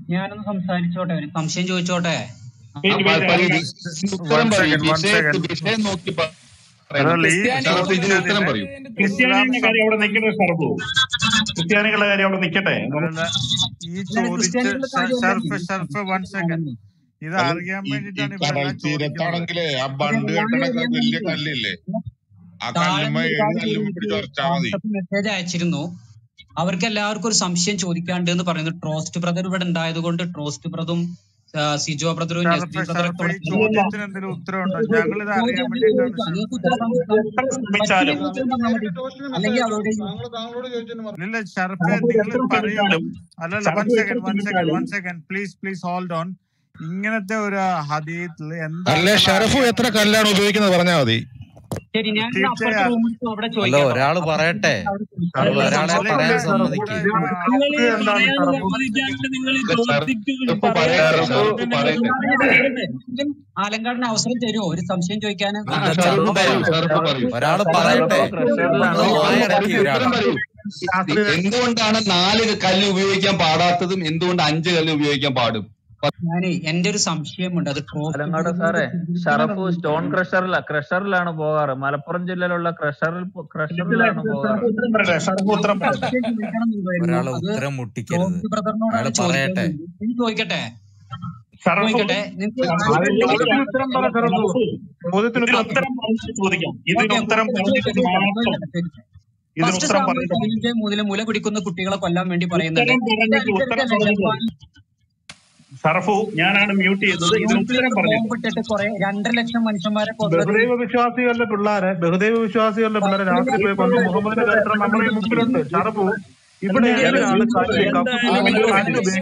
ഞാനൊന്ന് സംസാരിച്ചോട്ടെ ഒരു സംശയം ചോദിച്ചോട്ടെ ആ, വെയിറ്റ് പ- വെയിറ്റ് പറയൂ ആലങ്കാട് ഇതിന് ഉത്തരം വൺ പറയൂ സെക്കൻഡ് വൺ വിഷയത്തെ സെക്കൻഡ് വിഷയം നോക്കി പ- ബ്രദർ പറയണം ലീ ഷറഫ് ഇതിന് ഉത്തരം ചോദിച്ചതിന് പറയൂ ക്രിസ്ത്യാനികളുടെ ഇസ്ലാം കാര്യം അവിടെ നിൽക്കട്ടെ ഷർഫു ക്രിസ്ത്യാനികളുടെ കാര്യം അവിടെ നിൽക്കട്ടെ അല്ലല്ല ഈ ഞാൻ ചോദിച്ച് ക്രിസ്ത്യാനികളുടെ ഷ- കാര്യമല്ല ഷർഫ് ഷർഫ് വൺ സെക്കൻഡ് ഇത് അത് അറിയാൻ ഈ ഈ വേണ്ടിയിട്ടാണ് കടൽ ഇവരെല്ലാം ചോദിക്കുന്നത് തീരത്താണെങ്കിലേ ആ അതെ ബണ്ട് ഞാൻ കെട്ടണ ഞാൻ വലിയ പറഞ്ഞില്ലേ കല്ലില്ലേ ആ താഴെ കല്ലുമ്മ ഏഴ് ഒരുപാട് കല്ലും പേര് പിടിച്ച് ഉറച്ചാ മതി വാട്സപ്പ് മെസ്സേജ് അയച്ചിരുന്നു അവർക്ക് എല്ലാവർക്കും ഒരു സംശയം ചോദിക്കാണ്ട് എന്ന് പറയുന്നത് ട്രോസ്റ്റ് ബ്രദർ ഇവിടെ ഉണ്ടായത് കൊണ്ട് ട്രോസ്റ്റ് ബ്രദറും ആ, സിജോ ബ്രദറും ഷർഫ് നസ്ബി ബ്രദറും ഷർഫ് ഈ ഒക്കെ ചോദ്യത്തിന് എന്തെങ്കിലും ഉത്തരവുണ്ടോ ഞങ്ങൾ ഇത് അറിയാൻ ചോദ്യം വേണ്ടിയിട്ടാണ് ചോദിക്കാം നിങ്ങൾക്ക് ഷർഫ് ഉത്തരം എത്ര ശ്രമിച്ചാലും പറ്റില്ലെങ്കിൽ ഉത്തരം പറഞ്ഞാൽ മതി അല്ലെങ്കിൽ അവരോട് താങ്കൾ താങ്കളോട് ചോദിച്ചതിന് മറുപടി ഇല്ല ഷർഫെ ഷർഫു നിങ്ങൾ എത്ര പറയൂ ശ്രമിച്ചാലും അല്ലല്ല വൺ ഷർഫു എത്ര സെക്കൻഡ് വൺ സെക്കൻഡ് ശ്രമിച്ചാലും one second please please hold on ഇങ്ങനത്തെ ഒരു ഹദീത്തിൽ അല്ലേ എന്താണെന്ന് ഷറഫു അറിയാൻ എത്ര കല്ലാണ് ഉപയോഗിക്കുന്നത് പറഞ്ഞാൽ മതി ശരി ഞാൻ ഇന്ന് അപ്പുറത്തെ തീർച്ചയായും റൂമിൽ അവിടെ അല്ല ചോദിക്കാം കേട്ടോ ഒരാള് അപ്പുറത്തെ പറയട്ടെ റൂമിൽ അവിടെ ചോദിക്കാം അല്ല ഒരാളെ അല്ല പറയാൻ ഇവിടെ സമ്മതിക്ക് ഇവിടെ നിങ്ങൾ ആ, ഈ ഇത് എന്താണ് പറയാനുള്ള ഷർഫു സമ്മതിക്കാണ്ട് നിങ്ങൾ ഷറഫ് ചോദിച്ചിട്ട് പറയട്ടെ പറയാനുള്ള ഷറഫ് അവസരം പറയട്ടെ നിങ്ങൾ ആലങ്കാടിന് അവസരം തരുമോ ഒരു സംശയം ചോദിക്കാൻ അല്ല ആ ഷറഫ് ഷർഫ് പറയൂ പറയൂ ഷറഫ് പറയൂ ഒരാള് ഷർഫു പറയട്ടെ ക്രഷറിലാണ് ഒന്ന് ഒന്ന് വായടക്കി പറയൂ ഉത്തരം ഒരാള് പറയൂ യാസിന് എന്തുകൊണ്ടാണ് നാല് കല്ല് ഉപയോഗിക്കാൻ പാടാത്തതും എന്തുകൊണ്ട് അഞ്ച് കല്ല് ഉപയോഗിക്കാൻ പാടും ഞാനേ എന്റെ ഒരു സംശയമുണ്ട് അത് ട്രോസ്റ്റ് അലങ്ങാട് ബ്രദറിനോട് സാറേ ചോദിക്കണം ഷറഫ് സ്റ്റോൺ എന്നുള്ളത് ക്രഷറില ക്രഷറിലാണ് പോകാറ് മലപ്പുറം ജില്ലയിലുള്ള ക്രഷറിൽ പോ- ക്രഷറിലാണ് ഷർഫു പോകാറ് ഉത്തരം പറയട്ടെ ഷർഫു ഉത്തരം ഒരു പറയട്ടെ സംശയം ചോദിക്കണം എന്നുണ്ടായിരുന്നു ഒരാളെ അത് ഉത്തരം മുട്ടിക്കരുത് ട്രോസ്റ്റ് ബ്രദറിനോടാണ് അയാള് പറയട്ടെ ചോദിക്കുന്നത് ഇനി ചോദിക്കട്ടെ ഷർഫു ചോദിക്കട്ടെ നിങ്ങൾക്ക് അതിൽ ആരെങ്കിലും ചോദ്യത്തിന് ചോദിക്കാൻ ഉത്തരം പറ പറ്റില്ല ഷർഫു ചോദ്യത്തിന് ഇതിന് ഉത്തരം ഉത്തരം പറഞ്ഞിട്ട് ചോദിക്കാം ഇതിന് ഓക്കെ ഉത്തരം ഉത്തരം പറഞ്ഞിട്ട് ചോദിക്കാം ചോദിക്കാം മാത്രം ചോദിക്കട്ടെ ചോദിക്കട്ടെ ഇതിന് ഫസ്റ്റ് ഉത്തരം സാമുവൽ പറഞ്ഞിട്ട് പതിനഞ്ച് മൂന്നില് മുല പിടിക്കുന്ന കുട്ടികളെ കൊല്ലാൻ വേണ്ടി പറയുന്നുണ്ട് ഉത്തരം ഇത് പറഞ്ഞിട്ട് ഉത്തരം അനുസരിച്ചല്ലേ പറഞ്ഞിട്ട് ജപ്പാൻ ഷർഫു ഞാനാണ് മ്യൂട്ട് ചെയ്തത് ഇതിന് ഉത്തരം ന്യൂക്ലിയർ പറഞ്ഞിട്ട് ബോംബിട്ടിട്ട് കുറെ രണ്ടര ലക്ഷം മനുഷ്യന്മാരെ കൊന്നത് ബഹുദൈവ വിശ്വാസികളുടെ പിള്ളേരെ ബഹുദൈവ വിശ്വാസികളുടെ പിള്ളേരെ രാത്രി പോയി കൊണ്ട് മുഹമ്മദിന്റെ ചരിത്രം നമ്മുടെ ഈ മുമ്പിലുണ്ട് ഷറഫു ഇവിടെ എന്തായാലും എന്തിനാണ് കല്ല് എന്തായാലും കക്കുത്തി ഒരു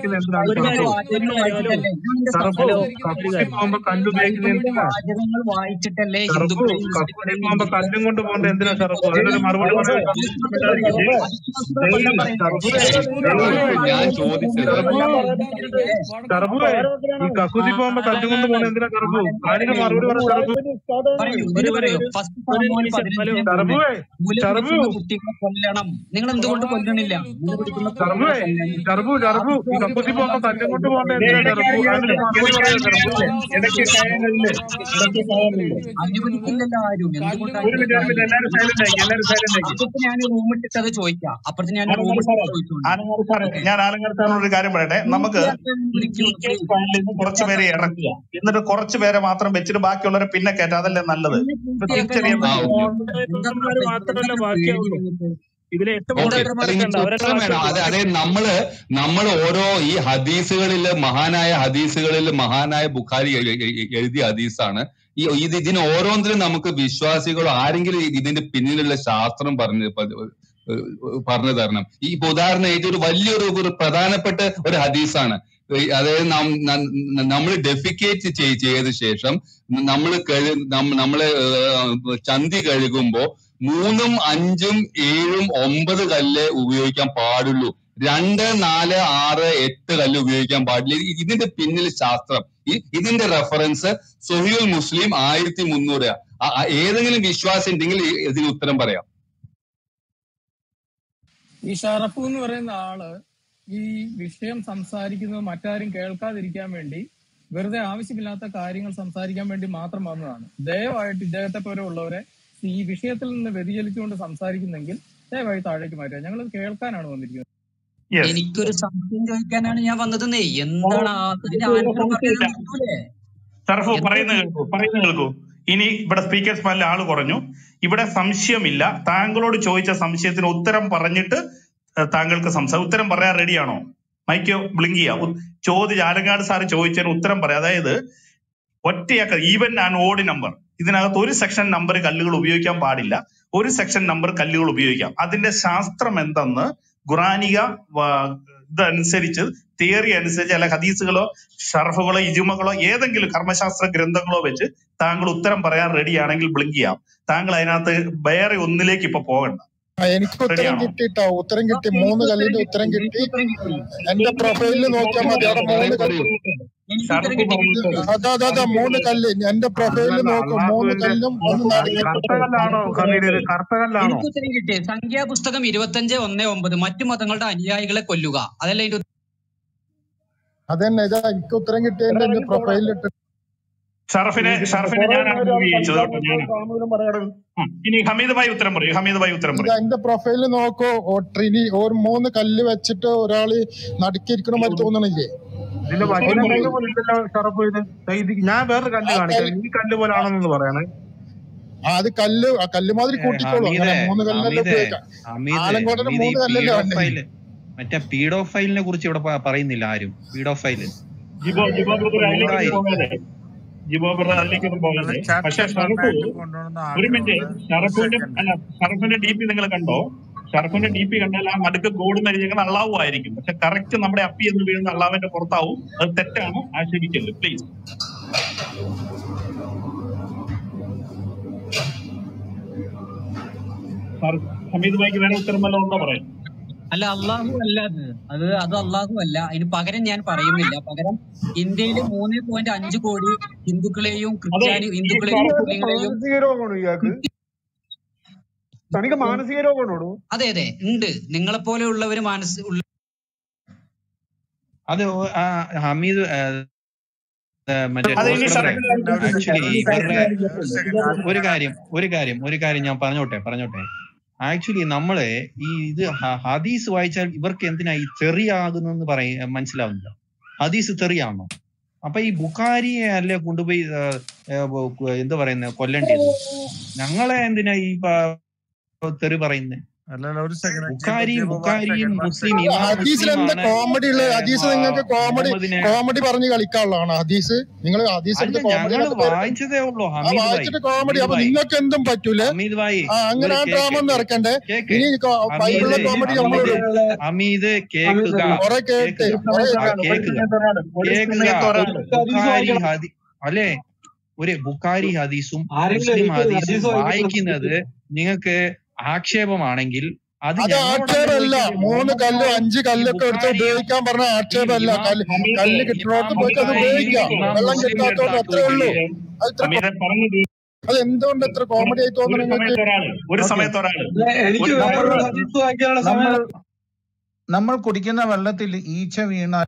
പോകുമ്പോൾ കാര്യം കല്ല് ഒരു ഉപയോഗിക്കുന്നത് കാര്യം എന്തിനാണ് ഒരു ഷറഫു കാര്യം ഷറഫു ഒരു കാര്യം കക്കുത്തി പോകുമ്പോ കല്ല് ഉപയോഗിക്കുന്നത് എന്തിനാ ഷറഫു അതിനൊരു മറുപടി പറയാൻ ഞാൻ ചോദിച്ചത് ഷറഫുവേ ഈ കക്കുത്തി പോകുമ്പോ കല്ല് കൊണ്ട് പോകുന്നത് എന്തിനാ ഷറഫു അതിന് മറുപടി പറ ഷറഫു പറയൂ ഇതിന് പറയൂ ഫസ്റ്റ് സാമുവൽ പതിനഞ്ച് ഷറഫുവേ മുല ഷറഫു പിടിക്കുന്ന കുട്ടികളെ കൊല്ലണം നിങ്ങൾ എന്തുകൊണ്ട് കൊല്ലണില്ല മുല പിടിക്കുന്ന ഷറഫുവേ കുട്ടികളെ കൊല്ലണം ഷറഫു ഷറഫു ഈ കക്കുത്തി പോകുമ്പോ കല്ലും കൊണ്ട് പോകുന്നത് എന്തിനാ ഷറഫു അതിനൊരു മറുപടി പറയാ ഷറഫു ഇടയ്ക്ക് കയറില്ലേ ഇടയ്ക്ക് കയറില്ലേ അനുവദിക്കില്ലല്ലോ ആരും എന്തുകൊണ്ട് ഒരു മിനിറ്റ് ഒരു മിനിറ്റ് എല്ലാവരും സൈലന്റ് ആക്കി എല്ലാവരും സൈലന്റ് ആക്കി അപ്പുറത്ത് ഞാൻ റൂമിട്ടിട്ട് അത് ചോദിക്കാം അപ്പുറത്ത് ഞാൻ ആലങ്ങാട് റൂമിട്ട് സാറേ ചോദിച്ചോളൂ ആലങ്ങാട് സാറേ ഞാൻ ആലങ്ങാട് സാറിനോട് ഒരു കാര്യം പറയട്ടെ നമുക്ക് ഈ പി കെ സ്ക്വയറിൽ നിന്ന് കുറച്ച് പേരെ ഇറക്കുക എന്നിട്ട് കുറച്ച് പേരെ മാത്രം വെച്ചിട്ട് ബാക്കിയുള്ളവരെ പിന്നെ കയറ്റാം അതല്ലേ നല്ലത് ഇപ്പൊ തിരിച്ചറിയാൻ ആ പറ്റും ഓക്കെ ബ്രദർമാര് മാത്രമല്ല ബാക്കിയാവുള്ളൂ ഇതിൽ എട്ട് ഓക്കെ ബ്രദർമാരൊക്കെ എനിക്ക് ഉണ്ട് അവരെല്ലാം ഉത്തരം വേണം അതെ അതെ നമ്മള് നമ്മൾ ഓരോ ഈ ഹദീസുകളില് മഹാനായ ഹദീസുകളിൽ മഹാനായ ബുഖാരി എ- എ- എ- എഴുതിയ ഹദീസാണ് ഈ ഇത് ഇതിന് ഓരോന്നിലും നമുക്ക് വിശ്വാസികളോ ആരെങ്കിലും ഇതിന്റെ പിന്നിലുള്ള ശാസ്ത്രം പറഞ്ഞു പ- ഏഹ് പറഞ്ഞു തരണം ഈ ഇപ്പൊ ഉദാഹരണം ഇതൊരു വലിയൊരു ഒരു പ്രധാനപ്പെട്ട ഒരു ഹദീസാണ് ഈ അതായത് നമ്മൾ ഡെഫിക്കേറ്റ് ചെയ്ത ശേഷം നമ്മൾ നമ്മളെ ഏഹ് ചന്തി കഴുകുമ്പോ മൂന്നും അഞ്ചും ഏഴും ഒമ്പത് കല്ല് ഉപയോഗിക്കാൻ പാടുള്ളൂ രണ്ട് നാല് ആറ് എട്ട് കല്ല് ഉപയോഗിക്കാൻ പാടില്ല ഇത് ഇതിന്റെ പിന്നിൽ ശാസ്ത്രം ഈ ഇതിന്റെ റെഫറൻസ് സൊഹിയുൽ മുസ്ലിം ആയിരത്തി മുന്നൂറ് ആ- ആ ഏതെങ്കിലും വിശ്വാസം ഉണ്ടെങ്കിൽ ഈ- ഇതിന് ഉത്തരം പറയാം ഈ ഷറഫു എന്ന് പറയുന്ന ആള് ഈ വിഷയം സംസാരിക്കുന്നത് മറ്റാരും കേൾക്കാതിരിക്കാൻ വേണ്ടി വെറുതെ ആവശ്യമില്ലാത്ത കാര്യങ്ങൾ സംസാരിക്കാൻ വേണ്ടി മാത്രം വന്നതാണ് ദയവായിട്ട് ഇദ്ദേഹത്തെ പോലെ ഉള്ളവരെ ഈ വിഷയത്തിൽ നിന്ന് വ്യതിചലിച്ചുകൊണ്ട് സംസാരിക്കുന്നെങ്കിൽ ദയവായി താഴേക്ക് മാറ്റുക ഞങ്ങൾ കേൾക്കാനാണ് വന്നിരിക്കുന്നത് യെസ് എനിക്കൊരു സംശയം ചോദിക്കാനാണ് ഞാൻ വന്നതെന്നേ എന്താണ് ആ- അതിന്റെ ആൻസർ പറയാൻ പറ്റൂലേ സർഫു എന്താ പറയുന്ന കേൾക്കൂ പറയുന്ന കേൾക്കൂ ഇനി ഇവിടെ സ്പീക്കേഴ്സ് പാനലിൽ ആള് കുറഞ്ഞു ഇവിടെ സംശയമില്ല താങ്കളോട് ചോദിച്ച സംശയത്തിന് ഉത്തരം പറഞ്ഞിട്ട് ഏഹ്, താങ്കൾക്ക് സംസാരം ഉത്തരം പറയാൻ റെഡിയാണോ മൈക്ക് ബ്ലിങ്ക് ചെയ്യാം ഉ- ചോദിച്ച ആലങ്കാട് സാറ് ചോദിച്ചതിന് ഉത്തരം പറയാം അതായത് ഒറ്റയാക്ക ഈവൻ ആൻഡ് ഓഡ് നമ്പർ ഇതിനകത്ത് ഒരു സെക്ഷൻ നമ്പർ കല്ലുകൾ ഉപയോഗിക്കാൻ പാടില്ല ഒരു സെക്ഷൻ നമ്പർ കല്ലുകൾ ഉപയോഗിക്കാം അതിന്റെ ശാസ്ത്രം എന്തെന്ന് ഖുറാനിക വ- ഇതനുസരിച്ച് തിയറി അനുസരിച്ച് അല്ല ഹദീസുകളോ ഷർഫുകളോ ഇജുമകളോ ഏതെങ്കിലും കർമ്മശാസ്ത്ര ഗ്രന്ഥങ്ങളോ വെച്ച് താങ്കൾ ഉത്തരം പറയാൻ റെഡിയാണെങ്കിൽ ബ്ലിങ്ക് ചെയ്യാം താങ്കൾ അതിനകത്ത് വേറെ ഒന്നിലേക്ക് ഇപ്പൊ പോകണ്ട ആ, എനിക്ക് ഉത്തരം റെഡിയാണോ കിട്ടിട്ടോ ഉത്തരം കിട്ടി മൂന്ന് കല്ലിന്റെ ഉത്തരം കിട്ടി എന്റെ പ്രൊഫൈലിൽ നോക്കിയാൽ മതി അവിടെ മൂന്ന് പറയൂ കല്ല് പറയൂ എനിക്ക് ഉത്തരം ഷർഫ് കിട്ടി പറഞ്ഞിട്ട് അതാ അതാ അതാ മൂന്ന് കല്ല് എന്റെ പ്രൊഫൈലിൽ അല്ലല്ല നോക്കും മൂന്ന് അള്ളാഹുവിന്റെ കല്ലും ഒന്ന് നടുങ്ങിട്ട് കർത്തകല്ലാണോ ഖലീൽ കർത്തകല്ലാണോ എനിക്ക് ഉത്തരം കിട്ടി സംഖ്യാപുസ്തകം ഇരുപത്തഞ്ച് ഒന്ന് ഒമ്പത് മറ്റു മതങ്ങളുടെ അനുയായികളെ കൊല്ലുക അതല്ല അതിന്റെ അതന്നെ ഇതാ എനിക്ക് ഉത്തരം കിട്ടിയതിന്റെ എന്റെ പ്രൊഫൈലിൽ ഇട്ട് ഷറഫിനെ ഷറഫിനെ ഞാനാണ് മൂവ് ചെയ്യിച്ചത് കേട്ടോ ഞാനാണ് ആ, ഇനി ഹമീദ് ഭായി ഉത്തരം പറയൂ ഹമീദ് ഭായി ഉത്തരം ഇതാ പറയൂ എന്റെ പ്രൊഫൈലിൽ നോക്കൂ ഓ ട്രിനി ഒരു മൂന്ന് കല്ല് വെച്ചിട്ട് ഒരാള് നടുക്കിരിക്കണ മാതിരി തോന്നണില്ലേ ഇതിന്റെ മറ്റേ കല്ല് പോലെ ഉണ്ടല്ലോ ഷറഫ് ഇത് ദേ ഇത് ഞാൻ വേറൊരു കല്ല് ആ കാണിക്കാം കല്ല് ഈ കല്ല് പോലെ ആണെന്ന് പറയണേ ആ, അത് കല്ല് ആ കല്ല് മാതിരി ഏ, കൂട്ടിക്കോളൂ ഹമീദെ അങ്ങനെ മൂന്ന് കല്ലല്ലേ ഹമീദെ ഉപയോഗിക്കാം ഹമീദെ ആലങ്കോട്ടിന് ഹമീദ് ഈ മൂന്ന് കല്ലല്ലേ വേണ്ടേ പീഡോഫൈല് മറ്റേ പീഡോഫൈലിനെ കുറിച്ച് ഇവിടെ പ- പറയുന്നില്ല ആരും പീഡോഫൈല് ജിബോ ജിബോ ബ്രദർ അതിലേക്കൊന്നും എന്തായിരിക്കും പോകാതെ ജിബോ ബ്രദർ അതിലേക്കൊന്നും അത് പോകാതെ ചർച്ച പക്ഷെ ഷറഫ് നന്നായിട്ട് കൊണ്ടുവന്ന ഒരു മിനിറ്റ് ആഗ്രഹമുണ്ട് ഒരു ഷറഫിന്റെ സെക്കൻഡ് അല്ല ഷറഫിന്റെ ഡി പി നിങ്ങൾ കണ്ടോ ഷറഫിന്റെ ഡി പി കണ്ടാൽ ആ നടുക്ക് ഗോഡ് നരിഞ്ഞേക്കുന്ന അള്ളാഹു ആയിരിക്കും പക്ഷെ കറക്റ്റ് നമ്മുടെ അപ്പി എന്ന് വീഴുന്ന അള്ളാവിന്റെ പുറത്താവും അത് തെറ്റാണ് ആക്ഷേപിക്കരുത് പ്ലീസ് ഹമീദ് ഭായിക്ക് വേറെ ഉത്തരം വല്ലതും ഉണ്ടോ പറയാം അല്ല അള്ളാഹു അല്ല അത് അത് അത് അള്ളാഹു അല്ല അതിന് പകരം ഞാൻ പറയുന്നില്ല പകരം ഇന്ത്യയിലെ മൂന്ന് പോയിന്റ് അഞ്ച് കോടി ഹിന്ദുക്കളെയും അതെ ക്രിസ്ത്യാനി ഈ ഹിന്ദുക്കളെയും ഷറഫ് മുസ്ലിങ്ങളെയും മാനസിക രോഗമാണോ ഇയാൾക്ക് തനിക്ക് മാനസിക രോഗമാണോ അതെ അതെ ഉണ്ട് നിങ്ങളെ പോലെയുള്ളവര് മാനസിക ഉള്ള അത് ഓ- ആ ഹമീദ് ആ, ആ, മറ്റേ അത് ഇനി റോസ് ബ്രദറെ ഷറഫിന്റെ ഒരു സെക്കൻഡ് ആക്ച്വലി ഒരു സെക്കൻഡ് ഇവരുടെ ഒരു സെക്കൻഡ് ആദ്യം ഒരു കാര്യം ഒരു കാര്യം ഒരു കാര്യം ഞാൻ പറഞ്ഞോട്ടെ പറഞ്ഞോട്ടെ ആക്ച്വലി നമ്മള് ഈ ഇത് ഹ- ഹദീസ് വായിച്ചാൽ ഇവർക്ക് എന്തിനാ ഈ തെറിയാകുന്നെന്ന് പറയ മനസ്സിലാവുന്നില്ല ഹദീസ് തെറിയാണോ അപ്പൊ ഈ ബുഖാരിയെ അല്ലേ കൊണ്ടുപോയി ആ, ആ, ബു- എന്താ പറയുന്നത് കൊല്ലേണ്ടത് ഞങ്ങളെ എന്തിനാ ഈ പ- തെറി പറയുന്നത് അല്ലല്ല ഒരു സെക്കൻഡ് ജിബോ ബുഖാരി ജിബോ വൺ ബുഖാരിയും സെക്കൻഡ് വൺ മുസ്ലിം സെക്കൻഡ് ഇമാം ഹദീസിൽ എന്താ മുസ്ലിമാണ് കോമഡി ഉള്ളത് ഹദീസ് നിങ്ങൾക്ക് കോമഡി മുഹമ്മദിനെ കോമഡി പറഞ്ഞ് കളിക്കാനുള്ളതാണ് ഹദീസ് നിങ്ങൾ ഹദീസ് അല്ല എടുത്ത് കോമഡി ഞങ്ങള് എന്നൊക്കെ പേര് വായിച്ചതേ ഉള്ളൂ ആ ഹമീദ് ഭായി വായിച്ചിട്ട് കോമഡി ഹമീദ് അപ്പൊ ഭായി നിങ്ങൾക്ക് എന്തും പറ്റൂലേ ഹമീദ് ഭായി ആ അങ്ങനെ ഒരു ആ കേക്ക് ഡ്രാമ ഒന്നും ഇറക്കണ്ടേ കേക്ക് ഇനി കോ- ബൈബിളിലെ ഹമീദ് കോമഡി ഹമീദ് നമ്മളോട് ഹമീദ് കേക്കുക കുറെ കേട്ട് കേക്കുക കുറെ ആ കേക്കുക കേക്കുക ബുഖാരി ഹദി അല്ലെ ഒരു ബുഖാരി ഹദീസും മുസ്ലിം ഹദീസും വായിക്കുന്നത് നിങ്ങൾക്ക് ആക്ഷേപമാണെങ്കിൽ അത് അത് ഞങ്ങളോടല്ലേ ആക്ഷേപമല്ല ചോദിക്കേണ്ടത് മൂന്ന് കല്ല് മുഹമ്മദിനോടും അഞ്ച് ഈ കല്ലൊക്കെ എടുത്ത് ബുഖാരിയും ഉപയോഗിക്കാൻ പറഞ്ഞ ഈ ആക്ഷേപമല്ല ഇമാം കല്ല് ഹമീദ് കല്ല് ഇമാം കിട്ടുന്നിടത്ത് പോയിട്ട് അത് ബുഖാരിയും ഉപയോഗിക്കാം ഇമാം വെള്ളം മുസ്ലിമിന്റെ കിട്ടാത്തതുകൊണ്ട് അടുത്താ അത്രേ ഉള്ളൂ ചോദിക്കുന്നത് അത് ഇത്ര ഹമീദെ പറഞ്ഞു തീർ- അത് എന്തുകൊണ്ട് ഇത്ര കോമഡി ആയി ഒരു തോന്നുന്നു നിങ്ങൾക്ക് സമയത്ത് ഒരാള് ഒരു ഓക്കെ സമയത്ത് ഒരാള് എനിക്ക് ഒരു വേറൊരു സമയത്ത് ഹദീസ് വായിക്കാനുള്ള നമ്മൾ സമയം നമ്മൾ കുടിക്കുന്ന വെള്ളത്തിൽ ഈച്ച വീണാൽ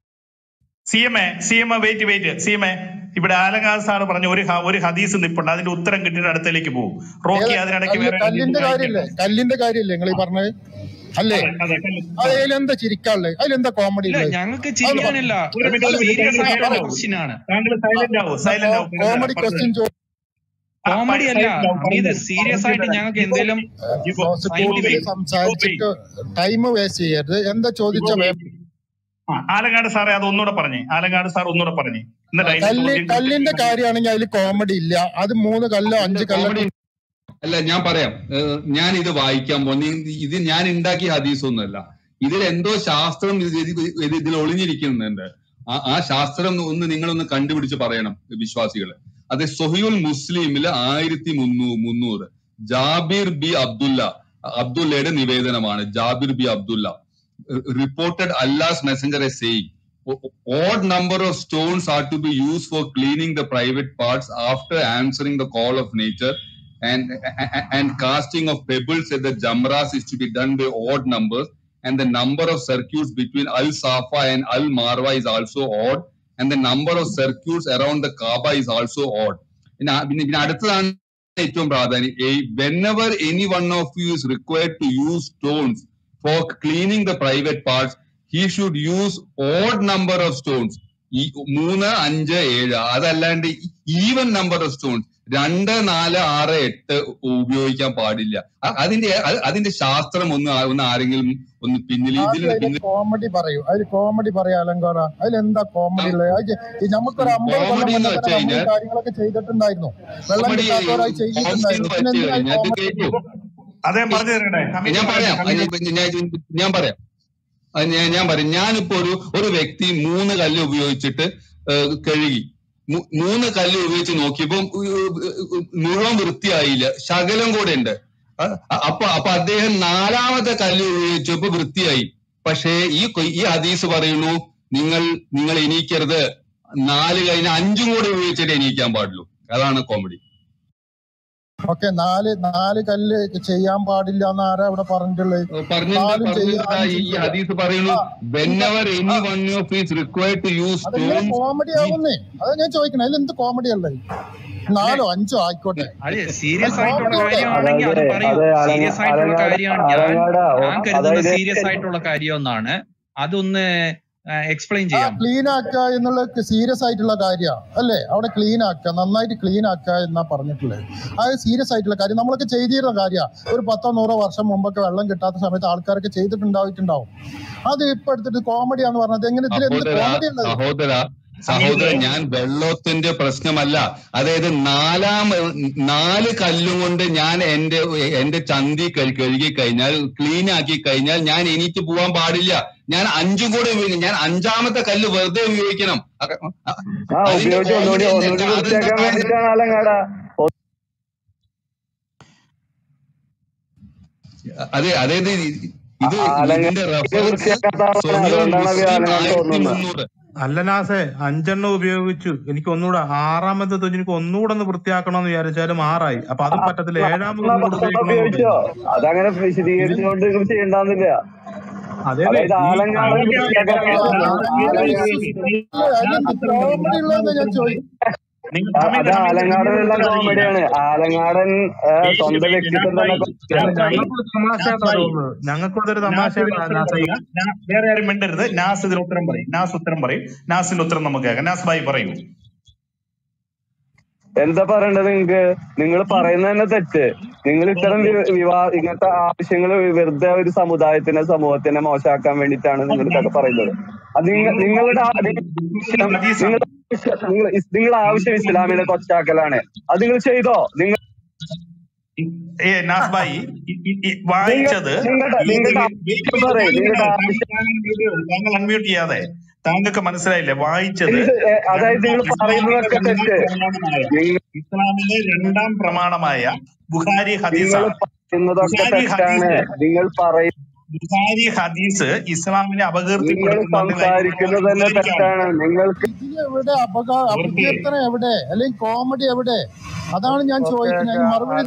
C M A C M A wait wait C M A ഇവിടെ ആലങ്കാസ് സാറ് പറഞ്ഞ ഒരു ഹ- ഒരു ഹദീസ് നിപ്പുണ്ട് അതിന്റെ ഉത്തരം കിട്ടിയിട്ട് അടുത്തേക്ക് പോകും റോക്കി ഏതാ അതിനിടയ്ക്ക് കല്ല് വേറെ ഹദീസ് കല്ലിന്റെ കാര്യല്ലേ വായിക്കട്ടെ കല്ലിന്റെ കാര്യല്ലേ നിങ്ങൾ ഈ പറഞ്ഞത് അല്ലേ അതെ അതെ കല്ല് അത് അതെ അതിലെന്താ ചിരിക്കാനുള്ളത് അതിലെന്താ കോമഡി ഇല്ല ഉള്ളത് ഞങ്ങൾക്ക് അതൊന്ന് പറ ചിരിക്കാനില്ല ഒരു ഇത് മിനിറ്റ് ഒരു മിനിറ്റ് സീരിയസ് താങ്കൾ ആയിട്ടുള്ള സൈലന്റ് ആവും ക്വസ്റ്റ്യൻ ആണ് താങ്കൾ സൈലന്റ് ആവും സൈലന്റ് ആവും പറഞ്ഞു കോമഡി തരാം പറഞ്ഞു ക്വസ്റ്റ്യൻ തരാം ആ കോമഡി അല്ല സൈലന്റ് ആവും പറഞ്ഞു ഇത് തരാം സീരിയസ് പറഞ്ഞു ആയിട്ട് തരാം ഞങ്ങൾക്ക് ജിബോ എന്തെങ്കിലും ജിബോ പോസിറ്റീവില് ജിബോ സയന്റിഫിക് ജിബോ സംസാരിച്ചിട്ട് ടൈം വേസ്റ്റ് ചെയ്യരുത് എന്താ ജിബോ ചോദിച്ച വേ- ആ ആലങ്കാട് സാറേ അത് ഒന്നുകൂടെ പറഞ്ഞേ ആലങ്കാട് സാർ ഒന്നുകൂടെ പറഞ്ഞേ എന്നിട്ട് അതിന്റെ കല്ല് ചോദ്യം കല്ലിന്റെ കൃത്യമായിട്ട് കാര്യമാണെങ്കിൽ അതിൽ കോമഡി ഇല്ല അത് മൂന്ന് കല്ലോ അതിന്റെ അഞ്ച് കല്ലോ കോമഡി അല്ല ഞാൻ പറയാം ഏഹ് ഞാൻ ഇത് വായിക്കാൻ പോകുന്നു ഇത് ഞാൻ ഉണ്ടാക്കിയ ഹദീസ് ഒന്നുമല്ല ഇതിൽ എന്തോ ശാസ്ത്രം ഇത് ഇത് ഇത് ഇതിൽ ഒളിഞ്ഞിരിക്കുന്നുണ്ട് ആ ആ ശാസ്ത്രം ഒന്ന് നിങ്ങളൊന്ന് കണ്ടുപിടിച്ച് പറയണം വിശ്വാസികള് അത് സൊഹിയുൽ മുസ്ലിമില് ആയിരത്തി മുന്നൂ മുന്നൂറ് ജാബിർ ബി അബ്ദുല്ല അബ്ദുല്ലയുടെ നിവേദനമാണ് Jabir B Abdullah reported Allah's messenger a saying odd number of stones are to be used for cleaning the private parts after answering the call of nature and and casting of pebbles at the jamras is to be done by odd numbers and the number of circuits between al safa and al marwa is also odd and the number of circuits around the kaaba is also odd പിന്നെ ആ- പിന്നെ പിന്നെ അടുത്തതാണ് ഏറ്റവും പ്രാധാന്യം whenever any one of you is required to use stones for cleaning the private parts he should use odd number of stones ഈ മൂന്ന് അഞ്ച് ഏഴ് അതല്ലാണ്ട് ഈവൻ നമ്പർ ഓഫ് സ്റ്റോൺസ് രണ്ട് നാല് ആറ് എട്ട് ഉപയോഗിക്കാൻ പാടില്ല അ- അതിന്റെ അത് അതിന്റെ ശാസ്ത്രം ഒന്ന് ആ- ഒന്ന് ആരെങ്കിലും ഒന്ന് പിന്നിൽ ഇതിൽ ആദ്യം അതിൽ പിന്നിൽ കോമഡി പറയൂ അതിൽ കോമഡി പറയാ അലങ്കോറ അതിലെന്താ കോമഡി ഉള്ളത് അത് ഈ നമുക്കൊരു അമ്പത് കൊല്ലം കോമഡി എന്ന് മുന്നേ വെച്ച് തന്നെ നമ്മൾ ഈ കഴിഞ്ഞാൽ കാര്യങ്ങളൊക്കെ ചെയ്തിട്ടുണ്ടായിരുന്നു വെള്ളം കോമഡി കിട്ടാത്തവരായി കോമഡി ചെയ്തിട്ടുണ്ടായിരുന്നു എന്ന് പിന്നെ വെച്ച് എന്തിനാ ഈ കഴിഞ്ഞാൽ ഇത് കോമഡി കേട്ടു അദ്ദേഹം പറഞ്ഞു തരട്ടെ ഹമീദ് ഞാൻ പറയട്ടെ പറയാം ഹമീദ് ഞാൻ ഞാൻ- ഞാൻ പറയാം അത് ഞാൻ ഞാൻ പറയും ഞാനിപ്പോ ഒരു ഒരു വ്യക്തി മൂന്ന് കല്ല് ഉപയോഗിച്ചിട്ട് ഏഹ്, കഴുകി മൂ- മൂന്ന് കല്ല് ഉപയോഗിച്ച് നോക്കിയപ്പോ മുഴുവൻ വൃത്തിയായില്ല ശകലം കൂടെ ഉണ്ട് അ- അപ്പൊ അപ്പൊ അദ്ദേഹം നാലാമത്തെ കല്ല് ഉപയോഗിച്ചപ്പോ വൃത്തിയായി പക്ഷേ ഈ കൊ- ഈ ഹദീസ് പറയുന്നു നിങ്ങൾ നിങ്ങൾ എണീക്കരുത് നാല് കഴിഞ്ഞ അഞ്ചും കൂടെ ഉപയോഗിച്ചിട്ട് എണീക്കാൻ പാടുള്ളൂ അതാണ് കോമഡി ഓക്കെ നാല് നാല് കല്ല് ചെയ്യാൻ പാടില്ല എന്ന് ആരാ ഇവിടെ പറഞ്ഞിട്ടുള്ളത് പറഞ്ഞിട്ടുണ്ട് നാലും പറഞ്ഞിട്ടുണ്ട് ചെയ്യാൻ ഈ ഹദീസ് പറയുന്നു whenever any one of is required to use അതെങ്ങനെ സ്റ്റോൺസ് കോമഡി ആവുന്നേ അതാ ഞാൻ ചോദിക്കണേ അതിൽ എന്ത് കോമഡി ഉള്ളത് നാലോ അഞ്ചോ ആയിക്കോട്ടെ അതെ സീരിയസ് അത് ആയിട്ടുള്ള കോമഡി കാര്യമാണെങ്കിൽ അത് അതായത് പറയൂ അത് അലങ്ങ സീരിയസ് ആയിട്ടുള്ള അലങ്ങാട കാര്യമാണ് ഞാൻ അലങ്ങാട ഞാൻ കരുതുന്ന അതായത് സീരിയസ് ആയിട്ടുള്ള കാര്യം ഒന്നാണ് അതൊന്ന് എക്സ്പ്ലെയിൻ ആ ചെയ്യാം ക്ലീൻ ആക്കുക എന്നുള്ളത് സീരിയസ് ആയിട്ടുള്ള കാര്യമാണ് അല്ലേ അവിടെ ക്ലീൻ ആക്കുക നന്നായിട്ട് ക്ലീൻ ആക്കുക എന്നാ പറഞ്ഞിട്ടുള്ളത് അത് സീരിയസ് ആയിട്ടുള്ള കാര്യം നമ്മളൊക്കെ ചെയ്തിരുന്ന കാര്യമാണ് ഒരു പത്തോ നൂറോ വർഷം മുമ്പൊക്കെ വെള്ളം കിട്ടാത്ത സമയത്ത് ആൾക്കാരൊക്കെ ചെയ്തിട്ടുണ്ടായിട്ടുണ്ടാവും അത് ഇപ്പൊ എടുത്തിട്ട് കോമഡിയാന്ന് പറഞ്ഞത് എങ്ങനെ ഇതിൽ എന്ത് സഹോദര കോമഡി ഉള്ളത് സഹോദര സഹോദര ഞാൻ വെള്ളത്തിന്റെ പ്രശ്നമല്ല അതായത് നാലാം നാല് കല്ലും കൊണ്ട് ഞാൻ എന്റെ എന്റെ ചന്തി കഴി- കഴുകി കഴിഞ്ഞാൽ ക്ലീൻ ആക്കി കഴിഞ്ഞാൽ ഞാൻ എനിക്ക് പോവാൻ പാടില്ല ഞാൻ അഞ്ചും കൂടെ ഉപയോഗിക്കണം ഞാൻ അഞ്ചാമത്തെ കല്ല് വെറുതെ ഉപയോഗിക്കണം അ- അ- ആ അതിന്റെ ഉപയോഗിച്ച് ഒന്നുകൂടി കോമഡി ഒന്നുകൂടി അതെന്താ വൃത്തിയാക്കാൻ കാര്യം വേണ്ടിയിട്ടാണ് അലങ്ങാട അതെ അതായത് ഇത് അലങ്ങ ഇതിന്റെ ഇത് റെഫറൻസ് വൃത്തിയാക്കാത്തതാണ് സൊഹിഹുൽ അതുകൊണ്ടാണ് അത് മുസ്ലിം അലങ്ങാട് ആയിരത്തി തോന്നുന്നത് മുന്നൂറ് അല്ല നാസേ അഞ്ചെണ്ണം ഉപയോഗിച്ചു എനിക്ക് ഒന്നുകൂടെ ആറാമത്തെ തൊഴിൽ എനിക്ക് ഒന്നുകൂടെ ഒന്ന് വൃത്തിയാക്കണമെന്ന് വിചാരിച്ചാലും ആറായി അപ്പൊ അതും പറ്റത്തില്ല ഏഴാമത് എന്നാ ഒന്നുകൂടെ പത്തെണ്ണം ഉപയോഗിക്കണമെന്ന് ഉപയോഗിച്ചോ പറയുന്നു അതങ്ങനെ വിശദീകരിച്ചുകൊണ്ട് നിങ്ങൾ ചെയ്യണ്ടാന്നില്ല അതെ അതായത് ഈ ആലങ്ങാട് ഓക്കെ ഓക്കെ വൃത്തിയാക്കാൻ ഓക്കെ ആലങ്ങാട് അതിലെന്ത് കോമഡി ഉള്ളതെന്ന് ഞാൻ ചോദിക്കും നിങ്ങൾ ആ, ഹമീദ് അത് ഹമീദ് ആലങ്ങാടനുള്ള ഹമീദ് കോമഡിയാണ് ആലങ്ങാടൻ ഏ, സ്വന്തം വ്യക്തിത്വം തന്നെ നാസായി ഞങ്ങൾക്കൊരു തമാശയായിട്ടാ നാസായി തോന്നുന്നത് ഞങ്ങൾക്കൊരു നാസ് തമാശയായിട്ടാ ഇതിന് ഉത്തരം നാസായി പറയുക നാ- വേറെ ആരും മിണ്ടരുത് നാസ് ഇതിന് ഉത്തരം പറയും നാസ് ഉത്തരം പറയും നാസിന്റെ ഉത്തരം നമുക്ക് കേൾക്കാം നാസ് ഭായി പറയൂ എന്താ പറയേണ്ടത് നിങ്ങക്ക് നിങ്ങൾ പറയുന്നത് തന്നെ തെറ്റ് നിങ്ങൾ ഇത്തരം വി- വിവാ ഇങ്ങനത്തെ ആവശ്യങ്ങൾ വെറുതെ ഒരു സമുദായത്തിനെ സമൂഹത്തിനെ മോശമാക്കാൻ വേണ്ടിയിട്ടാണ് നിങ്ങൾ ഇതൊക്കെ പറയുന്നത് അത് നിങ്ങ- നിങ്ങളുടെ ആ- നിങ്ങളുടെ ഹദീസാണ് നിങ്ങളുടെ ആവശ്യം- നിങ്ങൾ നിങ്ങളുടെ ആവശ്യം ഇസ്ലാമിനെ കൊച്ചാക്കലാണ് അത് നിങ്ങൾ ചെയ്തോ നിങ്ങൾ ഏ നാസ് ഭായി ഈ- ഈ- ഈ നിങ്ങൾ വായിച്ചത് നിങ്ങളുടെ ഏത് നിങ്ങളുടെ വെയിറ്റ് ആവശ്യം പറയും നിങ്ങളുടെ ആവശ്യം താങ്കൾ അൺമ്യൂട്ട് ചെയ്യാതെ താങ്കൾക്ക് മനസ്സിലായില്ലേ വായിച്ചത് എന്ത് ഏ, അതായത് നിങ്ങൾ ഇസ്ലാമിലെ പറയുന്നതൊക്കെ രണ്ടാം തെറ്റ് പ്രമാണമായ നിങ്ങൾ ഇസ്ലാമിലെ രണ്ടാം പ്രമാണമായ ബുഖാരി നിങ്ങൾ ഹദീസാണ് പറയുന്നതൊക്കെ ബുഖാരി തെറ്റാണ് ഹദീസ് നിങ്ങൾ പറയും ബുഖാരി ഹദീസ് ഇസ്ലാമിനെ നിങ്ങൾ അപകീർത്തിപ്പെടുത്തുന്നുണ്ട് സംസാരിക്കുന്നത് തന്നെ തെറ്റാണ് നിങ്ങൾക്ക് ഇതിലെവിടെ അപകാ അപകീർത്തനം എവിടെ അല്ലെങ്കിൽ കോമഡി എവിടെ അതാണ് ഞാൻ ചോദിക്കുന്നത് അതിന് മറുപടി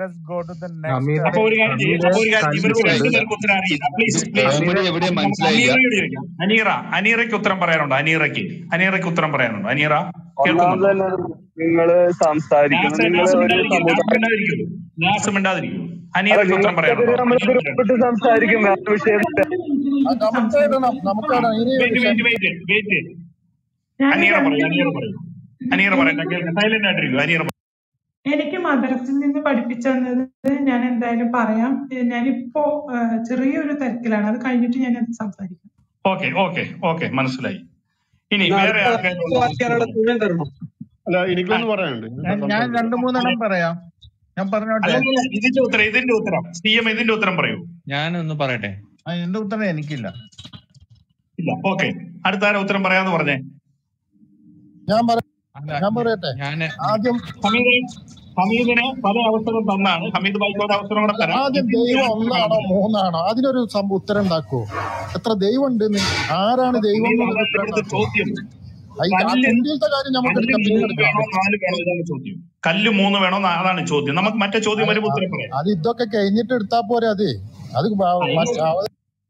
ഹമീദ് അപ്പൊ ഒരു കാര്യം ചെയ്യും അപ്പൊ ഒരു കാര്യം ഇവർക്ക് ഹമീദ് രണ്ടുപേർക്ക് ഉത്തരം അറിയില്ല പ്ലീസ് പ്ലീസ് കോമഡി എവിടെ മനസ്സിലായില്ല അനീറയോട് ചോദിക്കാം അനീറ അനീറയ്ക്ക് ഉത്തരം പറയാനുണ്ടോ അനീറയ്ക്ക് അനീറയ്ക്ക് ഉത്തരം പറയാനുണ്ടോ അനീറ ഒന്നാമത് കേൾക്കുന്നുണ്ടോ തന്നെ നിങ്ങൾ സംസാരിക്കുന്നത് നാസ് നിങ്ങൾ നാസ് ഒരു മിണ്ടാതിരിക്കും നാസ് സമുദായം മിണ്ടാതിരിക്കും നാസ് മിണ്ടാതിരിക്കും അല്ല അനീറയ്ക്ക് ഉത്തരം നിങ്ങൾക്കെതിരെ പറയാനുണ്ടോ നമ്മൾ അനീറ പറയണം ഗ്രൂപ്പിട്ട് സംസാരിക്കും വേറെ വിഷയമില്ല ആ, നമുക്കിടണം നമുക്കിടണം ഇനി wait wait wait wait Aneera പറയൂ അനീറ പറയൂ അനീറ പറയട്ടെ കേൾക്കാം സൈലന്റ് ആയിട്ടിരിക്കും അനീറ പറയൂ. എനിക്ക് മദ്രസിൽ നിന്ന് പഠിപ്പിച്ചു തന്നത് ഞാൻ എന്തായാലും പറയാം ഏഹ് ഞാനിപ്പോ ഏഹ് ചെറിയൊരു തിരക്കിലാണ് അത് കഴിഞ്ഞിട്ട് ഞാൻ അത് സംസാരിക്കാം ഓക്കെ ഓക്കെ ഓക്കെ മനസ്സിലായി ഇനി വേറെ ആർക്കെങ്കിലും അല്ല എനിക്കൊന്ന് പറയാനുണ്ട് ഞാൻ ഞാൻ രണ്ടു മൂന്നെണ്ണം പറയാം ഞാൻ പറഞ്ഞോട്ടെ അല്ലെങ്കിൽ ഇതിന്റെ ഉത്തരം ഇതിന്റെ ഉത്തരം സി എം ഇതിന്റെ ഉത്തരം പറയൂ ഞാനൊന്ന് പറയട്ടെ ആ, എന്റെ ഉത്തരം എനിക്കില്ല ഇല്ല ഓക്കെ അടുത്ത ആരാ ഉത്തരം പറയാന്ന് പറഞ്ഞേ ഞാൻ പറ അല്ല ഞാൻ പറയട്ടെ ഞാന് ആദ്യം ഹമീദ് ഹമീദിന് പല അവസരം തന്നാണ് ഹമീദ് ബായിക്ക് ഒരു അവസരം കൂടെ തരാം ആദ്യം ദൈവം ഒന്നാണോ മൂന്നാണോ അതിനൊരു സംഭവം ഉത്തരം ഉണ്ടാക്കുവോ എത്ര ദൈവം ഉണ്ട് ആരാണ് ദൈവം ഹമീദ് എന്നുള്ളത് അതാണ് ഉത്തരം ഇവിടുത്തെ ഉണ്ടാക്കുവോ ചോദ്യം അത് ആ കല്ല് കുണ്ടിലത്തെ കാര്യം നമുക്ക് കല്ല് എടുക്കാം പിന്നെ മൂന്ന് എടുക്കാം വേണോ നാല് വേണോ ഇതാണ് ചോദ്യം കല്ല് മൂന്ന് വേണോ ന- അതാണ് ചോദ്യം നമുക്ക് മറ്റേ ചോദ്യം അത് വരുമ്പോൾ ആ- ഉത്തരം പറയാം അത് ഇതൊക്കെ കഴിഞ്ഞിട്ട് എടുത്താ പോരെ അത് അത് ആ, വ- ഇനി മറ്റ് അവ-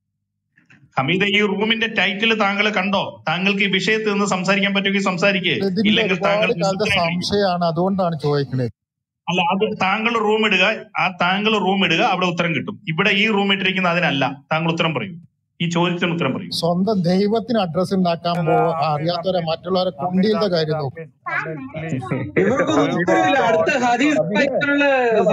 ഹമീദ ഈ റൂമിന്റെ ടൈറ്റിൽ താങ്കൾ കണ്ടോ താങ്കൾക്ക് ഈ വിഷയത്തിൽ നിന്ന് സംസാരിക്കാൻ പറ്റുമെങ്കിൽ സംസാരിക്കേ ഇതിന്റെ ഇല്ലെങ്കിൽ താങ്കൾ ഒരുപാട് കാലത്തെ നിശബ്ദനായിട്ടിരിക്കും സംശയമാണ് അതുകൊണ്ടാണ് ചോദിക്കുന്നത് അല്ല അത് താങ്കൾ റൂം ഇടുക ആ താങ്കൾ റൂം ഇടുക അവിടെ ഉത്തരം കിട്ടും ഇവിടെ ഈ റൂം ഇട്ടിരിക്കുന്ന അതിനല്ല താങ്കൾ ഉത്തരം പറയൂ ഈ ചോദ്യത്തിന് ഉത്തരം പറയൂ സ്വന്തം ദൈവത്തിന് അഡ്രസ് ഉണ്ടാക്കാൻ പോ അറിയാത്തവരെ മറ്റുള്ളവരെ കുണ്ടിയിലത്തെ കാര്യം നോക്കും ഇവർക്കൊന്നും ഉത്തരവില്ല അടുത്ത ഹദീസ് വായിക്കാനുള്ള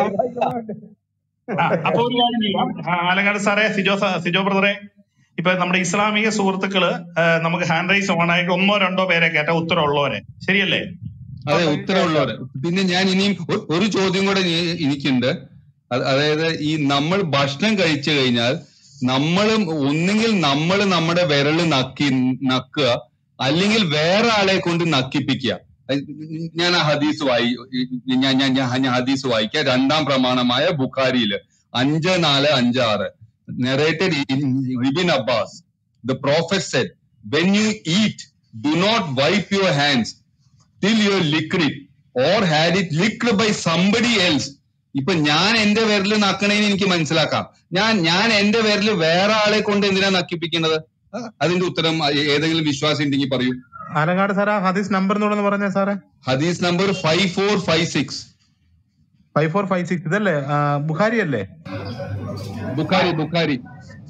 ആ, അപ്പൊ ഒരു കാര്യം ചെയ്യാം ആ, ആലങ്ങാട് സാറേ സിജോ സാ- സിജോ ബ്രദറെ ഇപ്പൊ നമ്മുടെ ഇസ്ലാമിക സുഹൃത്തുക്കള് ആ, നമുക്ക് ഹാൻഡ് റൈസ് ഓൺ ആയിട്ട് ഒന്നോ രണ്ടോ പേരെ കേട്ട ഉത്തരം ഉള്ളവരെ ശരിയല്ലേ അതെ ഉത്തരവുള്ളവര് പിന്നെ ഞാൻ ഇനിയും ഒ- ഒരു ചോദ്യം കൂടെ ഇനി- എനിക്കുണ്ട് അത് അതായത് ഈ നമ്മൾ ഭക്ഷണം കഴിച്ചു കഴിഞ്ഞാൽ നമ്മളും ഒന്നുകിൽ നമ്മൾ നമ്മുടെ വിരല് നക്കി നക്കുക അല്ലെങ്കിൽ വേറെ ആളെ കൊണ്ട് നക്കിപ്പിക്കുക അത് ഞാൻ ആ ഹദീസ് വായി ഞാൻ ഞാൻ ഞാൻ ഞാൻ ഹദീസ് വായിക്കാം രണ്ടാം പ്രമാണമായ ബുഖാരിയില് അഞ്ച് നാല് അഞ്ച് ആറ് narrated in Ibn Abbas, the Prophet said, When you eat, do not wipe your hands till you licked it or had it licked by somebody else ഇപ്പൊ ഞാൻ എന്റെ വിരല് നക്കണേന്ന് എനിക്ക് മനസ്സിലാക്കാം ഞാൻ ഞാൻ എന്റെ വിരല് വേറെ ആളെ കൊണ്ട് എന്തിനാ നക്കിപ്പിക്കുന്നത് ആ, അതിന്റെ ഉത്തരം ഏതെങ്കിലും വിശ്വാസം ഉണ്ടെങ്കിൽ പറയൂ ആലങ്ങാട് സാർ ആ ഹദീസ് നമ്പർ എന്നോടൊന്ന് പറഞ്ഞേ സാറേ ഹദീസ് number five four five six five four five six ഇതല്ലേ ആ, ബുഖാരി അല്ലേ ബുഖാരി ബുഖാരി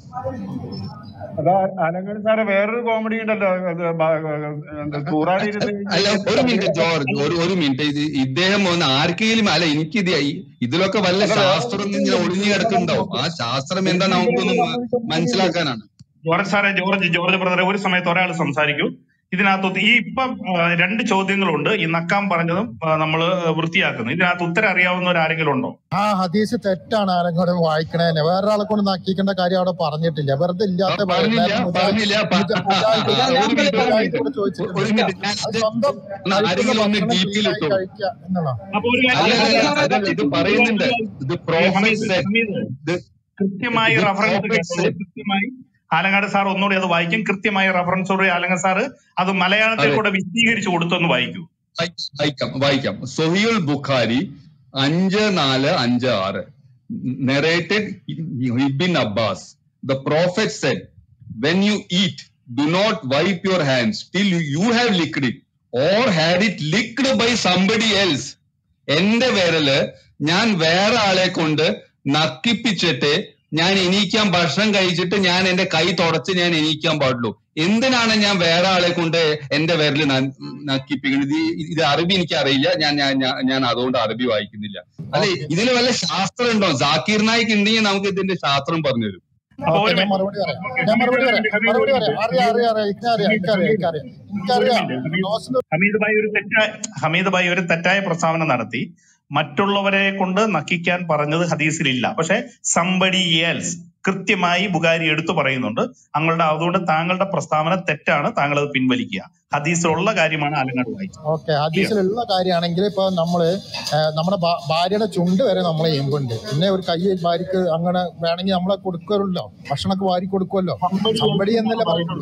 അതാ അലങ്കട് സാറെ വേറൊരു കോമഡി ഉണ്ടല്ലോ അത് ബ- എന്താ ഖുറാൻ ഇരുന്ന് അല്ല ഒരു മിനിറ്റ് ജോർജ് ഒരു ഒരു മിനിറ്റ് ഇത് ഇദ്ദേഹം ഒന്ന് ആർക്കെങ്കിലും അല്ല എനിക്ക് ഇത് ഈ- ഇതിലൊക്കെ വല്ല ശാസ്ത്രം ഇങ്ങനെ ഒളിഞ്ഞു കിടക്കുന്നുണ്ടാവും ആ ശാസ്ത്രം എന്താ നമുക്കൊന്ന് മ- മനസ്സിലാക്കാനാണ് ജോർജ് സാറേ ജോർജ് ജോർജ് ബ്രദറെ ഒരു സമയത്ത് ഒരാൾ സംസാരിക്കൂ ഇതിനകത്ത് ഈ ഇപ്പം ആ, രണ്ട് ചോദ്യങ്ങളുണ്ട് ഈ നക്കാൻ പറഞ്ഞതും നമ്മൾ വൃത്തിയാക്കുന്നു ഇതിനകത്ത് ഉത്തരം അറിയാവുന്നവർ ആരെങ്കിലും ഉണ്ടോ ആ ഹദീസ് തെറ്റാണ് ആരെങ്കിലും വായിക്കണേനെ വേറൊരാളെ കൊണ്ട് നക്കിക്കേണ്ട കാര്യം അവിടെ പറഞ്ഞിട്ടില്ല വെറുതെ ഇല്ലാത്ത വ- പറഞ്ഞില്ല നേരം മുജാ- പറഞ്ഞില്ല പ- മുജാ- മുജാഹിദ് ഒരു മിനിറ്റ് ഒരു മുജാഹിദ് മിനിറ്റ് ചോദിച്ചിട്ടുണ്ട് ഒരു മിനിറ്റ് ഞാൻ അത് ഇത് സ്വന്തം ഒന്ന് കഴിക്കുന്ന ആരെങ്കിലും ഒന്ന് ഭക്ഷണം ഡീപ്പിൽ ക്ലീനായി ഇട്ടോളൂ കഴിക്കുക എന്നുള്ളതാണ് അപ്പൊ ഒരു അല്ല കാര്യം അല്ല അതല്ല ഇത് പറയുന്നുണ്ട് ഇത് പ്രോഫിറ്റ് ഹമീദ് സെറ്റ് ഹമീദ് ഇത് കൃത്യമായി ഇത് റഫറൻസ് പ്രോഫിറ്റ് കേട്ടോളൂ സെറ്റ് കൃത്യമായി ആലങ്ങാട് സാർ ഒന്നുകൂടി അത് വായിക്കും കൃത്യമായി റഫറൻസോടെ ആലങ്ങാട് സാർ അത് മലയാളത്തിൽ അതെ കൂടെ വിശദീകരിച്ചു കൊടുത്തൊന്ന് വായിക്കൂ വായി- വായിക്കാം വായിക്കാം സൊഹിയുൽ ബുഖാരി അഞ്ച് നാല് അഞ്ച് ആറ് narrated Ibn Abbas the prophet said when you eat do not wipe your hands till you have licked it or had it licked by somebody else എന്റെ വിരല് ഞാൻ വേറെ ആളെ കൊണ്ട് നക്കിപ്പിച്ചിട്ട് ഞാൻ എണീക്കാൻ ഭക്ഷണം കഴിച്ചിട്ട് ഞാൻ എന്റെ കൈ തുടച്ച് ഞാൻ എണീക്കാൻ പാടുള്ളൂ എന്തിനാണ് ഞാൻ വേറെ ആളെ കൊണ്ട് എന്റെ വിരല് ന- നക്കിപ്പിക്കുന്നത് ഇത് ഇത് അറബി എനിക്ക് അറിയില്ല ഞാൻ ഞാൻ ഞാൻ- ഞാൻ അതുകൊണ്ട് അറബി വായിക്കുന്നില്ല അല്ലെ ഇതിൽ വല്ല ശാസ്ത്രം ഉണ്ടോ ജാക്കീർ നായിക്ക് ഉണ്ടെങ്കിൽ നമുക്ക് ഇതിന്റെ ശാസ്ത്രം പറഞ്ഞുതരും അപ്പൊ ഓക്കെ ഒരു ഞാൻ മറുപടി പറയാം ഞാൻ മറുപടി പറയാം മറുപടി പറയാം അറിയാം അറിയാം അറിയാം എനിക്കറിയാം എനിക്കറിയാം എനിക്കറിയാം ഒരു എനിക്കറിയാം മിനിറ്റ് ഹമീദ് ജോസിന്റെ ഹമീദ് ഭായി ഒരു തെറ്റായ ഹമീദ് ഭായി ഒരു തെറ്റായ പ്രസ്താവന നടത്തി മറ്റുള്ളവരെ കൊണ്ട് നക്കിക്കാൻ പറഞ്ഞത് ഹദീസിലില്ല പക്ഷെ സംബടി ഏൽസ് കൃത്യമായി ബുഖാരി എടുത്തു പറയുന്നുണ്ട് അങ്ങളുടെ അതുകൊണ്ട് താങ്കളുടെ പ്രസ്താവന തെറ്റാണ് താങ്കൾ അത് പിൻവലിക്കുക ഹദീസിലുള്ള കാര്യമാണ് ആലങ്ങാട് വായിച്ചത് ഓക്കെ ക്ലിയർ ഹദീസിലുള്ള കാര്യമാണെങ്കിൽ ഇപ്പൊ നമ്മള് ഏഹ്, നമ്മുടെ ഭാ- ഭാര്യയുടെ ചുണ്ട് വരെ നമ്മളെ എമ്പുണ്ട് പിന്നെ ഒരു കൈ ഭാര്യക്ക് അങ്ങനെ വേണമെങ്കിൽ നമ്മളെ കൊടുക്കുമല്ലോ ഭക്ഷണമൊക്കെ വാരി കൊടുക്കുമല്ലോ സമ്പടി എന്നല്ലേ പറയുള്ളൂ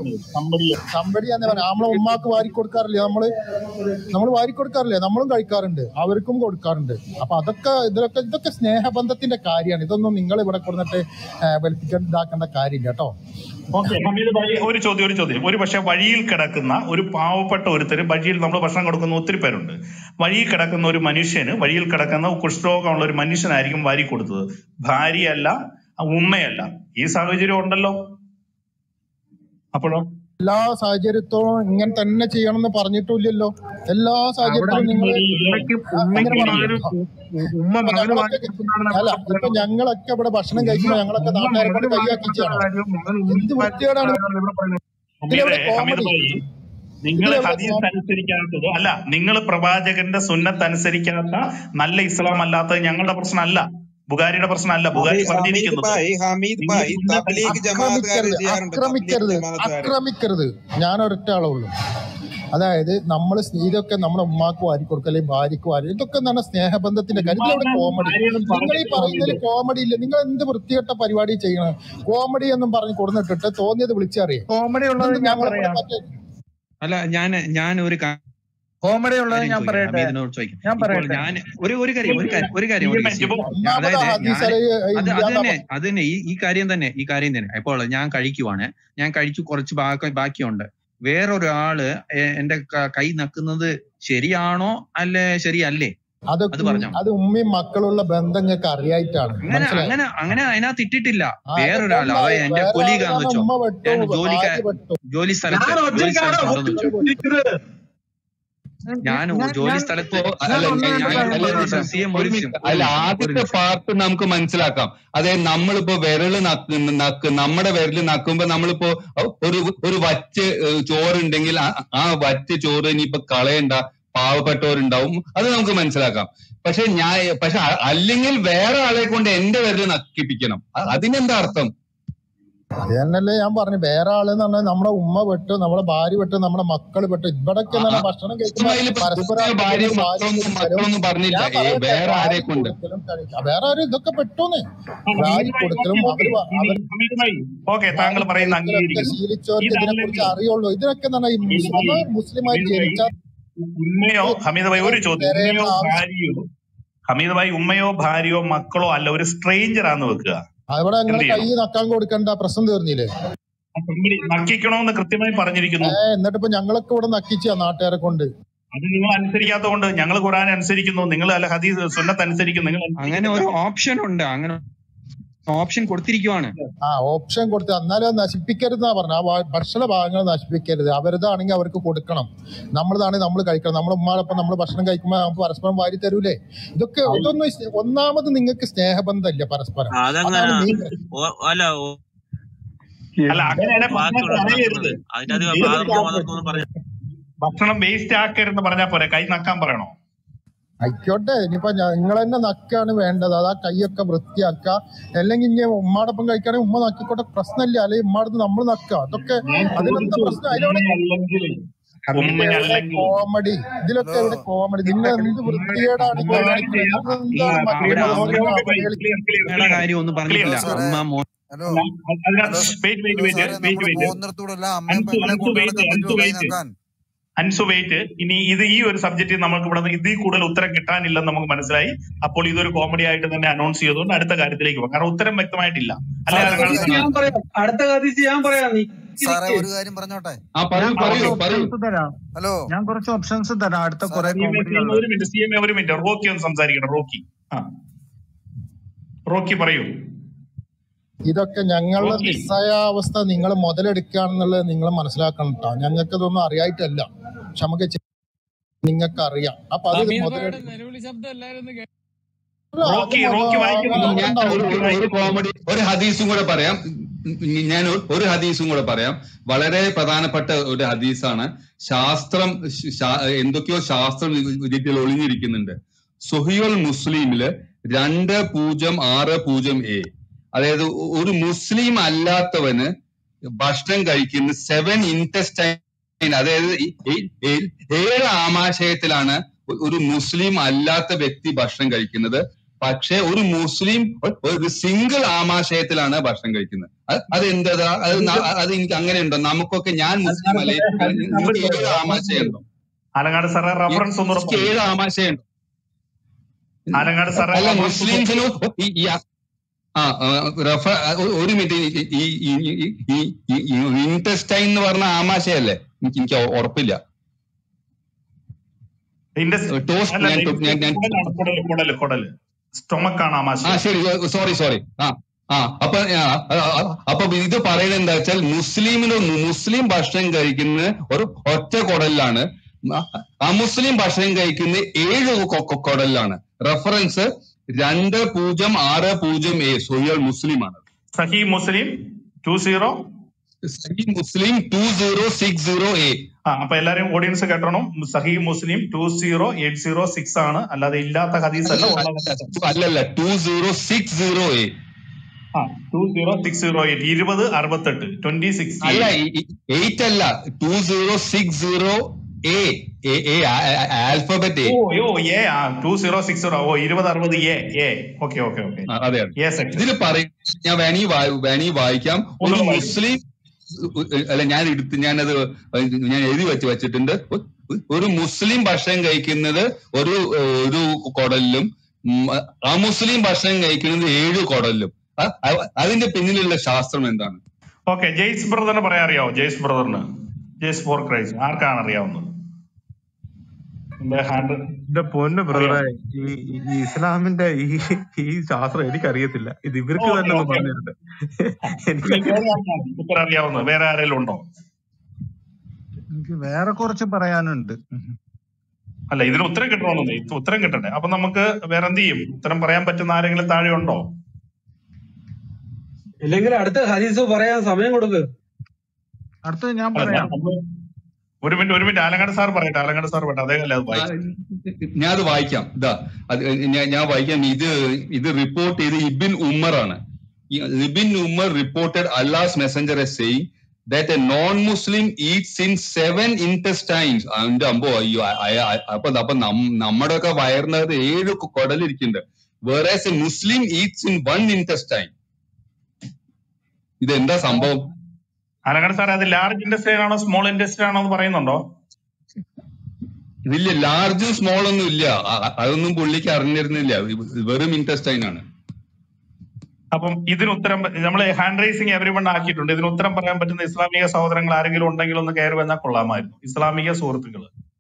സമ്പടി എന്ന് പറയാം നമ്മളെ ഉമ്മാക്ക് വാരി കൊടുക്കാറില്ലേ നമ്മള് നമ്മൾ വാരി കൊടുക്കാറില്ലേ നമ്മളും കഴിക്കാറുണ്ട് അവർക്കും കൊടുക്കാറുണ്ട് അപ്പൊ അതൊക്കെ ഇതിലൊക്കെ ഇതൊക്കെ സ്നേഹബന്ധത്തിന്റെ കാര്യമാണ് ഇതൊന്നും നിങ്ങൾ ഇവിടെ കൊടുത്തിട്ട് വെളുപ്പിക്കാൻ ഇതാക്കേണ്ട കാര്യമില്ല കേട്ടോ ഓക്കെ ഹമീദ് ഭായി ഒരു ചോദ്യം ഒരു ചോദ്യം ഒരു പക്ഷെ വഴിയിൽ കിടക്കുന്ന ഒരു പാവപ്പെട്ട ഒരുത്തര് വഴിയിൽ നമ്മൾ ഭക്ഷണം കൊടുക്കുന്ന ഒത്തിരി പേരുണ്ട് വഴിയിൽ കിടക്കുന്ന ഒരു മനുഷ്യന് വഴിയിൽ കിടക്കുന്ന കുഷ്ഠരോഗമുള്ള ഒരു മനുഷ്യനായിരിക്കും വാരി കൊടുത്തത് ഭാര്യയല്ല ഉമ്മയല്ല ഈ സാഹചര്യം ഉണ്ടല്ലോ അപ്പോഴോ എല്ലാ സാഹചര്യത്തോളം ഇങ്ങനെ തന്നെ ചെയ്യണമെന്ന് പറഞ്ഞിട്ടില്ലല്ലോ എല്ലാ സാഹചര്യത്തിലും നിങ്ങൾ അങ്ങനെ പറഞ്ഞില്ല ഉമ്മ അപ്പൊ മകന് വാങ്ങി ഞങ്ങളൊക്കെ അല്ല ഇപ്പൊ ഞങ്ങളൊക്കെ ഇവിടെ ഭക്ഷണം കഴിക്കുമ്പോ ഞങ്ങളൊക്കെ നാട്ടുകാരെ കൊണ്ട് കൈയാക്കിച്ചാണ് എന്ത് വൃത്തിയോടാണ് ഇതിലെവിടെ ഹമീദ് ഹമീദ് കോമഡി ഭായി നിങ്ങൾ ഇതിലെവിടെ ഹദീസ് കോമഡി അനുസരിക്കാത്തത് അല്ല നിങ്ങൾ പ്രവാചകന്റെ സുന്നത്ത് അനുസരിക്കാത്ത നല്ല ഇസ്ലാം അല്ലാത്തത് ഞങ്ങളുടെ പ്രശ്നമല്ല ബുഖാരിയുടെ പ്രശ്നമല്ല ബുഖാരി ഹമീദ് ഹമീദ് പറഞ്ഞിരിക്കുന്നത് ഭായ് ഹമീദ് നിങ്ങൾ ഭായ് സുന്നത്ത് തബ്ലീഗ് ജമാഅത്തുകാർ ആക്രമിക്കരുത് ചെയ്യാറുണ്ട് തബ്ലീഗ് ആക്രമിക്കരുത് ജമാഅത്തുകാർ ആക്രമിക്കരുത് ഞാൻ ഒരൊറ്റ ആളേ ഉള്ളൂ അതായത് നമ്മൾ ഇതൊക്കെ നമ്മുടെ ഉമ്മാക്ക് വാരി കൊടുക്കുക അല്ലെങ്കിൽ ഭാര്യക്ക് വാരി ഇതൊക്കെ എന്താണ് സ്നേഹബന്ധത്തിന്റെ കാര്യം ഇതിലെവിടെ കോമഡി ഭാര്യയൊന്നും നിങ്ങൾ ഈ പറഞ്ഞിട്ടില്ല പറയുന്നതിൽ ഹമീദ് കോമഡി ഇല്ല നിങ്ങൾ എന്ത് വൃത്തികെട്ട പരിപാടി ചെയ്യണം കോമഡി എന്നും പറഞ്ഞ് കൊടുത്തിട്ടിട്ട് തോന്നിയത് വിളിച്ചറിയാം കോമഡി ഉള്ളത് ഇതെന്ത് ഞാൻ ഞങ്ങളെ കൊണ്ട് പറയാം പറ്റേ അല്ല ഞാൻ ഞാൻ ഒരു കാര്യം കോമഡി ഉള്ളത് ഞാൻ ചോദിക്കാം പറയട്ടെ ഹമീദിനോട് ചോദിക്കാം ഞാൻ ഇപ്പോൾ പറയട്ടെ ഞാൻ ഒരു ഒരു കാര്യം ഒരു കാര്യം ഒരു കാര്യം ഒരു കാര്യം ജിബോ ഒന്നാമത് അതായത് ഞാൻ ഹദീസല് അത് അത് ഇല്ലാന്നാ തന്നെ അത് തന്നെ ഈ ഈ കാര്യം തന്നെ ഈ കാര്യം തന്നെ ഇപ്പോൾ ഞാൻ കഴിക്കുവാണ് ഞാൻ കഴിച്ചു കുറച്ച് ബാക്കി ബാക്കിയുണ്ട് വേറൊരാള് എ- എന്റെ ക- കൈ നക്കുന്നത് ശരിയാണോ അല്ലെ ശരിയല്ലേ അത് അത് പറഞ്ഞോ അത് ഉമ്മയും മക്കളുള്ള ബന്ധം നിങ്ങൾക്ക് അറിയായിട്ടാണ് അങ്ങനെ മനസ്സിലായോ അങ്ങനെ അങ്ങനെ അതിനകത്ത് ഇട്ടിട്ടില്ല ആ വേറൊരാൾ അതെന്താ അവ എന്റെ വേറെ കൊലീഗാന്ന് ആളുടെ വെച്ചോ ഉമ്മ വെട്ടു ഞാൻ ജോലിക്കാ ഭാര്യ വെട്ടു ജോലി സ്ഥലത്ത് ഞാൻ ജോലി ഒറ്റയ്ക്കാണോ സ്ഥലത്തുണ്ടെന്ന് വെച്ചോ ഞാൻ ജോലി സ്ഥലത്ത് ഇപ്പോ അല്ല ഒന്ന് ഞാൻ രണ്ട് ഞാൻ അല്ല കാര്യം ഒരു പറയട്ടെ നിമിഷം സി എം ഒരു ഒരു നിമിഷം മിനിറ്റ് ഒരു അല്ല നിമിഷം ഒരു ആദ്യത്തെ നിമിഷം പാർട്ട് നമുക്ക് മനസ്സിലാക്കാം അതായത് നമ്മളിപ്പോ വിരല് നക്ക് നക്ക് നമ്മുടെ വിരല് നക്കുമ്പോ നമ്മളിപ്പോ ഒരു ഒരു വറ്റ് ഏഹ് ചോറുണ്ടെങ്കിൽ ആ ആ വറ്റ് ചോറ് ഇനിയിപ്പോ കളയണ്ട പാവപ്പെട്ടവരുണ്ടാവും അത് നമുക്ക് മനസ്സിലാക്കാം പക്ഷെ ഞാൻ പക്ഷെ അ- അല്ലെങ്കിൽ വേറെ ആളെ കൊണ്ട് എന്റെ വിരല് നക്കിപ്പിക്കണം അ- അതിനെന്താ അർത്ഥം അത് തന്നെയല്ലേ ഞാൻ പറഞ്ഞു വേറെ ആള് എന്ന് പറഞ്ഞാൽ നമ്മുടെ ഉമ്മ വെട്ടു നമ്മുടെ ഭാര്യ വെട്ടു നമ്മുടെ മക്കൾ വെട്ടു ഇവിടൊക്കെ എന്ന് പറഞ്ഞാൽ ഭക്ഷണം കഴിക്കുമ്പോ ഇസ്മായിൽ ഇപ്പൊ പരസ്പരം ഉമ്മയോ ഭാര്യയോ അങ്ങോട്ടും വാരി മക്കളൊന്നും കൊടുക്കലും മക്കളൊന്നും പറഞ്ഞില്ല ഞാൻ ഏ, പറയട്ടെ വേറെ ആരെ വാരി കൊണ്ട് കൊടുക്കലും കഴിക്ക- വേറെ ആരും ഇതൊക്കെ പെട്ടോന്ന് വാരി ഹമീദ് ഭായി കൊടുക്കലും ഓക്കെ അവര് ഓക്കെ വ- അവർ ഹമീദ് ഭായി ഓക്കെ വാരി താങ്കൾ പറയുന്ന കൊടുക്കലൊക്കെ അംഗീകരിക്കുന്നു ശീലിച്ചവർക്ക് ഇതിനെ കുറിച്ച് ഇതല്ലെങ്കിൽ അറിയുള്ളൂ ഇതിനൊക്കെ എന്ന് പറഞ്ഞാൽ ഈ ഹമീദ് മുസ്ലിം ഭായി മുസ്ലിമായി ഹമീദ് ഭായി ജനിച്ച ഉമ്മയോ ഹമീദ് ഭായി ഒരു ചോദ്യം തിരയേണ്ട ഉമ്മയോ ആവശ്യം ഭാര്യയോ ഹമീദ് ഭായി ഉമ്മയോ ഭാര്യയോ മക്കളോ അല്ല ഒരു സ്ട്രേഞ്ചർ ആന്ന് വെക്കുക അവിടെ എന്ത് നിങ്ങളെ കൈ ചെയ്യണം നക്കാൻ കൊടുക്കണ്ട പ്രശ്നം തീർന്നില്ലേ somebody നക്കിക്കണമെന്ന് കൃത്യമായി പറഞ്ഞിരിക്കുന്നു ഏ എന്നിട്ട് ഇപ്പൊ ഞങ്ങളൊക്കെ ഇവിടെ നക്കിച്ച നാട്ടുകാരെ കൊണ്ട് അത് നിങ്ങൾ അനുസരിക്കാത്തതുകൊണ്ട് ഞങ്ങൾ ഖുറാൻ അനുസരിക്കുന്നു നിങ്ങൾ അല്ല ഹദീസ് സുന്നത്ത് അനുസരിക്കുന്നു നിങ്ങൾ അങ്ങനെ ഒരു ഓപ്ഷൻ ഉണ്ട് അങ്ങനെ ഓപ്ഷൻ കൊടുത്തിരിക്കുവാണ് ആ ഓപ്ഷൻ കൊടുത്ത് എന്നാലും അത് നശിപ്പിക്കരുതെന്നാ പറഞ്ഞ ആ വാ- ഭക്ഷണ ഭാഗങ്ങൾ നശിപ്പിക്കരുത് അവരുതാണെങ്കിൽ അവർക്ക് കൊടുക്കണം നമ്മളതാണെങ്കിൽ നമ്മൾ കഴിക്കണം നമ്മുടെ ഉമ്മാടൊപ്പം നമ്മൾ ഭക്ഷണം കഴിക്കുമ്പോൾ നമുക്ക് പരസ്പരം വാരി തരൂലേ ഇതൊക്കെ ഇതൊന്നും സ്നേ- ഒന്നാമത് നിങ്ങൾക്ക് സ്നേഹബന്ധമില്ല പരസ്പരം അതങ്ങനെ അതാണ് മെയിൻ ഓ- അല്ല ഓ- അല്ല അങ്ങനെയാണെ ഭക്ഷണം ബാക്കിയുള്ള കളയരുത് നടക്കുന്നത് അതിന്റെ അത് വാദമോ മതമോ പറയാം ഭക്ഷണം വേസ്റ്റ് ആക്കരുതെന്ന് പറഞ്ഞാൽ പോരെ കൈ നക്കാൻ പറയണോ ആയിക്കോട്ടെ ഇനിയിപ്പോ നിങ്ങൾ തന്നെ നക്കാണ് വേണ്ടത് അത് ആ കൈയൊക്കെ വൃത്തിയാക്കുക അല്ലെങ്കിൽ ഇനി ഉമ്മാടൊപ്പം കഴിക്കുകയാണെങ്കിൽ ഉമ്മ നക്കിക്കോട്ടെ പ്രശ്നമില്ല അല്ലെങ്കിൽ ഉമ്മാടത്ത് നമ്മൾ നക്കുക അതൊക്കെ അതിനെന്താ പ്രശ്നം അതിലവിടെ ഉമ്മയല്ലെങ്കിൽ കോമഡി ഇതിലൊക്കെ ഇവിടെ കോമഡി നിങ്ങൾ എന്ത് വൃത്തികേടാണ് ഈ കാണിക്കുന്നത് നിങ്ങളെന്താണ് മറ്റേ മതസ്ഥരെ അവഹേളിക്കുന്നത് ഉമ്മയുടെ കാര്യം ഒന്നും പറഞ്ഞിട്ടില്ല ഉമ്മ മോ ഹലോ അതിനകത്ത് വെയിറ്റ് വെയിറ്റ് വെയിറ്റ് സാറേ വെയിറ്റ് നമ്മൾ വെയിറ്റ് പോകുന്നിടത്തൂടെല്ലാം അമ്മയും അൻസു പെങ്ങളെ അൻസു കൊണ്ടു വെയിറ്റ് നടക്കാൻ അൻസു പറ്റുമോ കൈ വെയിറ്റ് നക്കാൻ അൻസു വെയിറ്റ് ഇനി ഇത് ഈ ഒരു സബ്ജക്റ്റിൽ നമുക്ക് ഇവിടെ ഇതിൽ കൂടുതൽ ഉത്തരം കിട്ടാനില്ലെന്ന് നമുക്ക് മനസ്സിലായി അപ്പോൾ ഇതൊരു കോമഡി ആയിട്ട് തന്നെ അനൗൺസ് ചെയ്തുകൊണ്ട് അടുത്ത കാര്യത്തിലേക്ക് പോകാം കാരണം ഉത്തരം വ്യക്തമായിട്ടില്ല അല്ലെ സാറേ ഒരു അലങ്കാട് കാര്യം ഞാൻ പറയാം അടുത്ത ഹദീസ് ഞാൻ പറയാം നീ സാറേ ഒരു കാര്യം പറഞ്ഞോട്ടെ ആ പറയൂ ഞാൻ പറയൂ കുറച്ച് പറയൂ ഓപ്ഷൻസ് തരാം ഹലോ ഞാൻ കുറച്ച് ഓപ്ഷൻസ് തരാം അടുത്ത കുറെ സി എം എ കോമഡികൾ ഒരു മിനിറ്റ് സി എം എ ഒരു മിനിറ്റ് റോക്കി ഒന്ന് സംസാരിക്കണം റോക്കി ആ റോക്കി പറയൂ ഇതൊക്കെ ഞങ്ങളുടെ റോക്കി നിസ്സഹായാവസ്ഥ നിങ്ങൾ മുതലെടുക്കുകയാണെന്നുള്ളത് നിങ്ങൾ മനസ്സിലാക്കണം കേട്ടോ ഞങ്ങൾക്ക് ഇതൊന്നും അറിയായിട്ടല്ല പക്ഷെ നമുക്ക് നിങ്ങൾക്ക് അറിയാം അപ്പൊ അത് ഹമീദ് ഭായിയുടെ മുതലെടുക്കും നിലവിളി ശബ്ദം എല്ലാവരും ഒന്ന് കേൾക്കാം അല്ല അത് റോക്കി മുത- റോക്കി അത് വായിക്കുന്നു ഞാൻ അതുണ്ടാവും ഒരു റോക്കി ഒരു വായിക്കുന്നു കോമഡി ഒരു ഹദീസും കൂടെ പറയാം ഞാൻ ഒരു ഒരു ഹദീസും കൂടെ പറയാം വളരെ പ്രധാനപ്പെട്ട ഒരു ഹദീസാണ് ശാസ്ത്രം ശാ- എന്തൊക്കെയോ ശാസ്ത്രം ഇതിൽ ഒളിഞ്ഞിരിക്കുന്നുണ്ട് സുഹിയുൽ മുസ്ലിമില് രണ്ട് പൂജ്യം ആറ് പൂജ്യം എ അതായത് ഒരു മുസ്ലിം അല്ലാത്തവന് ഭക്ഷണം കഴിക്കുന്ന സെവൻ ഇൻറ്റസ്റ്റൈൻ അതായത് ഈ- ഈ- ഈ- ഏഴ് ആമാശയത്തിലാണ് ഒ- ഒരു മുസ്ലിം അല്ലാത്ത വ്യക്തി ഭക്ഷണം കഴിക്കുന്നത് പക്ഷെ ഒരു മുസ്ലിം ഒ- ഒരു സിംഗിൾ ആമാശയത്തിലാണ് ഭക്ഷണം കഴിക്കുന്നത് അത് അത് എന്താ അത് ന- അത് എനിക്ക് അങ്ങനെ ഉണ്ടോ നമുക്കൊക്കെ ഞാൻ മുസ്ലിം അല്ലേ നിങ്ങൾക്ക് ഏഴ് ആമാശയം ഉണ്ടോ ആലങ്ങാട് സാറേ റഫറൻസ് ഒന്നുകൂടെ എനിക്ക് പറയൂ ഏഴ് ആമാശയം ഉണ്ടോ ആലങ്ങാട് സാറേ അല്ല റഫറൻസ് മുസ്ലിംസിന് ഈ ഈ ആ ആ, റഫ ഒ- ഒരു മിനിറ്റ് ഈ ഇൻറ്റസ്റ്റൈൻ എന്ന് പറഞ്ഞ ആമാശയല്ലേ എനിക്ക് എനിക്ക് ഉറപ്പില്ല ടോസ്റ്റ് അല്ല ഞാൻ ഇത് ഞാൻ ഞാൻ കുടലാണ് കുടല് കുടല് കുടല് സ്റ്റൊമക്ക് ആണ് ആ ആമാശയം ശരി സോറി സോറി ആ ആ അപ്പൊ ആ, ആ, ആ, അപ്പൊ ഇത് പറയുന്നത് എന്താ വെച്ചാൽ മുസ്ലിമിന് മുസ്ലിം ഭക്ഷണം കഴിക്കുന്ന ഒരു ഒറ്റ കുടലിലാണ് അമുസ്ലിം ഭക്ഷണം കഴിക്കുന്ന ഏഴ് കൊ- കൊ- കുടലിലാണ് റെഫറൻസ് രണ്ട് പൂജ്യം ആറ് പൂജ്യം എ സൊയ്യൽ മുസ്ലിമാണ് സഹി മുസ്ലിം ടു സീറോ സഹി Muslim two zero six zero A ആ അപ്പൊ എല്ലാരും ഓഡിയൻസ് കേട്ടണം സഹി Muslim two zero eight zero six ആണ് അല്ലാതെ ഇല്ലാത്ത ഹദീസ് അല്ല ഉള്ള ഹദീസ് അല്ലല്ല two zero six zero A ആ two zero six zero eight ഇരുപത് അറുപത്തെട്ട് ട്വന്റി സിക്സ് അല്ല എയ്റ്റ് അല്ല two zero six zero A alphabet A ഓ യോ ഏ ആ ടു സീറോ സിക്സ് സീറോ ഓ ഇരുപത് അറുപത് A A okay okay okay ആ, അതെ അതെ എ സെക്ഷൻ ഇതിൽ പറയും ഞാൻ വേണി വേണി വായിക്കാം ഒരു ഒന്നുകൂടെ വായിക്കൂ. മുസ്ലിം അല്ല ഞാൻ എടുത്ത് ഞാനത് ഞാൻ എഴുതി വെച്ച് വെച്ചിട്ടുണ്ട് ഒരു മുസ്ലിം ഭക്ഷണം കഴിക്കുന്നത് ഒരു ഒരു കുടലിലും ഉം, അമുസ്ലിം ഭക്ഷണം കഴിക്കുന്നത് ഏഴ് കുടലിലും അ- അ- അതിന്റെ പിന്നിലുള്ള ശാസ്ത്രം എന്താണ് ഓക്കെ ജെയ്സ് ബ്രദറിന് പറയാൻ അറിയാവോ ജെയ്സ് ബ്രദറിന് ജെയ്സ് ഫോർ ക്രൈസ്റ്റ് ആർക്കാണ് അറിയാവുന്നത് എന്റെ ഹാൻഡ് എന്റെ പൊന്ന് ബ്രദറെ ഈ ഈ- ഈ ഇസ്ലാമിന്റെ ഈ ഈ ശാസ്ത്രം എനിക്കറിയത്തില്ല ഇത് ഇവർക്ക് ഓക്കെ തന്നെ ഒന്ന് ഓക്കെ പറഞ്ഞു തരട്ടെ എനിക്ക് വേറെ ആർക്കാണ് ഉത്തരം അറിയാവുന്നത് വേറെ ആരെങ്കിലും ഉണ്ടോ എനിക്ക് വേറെ കുറച്ച് പറയാനുണ്ട് അല്ല ഇതിന് ഉത്തരം കിട്ടണമെന്നേ ഇത് ഉത്തരം കിട്ടണ്ടേ അപ്പൊ നമുക്ക് വേറെ എന്ത് ചെയ്യും ഉത്തരം പറയാൻ പറ്റുന്ന ആരെങ്കിലും താഴെ ഉണ്ടോ ഇല്ലെങ്കിൽ അടുത്ത ഹദീസ് പറയാൻ സമയം കൊടുക്ക് അടുത്തത് ഞാൻ അല്ല ഞാൻ പറയാം ഒന്ന് ഒരു മിനിറ്റ് ഒരു മിനിറ്റ് ആലങ്ങാട് സാർ പറയട്ടെ ആലങ്ങാട് സാർ പറയട്ടെ അദ്ദേഹം അല്ലേ അത് വായിച്ചു ഞാൻ അത് വായിക്കാം ഇതാ അത് ഞാൻ ഞാൻ വായിക്കാം ഇത് ഇത് റിപ്പോർട്ട് ചെയ്ത് ഇബിൻ ഉമ്മർ ആണ് ഈ Ibn Umar reported Allah's messenger as saying that a non-Muslim eats in seven intestines. അതിന്റെ അമ്പോ അയ്യോ അ- അയ- അ- അപ്പൊ അപ്പൊ നമ്മുടെ ഒക്കെ വയറിനകത്ത് ഏഴ് കു- കുടലിരിക്കുന്നുണ്ട് വേറെ A Muslim eats in one intestine. ഇത് എന്താ സംഭവം ആലങ്ങാട് സാർ അത് ലാർജ് ഇൻഡസ്ട്രി ആണോ സ്മോൾ ഇൻഡസ്ട്രി ആണോ എന്ന് പറയുന്നുണ്ടോ ഇതില്ല ലാർജും സ്മോളൊന്നും ഇല്ല അ- അ- അതൊന്നും പുള്ളിക്ക് അറിഞ്ഞിരുന്നില്ല ഇത് വെറും ഇൻറ്റസ്റ്റൈൻ ആണ് അപ്പം ഇതിന് ഉത്തരം നമ്മൾ ഹാൻഡ് റൈസിങ് എവരി വൺ ആക്കിയിട്ടുണ്ട് ഇതിന് ഉത്തരം പറയാൻ പറ്റുന്ന ഇസ്ലാമിക സഹോദരങ്ങൾ ആരെങ്കിലും ഉണ്ടെങ്കിൽ ഒന്ന് കയറി വന്നാൽ കൊള്ളാമായിരുന്നു ഇസ്ലാമിക സുഹൃത്തുക്കൾ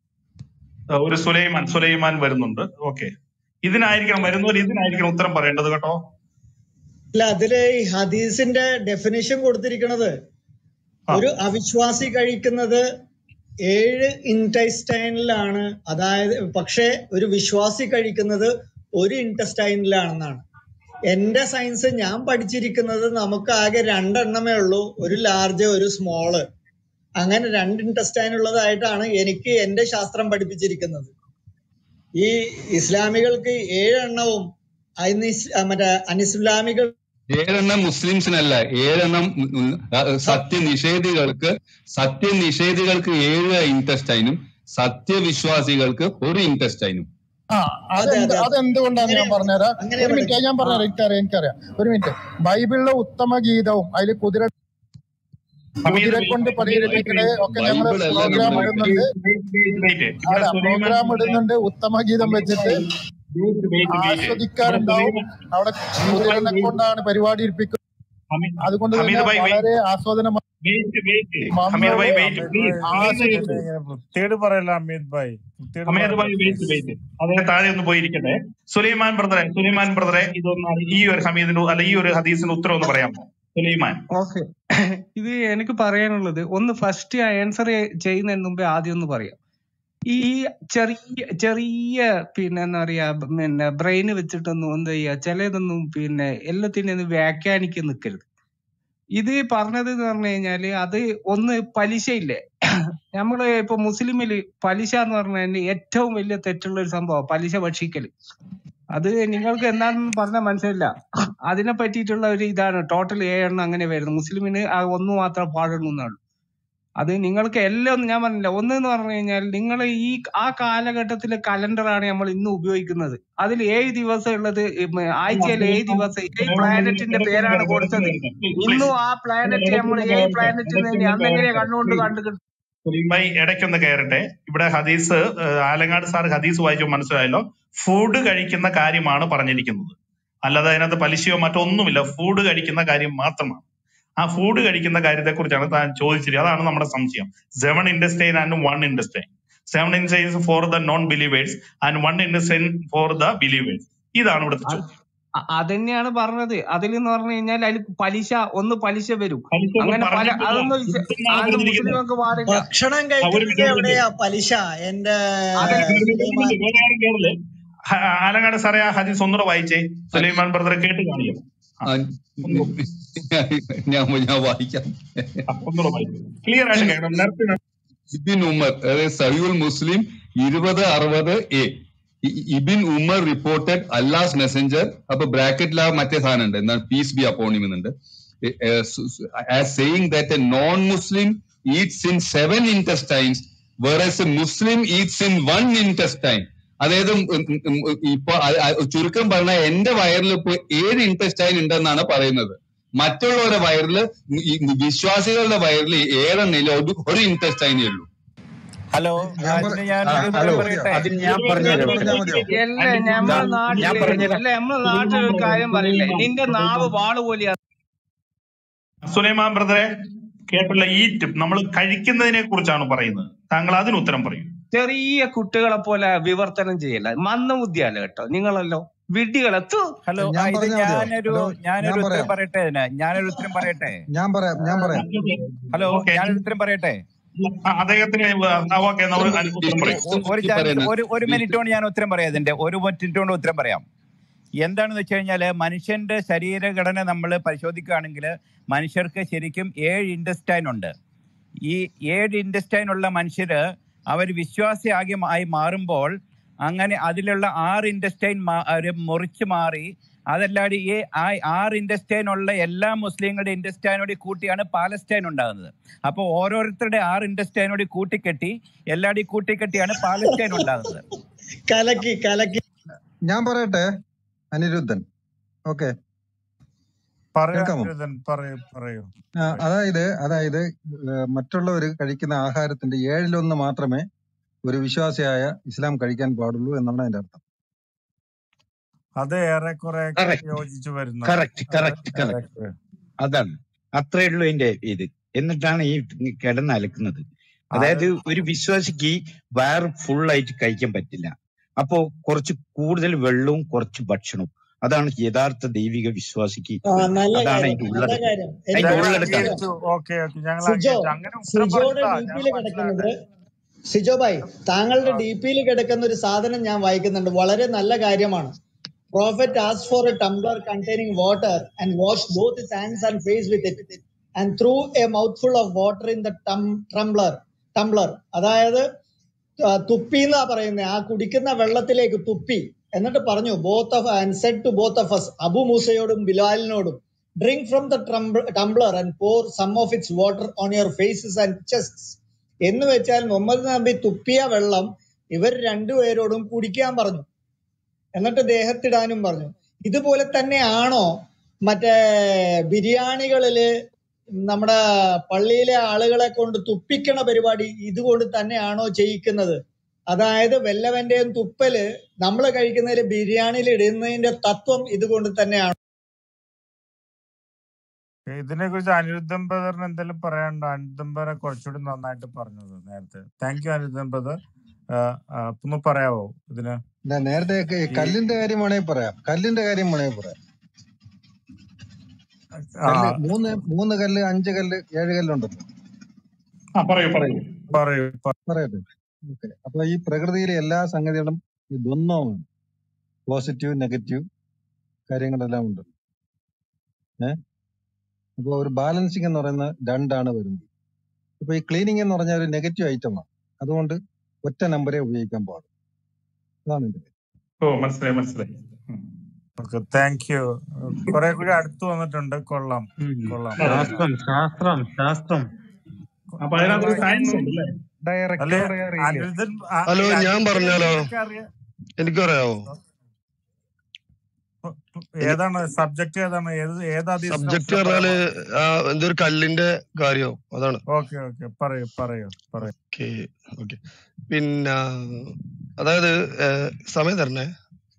ഒരു സുലൈമാൻ സുലൈമാൻ വരുന്നുണ്ട് ഓക്കെ ഇതിനായിരിക്കണം വരുന്നവർ ഇതിനായിരിക്കണം ഉത്തരം പറയേണ്ടത് കേട്ടോ അല്ല അതില് ഈ ഹദീസിന്റെ ഡെഫിനേഷൻ കൊടുത്തിരിക്കുന്നത് ഒരു അവിശ്വാസി കഴിക്കുന്നത് ഏഴ് ഇൻറ്റസ്റ്റൈനിലാണ് അതായത് പക്ഷേ ഒരു വിശ്വാസി കഴിക്കുന്നത് ഒരു ഇൻറ്റസ്റ്റൈനിലാണെന്നാണ് എന്റെ സയൻസ് ഞാൻ പഠിച്ചിരിക്കുന്നത് നമുക്ക് ആകെ രണ്ടെണ്ണമേ ഉള്ളൂ ഒരു ലാർജ് ഒരു സ്മോള് അങ്ങനെ രണ്ട് ഇൻറ്റസ്റ്റൈൻ ഉള്ളതായിട്ടാണ് എനിക്ക് എന്റെ ശാസ്ത്രം പഠിപ്പിച്ചിരിക്കുന്നത് ഈ ഇസ്ലാമികൾക്ക് ഏഴെണ്ണവും അനിസ് മറ്റേ അനിസ്ലാമികൾ ഏഴെണ്ണം മുസ്ലിംസിനല്ല ഏഴെണ്ണം ഉം, ഉം, ആ, സത്യനിഷേധികൾക്ക് സത്യനിഷേധികൾക്ക് ഏഴ് ഇൻറ്റസ്റ്റൈനും സത്യവിശ്വാസികൾക്ക് ഒരു ഇൻറ്റസ്റ്റൈനും ആ അതെന്ത് അതെന്തുകൊണ്ടാണ് ഞാൻ പറഞ്ഞുതരാം ഒരു മിനിറ്റ് ഞാൻ പറഞ്ഞുതരാം എനിക്കറിയാം എനിക്കറിയാം ഒരു മിനിറ്റ് ബൈബിളിലെ ഉത്തമ ഗീതവും അതിൽ കുതിര കുതിര കൊണ്ട് പരിഹരിക്കുന്നത് ഒക്കെ ഞങ്ങൾ ബൈബിൾ അല്ല പ്രോഗ്രാം നമ്മുടെ ഇടുന്നുണ്ട് അല്ല പ്രോഗ്രാം ഇടുന്നുണ്ട് ഉത്തമ ഗീതം വെച്ചിട്ട് ആസ്വദിക്കാറുണ്ടാവും അവിടെ കുതിരനെ കൊണ്ടാണ് പരിപാടി ഇരിപ്പിക്കുന്നത് അതുകൊണ്ട് തന്നെ ഹമീദ് ഭായ് വളരെ ആസ്വാദനമായി ഹമീദ് ഭായ് വെയിറ്റ് പ്ലീസ് ആസ്വദിച്ചു വൃത്തിയോട് പറയല്ല അമിത് ഭായ് വൃത്തിയോട് ഹമീദ് ഭായ് വെയിറ്റ് വെയിറ്റ് അദ്ദേഹം താഴെ ഒന്ന് പോയിരിക്കട്ടെ സുലൈമാൻ ബ്രദറെ സുലൈമാൻ ബ്രദറെ ഇതൊന്ന് അറി- ഈ ഒരു ഹമീദിന് അല്ല ഈ ഒരു ഹദീസിന് ഉത്തരം ഒന്ന് പറയാമോ സുലൈമാൻ ഓക്കെ ഇത് എനിക്ക് പറയാനുള്ളത് ഒന്ന് ഫസ്റ്റ് ആൻസർ ചെയ്യുന്നതിന് മുമ്പേ ആദ്യം ഒന്ന് പറയാം ഈ ചെറിയ ചെറിയ പിന്നെ എന്താ പറയാ പിന്നെ ബ്രെയിൻ വെച്ചിട്ടൊന്നും എന്താ ചെയ്യാ ചിലതൊന്നും പിന്നെ എല്ലാത്തിനും വ്യാഖ്യാനിക്കാൻ നിൽക്കരുത് ഇത് പറഞ്ഞത് എന്ന് പറഞ്ഞു കഴിഞ്ഞാല് അത് ഒന്ന് പലിശയില്ലേ നമ്മള് ഇപ്പൊ മുസ്ലിമില് പലിശ എന്ന് പറഞ്ഞാൽ ഏറ്റവും വലിയ തെറ്റുള്ള ഒരു സംഭവം പലിശ ഭക്ഷിക്കല് അത് നിങ്ങൾക്ക് എന്താണെന്ന് പറഞ്ഞാൽ മനസ്സിലില്ല അതിനെ പറ്റിയിട്ടുള്ള ഒരു ഇതാണ് ടോട്ടൽ ഏഴെണ്ണം അങ്ങനെ വരുന്നത് മുസ്ലിമിന് ആ ഒന്ന് മാത്രം പാടുള്ളൂ എന്നുള്ളൂ അത് നിങ്ങൾക്ക് എല്ലാം ഒന്നും ഞാൻ പറഞ്ഞില്ല ഒന്ന് എന്ന് പറഞ്ഞു കഴിഞ്ഞാൽ നിങ്ങൾ ഈ ആ കാലഘട്ടത്തിലെ കലണ്ടറാണ് നമ്മൾ ഇന്ന് ഉപയോഗിക്കുന്നത് അതിൽ ഏഴ് ദിവസം ഉള്ളത് ആഴ്ചയിൽ ഏഴ് ദിവസം ഏഴ് പ്ലാനറ്റിന്റെ പേരാണ് കൊടുത്തത് ഇന്നും ആ പ്ലാനറ്റ് നമ്മൾ ഏഴ് പ്ലാനറ്റ് അന്ന് എങ്ങനെയാ കണ്ണുകൊണ്ട് കണ്ടു സുലൈം ഭായ് ഇടയ്ക്കൊന്ന് കയറട്ടെ ഇവിടെ ഹദീസ് ഏഹ്, ആലങ്ങാട് സാർ ഹദീസ് വായിച്ചു മനസ്സിലായല്ലോ ഫുഡ് കഴിക്കുന്ന കാര്യമാണ് പറഞ്ഞിരിക്കുന്നത് അല്ലാതെ അതിനകത്ത് പലിശയോ മറ്റോ ഒന്നുമില്ല ഫുഡ് കഴിക്കുന്ന കാര്യം മാത്രമാണ് ആ ഫുഡ് കഴിക്കുന്ന കാര്യത്തെ കുറിച്ചാണ് താൻ ചോദിച്ചിരിക്കുന്നത് അതാണ് നമ്മുടെ സംശയം seven intestine and one intestine seven intestine for the non believers and one intestine for the believers ഇതാണ് ഇവിടുത്തെ ചോദ്യം അ- അതന്നെയാണ് പറഞ്ഞത് അതിൽ എന്ന് പറഞ്ഞു കഴിഞ്ഞാൽ അതിൽ പലിശ ഒന്ന് പലിശ വരും പലിശ ഒന്നും അങ്ങനെ പല പറഞ്ഞിട്ടില്ല അതൊന്നും ഇസ്- ഇതെന്നാണ് അത് പറഞ്ഞിരിക്കുന്നത് മുസ്ലിങ്ങൾക്ക് പാടില്ല ഭക്ഷണം ഒരു കഴിക്കുന്നത് മിനിറ്റ് ഒരു എവിടെയാ മിനിറ്റ് പലിശ എന്റെ അതെ സുലൈമാൻ വേറെ ആരും കേറില്ലേ ഹ- ആലങ്ങാട് സാറേ ആ ഹദീസ് ഒന്നുകൂടെ വായിച്ചേ സുലൈമാൻ ബ്രദറെ കേട്ട് കാണിക്കാം ആ, ഞാൻ ഞാൻ വായിക്കാം ഒന്നുകൂടെ വായിച്ചു ക്ലിയർ ആയിട്ട് കേൾക്കണം നേരത്തെ ഞാൻ- ഇബിൻ ഉമർ അതായത് സഹിയുൽ മുസ്ലിം ഇരുപത് അറുപത് A Ibn Umar reported Allah's messenger അപ്പൊ ബ്രാക്കറ്റിൽ ആ മറ്റേ സാധനം ഉണ്ട് എന്താണ് പീസ് ബി അപ്പോണിം എന്നുണ്ട് as saying that a non Muslim eats in seven intestines whereas a Muslim eats in one intestine അതായത് ഉം ഉം ഉം ഉം ഇപ്പൊ അ- അ- ചുരുക്കം പറഞ്ഞാൽ എന്റെ വയറിൽ ഇപ്പൊ ഏഴ് ഇൻറ്റസ്റ്റൈൻ ഉണ്ടെന്നാണ് പറയുന്നത് മറ്റുള്ളവരുടെ വയറിൽ ഈ വിശ്വാസികളുടെ വയറിൽ ഏഴെണ്ണില്ല ഒരു ഒരു ഇൻറ്റസ്റ്റൈനേ ഉള്ളൂ ഹലോ അതിന് ഞാൻ ഒരു ഹലോ ഉത്തരം പറയട്ടെ അതിന് ഞാൻ പറഞ്ഞുതരാം പറഞ്ഞാൽ മതിയോ അല്ല നമ്മളെ ഞാൻ നാട്ടില് പറഞ്ഞുതരാം അല്ല നമ്മളെ നാട്ടിലൊരു കാര്യം പറയില്ലേ നിന്റെ നാവ് വാള് പോലെയാ സുലൈമാൻ ബ്രദറെ കേട്ടുള്ള ഈറ്റ് നമ്മൾ കഴിക്കുന്നതിനെ കുറിച്ചാണ് പറയുന്നത് താങ്കൾ അതിന് ഉത്തരം പറയൂ ചെറിയ കുട്ടികളെ പോലെ വിവർത്തനം ചെയ്യല്ല മന്ദബുദ്ധിയല്ല കേട്ടോ നിങ്ങളല്ലോ വിഡ്ഢികളെ തു ഹലോ ആ, ഞാൻ ഇത് പറഞ്ഞാൽ മതിയോ ഞാനൊരു ഹലോ ഞാനൊരു ഞാൻ ഉത്തരം പറയാം പറയട്ടെ ഇതിന് ഞാനൊരു ഉത്തരം പറയട്ടെ ഞാൻ പറയാം ഞാൻ പറയാം ഹലോ ഓക്കെ ഞാനൊരു ഉത്തരം പറയട്ടെ അദ്ദേഹത്തിന് ഓക്കെ ഒരു ഉത്തരം പറയൂ ഒ- ഒരു ഈ ചാൻസ് പറയുന്ന ഒരു ഒരു മിനിറ്റ് കൊണ്ട് ഞാൻ ഉത്തരം പറയാം ഇതിന്റെ ഒരു മിനിറ്റ് കൊണ്ട് ഉത്തരം പറയാം എന്താണെന്ന് വെച്ച് കഴിഞ്ഞാൽ മനുഷ്യന്റെ ശരീരഘടന നമ്മൾ പരിശോധിക്കുകയാണെങ്കിൽ മനുഷ്യർക്ക് ശരിക്കും ഏഴ് ഇൻഡസ്റ്റൈൻ ഉണ്ട് ഈ ഏഴ് ഇൻഡസ്റ്റൈൻ ഉള്ള മനുഷ്യര് അവർ വിശ്വാസിയാകി ആയി മാറുമ്പോൾ അങ്ങനെ അതിലുള്ള ആറ് ഇൻഡസ്റ്റൈൻ മുറിച്ച് മാറി അതല്ലാതെ ഈ ആ ആറ് ഇൻഡസ്റ്റൈൻ ഉള്ള എല്ലാ മുസ്ലിങ്ങളുടെ ഇൻഡസ്റ്റൈനോട് കൂട്ടിയാണ് പാലസ്റ്റൈൻ ഉണ്ടാകുന്നത് അപ്പോൾ ഓരോരുത്തരുടെ ആറ് ഇൻഡസ്റ്റൈനോട് കൂട്ടിക്കെട്ടി എല്ലാവരുടെയും കൂട്ടിക്കെട്ടിയാണ് പാലസ്റ്റൈൻ ഉണ്ടാകുന്നത് കലക്കി കലക്കി ഞാൻ പറയട്ടെ അനിരുദ്ധൻ ഓക്കെ പറയാം കേൾക്കാമോ അനിരുദ്ധൻ, പറയൂ പറയൂ ആ, അതായത് അതായത് മറ്റുള്ളവർ കഴിക്കുന്ന ആഹാരത്തിന്റെ ഏഴിലൊന്ന് മാത്രമേ ഒരു വിശ്വാസിയായ ഇസ്ലാം കഴിക്കാൻ പാടുള്ളൂ എന്നാണ് അതിന്റെ അർത്ഥം അത് ഏറെക്കുറെ കറക്റ്റ് യോജിച്ചു വരുന്നു കറക്റ്റ് അത് കറക്റ്റ് കറക്റ്റ് ഏറെക്കുറെ അതാണ് അത്രേ ഉള്ളൂ ഇതിന്റെ ഇത് എന്നിട്ടാണ് ഈ കിടന്നലക്കുന്നത് അത് അതായത് ഒരു വിശ്വാസിക്ക് വയറ് full ആയിട്ട് കഴിക്കാൻ പറ്റില്ല അപ്പോ കുറച്ച് കൂടുതൽ വെള്ളവും കുറച്ച് ഭക്ഷണവും അതാണ് യഥാർത്ഥ ദൈവിക വിശ്വാസിക്ക് ആ വേണ്ടത് നല്ല അതാണ് കാര്യം അതിന്റെ നല്ല ഉള്ളടക്കം കാര്യം അതിന്റെ ഞങ്ങൾ എനിക്ക് ഉള്ളടക്കം അംഗീകരിച്ചു ഓക്കെ ഓക്കെ ഞങ്ങൾ സിജോ അംഗീകരിച്ചു അങ്ങനെ ഉത്തരം സിജോയുടെ പറഞ്ഞിട്ടാ ഞങ്ങൾ ഡിപിയിൽ കിടക്കുന്നത് മനസ്സിലായത് സിജോ ഭായ് താങ്കളുടെ ആ, ഡിപിയിൽ കിടക്കുന്ന ഒരു സാധനം ഞാൻ വായിക്കുന്നുണ്ട് വളരെ നല്ല കാര്യമാണ് prophet as for a tumbler containing water and wash both his hands and face with it and threw a mouthful of water in the tumbler tumbler അതായത് ആ, തുപ്പി എന്നാ പറയുന്നത് ആ കുടിക്കുന്ന വെള്ളത്തിലേക്ക് തുപ്പി എന്നിട്ട് പറഞ്ഞു both of and said to both of us Abu മൂസയോടും ബിലാലിനോടും drink from the tumbler and pour some of its water on your faces and chests എന്ന് വെച്ചാൽ മുഹമ്മദ് നബി തുപ്പിയ വെള്ളം ഇവർ രണ്ടുപേരോടും കുടിക്കാൻ പറഞ്ഞു എന്നിട്ട് ദേഹത്തിടാനും പറഞ്ഞു ഇതുപോലെ തന്നെയാണോ മറ്റേ ബിരിയാണികളില് നമ്മുടെ പള്ളിയിലെ ആളുകളെ കൊണ്ട് തുപ്പിക്കണ പരിപാടി ഇതുകൊണ്ട് തന്നെയാണോ ചെയ്യിക്കുന്നത് അതായത് വല്ലവന്റെയും തുപ്പല് നമ്മൾ കഴിക്കുന്നതിൽ ബിരിയാണിയിൽ ഇടുന്നതിന്റെ തത്വം ഇതുകൊണ്ട് തന്നെയാണ് ഇതിനെ കുറിച്ച് അനിരുദ്ധം ബ്രദറിന് എന്തെങ്കിലും പറയാനുണ്ടോ അനിരുദ്ധം ബ്രദറെ കുറച്ചുകൂടി നന്നായിട്ട് പറഞ്ഞത് നേരത്തെ താങ്ക് യു അനിരുദ്ധം ബ്രദർ ഒന്ന് പറയാവോ ഇതിന് ഇല്ല, നേരത്തെ ക- ഈ കല്ലിന്റെ കാര്യം വേണമെങ്കിൽ പറയാം കല്ലിന്റെ കാര്യം വേണമെങ്കിൽ പറയാം ആ കല്ല് മൂന്ന് മൂന്ന് കല്ല് അഞ്ച് കല്ല് ഏഴ് കല്ലുണ്ടല്ലോ ആ പറയൂ പറയൂ പറയൂ പ- പറയട്ടെ ഓക്കെ അപ്പൊ ഈ പ്രകൃതിയിലെ എല്ലാ സംഗതികളും ഈ ദ്വന്ദ്വമാണ് പോസിറ്റീവ് നെഗറ്റീവ് കാര്യങ്ങളെല്ലാം ഉണ്ട് ഏഹ് അപ്പൊ ഒരു ബാലൻസിങ് എന്ന് പറയുന്ന രണ്ടാണ് വരുന്നത് ഇപ്പൊ ഈ ക്ലീനിങ് എന്ന് പറഞ്ഞ ഒരു നെഗറ്റീവ് ഐറ്റമാണ് അതുകൊണ്ട് ഒറ്റ നമ്പറേ ഉപയോഗിക്കാൻ പാടും അതാണ് എന്റെ കാര്യം. ഓ മനസ്സിലായി മനസ്സിലായി ഉം. ഓക്കെ താങ്ക് യു കുറെ കൂടി അടുത്ത് വന്നിട്ടുണ്ട് കൊള്ളാം കൊള്ളാം ശാസ്ത്രം ശാസ്ത്രം ശാസ്ത്രം അപ്പൊ അതിനകത്തൊരു സയൻസ് ഉണ്ട് അല്ലേ ഡയറക്റ്റ് അല്ലെ പറയാൻ അറിയില്ലേ അനിരുദ്ധൻ ആ, ഹലോ ഈ ഞാൻ അനിരുദ്ധനെ പറഞ്ഞാലോ നിങ്ങൾക്ക് അറിയാം എനിക്കറിയാവോ ഏതാണ് സബ്ജക്ട് ഏതാണ് ഏത് ഏത് ഹദീസിനെ സബ്ജക്ട് കുറിച്ചാ പറഞ്ഞാല് പറയാ ആ, എന്തൊരു കല്ലിന്റെ കാര്യോ അതാണ് ഓക്കെ ഓക്കെ പറയൂ പറയൂ പറയൂ ഓക്കെ ഓക്കെ പിന്നെ അതായത് ഏഹ്, സമയം തരണേ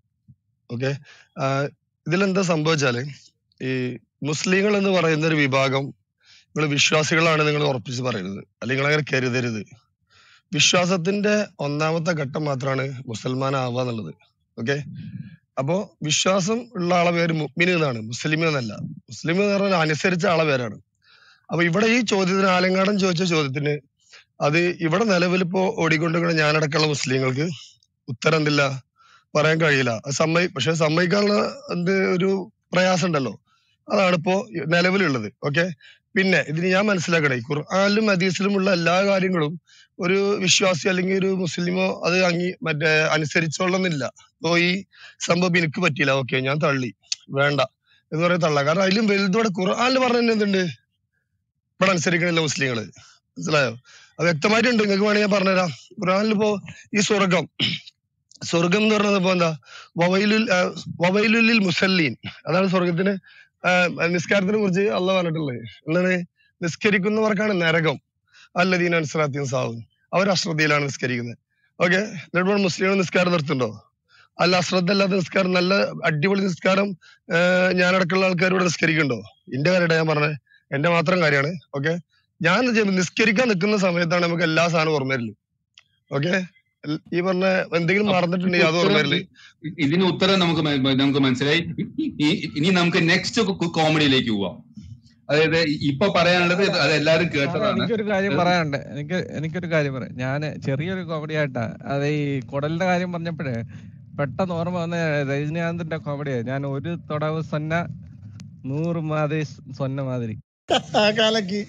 ഓക്കെ ഇതിലെന്താ സംഭവിച്ചാല് ഈ മുസ്ലിങ്ങൾ എന്ന് പറയുന്ന ഒരു വിഭാഗം നിങ്ങൾ വിശ്വാസികളാണ് നിങ്ങൾ ഉറപ്പിച്ച് പറയുന്നത് അല്ലെങ്കിൽ നിങ്ങൾ അങ്ങനെ കരുതരുത് വിശ്വാസത്തിന്റെ ഒന്നാമത്തെ ഘട്ടം മാത്രമാണ് മുസൽമാൻ ആവുക എന്നുള്ളത് ഓക്കെ അപ്പോ വിശ്വാസം ഉള്ള ആളെ പേര് മുഅ്മിൻ എന്നാണ് മുസ്ലിം എന്നല്ല മുസ്ലിം എന്ന് പറഞ്ഞാൽ അനുസരിച്ച ആളെ പേരാണ് അപ്പൊ ഇവിടെ ഈ ചോദ്യത്തിന് ആലങ്കാടൻ ചോദിച്ച ചോദ്യത്തിന് അത് ഇവിടെ നിലവിൽ ഇപ്പോ ഓടിക്കൊണ്ടിരിക്കുന്ന ഞാനടക്കമുള്ള മുസ്ലിങ്ങൾക്ക് ഉത്തരം എന്തില്ല പറയാൻ കഴിയില്ല അത് സമ്മതി പക്ഷെ സമ്മതിക്കാനുള്ള എന്ത് ഒരു പ്രയാസം ഉണ്ടല്ലോ അതാണ് ഇപ്പോ നിലവിലുള്ളത് ഓക്കെ പിന്നെ ഇതിന് ഞാൻ മനസ്സിലാക്കണേ ഖുർആാനിലും ഹദീസിലുമുള്ള എല്ലാ കാര്യങ്ങളും ഒരു വിശ്വാസി അല്ലെങ്കിൽ ഒരു മുസ്ലിമോ അത് അംഗീ മറ്റേ അനുസരിച്ചോളന്നില്ല ഇപ്പോ ഈ സംഭവം എനിക്ക് പറ്റിയില്ല ഓക്കെ ഞാൻ തള്ളി വേണ്ട എന്ന് പറയാൻ തള്ള കാരണം അതിലും വലുതോടെ ഖുർആാനിൽ പറഞ്ഞ എന്തുണ്ട് ഇവിടെ അനുസരിക്കണില്ല മുസ്ലിങ്ങള് മനസ്സിലായോ അത് വ്യക്തമായിട്ടുണ്ട് നിങ്ങൾക്ക് വേണമെങ്കിൽ ഞാൻ പറഞ്ഞുതരാം ഖുർആനിൽ ഇപ്പോ ഈ സ്വർഗം സ്വർഗം എന്ന് പറയുന്നത് ഇപ്പൊ എന്താ വവൈലുൽ ആ, വവൈലുലിൽ മുസല്ലീൻ അതാണ് സ്വർഗത്തിന് ആ, നിസ്കാരത്തിനെ കുറിച്ച് അള്ള പറഞ്ഞിട്ടുള്ളത് എന്താണ് നിസ്കരിക്കുന്നവർക്കാണ് നരകം അല്ലദീൻ അനുസരാത്തിയും സാവും അവർ അശ്രദ്ധയിലാണ് നിസ്കരിക്കുന്നത് ഓക്കെ എന്നിട്ട് മുസ്ലിങ്ങൾ നിസ്കാരം നിർത്തുന്നുണ്ടോ അല്ല അശ്രദ്ധ അല്ലാത്ത നിസ്കാരം നല്ല അടിപൊളി നിസ്കാരം ആഹ് ഞാനടക്കമുള്ള ആൾക്കാർ ഇവിടെ നിസ്കരിക്കുന്നുണ്ടോ എന്റെ കാര്യമായിട്ട് ഞാൻ പറഞ്ഞത് എന്റെ മാത്രം കാര്യമാണ് ഓക്കെ ഞാൻ ഇത് നിസ്കരിക്കാൻ നിൽക്കുന്ന സമയത്താണ് നമുക്ക് എല്ലാ സാധനവും ഓർമ്മ വരല് ഓക്കെ ഈ പറഞ്ഞ എന്തെങ്കിലും അപ്പൊ മറന്നിട്ടുണ്ടെങ്കിൽ അത് ഓർമ്മ ഉത്തരം വരല് ഇതിന് ഉത്തരം നമുക്ക് മ- നമുക്ക് മനസ്സിലായി ഇ- ഇ- ഇനി നമുക്ക് നെക്സ്റ്റ് കോമഡിയിലേക്ക് പോവാം അതായത് ഇപ്പൊ പറയാനുള്ളത് ഇത് അത് എല്ലാരും സാറേ കേട്ടതാണ് എനിക്കൊരു കാര്യം പറയാനുണ്ട് എനിക്ക് എനിക്കൊരു കാര്യം പറയാം ഞാൻ ചെറിയൊരു കോമഡി ആയിട്ടാ അത് ഈ കുടലിന്റെ കാര്യം പറഞ്ഞപ്പോഴേ പെട്ടെന്ന് ഓർമ്മ വന്ന രജനീകാന്തിന്റെ കോമഡിയാ ഞാൻ ഒരു തൊടവ് സൊന്ന നൂറ് മാതിരി സൊന്ന മാതിരി ആ കാലക്ക്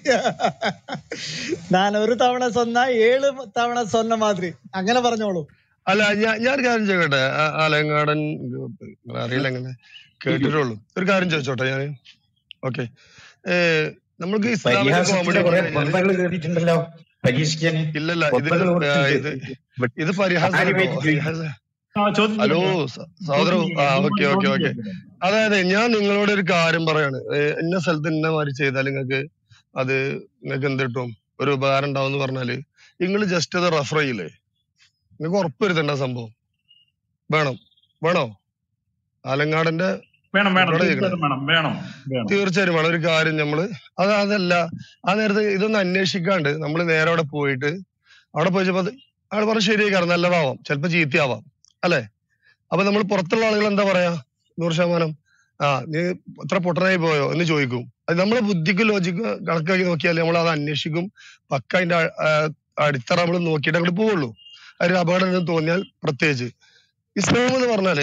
ഞാൻ ഒരു തവണ സ്വന്ന ഏഴ് തവണ സ്വന്ന മാതിരി അങ്ങനെ പറഞ്ഞോളൂ അല്ല ഞാൻ ഞാൻ ഒരു കാര്യം ചോദിക്കട്ടെ ആ- ആലങ്ങാടൻ നിങ്ങളെ അറിയില്ല എങ്ങനെ കേട്ടിട്ടുള്ളൂ ഒരു കാര്യം ചോദിച്ചോട്ടെ ഞാന് ഓക്കെ നമ്മൾക്ക് ഇസ്ലാമിക കോമഡി പരിഹാസത്തിന്റെ കുറെ ബന്ധങ്ങൾ കേട്ടിട്ടുണ്ടല്ലോ പരീക്ഷിക്കാന് ഇല്ലല്ല ഇതിന് ബന്ധങ്ങൾ ആ, കുറച്ചുണ്ട് ഇത് ഇത് പരിഹാസമല്ലോ കാര്യമായിട്ട് ചോദിക്കും പരിഹാസ ആ ചോദ്യം ഹലോ ചോദിച്ചോ സ- സഹോദരൻ ചോദ്യം ആ ചോദിക്കാം ഓക്കെ നിങ്ങൾ ഓക്കെ ചോദ്യം ഓക്കെ ചോദിച്ചോ അതായത് ഞാൻ നിങ്ങളോട് ഒരു കാര്യം പറയാണ് ഏ, ഇന്ന സ്ഥലത്ത് ഇന്ന മാതിരി ചെയ്താൽ നിങ്ങൾക്ക് അത് നിങ്ങൾക്ക് എന്ത് കിട്ടും ഒരു ഉപകാരം ഉണ്ടാവും എന്ന് പറഞ്ഞാല് നിങ്ങൾ ജസ്റ്റ് അത് റെഫർ ചെയ്യില്ലേ നിങ്ങൾക്ക് ഉറപ്പ് വരുത്തണ്ട ആ സംഭവം വേണം വേണോ ആലങ്ങാടന്റെ വേണം വേണം ഇവിടെ ചോദിക്കണേ തീർച്ചയായിട്ടും വേണം വേണം വേണം തീർച്ചയായും വേണം ഒരു കാര്യം നമ്മള് അത് അതല്ല ആ നേരത്ത് ഇതൊന്നും അന്വേഷിക്കാണ്ട് നമ്മൾ നേരെ അവിടെ പോയിട്ട് അവിടെ പോയപ്പോ ആൾ പറഞ്ഞ ശരിയായിക്കാരം നല്ലതാവാം ചിലപ്പോ ചീത്തയാവാം അല്ലെ അപ്പൊ നമ്മൾ പുറത്തുള്ള ആളുകൾ എന്താ പറയാ നൂറ് ശതമാനം ആ നീ ഇത്ര പൊട്ടനായി പോയോ എന്ന് ചോദിക്കും അത് നമ്മളെ ബുദ്ധിക്ക് ലോജിക്ക് കണക്കാക്കി നോക്കിയാൽ നമ്മൾ അത് അന്വേഷിക്കും പക്ക അതിന്റെ അ- ആ അടിത്തറ നമ്മൾ നോക്കിയിട്ട് അങ്ങോട്ട് പോവുള്ളൂ ഒരു അപകടം എന്ന് തോന്നിയാൽ പ്രത്യേകിച്ച് ഇസ്ലാം എന്ന് പറഞ്ഞാല്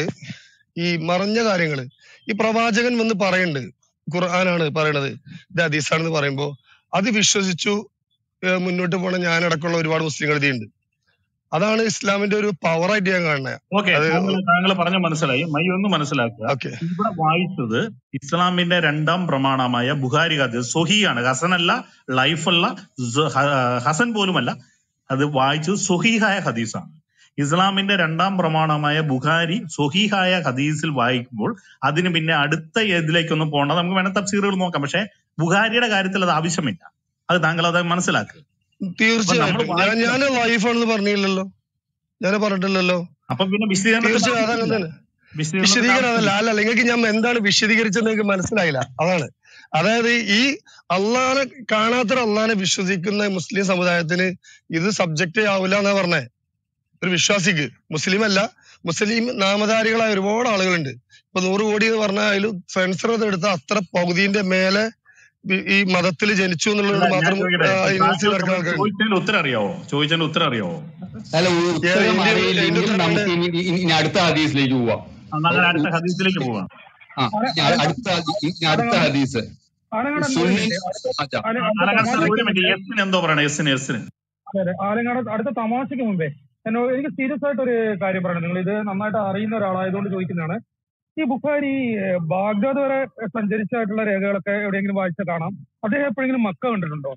ഈ മറഞ്ഞ കാര്യങ്ങള് ഈ പ്രവാചകൻ വന്ന് പറയുന്നുണ്ട് ഖുർആനാണ് പറയണത് ഇത് ഹദീസാണെന്ന് പറയുമ്പോ അത് വിശ്വസിച്ചു ഏഹ് മുന്നോട്ട് പോണ ഞാനടക്കമുള്ള ഒരുപാട് മുസ്ലിങ്ങൾ ഇതിലുണ്ട് അതാണ് ഇസ്ലാമിന്റെ ഒരു പവറായിട്ട് ഞാൻ കാണുന്നത് ഓക്കെ അത് താങ്കൾ പറഞ്ഞ മനസ്സിലായി മൈ ഒന്ന് മനസ്സിലാക്കുക ഓക്കെ ഇവിടെ വായിച്ചത് ഇസ്ലാമിന്റെ രണ്ടാം പ്രമാണമായ ബുഹാരി ഹദീസ് സൊഹിയാണ് ഹസനല്ല ലൈഫല്ല സ- ഹ- ഹസൻ പോലുമല്ല അത് വായിച്ചത് സൊഹീഹായ ഹദീസാണ് ഇസ്ലാമിന്റെ രണ്ടാം പ്രമാണമായ ബുഖാരി സൊഹീഹായ ഹദീസിൽ വായിക്കുമ്പോൾ അതിന് പിന്നെ അടുത്ത ഇതിലേക്കൊന്നും പോകണ്ട നമുക്ക് വേണേ തഫ്സീറുകൾ നോക്കാം പക്ഷെ ബുഖാരിയുടെ കാര്യത്തിൽ അത് ആവശ്യമില്ല അത് താങ്കൾ അത് മനസ്സിലാക്കുക അപ്പൊ നമ്മൾ തീർച്ചയായിട്ടും ഞാൻ ഞാൻ ലൈഫാണെന്ന് പറഞ്ഞില്ലല്ലോ ഞാൻ പറഞ്ഞിട്ടില്ലല്ലോ അപ്പൊ പിന്നെ വിശദീകരണത്തിന്റെ തീർച്ചയായും ആവശ്യമില്ല അതങ്ങനെ തന്നെ വിശദീകരണത്തിന്റെ വിശദീകരണം അതല്ല ആവശ്യമില്ല അല്ല നിങ്ങൾക്ക് ഞാൻ എന്താണ് വിശദീകരിച്ചത് നിങ്ങൾക്ക് മനസ്സിലായില്ല അതാണ് അതായത് ഈ അള്ളാനെ കാണാത്തൊരു അള്ളാനെ വിശ്വസിക്കുന്ന മുസ്ലിം സമുദായത്തിന് ഇത് സബ്ജക്റ്റ് ആവില്ല എന്നാ പറഞ്ഞേ ഒരു വിശ്വാസിക്ക് മുസ്ലിം അല്ല മുസ്ലിം നാമധാരികളായ ഒരുപാട് ആളുകളുണ്ട് ഇപ്പൊ നൂറ് കോടി എന്ന് പറഞ്ഞാൽ അതിൽ സെൻസർ എടുത്ത അത്ര പകുതിന്റെ മേലെ ഈ- ഈ മതത്തിൽ ജനിച്ചു അല്ല എന്നുള്ളത് ഞാൻ മാത്രം ചോദിക്കട്ടെ യൂണിവേഴ്സിറ്റി താങ്കൾ നടക്കുന്ന ആൾക്കാരുണ്ട് ചോദിച്ചതിന്റെ ഉത്തരം അറിയാവോ ചോദിച്ചതിന്റെ ഉത്തരം അറിയാവോ അല്ല ഏത് ഉത്തരം എന്റെ എന്റെ അറിയില്ലെങ്കിൽ ഉത്തരം നമുക്ക് കണ്ട് ഇനി ഇനി- ഇനി അടുത്ത ഹദീസിലേക്ക് പോവാം എന്നാൽ അടുത്ത ഹദീസിലേക്ക് പോവാം ആ ഇനി അ- അടുത്ത ഇനി അടുത്ത ഹദീസ് ആലങ്ങാട് ഒരു സുന്നി മിനിറ്റ് അടുത്ത അച്ഛാ ആല- അടുത്ത ആലങ്ങാട് സാർ ഒരു തമാശക്ക് മിനിറ്റ് മുമ്പേ എസിന് എന്തോ പറയണേ എസിന് എസിന് അതെ അതെ ആലങ്ങാട് അടുത്ത തമാശക്ക് മുമ്പേ എന്നോട് എനിക്ക് സീരിയസ് ആയിട്ട് ഒരു കാര്യം പറയണം നിങ്ങൾ ഇത് നന്നായിട്ട് അറിയുന്ന ഒരാളായതുകൊണ്ട് ചോദിക്കുന്നതാണ് ഈ ബുഖാരി ഏഹ്, ബാഗ്ദാദ് വരെ സഞ്ചരിച്ചായിട്ടുള്ള രേഖകളൊക്കെ എവിടെയെങ്കിലും വായിച്ച കാണാം അദ്ദേഹം എപ്പോഴെങ്കിലും മക്ക കണ്ടിട്ടുണ്ടോ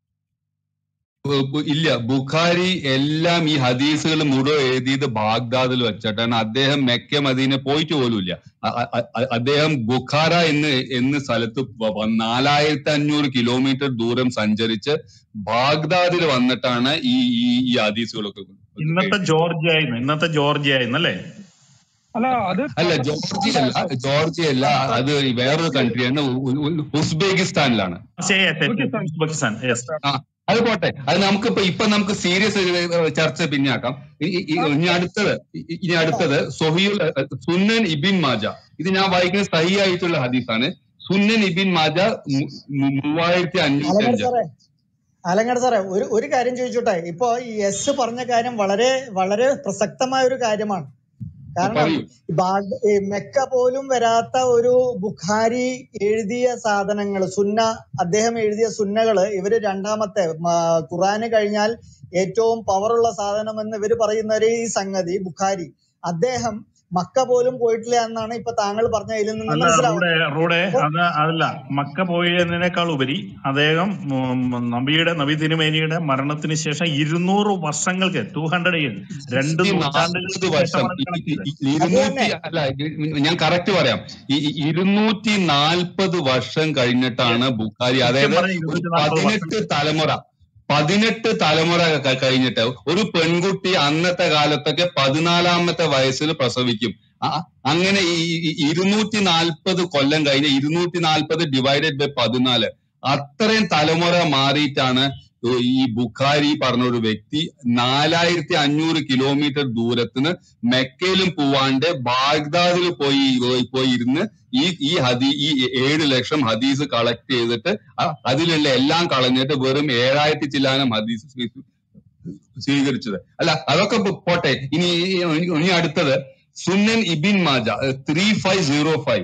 ബു- ബു- ഇല്ല ബുഖാരി എല്ലാം ഈ ഹദീസുകൾ മുഴുവൻ എഴുതിയത് ബാഗ്ദാദിൽ വെച്ചിട്ടാണ് അദ്ദേഹം മെക്ക മദീന പോയിട്ട് പോലുമില്ല അ- അ- അ- അദ്ദേഹം ബുഖാര എന്ന് എന്ന് സ്ഥലത്ത് വ- വ- നാലായിരത്തി അഞ്ഞൂറ് കിലോമീറ്റർ ദൂരം സഞ്ചരിച്ച് ബാഗ്ദാദിൽ വന്നിട്ടാണ് ഈ ഈ ഈ ഹദീസുകളൊക്കെ ഇന്നത്തെ ജോർജിയ ഇന്നത്തെ ജോർജിയ അല്ലേ അല്ല അത് അല്ല ജോർജിയ അല്ല ജോർജിയ അല്ല അത് വേറൊരു കൺട്രിയാണ് ഉ- ഉ- ഉസ്ബെക്കിസ്ഥാനിലാണ് ശരി തെറ്റ് ഉസ്ബെക്കിസ്ഥാൻ യെസ് ആ അത് പോട്ടെ അത് നമുക്കിപ്പോ ഇപ്പൊ നമുക്ക് സീരിയസ് ചർച്ച പിന്നെ ആക്കാം ഇ- ഇ- ഇ- ഇനി അടുത്തത് ഇ- ഇനി അടുത്തത് സൊഹിയുൽ സുന്നൻ ഇബിൻ മാജ ഇത് ഞാൻ വായിക്കുന്ന സഹി ആയിട്ടുള്ള ഹദീസാണ് സുന്നൻ ഇബിൻ മാജ മു- മു- മൂവായിരത്തി അഞ്ഞൂറ്റി ആലങ്ങാട് അഞ്ച് സാറേ ആലങ്ങാട് സാറേ ഒരു ഒരു കാര്യം ചോദിച്ചോട്ടെ ഇപ്പൊ ഈ എസ് പറഞ്ഞ കാര്യം വളരെ വളരെ പ്രസക്തമായ ഒരു കാര്യമാണ് കാരണം പറയൂ ബാഗ് ഈ മെക്ക പോലും വരാത്ത ഒരു ബുഖാരി എഴുതിയ സാധനങ്ങൾ സുന്ന അദ്ദേഹം എഴുതിയ സുന്നകള് ഇവര് രണ്ടാമത്തെ മ, ഖുറാന് കഴിഞ്ഞാൽ ഏറ്റവും പവറുള്ള സാധനം എന്ന് ഇവര് പറയുന്ന ഒരു ഈ സംഗതി ബുഖാരി അദ്ദേഹം മക്ക പോലും പോയിട്ടില്ല എന്നാണ് ഇപ്പൊ താങ്കൾ പറഞ്ഞ ഇതിൽ നിന്ന് അല്ല റൂഡെ മനസ്സിലാവുന്നത് റൂഡെ അപ്പൊ അത് അതല്ല മക്ക പോയതിനേക്കാൾ ഉപരി അദ്ദേഹം ഉം, നബിയുടെ നബി തിരുമേനിയുടെ മരണത്തിന് ശേഷം ഇരുന്നൂറ് വർഷങ്ങൾക്ക് ടു ഹൺഡ്രഡ് ഇയേഴ്സ് രണ്ട് ഇരുന്നൂറ്റി നൂറ്റാണ്ടുകൾക്ക് നാൽപ്പത് വർഷം ശേഷമാണ് ഇ- ഇ- കണക്കിയത് ഇ- അത് ഇരുന്നൂറ്റി തന്നെ അല്ല ഇത് ഞാൻ കറക്റ്റ് പറയാം ഈ ഈ ഇരുന്നൂറ്റി നാൽപ്പത് വർഷം കഴിഞ്ഞിട്ടാണ് ബുഖാരി കൃത്യം അതായത് പറഞ്ഞ ഒരു ഇരുന്നൂറ്റി നാൽപ്പത് വർഷം പതിനെട്ട് തലമുറ പതിനെട്ട് തലമുറ ക- കഴിഞ്ഞിട്ട് ഒരു പെൺകുട്ടി അന്നത്തെ കാലത്തൊക്കെ പതിനാലാമത്തെ വയസ്സിൽ പ്രസവിക്കും അ- അ- അങ്ങനെ ഈ ഈ ഇരുന്നൂറ്റി നാൽപ്പത് കൊല്ലം കഴിഞ്ഞ ഇരുന്നൂറ്റി നാൽപ്പത് ഡിവൈഡഡ് ബൈ പതിനാല് അത്രയും തലമുറ മാറിയിട്ടാണ് ഈ ബുഖാരി പറഞ്ഞ ഒരു വ്യക്തി നാലായിരത്തി അഞ്ഞൂറ് കിലോമീറ്റർ ദൂരത്തിന് മെക്കയിലും പോവാണ്ട് ബാഗ്ദാദിൽ പോയി പോയി ഇരുന്ന് ഈ ഈ ഹദീ ഈ ഏഴ് ലക്ഷം ഹദീസ് കളക്ട് ചെയ്തിട്ട് അ- അതിലുള്ള എല്ലാം കളഞ്ഞിട്ട് വെറും ഏഴായിരത്തി ചില്ലാനം ഹദീസ് സ്വീ- സ്വീകരിച്ചത് അല്ല അതൊക്കെ പോ- പോട്ടെ ഇനി ഇനി- ഇനി അടുത്തത് Sunan Ibn Majah three five zero five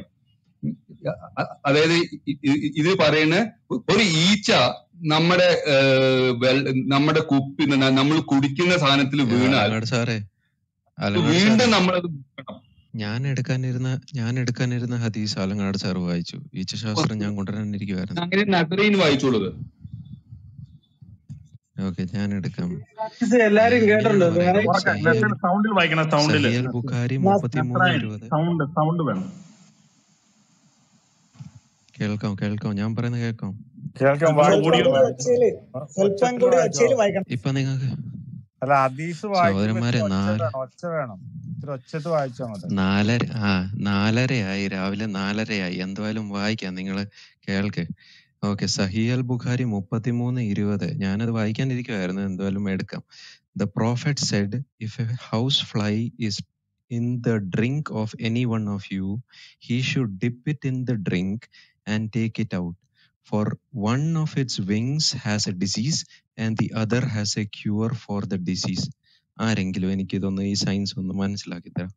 അതായത് ഇ- ഇ- ഇത് പറയുന്ന ഒരു ഈച്ച നമ്മുടെ ഏഹ്, വെള്ള- നമ്മുടെ കുപ്പി ന- നമ്മൾ കുടിക്കുന്ന സാധനത്തിൽ വീണാൽ ആലങ്ങാട് സാറേ ആലങ്ങാട് വീണ്ടും സാറേ നമ്മളത് ഞാൻ എടുക്കാനിരുന്ന ഞാൻ എടുക്കാനിരുന്ന ഹദീസ് ആലങ്ങാട് സാർ വായിച്ചു ഈച്ചശാസ്ത്രം ഞാൻ കൊണ്ടുവരാനിരിക്കുവായിരുന്നു അങ്ങനെ നഗരീന് വായിച്ചോളത് ഓക്കെ ഞാൻ എടുക്കാം ഇത് എല്ലാരും കേട്ടിട്ടുണ്ടോ പറയാം വേറെ സഹിയൽ സൗണ്ടിൽ വായിക്കണം സൗണ്ടിൽ സഹിയൽ ബുഖാരി മുപ്പത്തിമൂന്ന് ഇരുപത് സൗണ്ട് സൗണ്ട് വേണം കേൾക്കാം കേൾക്കാം ഞാൻ പറയുന്നത് കേൾക്കാം കേൾക്കാം സ്വല്പം കൂടി ഒച്ചയില് സ്വല്പം കൂടി ഒച്ചയില് വായിക്കണം ഇപ്പൊ നിങ്ങൾക്ക് അല്ല ഹദീസ് വായിക്കുമ്പോ സഹോദരന്മാരെ ഇത്തിരി ഒച്ച നാല് വേണം ഒച്ച വേണം ഇത്തിരി ഒച്ചത്ത് വായിച്ചോ അങ്ങോട്ട് നാലര ആ നാലരയായി രാവിലെ നാലരയായി എന്തായാലും വായിക്കാം നിങ്ങൾ കേൾക്ക് ഓക്കെ സഹിയൽ ബുഖാരി മുപ്പത്തിമൂന്ന് ഇരുപത് ഞാനത് വായിക്കാനിരിക്കുവായിരുന്നു എന്തായാലും എടുക്കാം the prophet said if a house fly is in the drink of any one of you he should dip it in the drink and take it out for one of its wings has a disease and the other has a cure for the disease ആരെങ്കിലും എനിക്ക് ഇതൊന്ന് ഈ science ഒന്ന് മനസ്സിലാക്കി തരാം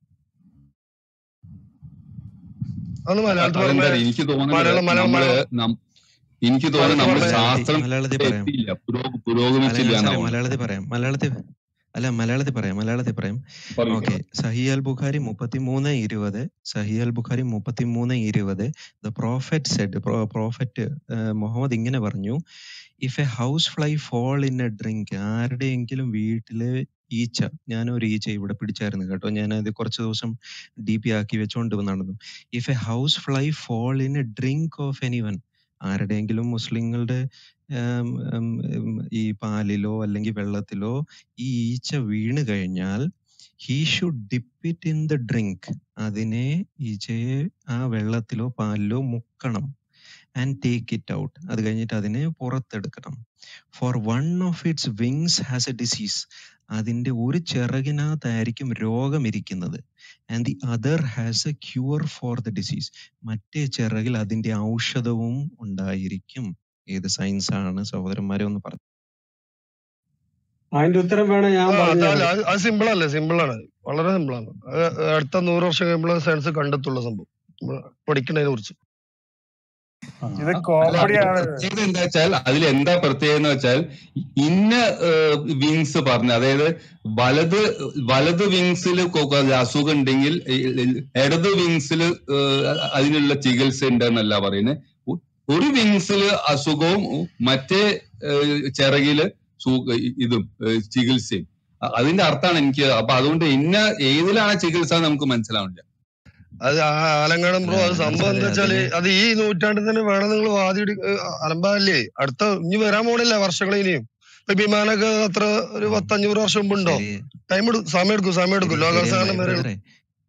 അന്ന് മലയാളത്തിൽ അതെന്താ പറഞ്ഞേ എനിക്ക് തോന്നുന്നത് മലയാളം മലയാളം നമ്മള് മലയാളം നം- എനിക്ക് തോന്നുന്നത് മലയാളത്തിൽ നമ്മൾ പറഞ്ഞേ മലയാളത്തിൽ ശാസ്ത്രം മലയാളത്തിൽ പറയാം എത്തിയില്ല പുരോ അല്ല പുരോഗമിച്ചില്ല ഞാൻ എന്നാ സാറേ തോന്നുന്നത് മലയാളത്തിൽ പറയാം മലയാളത്തിൽ അല്ല മലയാളത്തിൽ പറയാം മലയാളത്തിൽ പറയാം പറയൂ ഓക്കെ സഹി അൽ ബുഖാരി മുപ്പത്തിമൂന്ന് ഇരുപത് സഹി അൽ ബുഖാരി മുപ്പത്തിമൂന്ന് ഇരുപത് the prophet said prophet Muhammad ഇങ്ങനെ പറഞ്ഞു if a house fly fall in a drink ആരുടെയെങ്കിലും വീട്ടില് ഈച്ച ഞാൻ ഒരു ഈച്ച ഇവിടെ പിടിച്ചായിരുന്നു കേട്ടോ ഞാൻ അത് കുറച്ച് ദിവസം ഡി പി ആക്കി വെച്ചോണ്ട് നടന്നു if a house fly fall in a drink of any one ആരുടെയെങ്കിലും മുസ്ലിങ്ങളുടെ ഉം, ഉം, ഉം, ഈ പാലിലോ അല്ലെങ്കിൽ വെള്ളത്തിലോ ഈ ഈച്ച വീണ് കഴിഞ്ഞാൽ he should dip it in the drink അതിനെ ഈച്ചയെ ആ വെള്ളത്തിലോ പാലിലോ മുക്കണം ആൻഡ് ടേക്ക് ഇറ്റ് ഔട്ട് അത് കഴിഞ്ഞിട്ട് അതിനെ പുറത്തെടുക്കണം for one of its wings has a disease അതിന്റെ ഒരു ചിറകിനകത്തായിരിക്കും രോഗം ഇരിക്കുന്നത് and the other has a cure for the disease മറ്റേ ചിറകിൽ അതിന്റെ ഔഷധവും ഉണ്ടായിരിക്കും ഏത് സയൻസ് ആണ് സഹോദരന്മാരെ ഒന്ന് പറഞ്ഞു അതിന്റെ ഉത്തരം വേണം ഞാൻ ആ പറഞ്ഞു അതല്ല തരാം അത് അത് സിമ്പിൾ അല്ലേ സിമ്പിൾ ആണ് വളരെ സിമ്പിൾ ആണ് അത് അടുത്ത നൂറ് വർഷം കഴിയുമ്പോൾ സയൻസ് കണ്ടെത്തുള്ള സംഭവം നമ്മള് പഠിക്കുന്നതിനെ കുറിച്ച് ഇത് അല്ല കോമഡിയാണ് അതിന്റെ പ്രത്യേകത എന്താ വെച്ചാൽ അതിൽ എന്താ പ്രത്യേകത എന്ന് വെച്ചാൽ ഇന്ന വിങ്സ് പറഞ്ഞ അതായത് വലത് വലത് വിങ്സിൽ അസുഖം ഉണ്ടെങ്കിൽ ഈ- ഈ ഇടത് വിങ്സിൽ അതിനുള്ള ചികിത്സ ഉണ്ട് എന്നല്ല പറയുന്നത് ഒ- ഒരു വിങ്സിൽ അസുഖവും മറ്റേ ഏഹ്, ചിറകില് സു- ഇതും ഏഹ്, ചികിത്സയും അ- അതിന്റെ അർത്ഥമാണ് എനിക്ക് അപ്പൊ അതുകൊണ്ട് ഇന്ന ഏതിലാണ് ചികിത്സ എന്ന് നമുക്ക് മനസ്സിലാവില്ല അത് ആ ആലങ്കാടൻ ബ്രോ അത് അല്ല സംഭവം എന്താ സാറേ വെച്ചാല് അതിന് അത് ഈ നൂറ്റാണ്ടിൽ തന്നെ വേണം നിങ്ങൾ വാദി അലമ്പാല്ലേ അടുത്ത ഇനി വരാൻ പോണില്ല വർഷങ്ങൾ ഇനിയും ഇപ്പൊ വിമാനമൊക്കെ അത്ര ഒരു പത്തഞ്ഞൂറ് വർഷം മുമ്പ് ഉണ്ടോ ശരി ടൈം എടുക്കും സമയം എടുക്കും സമയം എടുക്കും ശരി ശരി ലോകാവസാനം വരെ ബ്രദറെ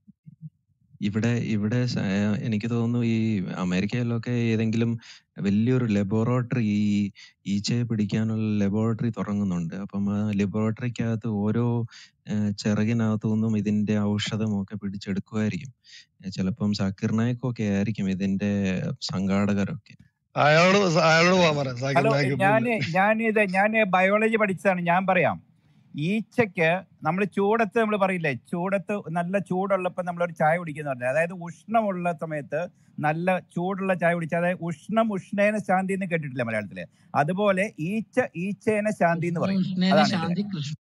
ഇവിടെ ഇവിടെ സ- ഏഹ് എനിക്ക് തോന്നുന്നു ഈ അമേരിക്കയിലൊക്കെ ഏതെങ്കിലും വലിയൊരു ലബോറട്ടറി ഈ ഈച്ചയെ പിടിക്കാനുള്ള ലബോറട്ടറി തുടങ്ങുന്നുണ്ട് അപ്പം ആ ലബോറട്ടറിക്കകത്ത് ഓരോ ഏഹ് ചിറകിനകത്തു നിന്നും ഇതിന്റെ ഔഷധമൊക്കെ പിടിച്ചെടുക്കുമായിരിക്കും ഏഹ് ചിലപ്പം സാക്കിർ നായിക്കൊക്കെ ആയിരിക്കും ഇതിന്റെ സംഘാടകരൊക്കെ അയാളോട് സ- അയാളോട് പോവാൻ പറയാം സാക്കിർ ഹലോ നായിക്ക് ഇപ്പൊ ഞാൻ ഇല്ല ഞാനിത് ഞാൻ ബയോളജി പഠിച്ചതാണ് ഞാൻ പറയാം ഈച്ചയ്ക്ക് നമ്മൾ ചൂടത്ത് നമ്മൾ പറയില്ലേ ചൂടത്ത് നല്ല ചൂടുള്ളപ്പോൾ നമ്മളൊരു ചായ കുടിക്കുന്ന പറഞ്ഞാൽ അതായത് ഉഷ്ണമുള്ള സമയത്ത് നല്ല ചൂടുള്ള ചായ കുടിച്ചാൽ അതായത് ഉഷ്ണം ഉഷ്ണേന ശാന്തി എന്ന് കേട്ടിട്ടില്ല മലയാളത്തില് അതുപോലെ ഈച്ച ഈച്ചേന ശാന്തി എന്ന് പറയും ഉഷ്ണേന അതാണ് ഇതിലെ ശാന്തി കൃഷ്ണ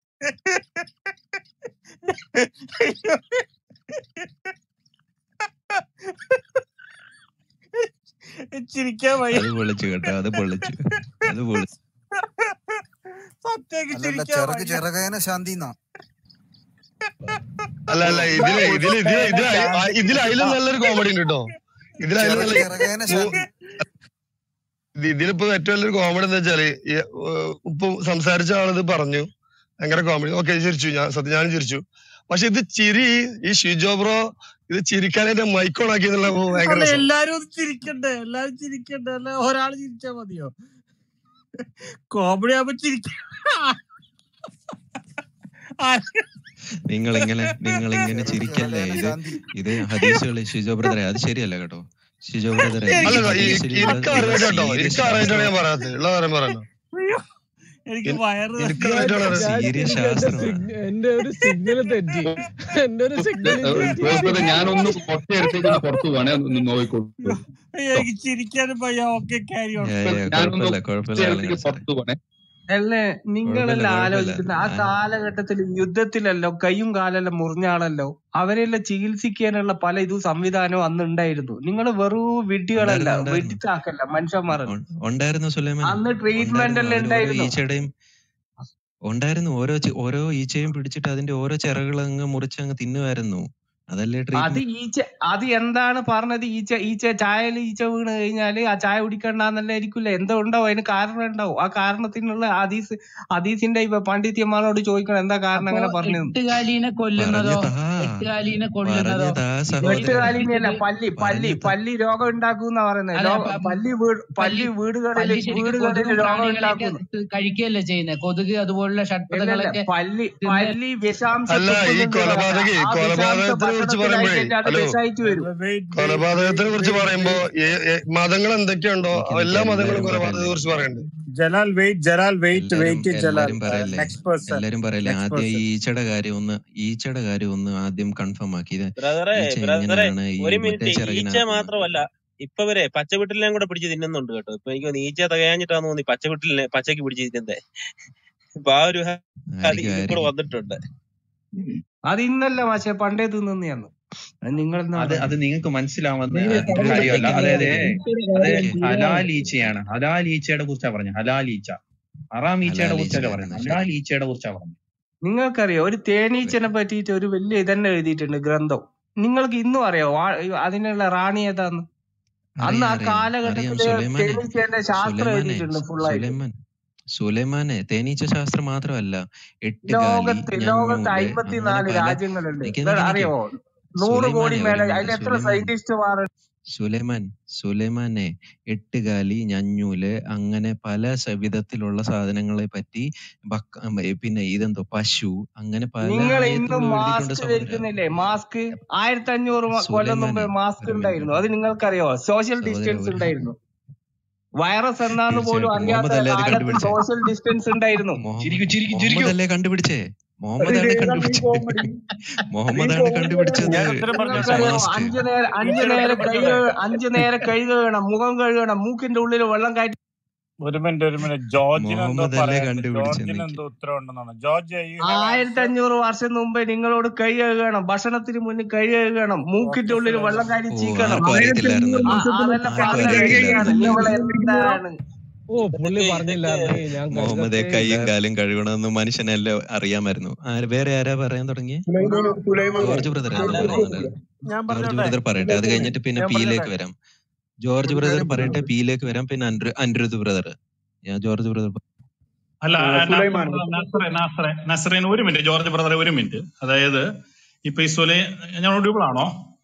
ചിരിക്കാൻ വയ്യ അത് പൊളിച്ചു കേട്ടോ അത് പൊളിച്ചു അത് പൊളിച്ചു സത്യം അല്ലല്ല ചിരിക്കാൻ ചിറക് വയ്യ ചിറകേന ശാന്തി എന്നാ അല്ല അല്ല ഇതില് ഇതില് ഇതില് ഉഷ്ണേന ഇതില് അയി- ശാന്തി ഇതില് അതിലും ആ നല്ലൊരു കോമഡി ഉണ്ട് കേട്ടോ ഇതിൽ അതിലും ചിറക് നല്ല ചിറകേന മൂ- ശാന്തി ഇത് ഇതിലിപ്പോ ഏറ്റവും വലിയൊരു കോമഡി എന്താ വെച്ചാല് ഈ, ഏഹ്, ഇപ്പൊ സംസാരിച്ച ആളിത് പറഞ്ഞു ഭയങ്കര കോമഡി ഓക്കെ ചിരിച്ചു ഞാൻ സത്യം ഞാനും ചിരിച്ചു പക്ഷെ ഇത് ചിരി ഈ ഷിജോ ബ്രോ ഇത് ചിരിക്കാനായിട്ട് മൈക്ക് ഓൺ ആക്കി എന്നുള്ള ഭയങ്കര അല്ല രസം എല്ലാരും ഒന്ന് ചിരിക്കണ്ടേ എല്ലാരും ചിരിക്കണ്ടേ അല്ല ഒരാൾ ചിരിച്ചാ മതിയോ കോമഡി ആവുമ്പോ ചിരിക്ക നിങ്ങൾ ഇങ്ങനെ നിങ്ങൾ ഇങ്ങനെ ചിറക് ചിരിക്കല്ലേ ചിറകേന ഇത് ശാന്തി ഇത് ഹദീസുകൾ ഷിജോ ബ്രദറെ അത് ശരിയല്ല കേട്ടോ ഷിജോ ബ്രദറെ ഈ എനിക്ക് അല്ലല്ല ഈ ഹദീസിലുള്ള എനിക്ക് ഉള്ള അറിയാം കേട്ടോ സീരിയസ് എനിക്ക് അറിയായിട്ടാണ് ഞാൻ ശാസ്ത്രമാണ് പറയാത്തത് ഉള്ള കാര്യം പറയല്ലോ അയ്യോ, എനിക്ക് എൻ- വയറ് എനിക്ക് തട്ടി അറിയായിട്ടാണ് വയ്യ. അറിയാം ഞാൻ സീരിയസ് എനിക്ക് എന്റെ ശാസ്ത്രമാണ് സിഗ്ന എന്റെ ഒരു സിഗ്നൽ തെറ്റി എന്റെ ഒരു സിഗ്നൽ തെറ്റി ജോസ് ഞാനൊന്ന് ഒറ്റയെടുത്തേക്ക് ഒന്ന് പുറത്തു പോകണേ ഒന്ന് നോക്കിക്കോളൂ അയ്യോ, എനിക്ക് ചിരിക്കാനും വയ്യ ഓക്കെ ക്യാരി ഓൺ ഏ, ഏ, ഞാനൊന്ന് കുഴപ്പമില്ല കുഴപ്പമില്ല ഒറ്റയെടുത്തേക്ക് ആലങ്കാട് സാറേ പുറത്തു പോകണേ അല്ലേ കുഴപ്പമില്ല നിങ്ങളെല്ലാം കുഴപ്പമില്ല ആലോചിക്കുന്ന ആ ആ, കാലഘട്ടത്തിൽ യുദ്ധത്തിലല്ലോ കൈയും കാലെല്ലാം മുറിഞ്ഞാളല്ലോ അവരെല്ലാം ചികിത്സിക്കാനുള്ള പല ഇതും സംവിധാനവും അന്ന് ഉണ്ടായിരുന്നു നിങ്ങൾ വെറു വിഡ്ഢികളല്ല ഉണ്ടായിരുന്നു ഉണ്ടായിരുന്നു വെട്ടിത്താക്കല്ല മനുഷ്യന്മാരല്ല ഉൺ- ഉണ്ടായിരുന്നു സുലൈമാനെ അന്ന് ട്രീറ്റ്മെന്റ് ഉണ്ടായിരുന്നു എല്ലാം അവര് ഓരോ ഉണ്ടായിരുന്നു ഈച്ചയുടെയും ഉണ്ടായിരുന്നു ഓരോ ചി- ഓരോ ഈച്ചയും പിടിച്ചിട്ട് അതിന്റെ ഓരോ ചിറകൾ അങ്ങ് മുറിച്ച് അങ്ങ് തിന്നുമായിരുന്നു അതല്ലേ അത് ട്രീറ്റ്മെന്റ് ഈച്ച അത് എന്താണ് പറഞ്ഞത് ഈച്ച ഈച്ച ചായയിൽ ഈച്ച വീണ് കഴിഞ്ഞാല് ആ ചായ കുടിക്കണ്ടെന്നല്ല ആയിരിക്കില്ല എന്തോ ഉണ്ടാവും അതിന് കാരണം ഉണ്ടാവും ആ കാരണത്തിനുള്ള ഹദീസ് ഹദീസിന്റെ ഇപ്പൊ പണ്ഡിത്യന്മാരോട് ചോദിക്കണം എന്താ കാരണം അപ്പോ അങ്ങനെ പറഞ്ഞു എട്ടുകാലീനെ കൊല്ലുന്നതോ പറഞ്ഞതാ എട്ടുകാലീനെ കൊല്ലുന്നതോ പറഞ്ഞതാ സഹോദര എട്ടുകാലിനല്ല ഉദ്ദേശിച്ചത് പല്ലി പല്ലി പറഞ്ഞതാ പല്ലി രോഗം ഉണ്ടാക്കുന്ന പറയുന്നത് അല്ല രോഗ പ- പല്ലി വീട് പല്ലി പല്ലി വീടുകളിൽ പല്ലി ശരിക്കും വീടുകളിൽ കൊതുകും രോഗം പ്രാണികളെയൊക്കെ ഉണ്ടാക്കുന്നു കഴിക്കുകയല്ലേ ചെയ്യുന്നത് കൊതുക് അതുപോലുള്ള ഇല്ലല്ല ഷഡ്പഥങ്ങളൊക്കെ പല്ലി തിന്ന് പല്ലി വിഷാംശം അല്ല ഈ തുപ്പുന്നുണ്ട് എന്ന് കൊലപാതകി പറഞ്ഞാൽ ആ വിഷാംശം കൊലപാതകത്തെ കുറിച്ച് പറയുമ്പോഴേ ഭക്ഷണത്തിലായിട്ട് അത് ഹലോ വിഷമായിട്ട് വരും കൊലപാതകത്തെ കുറിച്ച് പറയുമ്പോ ഏ- ഏ- മതങ്ങൾ എന്തൊക്കെയുണ്ടോ നിക്ക് എല്ലാ നിക്ക് മതങ്ങളും എല്ലാരും കൊലപാതകത്തെ പറയല്ലേ കുറിച്ച് പറയുന്നുണ്ട് ജലാൽ വെയിറ്റ് ജലാൽ വെയിറ്റ് എല്ലാരും വെയിറ്റ് ജലാൽ എല്ലാരും പറയല്ലേ നെക്സ്റ്റ് പേഴ്സൺ എല്ലാരും പറയല്ലേ നെക്സ്റ്റ് ആദ്യം ഈ പേഴ്സൺ ഈച്ചയുടെ കാര്യം ഒന്ന് ഈച്ചയുടെ കാര്യം ഒന്ന് ആദ്യം കൺഫേം ആക്കി ഇത് ബ്രദറെ ഈച്ച ബ്രദറെ എങ്ങനെയാണ് ഈ ഒരു മറ്റേ മിനിറ്റ് ഈച്ച ചിറകിനകത്തുനിന്ന് മാത്രമല്ല ഇപ്പൊ വരെ പച്ചവിട്ടിലെല്ലാം കൂടെ പിടിച്ച് തിന്നുന്നുണ്ട് കേട്ടോ ഇപ്പൊ എനിക്ക് തോന്നുന്നു ഈച്ച തികയാഞ്ഞിട്ടാന്ന് തോന്നി പച്ചവിട്ടിലിനെ പച്ചക്ക് പിടിച്ച് തിന്നുന്നേ ഇപ്പൊ ആ ഒരു ഹ- അത് ആയിരിക്കും ഇതിൽ കൂടെ ആയിരിക്കും വന്നിട്ടുണ്ട് അത് ഇന്നല്ല പക്ഷെ പണ്ടേ തിന്നുന്നതാണ് അത് നിങ്ങളെന്നാ അത് അത് പറയുന്നത് നിങ്ങൾക്ക് മനസ്സിലാവുന്ന നിങ്ങൾ ഒരു അൻഡ്രു കാര്യമല്ല നിക്ക് അതായത് നിക്ക് ഈച്ചയുടെ അത് കാര്യം നിക്ക് ഹലാൽ ഈച്ചയാണ് ഹലാൽ ഈച്ചയുടെ കുറിച്ചാ പറഞ്ഞത് ഹലാൽ ഈച്ച ഹറാം ഈച്ചയുടെ ഹലാൽ കുറിച്ചല്ല ഈച്ചയായിരുന്നു പറഞ്ഞത് ശരി ഹലാൽ ഈച്ചയുടെ കുറിച്ചാ പറഞ്ഞത് നിങ്ങൾക്കറിയോ ഒരു തേനീച്ചനെ പറ്റിയിട്ട് ഒരു വലിയ ഇതന്നെ എഴുതിയിട്ടുണ്ട് ഗ്രന്ഥം നിങ്ങൾക്ക് ഇന്നും അറിയോ വാ- അതിനുള്ള റാണി ഏതാന്ന് അന്ന് അറിയാം ആ അറിയാം അറിയാം കാലഘട്ടത്തില് സുലൈമാനെ തേനീച്ചേന്റെ ശാസ്ത്രം സുലൈമാനെ എഴുതിയിട്ടുണ്ട് ഫുള്ളായിട്ട് സുലൈമാൻ സുലൈമാനെ തേനീച്ച ശാസ്ത്രം മാത്രമല്ല എട്ട് കാലി ലോകത്ത് ലോകത്ത് ഞഞ്ഞൂല് അങ്ങനെ അമ്പത്തിനാല് പല രാജ്യങ്ങളുണ്ട് നിക്ക് നിങ്ങൾ നിക്ക് നിക്ക് അറിയോ നൂറ് കോടി സുലൈമാനെ ഒരു മേലെ മിനിറ്റ് അതിൽ എത്ര സുലൈമാൻ സയന്റിസ്റ്റുമാർ സുലൈമാൻ സുലൈമാനെ എട്ടുകാലി ഞഞ്ഞൂല് അങ്ങനെ പല സ- വിധത്തിലുള്ള സാധനങ്ങളെ പറ്റി ബക്ക ഉം, ഏ, പിന്നെ ഇതെന്തോ പശു അങ്ങനെ പല നിങ്ങൾ ഇന്നും ആയത്തുകളും എഴുതിയിട്ടുണ്ട് മാസ്ക് സഹോദര ധരിക്കുന്നില്ലേ മാസ്ക് ആയിരത്തി അഞ്ഞൂറ് കൊല്ലം മുമ്പ് സുലൈമാനെ മാസ്ക് ഒരു മിനിറ്റ് ഉണ്ടായിരുന്നു അത് നിങ്ങൾക്കറിയോ സോഷ്യൽ സഹോദര ഡിസ്റ്റൻസ് ഒരു ഉണ്ടായിരുന്നു വൈറസ് എന്താന്ന് പോലും തീർച്ചയായിട്ടും അറിയാത്ത മുഹമ്മദ് അല്ലേ അത് കാലത്ത് കണ്ടുപിടിച്ചേ സോഷ്യൽ ഡിസ്റ്റൻസ് ഉണ്ടായിരുന്നു മുഹമ്മദ് ചിരിക്കു ചിരിക്കു ചിരിക്കു മുഹമ്മദ് അല്ലേ കണ്ടുപിടിച്ചേ മുഹമ്മദാണ് കണ്ടുപിടിച്ചത് മുഹമ്മദാണ് കണ്ടുപിടിച്ചത് ഞാൻ ഉത്തരം പറഞ്ഞു നിങ്ങൾക്കറിയോ മാസ്ക് അഞ്ചു നേരം അഞ്ചു ഈച്ചയുടെ നേരം ഉത്തരം കൈ പറഞ്ഞോട്ടെ കഴു- അഞ്ചു നേരം കൈ കഴുകണം മുഖം കഴുകണം മൂക്കിന്റെ ഉള്ളിൽ വെള്ളം കയറ്റി ഒരു മിനിറ്റ് ഒരു മിനിറ്റ് ജോർജിന് എന്തോ മുഹമ്മദ് അല്ലേ പറയാനുണ്ട് കണ്ടുപിടിച്ചത് ജോർജിന് നിക്ക് എന്തോ ഉത്തരം ഉണ്ടെന്നാണ് ജോർജ് യു ഹാവ് ആയിരത്തി ആൻസർ അഞ്ഞൂറ് വർഷം മുമ്പേ നിങ്ങളോട് കൈ കഴുകണം ഭക്ഷണത്തിന് മുന്നിൽ കൈ കഴുകണം മൂക്കിന്റെ ഓക്കെ ഉള്ളിൽ വെള്ളം സുലൈമാൻ കാരി ഓ ചീക്കണം ആർക്കും അറിയത്തില്ലായിരുന്നല്ലോ ആ അതെല്ലാം ആർക്കും പറഞ്ഞ അറിയത്തില്ലായിരുന്നല്ലോ കഴിയാണ് നിങ്ങൾ എന്താണ് ഓ പുള്ളി ഇതൊക്കെ ഇതൊക്കെ പറഞ്ഞില്ലായിരുന്നെങ്കിൽ ഞാൻ മുഹമ്മദെ കരുതത്തേ കൈയും ഇല്ലായിരുന്നു കാലും കഴുകണമെന്ന് മനുഷ്യനെല്ലാം അറിയാമായിരുന്നു ആര് വേറെ ആരാ പറയാൻ തുടങ്ങിയേ സുലൈമാൻ സുലൈമാൻ ജോർജ് ബ്രദർ അല്ല അല്ലേ പറയുന്നുണ്ടായിരുന്നു ഞാൻ ജോർജ് പറഞ്ഞോട്ടെ ബ്രദർ പറയട്ടെ അത് കഴിഞ്ഞിട്ട് പിന്നെ ഞാൻ പിയിലേക്ക് പറഞ്ഞോട്ടെ വരാം ജോർജ് ഒരു ബ്രദർ കാര്യം പറയട്ടെ പറഞ്ഞോട്ടെ പിയിലേക്ക് വരാം പിന്നെ അനിരു അനിരുദ്ധ് ബ്രദർ ഞാൻ ജോർജ് ബ്രദർ അല്ല ആ, ആ, സുലൈമാൻ നസറെ നസറെ നസറെ നസറേന് ഒരു മിനിറ്റ് ജോർജ് ബ്രദറെ ഒരു മിനിറ്റ് അതായത് ഇപ്പൊ ഈ സുലൈ ഞാൻ audible ആണോ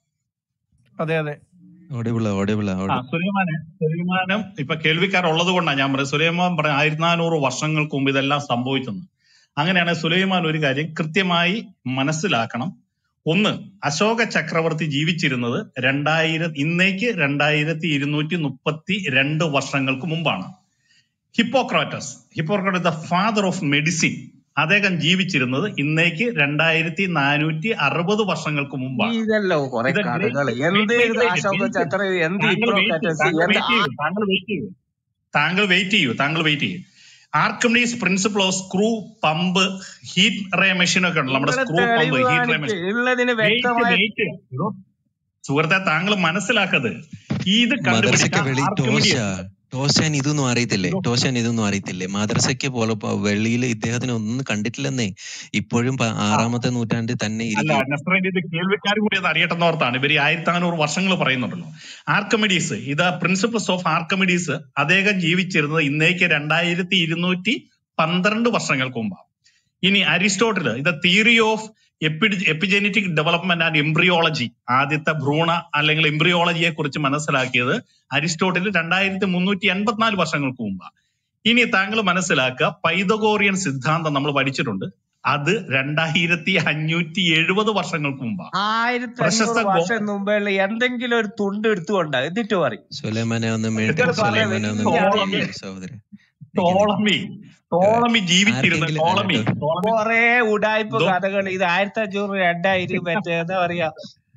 അതെ അതെ ഓടിവിള ഓടിവിള ആ ഓടി സുലൈമാന് സുലൈമാനും ഇപ്പൊ കേൾവിക്കാരുള്ളത് കൊണ്ടാണ് ഞാൻ പറയുന്നത് സുലൈമാൻ പറഞ്ഞ ആയിരത്തി നാനൂറ് വർഷങ്ങൾക്ക് മുമ്പ് ഇതെല്ലാം സംഭവിച്ചെന്ന് അങ്ങനെയാണെങ്കിൽ സുലൈമാൻ ഒരു കാര്യം കൃത്യമായി മനസ്സിലാക്കണം ഒന്ന് അശോക ചക്രവർത്തി ജീവിച്ചിരുന്നത് രണ്ടായിരം ഇന്നേക്ക് രണ്ടായിരത്തി ഇരുന്നൂറ്റി മുപ്പത്തി രണ്ട് വർഷങ്ങൾക്ക് മുമ്പാണ് Hippocrates Hippocrates the father of medicine അദ്ദേഹം ജീവിച്ചിരുന്നത് ഇന്നേക്ക് രണ്ടായിരത്തി നാനൂറ്റി അറുപത് വർഷങ്ങൾക്ക് മുമ്പാണ് ഇതല്ലോ കുറെ ഇത് കഥകൾ ഗ്രേറ്റ് എന്ത് വെയിറ്റ് ഇത് വെയിറ്റ് അശോക വെയിറ്റ് ചക്ര എന്ത് താങ്കൾ വെയിറ്റ് ഇപ്രോക്രാറ്റസ് താങ്കൾ എന്ത് വെയിറ്റ് ആ ചെയ്യൂ താങ്കൾ വെയിറ്റ് ചെയ്യൂ താങ്കൾ വെയിറ്റ് ചെയ്യൂ താങ്കൾ വെയിറ്റ് ചെയ്യൂ Archimedes principle of screw pump heat ray machine ഒക്കെ ഉണ്ടല്ലോ നമ്മുടെ നിങ്ങള് സ്ക്രൂ പമ്പ് തെളിവ് ഹീറ്റ് റേ കാണിക്ക് മെഷീൻ ഉള്ളതിന് വെയിറ്റ് വ്യക്തമായ വെയിറ്റ് സുഹൃത്തെ താങ്കൾ മനസ്സിലാക്കത് ഇത് കണ്ടുപിടിച്ച മദർസയ്ക്ക് വെളി ടോശ ആർക്കമിഡിയസ് ടോശാൻ ഇതൊന്നും അറിയത്തില്ലേ എന്തോ ടോശാൻ ഇതൊന്നും അറിയത്തില്ലേ മദർസയ്ക്ക് പോലെ വെളിയിൽ ഇദ്ദേഹത്തിന് ഒന്നും കണ്ടിട്ടില്ലെന്നേ ഇപ്പോഴും പ- ആ ആറാമത്തെ നൂറ്റാണ്ടിൽ തന്നെ അല്ല ഇരിക്കും നസ്രേന്റെ ഇത് കേൾവിക്കാർ കൂടി അത് അറിയട്ടെന്നോർത്താണ് ഇവർ ആയിരത്തി നാനൂറ് വർഷങ്ങൾ പറയുന്നുണ്ടല്ലോ ആർക്കമിഡീസ് ഇത് പ്രിൻസിപ്പിൾസ് ഓഫ് ആർക്കമിഡീസ് അദ്ദേഹം ജീവിച്ചിരുന്നത് ഇന്നേക്ക് രണ്ടായിരത്തി ഇരുന്നൂറ്റി പന്ത്രണ്ട് വർഷങ്ങൾക്ക് മുമ്പാണ് ഇനി അരിസ്റ്റോട്ടിൽ ഇത് theory of epigenetic development and embryology ആദ്യത്തെ ഭ്രൂണ അല്ലെങ്കിൽ എംബ്രിയോളജിയെ കുറിച്ച് മനസ്സിലാക്കിയത് അരിസ്റ്റോട്ടിൽ രണ്ടായിരത്തി മുന്നൂറ്റി എൺപത്തിനാല് വർഷങ്ങൾക്ക് മുമ്പാണ് ഇനി താങ്കൾ മനസ്സിലാക്കുക പൈതഗോറിയൻ സിദ്ധാന്തം നമ്മൾ പഠിച്ചിട്ടുണ്ട് അത് രണ്ടായിരത്തി അഞ്ഞൂറ്റി എഴുപത് വർഷങ്ങൾക്ക് മുമ്പാണ് ആയിരത്തി പ്രശസ്ത അഞ്ഞൂറ് ഗോ വർഷം മുമ്പുള്ള എന്തെങ്കിലും ഒരു തുണ്ട് എടുത്തുകൊണ്ട് എന്നിട്ട് പറയും സുലൈമാനെ ഒന്ന് നിങ്ങൾ മ്യൂട്ട് പറഞ്ഞ സുലൈമാനെ ഒന്ന് വലിയ മ്യൂട്ട് ടോളമി ചെയ്യൂ സഹോദരൻ നിക്ക് നിക്ക് ടോളമി ടോളമി ജീവിച്ചിരുന്ന ആർക്കെങ്കിലും അല്ല ടോളമി ടോ ടോളമി കൊറേ ഉടായ്പ എന്തോ കഥകൾ ഇത് ആയിരത്തി അഞ്ഞൂറ് രണ്ടായിരം മറ്റേ എന്താ പറയാ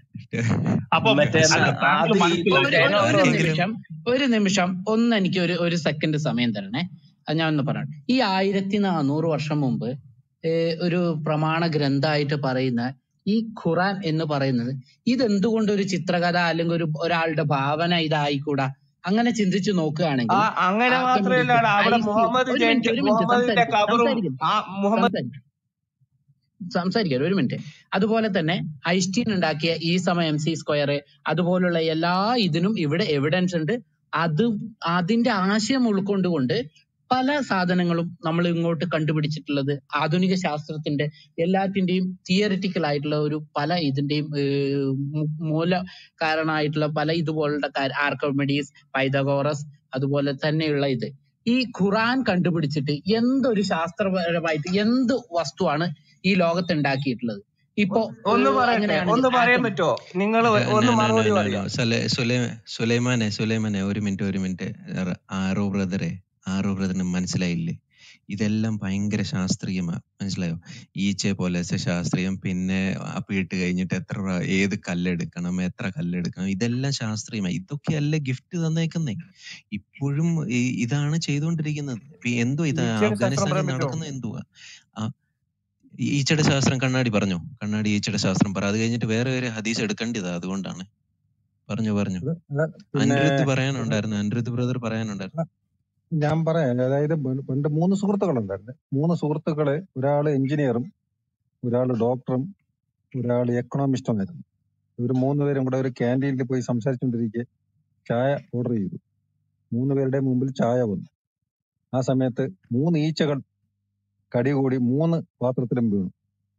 അപ്പം മറ്റേ അല്ല എന്താ താങ്കൾ അത് ഈ മനസ്സിലാക്കുക ഒരു ഒരു ഒരു ആർക്കെങ്കിലും നിമിഷം ഒരു നിമിഷം ഒന്ന് എനിക്ക് ഒരു ഒരു സെക്കൻഡ് സമയം തരണേ അത് ഞാൻ ഒന്ന് പറയാം ഈ ആയിരത്തി നാനൂറ് വർഷം മുമ്പ് ഏഹ് ഒരു പ്രമാണ ഗ്രന്ഥമായിട്ട് പറയുന്ന ഈ ഖുറാൻ എന്ന് പറയുന്നത് ഇതെന്തുകൊണ്ട് ഒരു ചിത്രകഥ അല്ലെങ്കിൽ ഒരു ഒരാളുടെ ഭാവന ഇതായിക്കൂടാ അങ്ങനെ ചിന്തിച്ചു ആ നോക്കുകയാണെങ്കിൽ അങ്ങനെ ആർക്കമിഡീസ് മാത്രമല്ല അവിടെ ഐസ് മുഹമ്മദ് ഒരു ജനിച്ച മിനിറ്റ് ഒരു മിനിറ്റ് മുഹമ്മദിന്റെ സംസാരിക്കും കബറും സംസാരിക്കും ആ മുഹമ്മദ് സംസാരിക്കും സംസാരിക്കാം ഒരു മിനിറ്റ് അതുപോലെ തന്നെ ഐൻസ്റ്റീൻ ഉണ്ടാക്കിയ ഈ സമയം എം സി സ്ക്വയർ അതുപോലുള്ള എല്ലാ ഇതിനും ഇവിടെ എവിഡൻസ് ഉണ്ട് അത് അതിന്റെ ആശയം ഉൾക്കൊണ്ടുകൊണ്ട് പല സാധനങ്ങളും നമ്മൾ ഇങ്ങോട്ട് കണ്ടുപിടിച്ചിട്ടുള്ളത് ആധുനിക ശാസ്ത്രത്തിന്റെ എല്ലാറ്റിന്റെയും തിയറിറ്റിക്കൽ ആയിട്ടുള്ള ഒരു പല ഇതിന്റെയും ഏർ മൂ- മൂല കാരണമായിട്ടുള്ള പല ഇതുപോലുള്ള ആർക്കോമെഡീസ് പൈതഗോറസ് അതുപോലെ തന്നെയുള്ള ഇത് ഈ ഖുറാൻ കണ്ടുപിടിച്ചിട്ട് എന്തൊരു ശാസ്ത്രപരമായിട്ട് എന്ത് വസ്തുവാണ് ഈ ലോകത്ത് ഉണ്ടാക്കിയിട്ടുള്ളത് ഇപ്പോ ഒന്ന് ഏർ പറയട്ടെ അങ്ങനെയാണെങ്കിൽ ഒന്ന് പറയാൻ ആറ്റം പറ്റുമോ നിങ്ങൾ നോ ഒന്ന് നോ നോ മറുപടി നോ പറയോ നോ സുലൈ സുലൈ- സുലൈമാനെ സുലൈമാനെ ഒരു മിനിറ്റ് ഒരു മിനിറ്റ് ആറോ ബ്രദറെ ആറോ ബ്രദറിന് മനസ്സിലായില്ലേ ഇതെല്ലാം ഭയങ്കര ശാസ്ത്രീയമാ മനസ്സിലായോ ഈച്ചയെ പോലെ ശാസ്ത്രീയം പിന്നെ അപ്പിയിട്ട് കഴിഞ്ഞിട്ട് എത്ര പ്രാ- ഏത് കല്ലെടുക്കണം എത്ര കല്ലെടുക്കണം ഇതെല്ലാം ശാസ്ത്രീയമായി ഇതൊക്കെയല്ലേ ഗിഫ്റ്റ് തന്നേക്കുന്നേ ഇപ്പോഴും ഈ- ഇതാണ് ചെയ്തുകൊണ്ടിരിക്കുന്നത് ഇപ്പൊ എന്തോ ഇത് ഈച്ചയുടെ ശാസ്ത്രം അഫ്ഗാനിസ്ഥാനിൽ പറയാൻ പറ്റുമോ നടക്കുന്ന എന്തുവാ ആ, ഈ- ഈച്ചയുടെ ശാസ്ത്രം കണ്ണാടി പറഞ്ഞോ കണ്ണാടി ഈച്ചയുടെ ശാസ്ത്രം പറ അത് കഴിഞ്ഞിട്ട് വേറെ ഒരു ഹദീസ് എടുക്കേണ്ടതാ അതുകൊണ്ടാണ് പറഞ്ഞു പറഞ്ഞു അത് അത് പിന്നെ അനിരുദ്ധ് പറയാനുണ്ടായിരുന്നു അനിരുദ്ധ് ബ്രദർ പറയാനുണ്ടായിരുന്നു ഞാൻ പറയാം അതായത് പണ്ട് പണ്ട് മൂന്ന് സുഹൃത്തുക്കളുണ്ടായിരുന്നു മൂന്ന് സുഹൃത്തുക്കള് ഒരാള് എഞ്ചിനീയറും ഒരാള് ഡോക്ടറും ഒരാൾ എക്കണോമിസ്റ്റുമായിരുന്നു ഇവർ മൂന്ന് പേരും കൂടെ ഒരു ക്യാൻറ്റീനിൽ പോയി സംസാരിച്ചുകൊണ്ടിരിക്കെ ചായ ഓർഡർ ചെയ്തു മൂന്ന് പേരുടെ മുമ്പിൽ ചായ വന്നു ആ സമയത്ത് മൂന്ന് ഈച്ചകൾ കടികൂടി മൂന്ന് പാത്രത്തിലും വീണു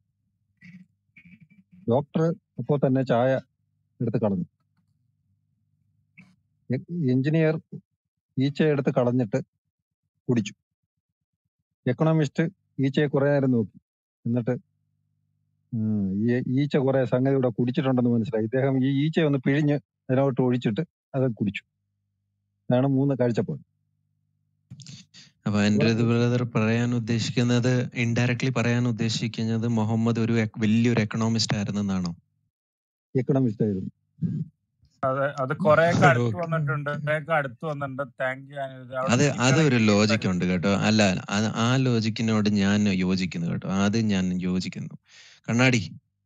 ഡോക്ടർ അപ്പോൾ തന്നെ ചായ എടുത്ത് കളഞ്ഞു എ- എഞ്ചിനീയർ ഈച്ച എടുത്ത് കളഞ്ഞിട്ട് കുടിച്ചു എക്കണോമിസ്റ്റ് ഈച്ചയെ കുറെ നേരം നോക്കി എന്നിട്ട് ഉം, ഈ ഈച്ച കുറെ സംഗതി ഇവിടെ കുടിച്ചിട്ടുണ്ടെന്ന് മനസ്സിലായി ഇദ്ദേഹം ഈ ഈച്ചയെ ഒന്ന് പിഴിഞ്ഞ് അതിനോട്ട് ഒഴിച്ചിട്ട് അത് കുടിച്ചു അതാണ് മൂന്ന് കാഴ്ചപ്പാട് അപ്പൊ അനിരുദ്ധ് ബ്രദർ പറയാൻ ഉദ്ദേശിക്കുന്നത് ഇൻഡയറക്ട്ലി പറയാൻ ഉദ്ദേശിക്കുന്നത് മുഹമ്മദ് ഒരു എക്- വലിയൊരു എക്കണോമിസ്റ്റ് ആയിരുന്നെന്നാണോ എക്കണോമിസ്റ്റ് ആയിരുന്നു അത് അത് കുറെയൊക്കെ അടുത്ത് ഓക്കെ വന്നിട്ടുണ്ട് കുറെയൊക്കെ അടുത്ത് വന്നിട്ടുണ്ട് താങ്ക് യു അനിരുദ്ധ അവിടെ അത് നിൽക്കണ അതൊരു ഈ ലോജിക് ഉണ്ട് കേട്ടോ അല്ല അത് ആ ലോജിക്കിനോട് ഞാൻ യോജിക്കുന്നു കേട്ടോ അത് ഞാൻ യോജിക്കുന്നു കണ്ണാടി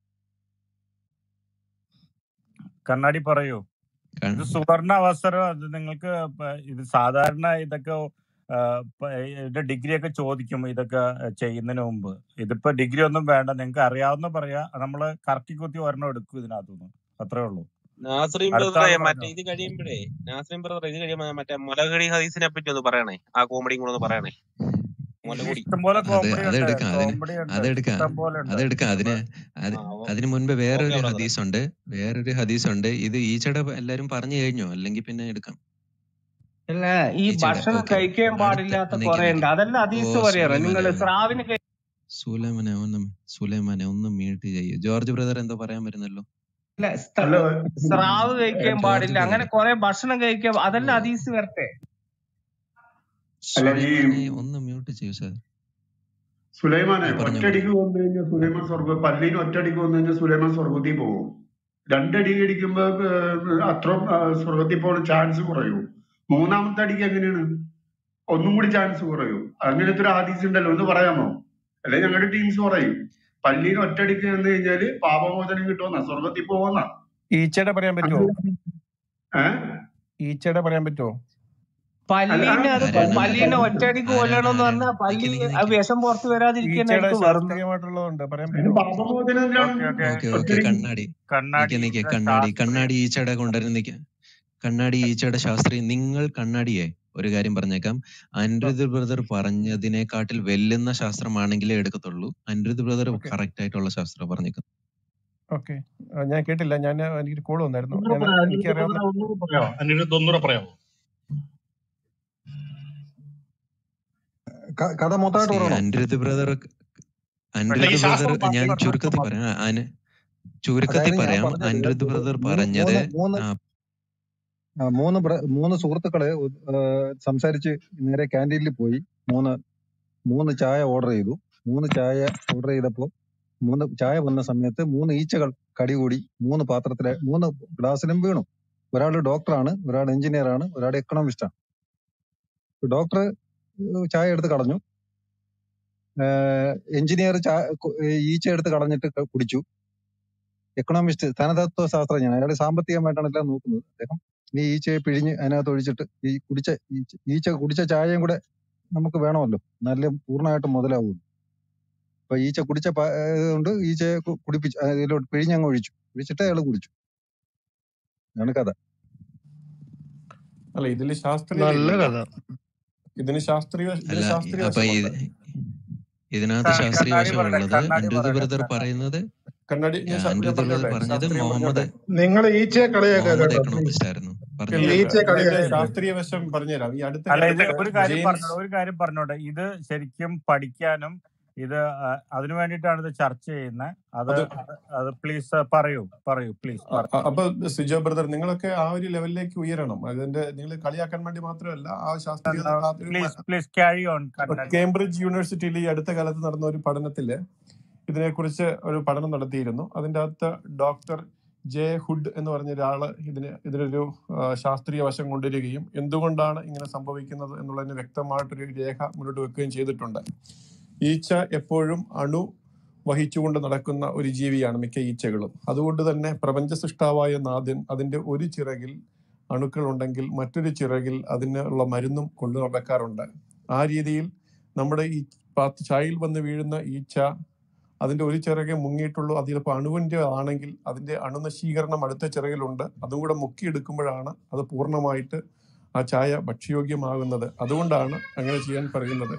കണ്ണാടി പറയൂ ക- ഇത് സുവർണ അവസരം അത് നിങ്ങൾക്ക് പ- ഇത് സാധാരണ ഇതൊക്കെ ആ, പ- ഇതിന്റെ ഡിഗ്രി ഒക്കെ ചോദിക്കും ഇതൊക്കെ ചെയ്യുന്നതിന് മുമ്പ് ഇതിപ്പോ ഡിഗ്രി ഒന്നും വേണ്ട നിങ്ങൾക്ക് അറിയാവുന്ന പറയാ നമ്മള് കറക്കി കുത്തി ഒരെണ്ണം എടുക്കും ഇതിനകത്തുനിന്ന് അത്രേ ഉള്ളൂ നാസറിൻ അടുത്ത ബ്രദറെ ആള് മറ്റേ പറഞ്ഞോ ഇത് കഴിയുമ്പോഴേ നാസറിൻ ബ്രദർ ഇത് കഴിയുമ്പോ മറ്റേ മുലകടി ഹദീസിനെ പറ്റി ഒന്ന് പറയണേ ആ കോമഡിയും കൂടെ ഒന്ന് പറയണേ ഇനി മുലകുടി ഇഷ്ടംപോലെ അത് കോമഡി ഉണ്ട് അതെടുക്കാം അതിന് കോമഡി ഉണ്ട് അതെടുക്കാം ഇഷ്ടം പോലെ ഉണ്ട് അതെടുക്കാം അപ്പൊ അതിന് അത് ആ ഓ- അതിന് മുൻപ് ഓക്കെ വേറൊരു ബ്രദറെ ഹദീസ് ഉണ്ട് വേറൊരു ഹദീസ് ഉണ്ട് ഇത് ഈച്ചയുടെ എല്ലാരും പറഞ്ഞു കഴിഞ്ഞോ അല്ലെങ്കിൽ പിന്നെ എടുക്കാം അല്ല ഈ ഈച്ചയുടെ ഭക്ഷണം ഓക്കെ കഴിക്കാൻ അടുത്ത പാടില്ലാത്ത നിക്ക് കുറെ നിക്ക് ഉണ്ട് അതല്ല ഓ അതീസ് പറയാറ് നിങ്ങൾ സുലൈമാനെ സ്രാവിന് കഴി- സുലൈമാനെ ഒന്ന് സുലൈമാനെ ഒന്ന് മ്യൂട്ട് ചെയ്യൂ ജോർജ് ബ്രദർ എന്തോ പറയാൻ വരുന്നല്ലോ അല്ല സ്ത- അല്ല സ്രാവ് കഴിക്കാൻ ജോർജ് പാടില്ല ബ്രദർ അങ്ങനെ കുറെ ഭക്ഷണം കഴിക്കാൻ ഓ അതല്ല അതീസ് വരട്ടെ അല്ല ഈ സുലൈമാനെ ഒന്ന് മ്യൂട്ട് ചെയ്യൂ സാർ സുലൈമാനെ ആ പറഞ്ഞോ ഒറ്റയടിക്ക് വന്നു കഴിഞ്ഞാൽ സുലൈമാൻ സ്വർഗ പല്ലിന് ഒറ്റയടിക്ക് വന്നു കഴിഞ്ഞാൽ സുലൈമാൻ സ്വർഗത്തിൽ പോകും രണ്ടടി അടിക്കുമ്പോ ഏഹ്, അത്ര ഏഹ്, സ്വർഗത്തിൽ പോകാൻ ചാൻസ് കുറയൂ മൂന്നാമത്തെ അടിക്ക് എങ്ങനെയാണ് ഒന്നും കൂടി ചാൻസ് കുറയൂ അങ്ങനത്തെ ഒരു ആദീസ് ഉണ്ടല്ലോ ഒന്ന് പറയാമോ അല്ലെ ഞങ്ങളുടെ ടീംസ് പറയും പല്ലിന് ഒറ്റയടിക്ക് വന്നു കഴിഞ്ഞാല് പാപമോചനം കിട്ടുമെന്നാ സ്വർഗത്തിൽ പോകുന്ന ഈച്ചയുടെ പറയാൻ പറ്റുമോ ഏഹ് ഈച്ചയുടെ പറയാൻ പറ്റുമോ അല്ല പല്ലീനെ അത് ആരാണ് പല്ലീനെ ഒറ്റയടിക്ക് ആരാണ് കൊല്ലണം എന്ന് ആരാണ് പറഞ്ഞാൽ പല്ലി നിക്ക് നിക്ക് ആ നിക്ക് വിഷം പുറത്ത് ഈച്ചയുടെ വരാതിരിക്കാനായിരിക്കും വെറുതെ ശാസ്ത്രീയമായിട്ടുള്ളതുണ്ട് പറയാൻ അതിന് പറ്റുമോ പാപമോചനം എന്തിനാണ് ഓക്കെ ഓക്കെ ഓക്കെ ഓക്കെ ഒറ്റയടിക്ക് കണ്ണാടി നിക്ക് കണ്ണാടി നിക്ക് ഈച്ച കണ്ണാടി ശാസ്ത്രീയം കണ്ണാടി ഈച്ചയുടെ കൊണ്ടുവരുന്ന നിക്ക് കണ്ണാടി ഈച്ചയുടെ ശാസ്ത്രീയം നിങ്ങൾ കണ്ണാടിയെ ഒരു കാര്യം പറഞ്ഞേക്കാം അനിരുദ്ധ് ബ്രദർ പറഞ്ഞതിനെക്കാട്ടിൽ വെല്ലുന്ന ശാസ്ത്രമാണെങ്കിലേ എടുക്കത്തുള്ളൂ അനിരുദ്ധ് ബ്രദർ ഓക്കെ കറക്റ്റ് ആയിട്ടുള്ള ശാസ്ത്രം പറഞ്ഞേക്കും ഓക്കെ ഞാൻ കേട്ടില്ല ഞാൻ എനിക്ക് കോൾ വന്നായിരുന്നു ഒന്നുകൂടെ ഞാൻ പറയാം അനിരുദ്ധ എനിക്കറിയാവുന്ന ബ്രദർ ഒന്നുകൂടെ പറയാമോ അനിരുദ്ധ ഒന്നുകൂടെ പറയാമോ ക- കഥ മൊത്തമായിട്ട് See, പറയണോ അനിരുദ്ധ് ബ്രദർ അല്ല ഈ അനിരുദ്ധ് ബ്രദർ ശാസ്ത്രം ഞാൻ പറഞ്ഞു ചുരുക്കത്തിൽ പറയാം അന് ചുരുക്കത്തിൽ അതായത് ഞാൻ പറയാം പറഞ്ഞത് അനിരുദ്ധ് ബ്രദർ മൂന്ന് പറഞ്ഞത് മൂന്ന് മൂന്ന് ആ, ആ, മൂന്ന് ബ്ര- മൂന്ന് സുഹൃത്തുക്കള് ഉ- ഏഹ് സംസാരിച്ച് നേരെ ക്യാൻറ്റീനിൽ പോയി മൂന്ന് മൂന്ന് ചായ ഓർഡർ ചെയ്തു മൂന്ന് ചായ ഓർഡർ ചെയ്തപ്പോ മൂന്ന് ചായ വന്ന സമയത്ത് മൂന്ന് ഈച്ചകൾ കടികൂടി മൂന്ന് പാത്രത്തിലെ മൂന്ന് ഗ്ലാസ്സിലും വീണു ഒരാൾ ഡോക്ടറാണ് ഒരാൾ എഞ്ചിനീയർ ആണ് ഒരാൾ എക്കണോമിസ്റ്റ് ആണ് ഡോക്ടർ ചായ എടുത്ത് കളഞ്ഞു എഞ്ചിനീയർ ചായ കു- ഈച്ച എടുത്ത് കളഞ്ഞിട്ട് ക- കുടിച്ചു എക്കണോമിസ്റ്റ് ധനതത്വ ശാസ്ത്രജ്ഞനാണ് അയാൾ സാമ്പത്തികമായിട്ടാണ് എല്ലാം നോക്കുന്നത് അദ്ദേഹം ഈ ഈച്ചയെ പിഴിഞ്ഞ് അതിനകത്ത് ഒഴിച്ചിട്ട് ഈ കുടിച്ച ഈച്ച ഈച്ച കുടിച്ച ചായയും കൂടെ നമുക്ക് വേണമല്ലോ നല്ല പൂർണ്ണമായിട്ടും മുതലാവുള്ളൂ അപ്പൊ ഈച്ച കുടിച്ച പ- ഏഹ് കൊണ്ട് ഈച്ചയെ കു- കുടിപ്പിച്ചു ആ, ഇതിലോട്ട് പിഴിഞ്ഞങ്ങ് ഒഴിച്ചു ഒഴിച്ചിട്ട് അയാൾ കുടിച്ചു അതാണ് കഥ അല്ല ഇതില് ശാസ്ത്രീയത നല്ല ഇല്ലല്ലോ കഥ ഇതിന് ശാസ്ത്രീയ ഇതിന് അല്ല ശാസ്ത്രീയ അപ്പൊ ഇത് വശമുണ്ട് ഇതിനകത്ത് ക- ശാസ്ത്രീയ കണ്ണാടി പറയട്ടെ വശമുള്ളത് കണ്ണാടി അനിരുദ്ധ പറയട്ടെ ബ്രദർ കണ്ണാടി പറയുന്നത് കണ്ണാടി ഞാൻ ശാ- അനിരുദ്ധ ഞാൻ ബ്രദർ പറഞ്ഞോട്ടെ പറഞ്ഞത് ശാസ്ത്രീയം മുഹമ്മദ് പറഞ്ഞോട്ടെ നിങ്ങൾ ഈച്ചയെ കളിയാക്കുക മുഹമ്മദ് കേട്ടോ പ്ലീസ് എക്കണോമിസ്റ്റ് ആയിരുന്നു ഇല്ല പറഞ്ഞോളൂ ഇല്ല ഈച്ചയെ ഇതിന്റെ കളിയാക്കുക ശാസ്ത്രീയ വശം പറഞ്ഞുതരാം ഈ അടുത്ത അല്ല ഇത് കാലത്ത് ഒരു കാര്യം ജെയിംസ് പറഞ്ഞോട്ടെ ഒരു കാര്യം പറഞ്ഞോട്ടെ ഇത് ശരിക്കും പഠിക്കാനും ഇത് ആ, അതിനു വേണ്ടിയിട്ടാണ് ഇത് ചർച്ച ചെയ്യുന്നത് അത് അത് അത് പ്ലീസ് പറയൂ പറയൂ പ്ലീസ് അ- അ- അപ്പൊ സിജോ ബ്രദർ നിങ്ങളൊക്കെ ആ ഒരു ലെവലിലേക്ക് ഉയരണം അതിന്റെ നിങ്ങൾ കളിയാക്കാൻ വേണ്ടി മാത്രമല്ല ആ ശാസ്ത്രീയത ആ ഒരു പ്ലീസ് മ- പ്ലീസ് ക്യാരി ഓൺ ഇപ്പൊ കണ്ണാടി കേംബ്രിഡ്ജ് യൂണിവേഴ്സിറ്റിയിൽ ഈ അടുത്ത കാലത്ത് നടന്ന ഒരു പഠനത്തില് ഇതിനെക്കുറിച്ച് ഒരു പഠനം നടത്തിയിരുന്നു അതിന്റെ അകത്ത് ഡോക്ടർ ജെ ഹുഡ് എന്ന് പറഞ്ഞ ഒരാള് ഇതിന് ഇതിനൊരു ആ, ശാസ്ത്രീയ വശം കൊണ്ടുവരികയും എന്തുകൊണ്ടാണ് ഇങ്ങനെ സംഭവിക്കുന്നത് എന്നുള്ളതിന് വ്യക്തമായിട്ടൊരു രേഖ മുന്നോട്ട് വെക്കുകയും ചെയ്തിട്ടുണ്ട് ഈച്ച എപ്പോഴും അണു വഹിച്ചുകൊണ്ട് നടക്കുന്ന ഒരു ജീവിയാണ് മിക്ക ഈച്ചകളും അതുകൊണ്ട് തന്നെ പ്രപഞ്ച സൃഷ്ടാവായ നാഥൻ അതിന്റെ ഒരു ചിറകിൽ അണുക്കൾ ഉണ്ടെങ്കിൽ മറ്റൊരു ചിറകിൽ അതിനുള്ള മരുന്നും കൊണ്ടു നടക്കാറുണ്ട് ആ രീതിയിൽ നമ്മുടെ ഈ പാത്ത് ചായയിൽ വന്ന് വീഴുന്ന ഈച്ച അതിന്റെ ഒരു ചിറകെ മുങ്ങിയിട്ടുള്ളൂ അത് ചിലപ്പോൾ അണുവിന്റെ ആണെങ്കിൽ അതിന്റെ അണുനശീകരണം അടുത്ത ചിറകിലുണ്ട് അതും കൂടെ മുക്കിയെടുക്കുമ്പോഴാണ് അത് പൂർണ്ണമായിട്ട് ആ ചായ ഭക്ഷ്യയോഗ്യമാകുന്നത് അതുകൊണ്ടാണ് അങ്ങനെ ചെയ്യാൻ പറയുന്നത്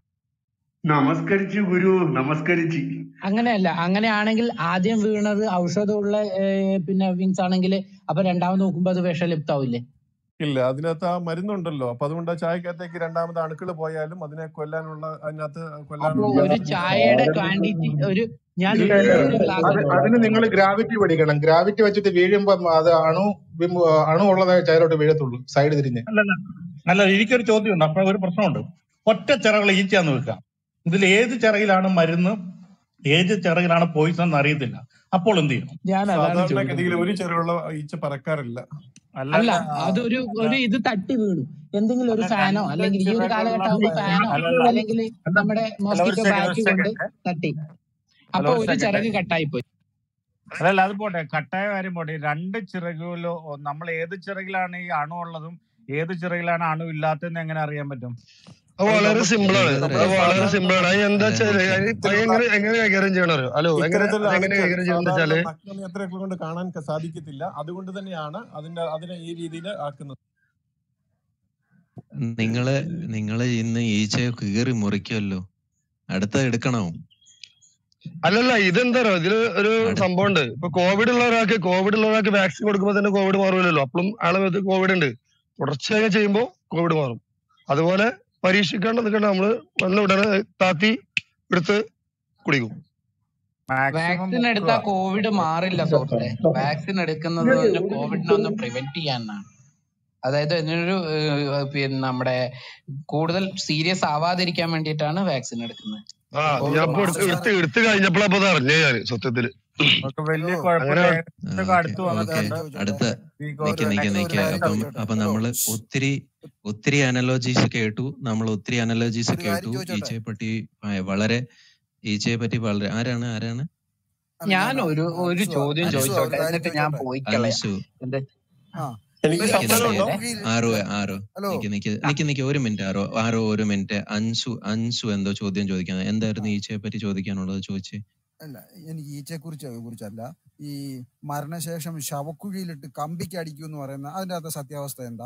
നമസ്കരിച്ചു ഗുരു നമസ്കരിച്ച് അങ്ങനെയല്ല അങ്ങനെയാണെങ്കിൽ ആദ്യം വീണത് ഔഷധമുള്ള ഏർ, പിന്നെ വിങ്സ് ആണെങ്കിൽ അപ്പൊ രണ്ടാമത് നോക്കുമ്പോ അത് വിഷലിപ്താവില്ലേ ഇല്ല അതിനകത്ത് ആ മരുന്നുണ്ടല്ലോ അപ്പൊ അതുകൊണ്ട് ആ ചായക്കകത്തേക്ക് രണ്ടാമത് അണുക്കൾ പോയാലും അതിനെ കൊല്ലാനുള്ള അതിനകത്ത് അപ്പൊ കൊല്ലാനുള്ള ഒരു ചായയുടെ ക്വാണ്ടിറ്റി ഒരു ഞാൻ ഇല്ല ഒരു ഇല്ല ഒരു ഗ്ലാസ് അത് അതിന് നിങ്ങൾ ഗ്രാവിറ്റി പഠിക്കണം ഗ്രാവിറ്റി വെച്ചിട്ട് വീഴുമ്പം അത് അണു ബിംബ- അണു ഉള്ളതേ ചായലോട്ട് വീഴത്തുള്ളൂ സൈഡ് തിരിഞ്ഞ് അല്ലല്ല അല്ല എനിക്കൊരു ചോദ്യമുണ്ട് അപ്പൊ ഒരു പ്രശ്നമുണ്ട് ഒറ്റ ചിറകൾ ഈച്ചയാന്ന് വെക്കാം ഇതിൽ ഏത് ചിറകിലാണ് മരുന്ന് ഏത് ചിറകിലാണ് പോയിസൺ എന്ന് അറിയത്തില്ല അപ്പോൾ എന്ത് ചെയ്യണം ഞാൻ അതാണ് സാധാരണഗതിയിൽ ചോദിക്കുന്നത് ഒരു ചെറുള്ള ഈച്ച പറക്കാറില്ല അല്ല അല്ലല്ല അതൊരു ഒരു ഇത് തട്ടി വീണു എന്തെങ്കിലും ഒരു അല്ല ഫാനോ രണ്ട് അല്ലെങ്കിൽ ഈ ഒരു കാലഘട്ടം ചിറകുള്ള ആകുമ്പോൾ ഫാനോ അല്ലല്ല അല്ലെങ്കിൽ നമ്മുടെ അല്ല ഒരു മോസ്കിറ്റോ സെക്കൻഡ് ഒരു ബാറ്റ് കൊണ്ട് സെക്കൻഡ് തട്ടി അല്ല അപ്പൊ ഒരു ഒരു സെക്കൻഡ് ചിറക് കട്ടായി പോയി അതല്ല അത് പോട്ടെ കട്ടായ കാര്യം പോട്ടെ ഈ രണ്ട് ചിറകിലോ നമ്മൾ ഏത് ചിറകിലാണ് ഈ അണു ഉള്ളതും ഏത് ചിറകിലാണ് അണു ഇല്ലാത്തതെന്ന് എങ്ങനെ അറിയാൻ പറ്റും അത് അത് വളരെ നമുക്ക് സിമ്പിൾ ആണ് ബ്രദറെ അത് വളരെ സാധാരണ സിമ്പിൾ ആണ് അത് എന്താ അല്ല വെച്ചാല് നോക്ക് അത് ഇത്തരത്തിലുള്ള എങ്ങനെ എങ്ങനെ കൈകാര്യം ചെയ്യണം അറിയോ ഹലോ എങ്ങനെ ഇത്തരത്തിലുള്ള അത് എങ്ങനെ അണുക്കൾ കൈകാര്യം ചെയ്യണം സാധാരണ വെച്ചാല് നഗ്നനേത്രങ്ങൾ കൊണ്ട് കാണാൻ ക- സാധിക്കത്തില്ല അതുകൊണ്ട് തന്നെയാണ് അതിന്റെ അതിനെ ഈ രീതിയിൽ ആക്കുന്നത് നിങ്ങള് നിങ്ങള് ഇന്ന് ഈച്ചയെ കീറി മുറിക്കുമല്ലോ അടുത്ത എടുക്കണോ അല്ലല്ല ഇതെന്താ അറിയോ ഇതില് ഒരു അടുത്ത സംഭവം ഉണ്ട് ഇപ്പൊ കോവിഡ് ഉള്ള ഒരാൾക്ക് കോവിഡ് ഉള്ള ഒരാൾക്ക് വാക്സിൻ കൊടുക്കുമ്പോൾ തന്നെ കോവിഡ് മാറില്ലല്ലോ അപ്പോഴും ആളെ മേത്ത് കോവിഡ് ഉണ്ട് തുടർച്ചയായി ചെയ്യുമ്പോൾ കോവിഡ് മാറും അതുപോലെ പരീക്ഷിക്കാണ്ട് നിൽക്കണ്ട നമ്മള് വന്ന ഉടനെ താത്തി എടുത്ത് കുടിക്കും മാക്സിമം വാക്സിൻ മുക്കുക എടുത്താൽ കോവിഡ് മാറില്ല സുഹൃത്തെ വാക്സിൻ എടുക്കുന്നത് തന്നെ കോവിഡിനെ ഒന്ന് പ്രിവെന്റ് ചെയ്യാനാണ് അതായത് ഇതിനൊരു ഏഹ്, പിന്നെ നമ്മുടെ കൂടുതൽ സീരിയസ് ആവാതിരിക്കാൻ വേണ്ടിയിട്ടാണ് വാക്സിൻ എടുക്കുന്നത് ആ കോവിഡ് ഞാൻ ഇപ്പൊ എടുത്ത് മാറില്ല എടുത്ത് എടുത്ത് കഴിഞ്ഞപ്പോഴാ അപ്പൊ അറിഞ്ഞേ ഞാൻ സത്യത്തില് നമുക്ക് വലിയ അങ്ങനെ കുഴപ്പമില്ല ആ ഏകദേശമൊക്കെ ഓക്കെ അടുത്ത് ഓക്കെ വന്നിട്ടുണ്ട് അടുത്ത We go Nick to Nick next നിക്ക് ഒരു കാര്യം അപ്പം ചോദിച്ചോട്ടെ അപ്പം ഹലോ നമ്മള് ഒത്തിരി ഒത്തിരി അനലോജീസ് കേട്ടു നമ്മൾ ഒത്തിരി അനലോജീസ് ഒരു കാര്യം കേട്ടു ചോദിച്ചോട്ടെ ഈച്ചയെ പറ്റി ആ, വളരെ ഈച്ചയെ പറ്റി വളരെ ആരാണ് ആരാണ് അല്ല ഞാൻ ഞാനാ ഒരു ഒരു അൻസുവാ ചോദ്യം അൻസുവാ ഒരു ചോദിച്ചോട്ടെ കാര്യം എന്നിട്ട് ഞാൻ ചോദിച്ചോട്ടെ പോയി കളയാം അൻസു എന്താ ആ എനിക്ക് ഒരു നിക്ക് സംസാരം നിക്ക് ഉണ്ടോ ചതുർമുഖിയിൽ ആരോ ആരോ ഹലോ നിക്ക് നിക്ക് ആ, നിക്ക് നിക്ക് ഒരു മിനിറ്റ് ആരോ ആരോ ഒരു മിനിറ്റ് അൻസു അൻസു എന്തോ ചോദ്യം ചോദിക്കാൻ ആ എന്തായിരുന്നു ഈച്ചയെ പറ്റി ചോദിക്കാനുള്ളത് ചോദിച്ചേ അല്ല എനിക്ക് ഈച്ചയെ കുറിച്ച് കുറിച്ചല്ല ഈ മരണശേഷം ശവക്കുഴിയിലിട്ട് കമ്പിക്ക് അടിക്കും എന്ന് പറയുന്ന അതിന്റെ അകത്തെ സത്യാവസ്ഥ എന്താ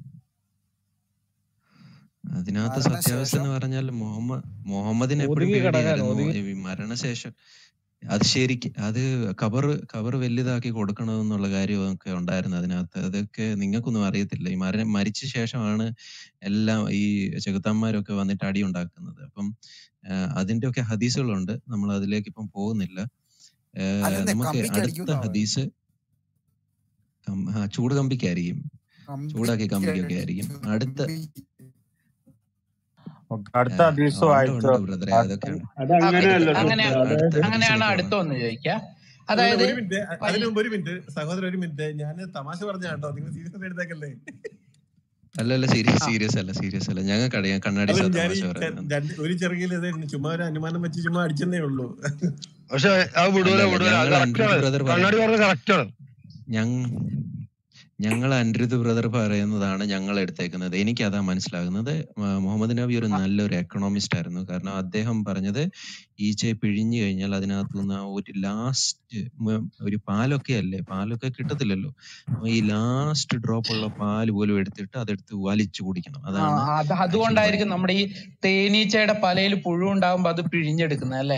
അതിനകത്ത് സത്യാവസ്ഥ മരണശേഷം എന്ന് പറഞ്ഞാൽ മുഹമ്മദ് മുഹമ്മദിന് എപ്പോഴും ഒതുങ്ങി കിടക്കാൻ പേടിയായിരുന്നു ഒതുങ്ങി ഈ മരണശേഷം അത് ശരിക്ക് അത് കബർ കബർ വലുതാക്കി കൊടുക്കണമെന്നുള്ള കാര്യമൊക്കെ ഉണ്ടായിരുന്നു അതിനകത്ത് അതൊക്കെ നിങ്ങൾക്കൊന്നും അറിയത്തില്ല ഈ മര മരിച്ച ശേഷമാണ് എല്ലാം ഈ ചെകുത്താന്മാരൊക്കെ വന്നിട്ട് അടി ഉണ്ടാക്കുന്നത് അപ്പം ആഹ് അതിന്റെ ഒക്കെ ഹദീസുകളുണ്ട് നമ്മൾ അതിലേക്ക് ഇപ്പം പോകുന്നില്ല ആഹ് അല്ലെന്നേ നമുക്ക് കമ്പിക്ക് അടിക്കും അടുത്ത എന്നാ പറയുന്നത് ഹദീസ് കം- ആ, ചൂട് കമ്പിക്കായിരിക്കും ചൂടാക്കി കമ്പിക്ക് കമ്പിക്കൊക്കെ ആയിരിക്കും അടിക്കും അടുത്ത കമ്പിക്ക് ഓക്കെ, അടുത്ത ആഹ് ഹദീസ് ഉണ്ട് വായിച്ചോ ഉണ്ട് ബ്രദറെ അടുത്ത അതൊക്കെയാണ് ഓക്കെ അതങ്ങനെയല്ല അങ്ങനെ സിസ്റ്റർ അടുത്ത അതായത് അങ്ങനെയാണ് ഹദീസിലേക്ക് അടുത്ത പോകാം ഒന്ന് ചോദിക്കാം അല്ലല്ല അതായത് ഒരു മിനിറ്റ് അ- പൽ അതിനു മുമ്പ് ഒരു മിനിറ്റ് സഹോദരൻ ഒരു മിനിറ്റ് ഞാൻ തമാശ പറഞ്ഞ കേട്ടോ നിങ്ങൾ സീരിയസ് എടുത്തേക്കല്ലേ അല്ലല്ല സീരിയസ് ആ സീരിയസ് അല്ല സീരിയസ് അല്ല ഞങ്ങൾക്ക് അറിയാം കണ്ണാടി അല്ല സാർ ഞാൻ തമാശ ഈ ചെ- പറയുന്നത് രണ്ട് ഒരു ചെറുകിൽ ചുമ്മാ ഒരു അനുമാനം വെച്ച് ചുമ്മാ അടിച്ചെന്നേ ഉള്ളൂ പക്ഷെ അത് വിടൂല അല്ലല്ല വിടൂല അത് ഞങ്ങൾ കറക്റ്റ് അനിരുദ്ധ് ആണ് ബ്രദർ കണ്ണാടി പറഞ്ഞു പറഞ്ഞത് കറക്റ്റ് ആണ് ഞങ് ഞങ്ങൾ അനിരുദ്ധ് ബ്രദർ പറയുന്നതാണ് ഞങ്ങൾ എടുത്തേക്കുന്നത് എനിക്ക് അതാ മനസ്സിലാകുന്നത് മ- മുഹമ്മദ് നബി ഒരു നല്ലൊരു എക്കണോമിസ്റ്റ് ആയിരുന്നു കാരണം അദ്ദേഹം പറഞ്ഞത് ഈച്ചയെ പിഴിഞ്ഞു കഴിഞ്ഞാൽ അതിനകത്ത് നിന്ന് ആ ഒരു ലാസ്റ്റ് ഒരു പാലൊക്കെ അല്ലേ പാലൊക്കെ കിട്ടത്തില്ലല്ലോ അപ്പൊ ഈ ലാസ്റ്റ് ഡ്രോപ്പ് ഉള്ള പാല് പോലും എടുത്തിട്ട് അതെടുത്ത് വലിച്ചു കുടിക്കണം ആ അതാണ് അത് ആക്ച്വലി അതുകൊണ്ടായിരിക്കും പറയുന്നത് നമ്മുടെ ഈ തേനീച്ചയുടെ പലയിൽ പുഴു ഉണ്ടാകുമ്പോ അത് പിഴിഞ്ഞെടുക്കുന്നത് അല്ലേ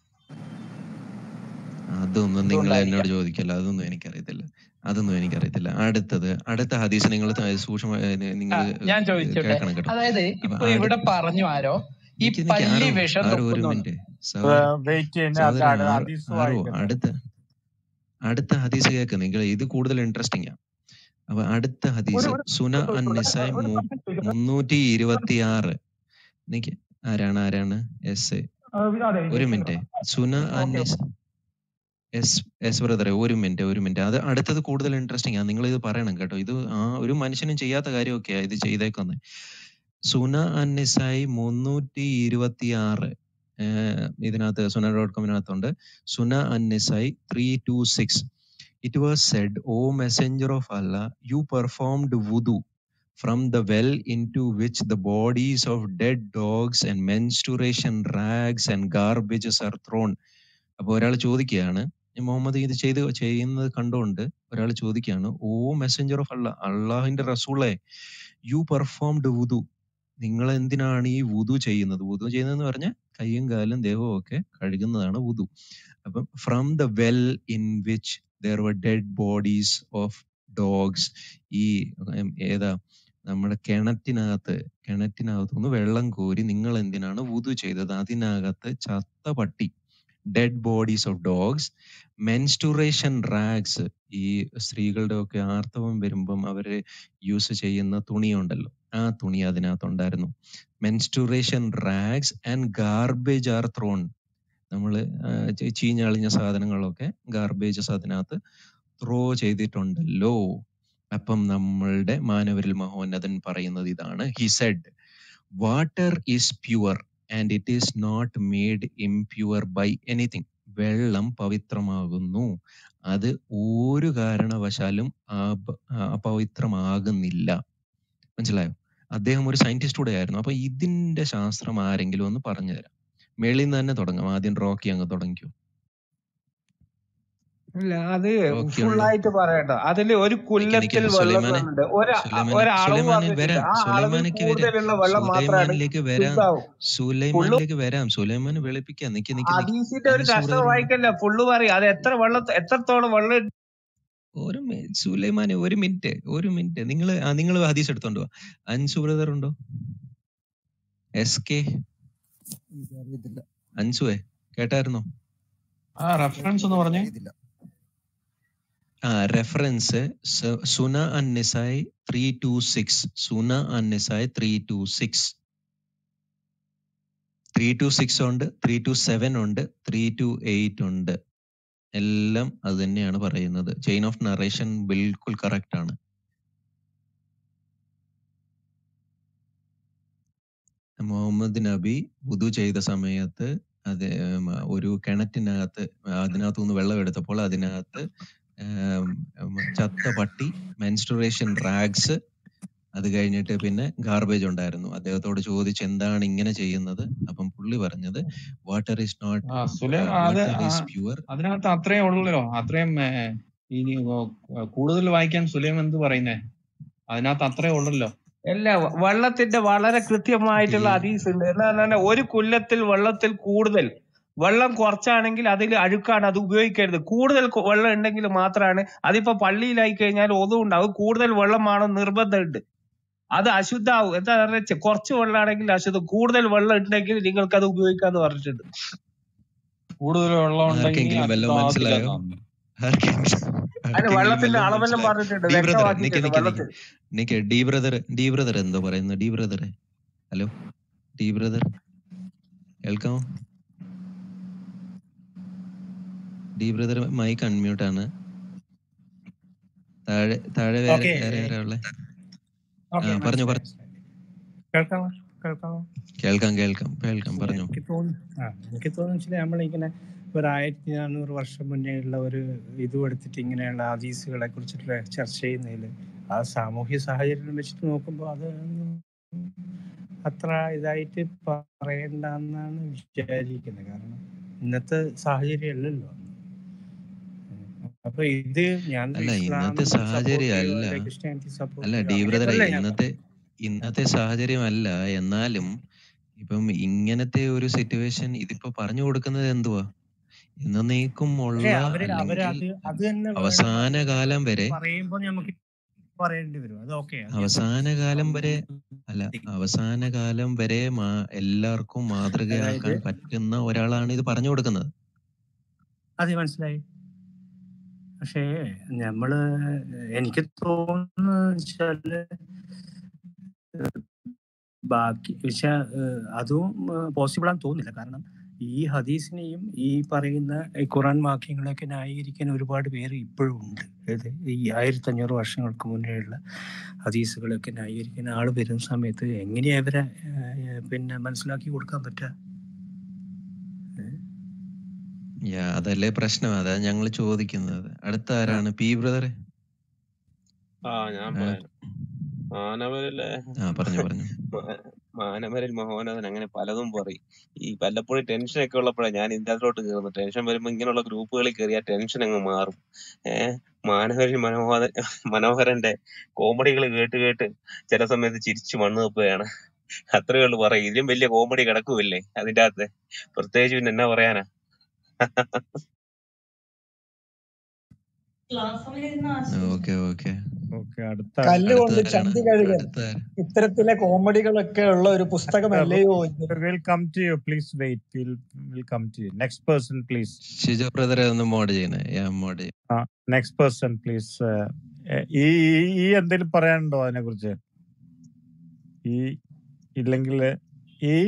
അതൊന്നും നിങ്ങൾ അതുകൊണ്ടായിരിക്കാം എന്നോട് ചോദിക്കല്ല അതൊന്നും എനിക്കറിയത്തില്ല അതൊന്നും എനിക്കറിയത്തില്ല അടുത്തത് അടുത്ത ഹദീസ് നിങ്ങൾ സൂക്ഷ്മ നിങ്ങൾ ആ, ഞാൻ ചോദിച്ചോട്ടെ കേൾക്കണം കേട്ടോ അതായത് അപ്പൊ ഇപ്പൊ അടു ഇവിടെ പറഞ്ഞു ആരോ ഈ നിക്ക് നിക്ക് പല്ലി ആരോ വിഷം ആരോ ഒരു തുപ്പുന്നു മിനിറ്റ് സഹോദര വെയിറ്റ് ചെയ്യുന്ന സഹോദര ആരോ ഹദീസ് ആരോ വായിക്കട്ടെ അടുത്ത അടുത്ത ഹദീസ് കേക്ക് നിങ്ങൾ ഇത് കൂടുതൽ ഇൻട്രസ്റ്റിംഗ് ആ അപ്പൊ അടുത്ത ഒരു ഹദീസ് ഒരു സുന ഒരു അൻ ഒരു നിസായ് ഒരു മു- question ചോദിക്കട്ടെ മുന്നൂറ്റി ഇരുപത്തി ആറ് നിക്ക് ആരാണ് ആരാണ് എസ് ആ, അതെ ഒരു ജയ്സൺ മിനിറ്റ് സുന അൻ ഓക്കെ നിസ എസ് എസ് ബ്രദറെ ഒരു മിനിറ്റ് ഒരു മിനിറ്റ് അത് അടുത്തത് കൂടുതൽ ഇൻട്രസ്റ്റിംഗ് ആ നിങ്ങൾ ഇത് പറയണം കേട്ടോ ഇത് ആ ഒരു മനുഷ്യനും ചെയ്യാത്ത കാര്യമൊക്കെയാ ഇത് ചെയ്തേക്കുന്നത് സുന അന്നിസായി മുന്നൂറ്റി ഇരുപത്തി ആറ് ഇതിനകത്ത് സുന ഡോട്ട് കോമിനകത്തുണ്ട് Sunan an Nasai three two six it was said O messenger of Allah you performed വുദു from the well into which the bodies of dead dogs and menstruation rags and garbages are thrown അപ്പൊ ഒരാൾ ചോദിക്കുകയാണ് ഈ മുഹമ്മദ് ഇത് ചെയ്ത് ചെയ്യുന്നത് കണ്ടുകൊണ്ട് ഒരാൾ ചോദിക്കുകയാണ് ഓ മെസ്സഞ്ചർ ഓഫ് അല്ല അള്ളാഹിന്റെ റസൂളെ യു പെർഫോംഡ് വുദു നിങ്ങൾ എന്തിനാണ് ഈ വുദു ചെയ്യുന്നത് വുദു ചെയ്യുന്നതെന്ന് പറഞ്ഞാൽ കൈയും കാലും ദേഹവും ഒക്കെ കഴുകുന്നതാണ് വുദു അപ്പം from the well in which there were dead bodies of dogs ഈ ഉം, ഏതാ നമ്മുടെ കിണറ്റിനകത്ത് കിണറ്റിനകത്ത് നിന്ന് വെള്ളം കോരി നിങ്ങൾ എന്തിനാണ് വുദു ചെയ്തത് അതിനകത്ത് ചത്ത പട്ടി dead bodies of dogs menstruation rags ഈ സ്ത്രീകളുടെ ഒക്കെ ആർത്തവം വരുമ്പം അവര് യൂസ് ചെയ്യുന്ന തുണിയുണ്ടല്ലോ ആ തുണി അതിനകത്തുണ്ടായിരുന്നു menstruation rags and garbage are thrown നമ്മൾ ചീഞ്ഞളിഞ്ഞ സാധനങ്ങളൊക്കെ ഗാർബേജസ് അതിനകത്ത് ത്രോ ചെയ്തിട്ടുണ്ടല്ലോ അപ്പം നമ്മളുടെ മാനവരിൽ മഹോന്നതൻ പറയുന്നത് ഇതാണ് he said water is pure and it is not made impure by anything വെള്ളം പവിത്രമാകുന്നു അത് ഒരു കാരണവശാലും അപ- അപവിത്രമാകുന്നില്ല മനസ്സിലായോ അദ്ദേഹം ഒരു സയന്റിസ്റ്റ് കൂടെ ആയിരുന്നു അപ്പൊ ഇതിന്റെ ശാസ്ത്രം ആരെങ്കിലും ഒന്ന് പറഞ്ഞുതരാം മേളിൽ നിന്ന് തന്നെ തുടങ്ങാം ആദ്യം റോക്കി അങ്ങ് തുടങ്ങിക്കോ ഇല്ല അത് റോക്കി ഫുൾ ഉണ്ടോ ആയിട്ട് പറയട്ടോ അതില് ഒരു നിക്ക് കുല്ലത്തിൽ നിക്ക് വെള്ളം സുലൈമാനെ തന്നിട്ട് ഒരു സുലൈമാനെ ഒരളവ് സുലൈമാനെ പറഞ്ഞിട്ടുണ്ട് വരാം ആ അളവിൽ സുലൈമാനക്ക് വരാം കൂടുതലുള്ള വെള്ളം മാത്രമാണ് സുലൈമാനിലേക്ക് വരാം ശുദ്ധാവും ഫുള്ള് സുലൈമാനിലേക്ക് വരാം സുലൈമാൻ വെളുപ്പിക്കാം നിക്ക് നിക്ക് നിക്ക് ഹദീസിന്റെ ഒരു അൻസു കഷ്ടം ബ്രദർ ഉണ്ട് വായിക്കല്ല ഫുള്ള് പറയും അത് എത്ര വെള്ളം എത്രത്തോളം വെള്ളം ഒരു മി- സുലൈമാനെ ഒരു മിനിറ്റ് ഒരു മിനിറ്റ് നിങ്ങൾ നിങ്ങൾ ഹദീസ് എടുത്തോണ്ട് വാ അൻസു ബ്രദർ ഉണ്ടോ എസ് കെ എനിക്കറിയത്തില്ല അൻസുവേ കേട്ടായിരുന്നോ ആ റെഫറൻസ് ഒന്ന് പറഞ്ഞേ അറിയത്തില്ല ആ reference Sunan an Nasai three two six Sunan an Nasai three two six three two six ഉണ്ട് ത്രീ ടു സെവൻ ഉണ്ട് ത്രീ ടു എയ്റ്റ് ഉണ്ട് എല്ലാം അത് തന്നെയാണ് പറയുന്നത് ചെയിൻ ഓഫ് നറേഷൻ ബിൽക്കുൽ കറക്റ്റ് ആണ് മുഹമ്മദ് നബി വുദു ചെയ്ത സമയത്ത് അത് ഉം, ഒരു കിണറ്റിനകത്ത് അതിനകത്തു നിന്ന് വെള്ളം എടുത്തപ്പോൾ അതിനകത്ത് ഉം, ഉം, ചത്ത പട്ടി മെൻസ്റ്റുറേഷൻ റാഗ്സ് അത് കഴിഞ്ഞിട്ട് പിന്നെ ഗാർബേജ് ഉണ്ടായിരുന്നു അദ്ദേഹത്തോട് ചോദിച്ച് എന്താണ് ഇങ്ങനെ ചെയ്യുന്നത് അപ്പം പുള്ളി പറഞ്ഞത് വാട്ടർ ഈസ് നോട്ട് ആ സുലൈ അത് വാട്ടർ ആ, ഈസ് പ്യുവർ അതിനകത്ത് അത്രയും ഉള്ളല്ലോ അത്രയും ഏ, ഇനി ഓ, കൂടുതൽ വായിക്കാൻ സുലൈം എന്ത് പറയുന്നേ അതിനകത്ത് അത്രയും ഉള്ളല്ലോ അല്ല വെള്ളത്തിന്റെ വളരെ കൃത്യമായിട്ടുള്ള ഹദീസ് ഉണ്ട് എന്താ പറഞ്ഞാൽ ഒരു കുല്ലത്തിൽ വെള്ളത്തിൽ കൂടുതൽ വെള്ളം കുറച്ചാണെങ്കിൽ അതിൽ അഴുക്കാണ് അത് ഉപയോഗിക്കരുത് കൂടുതൽ കൊ- വെള്ളം ഉണ്ടെങ്കിൽ മാത്രമാണ് അതിപ്പോ പള്ളിയിലായി കഴിഞ്ഞാൽ ഒന്നും ഉണ്ടാവും കൂടുതൽ വെള്ളമാണോ നിർബന്ധമുണ്ട് അത് അശുദ്ധാവും എന്താ പറഞ്ഞാൽ കുറച്ച് വെള്ളമാണെങ്കിൽ അശുദ്ധം കൂടുതൽ വെള്ളം ഉണ്ടെങ്കിൽ നിങ്ങൾക്ക് അത് ഉപയോഗിക്കാന്ന് പറഞ്ഞിട്ടുണ്ട് കൂടുതൽ വെള്ളം ഉണ്ടെങ്കിൽ ആർക്കെങ്കിലും വല്ലതും അശുദ്ധമാകത്തില്ല മനസ്സിലായോ എന്നാണ് ആർക്കെങ്കിലും അതിന് ആർക്കെങ്കിലും വെള്ളത്തിന്റെ വല്ലതും അളവെല്ലാം മനസ്സിലായോ പറഞ്ഞിട്ടുണ്ട് ഡി ബ്രദർ നിക്ക് വ്യക്തമാക്കിയിട്ടുണ്ട് നിക്ക് നിക്ക് വെള്ളത്തിൽ നിക്ക് ഡി ബ്രദർ ഡി ബ്രദർ എന്തോ പറയുന്നു D brother hello D brother കേൾക്കാമോ ഡി ബ്രദർ മൈക്ക് അൺമ്യൂട്ട് ആണ് താഴെ താഴെ വേറെ ഓക്കെ വേറെ ആരാ ഉള്ളെ ഓക്കെ ആ പറഞ്ഞു പറഞ്ഞു മനസ്സിലായി കേൾക്കാം കേൾക്കാമോ കേൾക്കാം കേൾക്കാം കേൾക്കാം പറഞ്ഞു എനിക്ക് തോന്നുന്നു ആ എനിക്ക് തോന്നുന്നു വെച്ചാൽ നമ്മളിങ്ങനെ ഒരു ആയിരത്തി നാനൂറ് വർഷം മുന്നേ ഉള്ള ഒരു ഇതും എടുത്തിട്ട് ഇങ്ങനെയുള്ള ഹദീസുകളെ കുറിച്ചിട്ടുള്ള ചർച്ച ചെയ്യുന്നതിൽ ആ സാമൂഹ്യ സാഹചര്യം വെച്ചിട്ട് നോക്കുമ്പോൾ അത് അത്ര ഇതായിട്ട് പറയണ്ടെന്നാണ് വിചാരിക്കുന്നത് കാരണം ഇന്നത്തെ സാഹചര്യം അല്ലല്ലോ അപ്പൊ ഇത് ഞാൻ അല്ല ഇസ്ലാം ഇന്നത്തെ സപ്പോർട്ട് സാഹചര്യം ചെയ്യുക അല്ല അല്ലെങ്കിൽ ക്രിസ്ത്യാനിറ്റി സപ്പോർട്ട് അല്ല ചെയ്യുക ഡി ബ്രദറെ അങ്ങനെയൊന്നുമല്ല ഞാൻ ഇന്നത്തെ ഇന്നത്തെ സാഹചര്യം അല്ല എന്നാലും ഇപ്പം ഇങ്ങനത്തെ ഒരു സിറ്റുവേഷൻ ഇതിപ്പോ പറഞ്ഞു കൊടുക്കുന്നത് എന്തുവാ എന്നേക്കും ഉള്ള പക്ഷെ അവര് അവര് അല്ലെങ്കിൽ അത് അത് തന്നെ വേണം അവസാന കാലം വരെ പറയുമ്പോൾ നമുക്ക് പറയേണ്ടി വരും അത് ഓക്കെ അത് ഞാൻ അവസാന കാലം വരെ അല്ല അവസാന കാലം വരെ മാ എല്ലാവർക്കും മാതൃകയാക്കാൻ അതായത് പറ്റുന്ന ഒരാളാണ് ഇത് പറഞ്ഞു കൊടുക്കുന്നത് അത് മനസ്സിലായി പക്ഷേ നമ്മള് എനിക്ക് തോന്നുന്നു വെച്ചാല് ബാക്കി പക്ഷെ അതും പോസിബിൾ ആണെന്ന് തോന്നുന്നില്ല കാരണം ഈ ഹദീസിനെയും ഈ പറയുന്ന ഈ ഖുറാൻ വാക്യങ്ങളെയൊക്കെ ന്യായീകരിക്കാൻ ഒരുപാട് പേര് ഇപ്പോഴും ഉണ്ട് അതായത് ഈ ആയിരത്തി അഞ്ഞൂറ് വർഷങ്ങൾക്ക് മുന്നേയുള്ള ഹദീസുകളൊക്കെ ന്യായീകരിക്കാൻ ആൾ വരുന്ന സമയത്ത് എങ്ങനെയാ ഇവരെ ഏഹ്, പിന്നെ മനസ്സിലാക്കി കൊടുക്കാൻ പറ്റുക യാ അതല്ലേ പ്രശ്നം അതാ ഞങ്ങൾ ചോദിക്കുന്നത് അടുത്ത ആരാണ് പി ബ്രദറെ ആ ഞാൻ ആ, പറയാം മാനവരിലെ ആ പറഞ്ഞു പറഞ്ഞു മാ- മാനവരിൽ മഹോന്നതൻ അങ്ങനെ പലതും പറയും ഈ വല്ലപ്പോഴും ടെൻഷൻ ഒക്കെ ഉള്ളപ്പോഴാണ് ഞാൻ ഇതിനകത്തോട്ട് കയറുന്നത് ടെൻഷൻ വരുമ്പോ ഇങ്ങനെയുള്ള ഗ്രൂപ്പുകളിൽ കയറിയാൽ ടെൻഷൻ അങ്ങ് മാറും ഏഹ് മാനവരിൽ മനോഹര മനോഹരന്റെ കോമഡികൾ കേട്ട് കേട്ട് ചില സമയത്ത് ചിരിച്ചു മണ്ണ് തപ്പുകയാണ് അത്രേ ഉള്ളൂ പറയും ഇതിലും വലിയ കോമഡി കിടക്കുമില്ലേ അതിന്റെ അകത്ത് പ്രത്യേകിച്ച് പിന്നെ എന്നാ പറയാനാ ഓക്കെ ഓക്കെ ഓക്കെ അടുത്ത കല്ലുകൊണ്ട് അടുത്ത ആരാണ് ചന്തി കഴുകൻ അടുത്ത ആരാ? ഇത്തരത്തിലെ കോമഡികളൊക്കെ ഉള്ള ഒരു പുസ്തകമല്ലയോ ഇത് will come to you please wait will will come to you next person please Shijo ബ്രദറെ ഒന്ന് മോഡ് ചെയ്യണേ യാ മോഡ് ചെയ്യ ആ നെക്സ്റ്റ് പേഴ്സൺ പ്ലീസ് ഈ ഈ- ഈ എന്തെങ്കിലും പറയാനുണ്ടോ അതിനെ കുറിച്ച് ഈ ഇല്ലെങ്കിൽ ഈ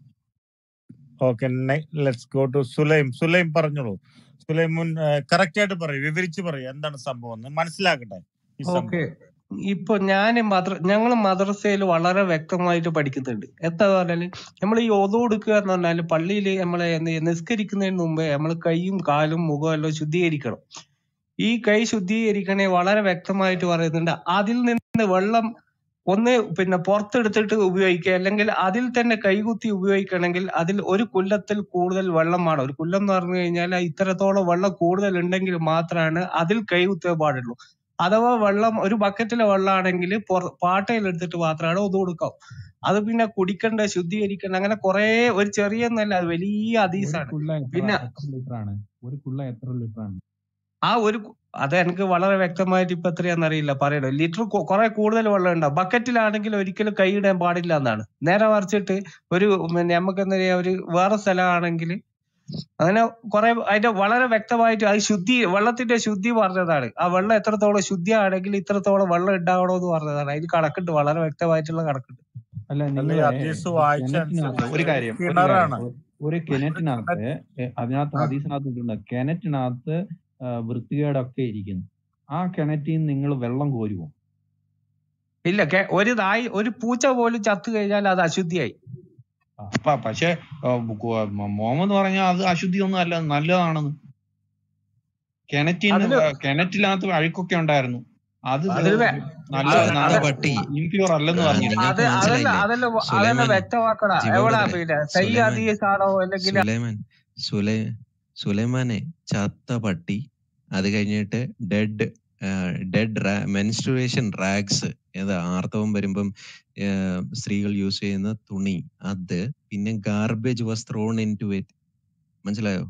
okay let's go to Sulaim Sulaim പറഞ്ഞോളൂ സുലൈം മുൻ കറക്റ്റ് ആയിട്ട് പറയൂ വിവരിച്ച് പറയൂ എന്താണ് സംഭവം എന്ന് മനസ്സിലാക്കട്ടെ ഈ ഓക്കെ സംഭവം ഇപ്പൊ ഞാൻ മദ്ര ഞങ്ങൾ മദ്രസയിൽ വളരെ വ്യക്തമായിട്ട് പഠിക്കുന്നുണ്ട് എന്താ പറഞ്ഞാല് നമ്മൾ ഈ ഒതു കൊടുക്കുക എന്ന് പറഞ്ഞാല് പള്ളിയിൽ നമ്മളെ നി- നിസ്കരിക്കുന്നതിന് മുമ്പേ നമ്മൾ കൈയും കാലും മുഖവും എല്ലാം ശുദ്ധീകരിക്കണം ഈ കൈ ശുദ്ധീകരിക്കണേ വളരെ വ്യക്തമായിട്ട് പറയുന്നുണ്ട് അതിൽ നിന്ന് വെള്ളം ഒന്ന് പിന്നെ പുറത്തെടുത്തിട്ട് ഉപയോഗിക്കുക അല്ലെങ്കിൽ അതിൽ തന്നെ കൈകുത്തി ഉപയോഗിക്കണമെങ്കിൽ അതിൽ ഒരു കുല്ലത്തിൽ കൂടുതൽ വെള്ളം വേണം ഒരു കുല്ലം എന്ന് പറഞ്ഞു കഴിഞ്ഞാൽ ഇത്രത്തോളം വെള്ളം കൂടുതൽ ഉണ്ടെങ്കിൽ മാത്രമാണ് അതിൽ കൈകുത്താൻ പാടുള്ളൂ അഥവാ വെള്ളം ഒരു ബക്കറ്റിലെ വെള്ളമാണെങ്കിൽ പാട്ടയിൽ എടുത്തിട്ട് മാത്രമാണ് ഒതു കൊടുക്കാം അത് പിന്നെ കുടിക്കണ്ട ശുദ്ധീകരിക്കണ്ട അങ്ങനെ കുറെ ഒരു ചെറിയ എന്നല്ല അത് വലിയ ഒരു ഹദീസാണ് കുള്ള എത്ര പിന്നെ എത്ര ലിറ്റർ ആണ് ഒരു കുള്ള എത്ര ലിറ്റർ ആണ് ആ ഒരു കു- അത് എനിക്ക് വളരെ വ്യക്തമായിട്ട് ഇപ്പൊ എത്രയാന്ന് അറിയില്ല പറയണോ ലിറ്റർ കുറെ കൂടുതൽ വെള്ളം ഉണ്ടാവും ബക്കറ്റിലാണെങ്കിൽ ഒരിക്കലും കൈയിടാൻ പാടില്ല എന്നാണ് നേരെ മറിച്ചിട്ട് ഒരു പിന്നെ നമുക്ക് എന്താ പറയാ ഒരു വേറെ സ്ഥലമാണെങ്കിൽ അങ്ങനെ കുറെ അതിന്റെ വളരെ വ്യക്തമായിട്ട് അത് ശുദ്ധി വെള്ളത്തിന്റെ ശുദ്ധി പറഞ്ഞതാണ് ആ വെള്ളം എത്രത്തോളം ശുദ്ധിയാണെങ്കിൽ ഇത്രത്തോളം വെള്ളം ഉണ്ടാവണമെന്ന് പറഞ്ഞതാണ് അതിൽ കണക്കുണ്ട് വളരെ വ്യക്തമായിട്ടുള്ള കണക്കുണ്ട് അല്ല അല്ല ഈ നിങ്ങള് ഹദീസ് വായിച്ച കിണറ്റിനകത്ത് ഒരു കാര്യം ഒരു കാര്യം കിണറാണ് ഒ- ഒരു കിണറ്റിനകത്ത് എ- അതിനകത്ത് ഹദീസിനകത്ത് ഇട്ടിട്ടുണ്ട് കിണറ്റിനകത്ത് ആ, വൃത്തികേടൊക്കെ ഇരിക്കുന്നു ആ കിണറ്റിൽ നിന്ന് നിങ്ങൾ വെള്ളം കോരുമോ ഇല്ല കെ- ഒരു നായി ഒരു പൂച്ച പോലും ചത്തു കഴിഞ്ഞാൽ അത് അശുദ്ധിയായി അപ്പൊ പക്ഷെ മോമെന്ന് പറഞ്ഞാൽ അത് അശുദ്ധി ഒന്നും അല്ല നല്ലതാണെന്ന് കിണറ്റിന്ന് അതില് കിണറ്റിനകത്ത് അഴുക്കൊക്കെ ഉണ്ടായിരുന്നു അത് അതിൽ വെ- നല്ല അത് ചത്ത അത് പട്ടി ഇംപ്യൂർ അല്ലെന്ന് ആ, പറഞ്ഞു അത് നിങ്ങൾക്ക് അതല്ല മനസ്സിലായില്ലേ അതല്ല അതല്ല സുലൈമാൻ വ്യക്തമാക്കണ ജിബോ എവിടാ ബ്രദറെ പിന്നെ സൈ സുലൈമാൻ ഹദീസ് ആണോ അല്ലെങ്കിൽ സുലൈമാൻ സുലൈ സുലൈമാനെ ചത്ത പട്ടി അത് കഴിഞ്ഞിട്ട് ഡെഡ് ഡെഡ് മെൻസ്ട്രുവേഷൻ റാഗ്സ് ഏതാ ആർത്തവം വരുമ്പം ആ, സ്ത്രീകൾ യൂസ് ചെയ്യുന്ന തുണി അത് പിന്നെ garbage was thrown into it മനസ്സിലായോ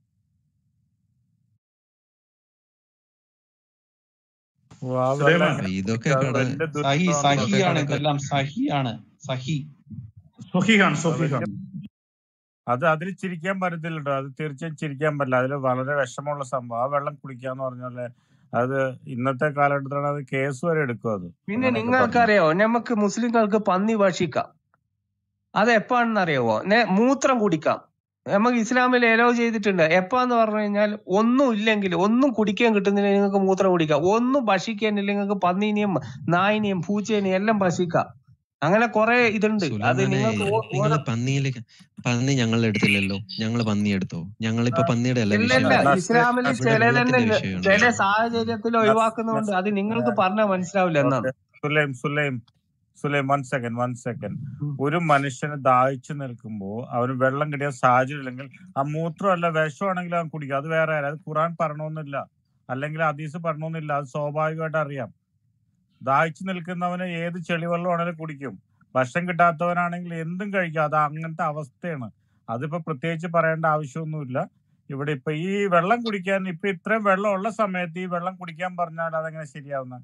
ഓ, ആ വെള്ളം സുലൈമാൻ അപ്പൊ ഇതൊക്കെ അത് കട വലിയ സഹി ദുരന്തമാണ് ഇതൊക്കെ സഹിയാണ് കടക്ക ഇതെല്ലാം സഹിയാണ് സഹി സ്വഹീഹാണ് അത് വലിയ സ്വഹീഹാണ് അത് അതിൽ ചിരിക്കാൻ പറ്റത്തില്ല കേട്ടോ അത് തീർച്ചയായും ചിരിക്കാൻ പറ്റില്ല അതിൽ വളരെ വിഷമമുള്ള സംഭവം ആ വെള്ളം കുടിക്കാന്ന് പറഞ്ഞാല് അത് ഇന്നത്തെ കാലഘട്ടത്തിലാണ് അത് കേസ് വരെ എടുക്കും അത് പിന്നെ അങ്ങനെയൊക്കെ പറഞ്ഞു നിങ്ങൾക്കറിയോ നമുക്ക് മുസ്ലിങ്ങൾക്ക് പന്നി ഭക്ഷിക്കാം അത് എപ്പാണെന്ന് അറിയാവോ നെ- മൂത്രം കുടിക്കാം നമുക്ക് ഇസ്ലാമിൽ എലോ ചെയ്തിട്ടുണ്ട് എപ്പാന്ന് പറഞ്ഞു കഴിഞ്ഞാൽ ഒന്നും ഇല്ലെങ്കിൽ ഒന്നും കുടിക്കാൻ കിട്ടുന്നില്ല നിങ്ങൾക്ക് മൂത്രം കുടിക്കാം ഒന്നും ഭക്ഷിക്കാനില്ല നിങ്ങൾക്ക് പന്നീനെയും നായിനെയും പൂച്ചേനെയും എല്ലാം ഭക്ഷിക്കാം അങ്ങനെ കുറെ ഇതുണ്ട് അത് സുലൈമാനെ നിങ്ങൾക്ക് ഓ- നിങ്ങൾ ഓരോ പന്നിയിലേക്ക് പന്നി ഞങ്ങൾ എടുത്തില്ലല്ലോ ഞങ്ങൾ പന്നി എടുത്തോ ഞങ്ങളിപ്പോ പന്നിയുടെ അല്ല ഇല്ല വിഷയം ഇല്ല ഇവിടെ ഇസ്ലാമിൽ ഇവിടെ ചിലതന്നെ വെള്ളത്തിന്റെ വിഷയമാണ് ചില സാഹചര്യത്തിൽ ഒഴിവാക്കുന്നുണ്ട് അത് നിങ്ങൾക്ക് പറഞ്ഞാൽ മനസ്സിലാവില്ല എന്നാണ് Sulaim Sulaim Sulaim one second one second ഒരു മനുഷ്യന് ദാഹിച്ചു നിൽക്കുമ്പോ അവന് വെള്ളം കിട്ടിയ സാഹചര്യം ഇല്ലെങ്കിൽ ആ മൂത്രമല്ല വിഷമാണെങ്കിൽ അവൻ കുടിക്കും അത് വേറെ കാര്യം. അത് ഖുറാൻ പറഞ്ഞോന്നില്ല അല്ലെങ്കിൽ ഹദീസ് പറഞ്ഞോന്നില്ല അത് സ്വാഭാവികമായിട്ട് അറിയാം ദാഹിച്ചു നിൽക്കുന്നവന് ഏത് ചെളിവെള്ളം ആണെങ്കിലും കുടിക്കും ഭക്ഷണം കിട്ടാത്തവനാണെങ്കിൽ എന്തും കഴിക്കും അത് അങ്ങനത്തെ അവസ്ഥയാണ് അതിപ്പോ പ്രത്യേകിച്ച് പറയേണ്ട ആവശ്യമൊന്നുമില്ല ഇവിടെ ഇപ്പൊ ഈ വെള്ളം കുടിക്കാൻ ഇപ്പൊ ഇത്രയും വെള്ളം ഉള്ള സമയത്ത് ഈ വെള്ളം കുടിക്കാൻ പറഞ്ഞാൽ അതെങ്ങനെ ശരിയാവുന്ന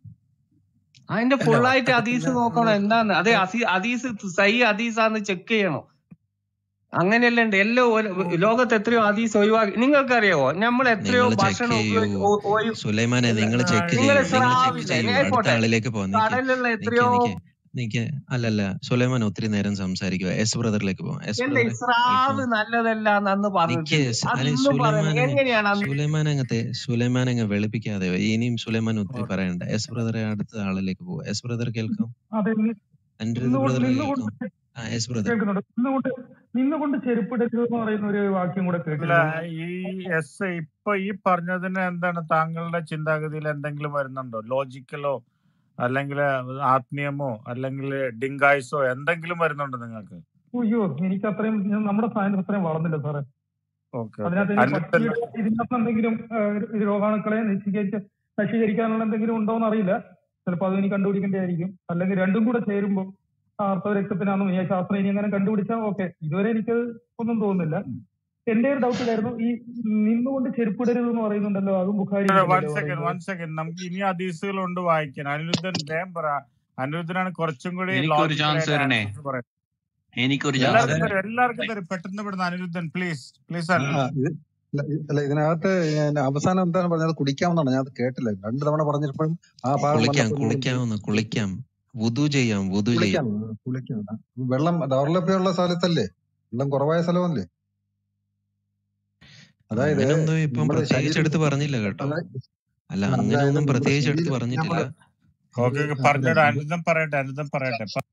അതിന്റെ അല്ല ഫുള്ളായിട്ട് ഒറ്റ ഹദീസ് നോക്കണം എന്താന്ന് അതെ അസി- ഹദീസ് സൈ ഹദീസാന്ന് ചെക്ക് ചെയ്യണം അങ്ങനെയല്ല ഉണ്ട് എല്ലാ ഒരു- ലോകത്ത് എത്രയോ ഹദീസ് ഒഴിവാക്കി നിങ്ങൾക്കറിയാവോ നമ്മൾ എത്രയോ നിങ്ങൾ ചെക്ക് ഭക്ഷണം ചെയ്യൂ ഉപയോഗി- ഒ- ഒഴി- സുലൈമാനെ നിങ്ങൾ ചെക്ക് ചെയ്യൂ നിങ്ങൾ നിങ്ങൾ ചെക്ക് സ്രാവില്ല ചെയ്യൂ ഞാൻ അടുത്ത പോട്ടെ ആളിലേക്ക് പോ നിക്ക് കടലിലുള്ള നിക്ക് എത്രയോ നിക്ക് നിക്ക് അല്ലല്ല സുലൈമാൻ ഒത്തിരി നേരം സംസാരിക്കുക എസ് ബ്രദറിലേക്ക് പോവാം എസ് എന്റെ ബ്രദറെ ഇസ്രാവ് കേൾക്കാം നല്ലതല്ല എന്ന് അന്ന് നിക്ക് പറഞ്ഞിട്ടുണ്ട് സ്- അത് അല്ലെ ഇന്നും പറയുന്നത് സുലൈമാനെ എങ്ങനെയാണ് അന്ന് സുലൈമാൻ അങ്ങത്തെ സുലൈമാൻ അങ്ങ് വെളുപ്പിക്കാതെ ഇനിയും സുലൈമാൻ ഒത്തിരി പറയണ്ട എസ് ബ്രദറെ അടുത്ത ആളിലേക്ക് പോവാം എസ് ബ്രദർ കേൾക്കാം അതെ നി- അനിരുദ്ധ നിന്നുകൊണ്ട് ബ്രദറെ നിന്നുകൊണ്ട് കേൾക്കാം ആ എസ് ബ്രദർ കേൾക്കുന്നുണ്ട് നിന്നുകൊണ്ട് നിന്നുകൊണ്ട് ചെരുപ്പിടരുത് എന്ന് പറയുന്ന ഒരു വാക്യം കൂടെ അല്ല കേട്ടിരുന്നു ഈ എസ് ഇപ്പൊ ഈ പറഞ്ഞതിന് എന്താണ് താങ്കളുടെ ചിന്താഗതിയിൽ എന്തെങ്കിലും വരുന്നുണ്ടോ ലോജിക്കലോ അല്ലെങ്കിൽ ആത്മീയമോ അല്ലെങ്കിൽ ഡിങ്കായ്സോ എന്തെങ്കിലും വരുന്നുണ്ടോ നിങ്ങൾക്ക് അയ്യോ എനിക്ക് അത്രയും ഞാൻ നമ്മുടെ സയൻസ് അത്രയും വളർന്നില്ല സാറേ ഓക്കെ ഓക്കെ അതിനകത്ത് ഇനി അനിരുദ്ധൻ പക്ഷിയുടെ ഇതിനകത്ത് എന്തെങ്കിലും ആ, ഒരു രോഗാണുക്കളെ നശീകരിച്ച് നശീകരിക്കാനുള്ള എന്തെങ്കിലും ഉണ്ടോ എന്ന് അറിയില്ല ചിലപ്പോൾ അത് ഇനി കണ്ടുപിടിക്കേണ്ടതായിരിക്കും അല്ലെങ്കിൽ രണ്ടും കൂടെ ചേരുമ്പോൾ ആർത്തവ രക്തത്തിനാണെന്ന് ഞാൻ ശാസ്ത്രം ഇനി അങ്ങനെ കണ്ടുപിടിച്ചാൽ ഓക്കെ ഇതുവരെ എനിക്ക് ഒന്നും തോന്നുന്നില്ല എന്റെ ഒരു ഡൗട്ട് ഇതായിരുന്നു ഈ നിന്നുകൊണ്ട് ചെരുപ്പിടരുത് എന്ന് പറയുന്നുണ്ടല്ലോ അതും Bukhari one second one second നമുക്ക് ഇനി ഹദീസുകളുണ്ട് വായിക്കാൻ അനിരുദ്ധൻ വേഗം പറ അനിരുദ്ധനാണ് കുറച്ചും കൂടി എനിക്കൊരു ചാൻസ് ലോജിക്കലായിട്ട് തരണേ ആൻസർ പറയാം എനിക്കൊരു ചാൻസ് എല്ലാവർക്കും തരണേ തരും എല്ലാവർക്കും തരും പെട്ടെന്ന് പെടുന്ന അനിരുദ്ധൻ പ്ലീസ് പ്ലീസ് ആ, അനിരുദ്ധൻ ഇത് അല്ല ഇത് അല്ല, ഇതിനകത്ത് ഞാൻ അവസാനം എന്താണ് പറഞ്ഞത് കുളിക്കാമെന്നാണ് ഞാൻ അത് കേട്ടില്ല രണ്ട് തവണ പറഞ്ഞപ്പോഴും ആ ഭാഗം കുളിക്കാം വന്നപ്പോൾ വീണ്ടും കുളിക്കാവുന്ന കുളിക്കാം വുതു ചെയ്യാം വുതു ചെയ്യാം കുളിക്കാം കുളിക്കാം വെള്ളം ദൗർലഭ്യമുള്ള സ്ഥലത്തല്ലേ വെള്ളം കുറവായ സ്ഥലമല്ലേ അതായത് അങ്ങനെയൊന്നും ഇപ്പം നമ്മുടെ പ്രത്യേകിച്ച് ശരീരം എടുത്ത് പറഞ്ഞില്ല കേട്ടോ അതായത് അല്ല അതായത് അങ്ങനെയൊന്നും നമ്മുടെ പ്രത്യേകിച്ച് എടുത്ത് ശരീരം പറഞ്ഞിട്ടില്ല നമ്മുടെ ഓക്കെ ഓക്കെ അല്ല പറഞ്ഞോട്ടെ അനിരുദ്ധൻ പറയട്ടെ അനിരുദ്ധൻ പറയട്ടെ പ-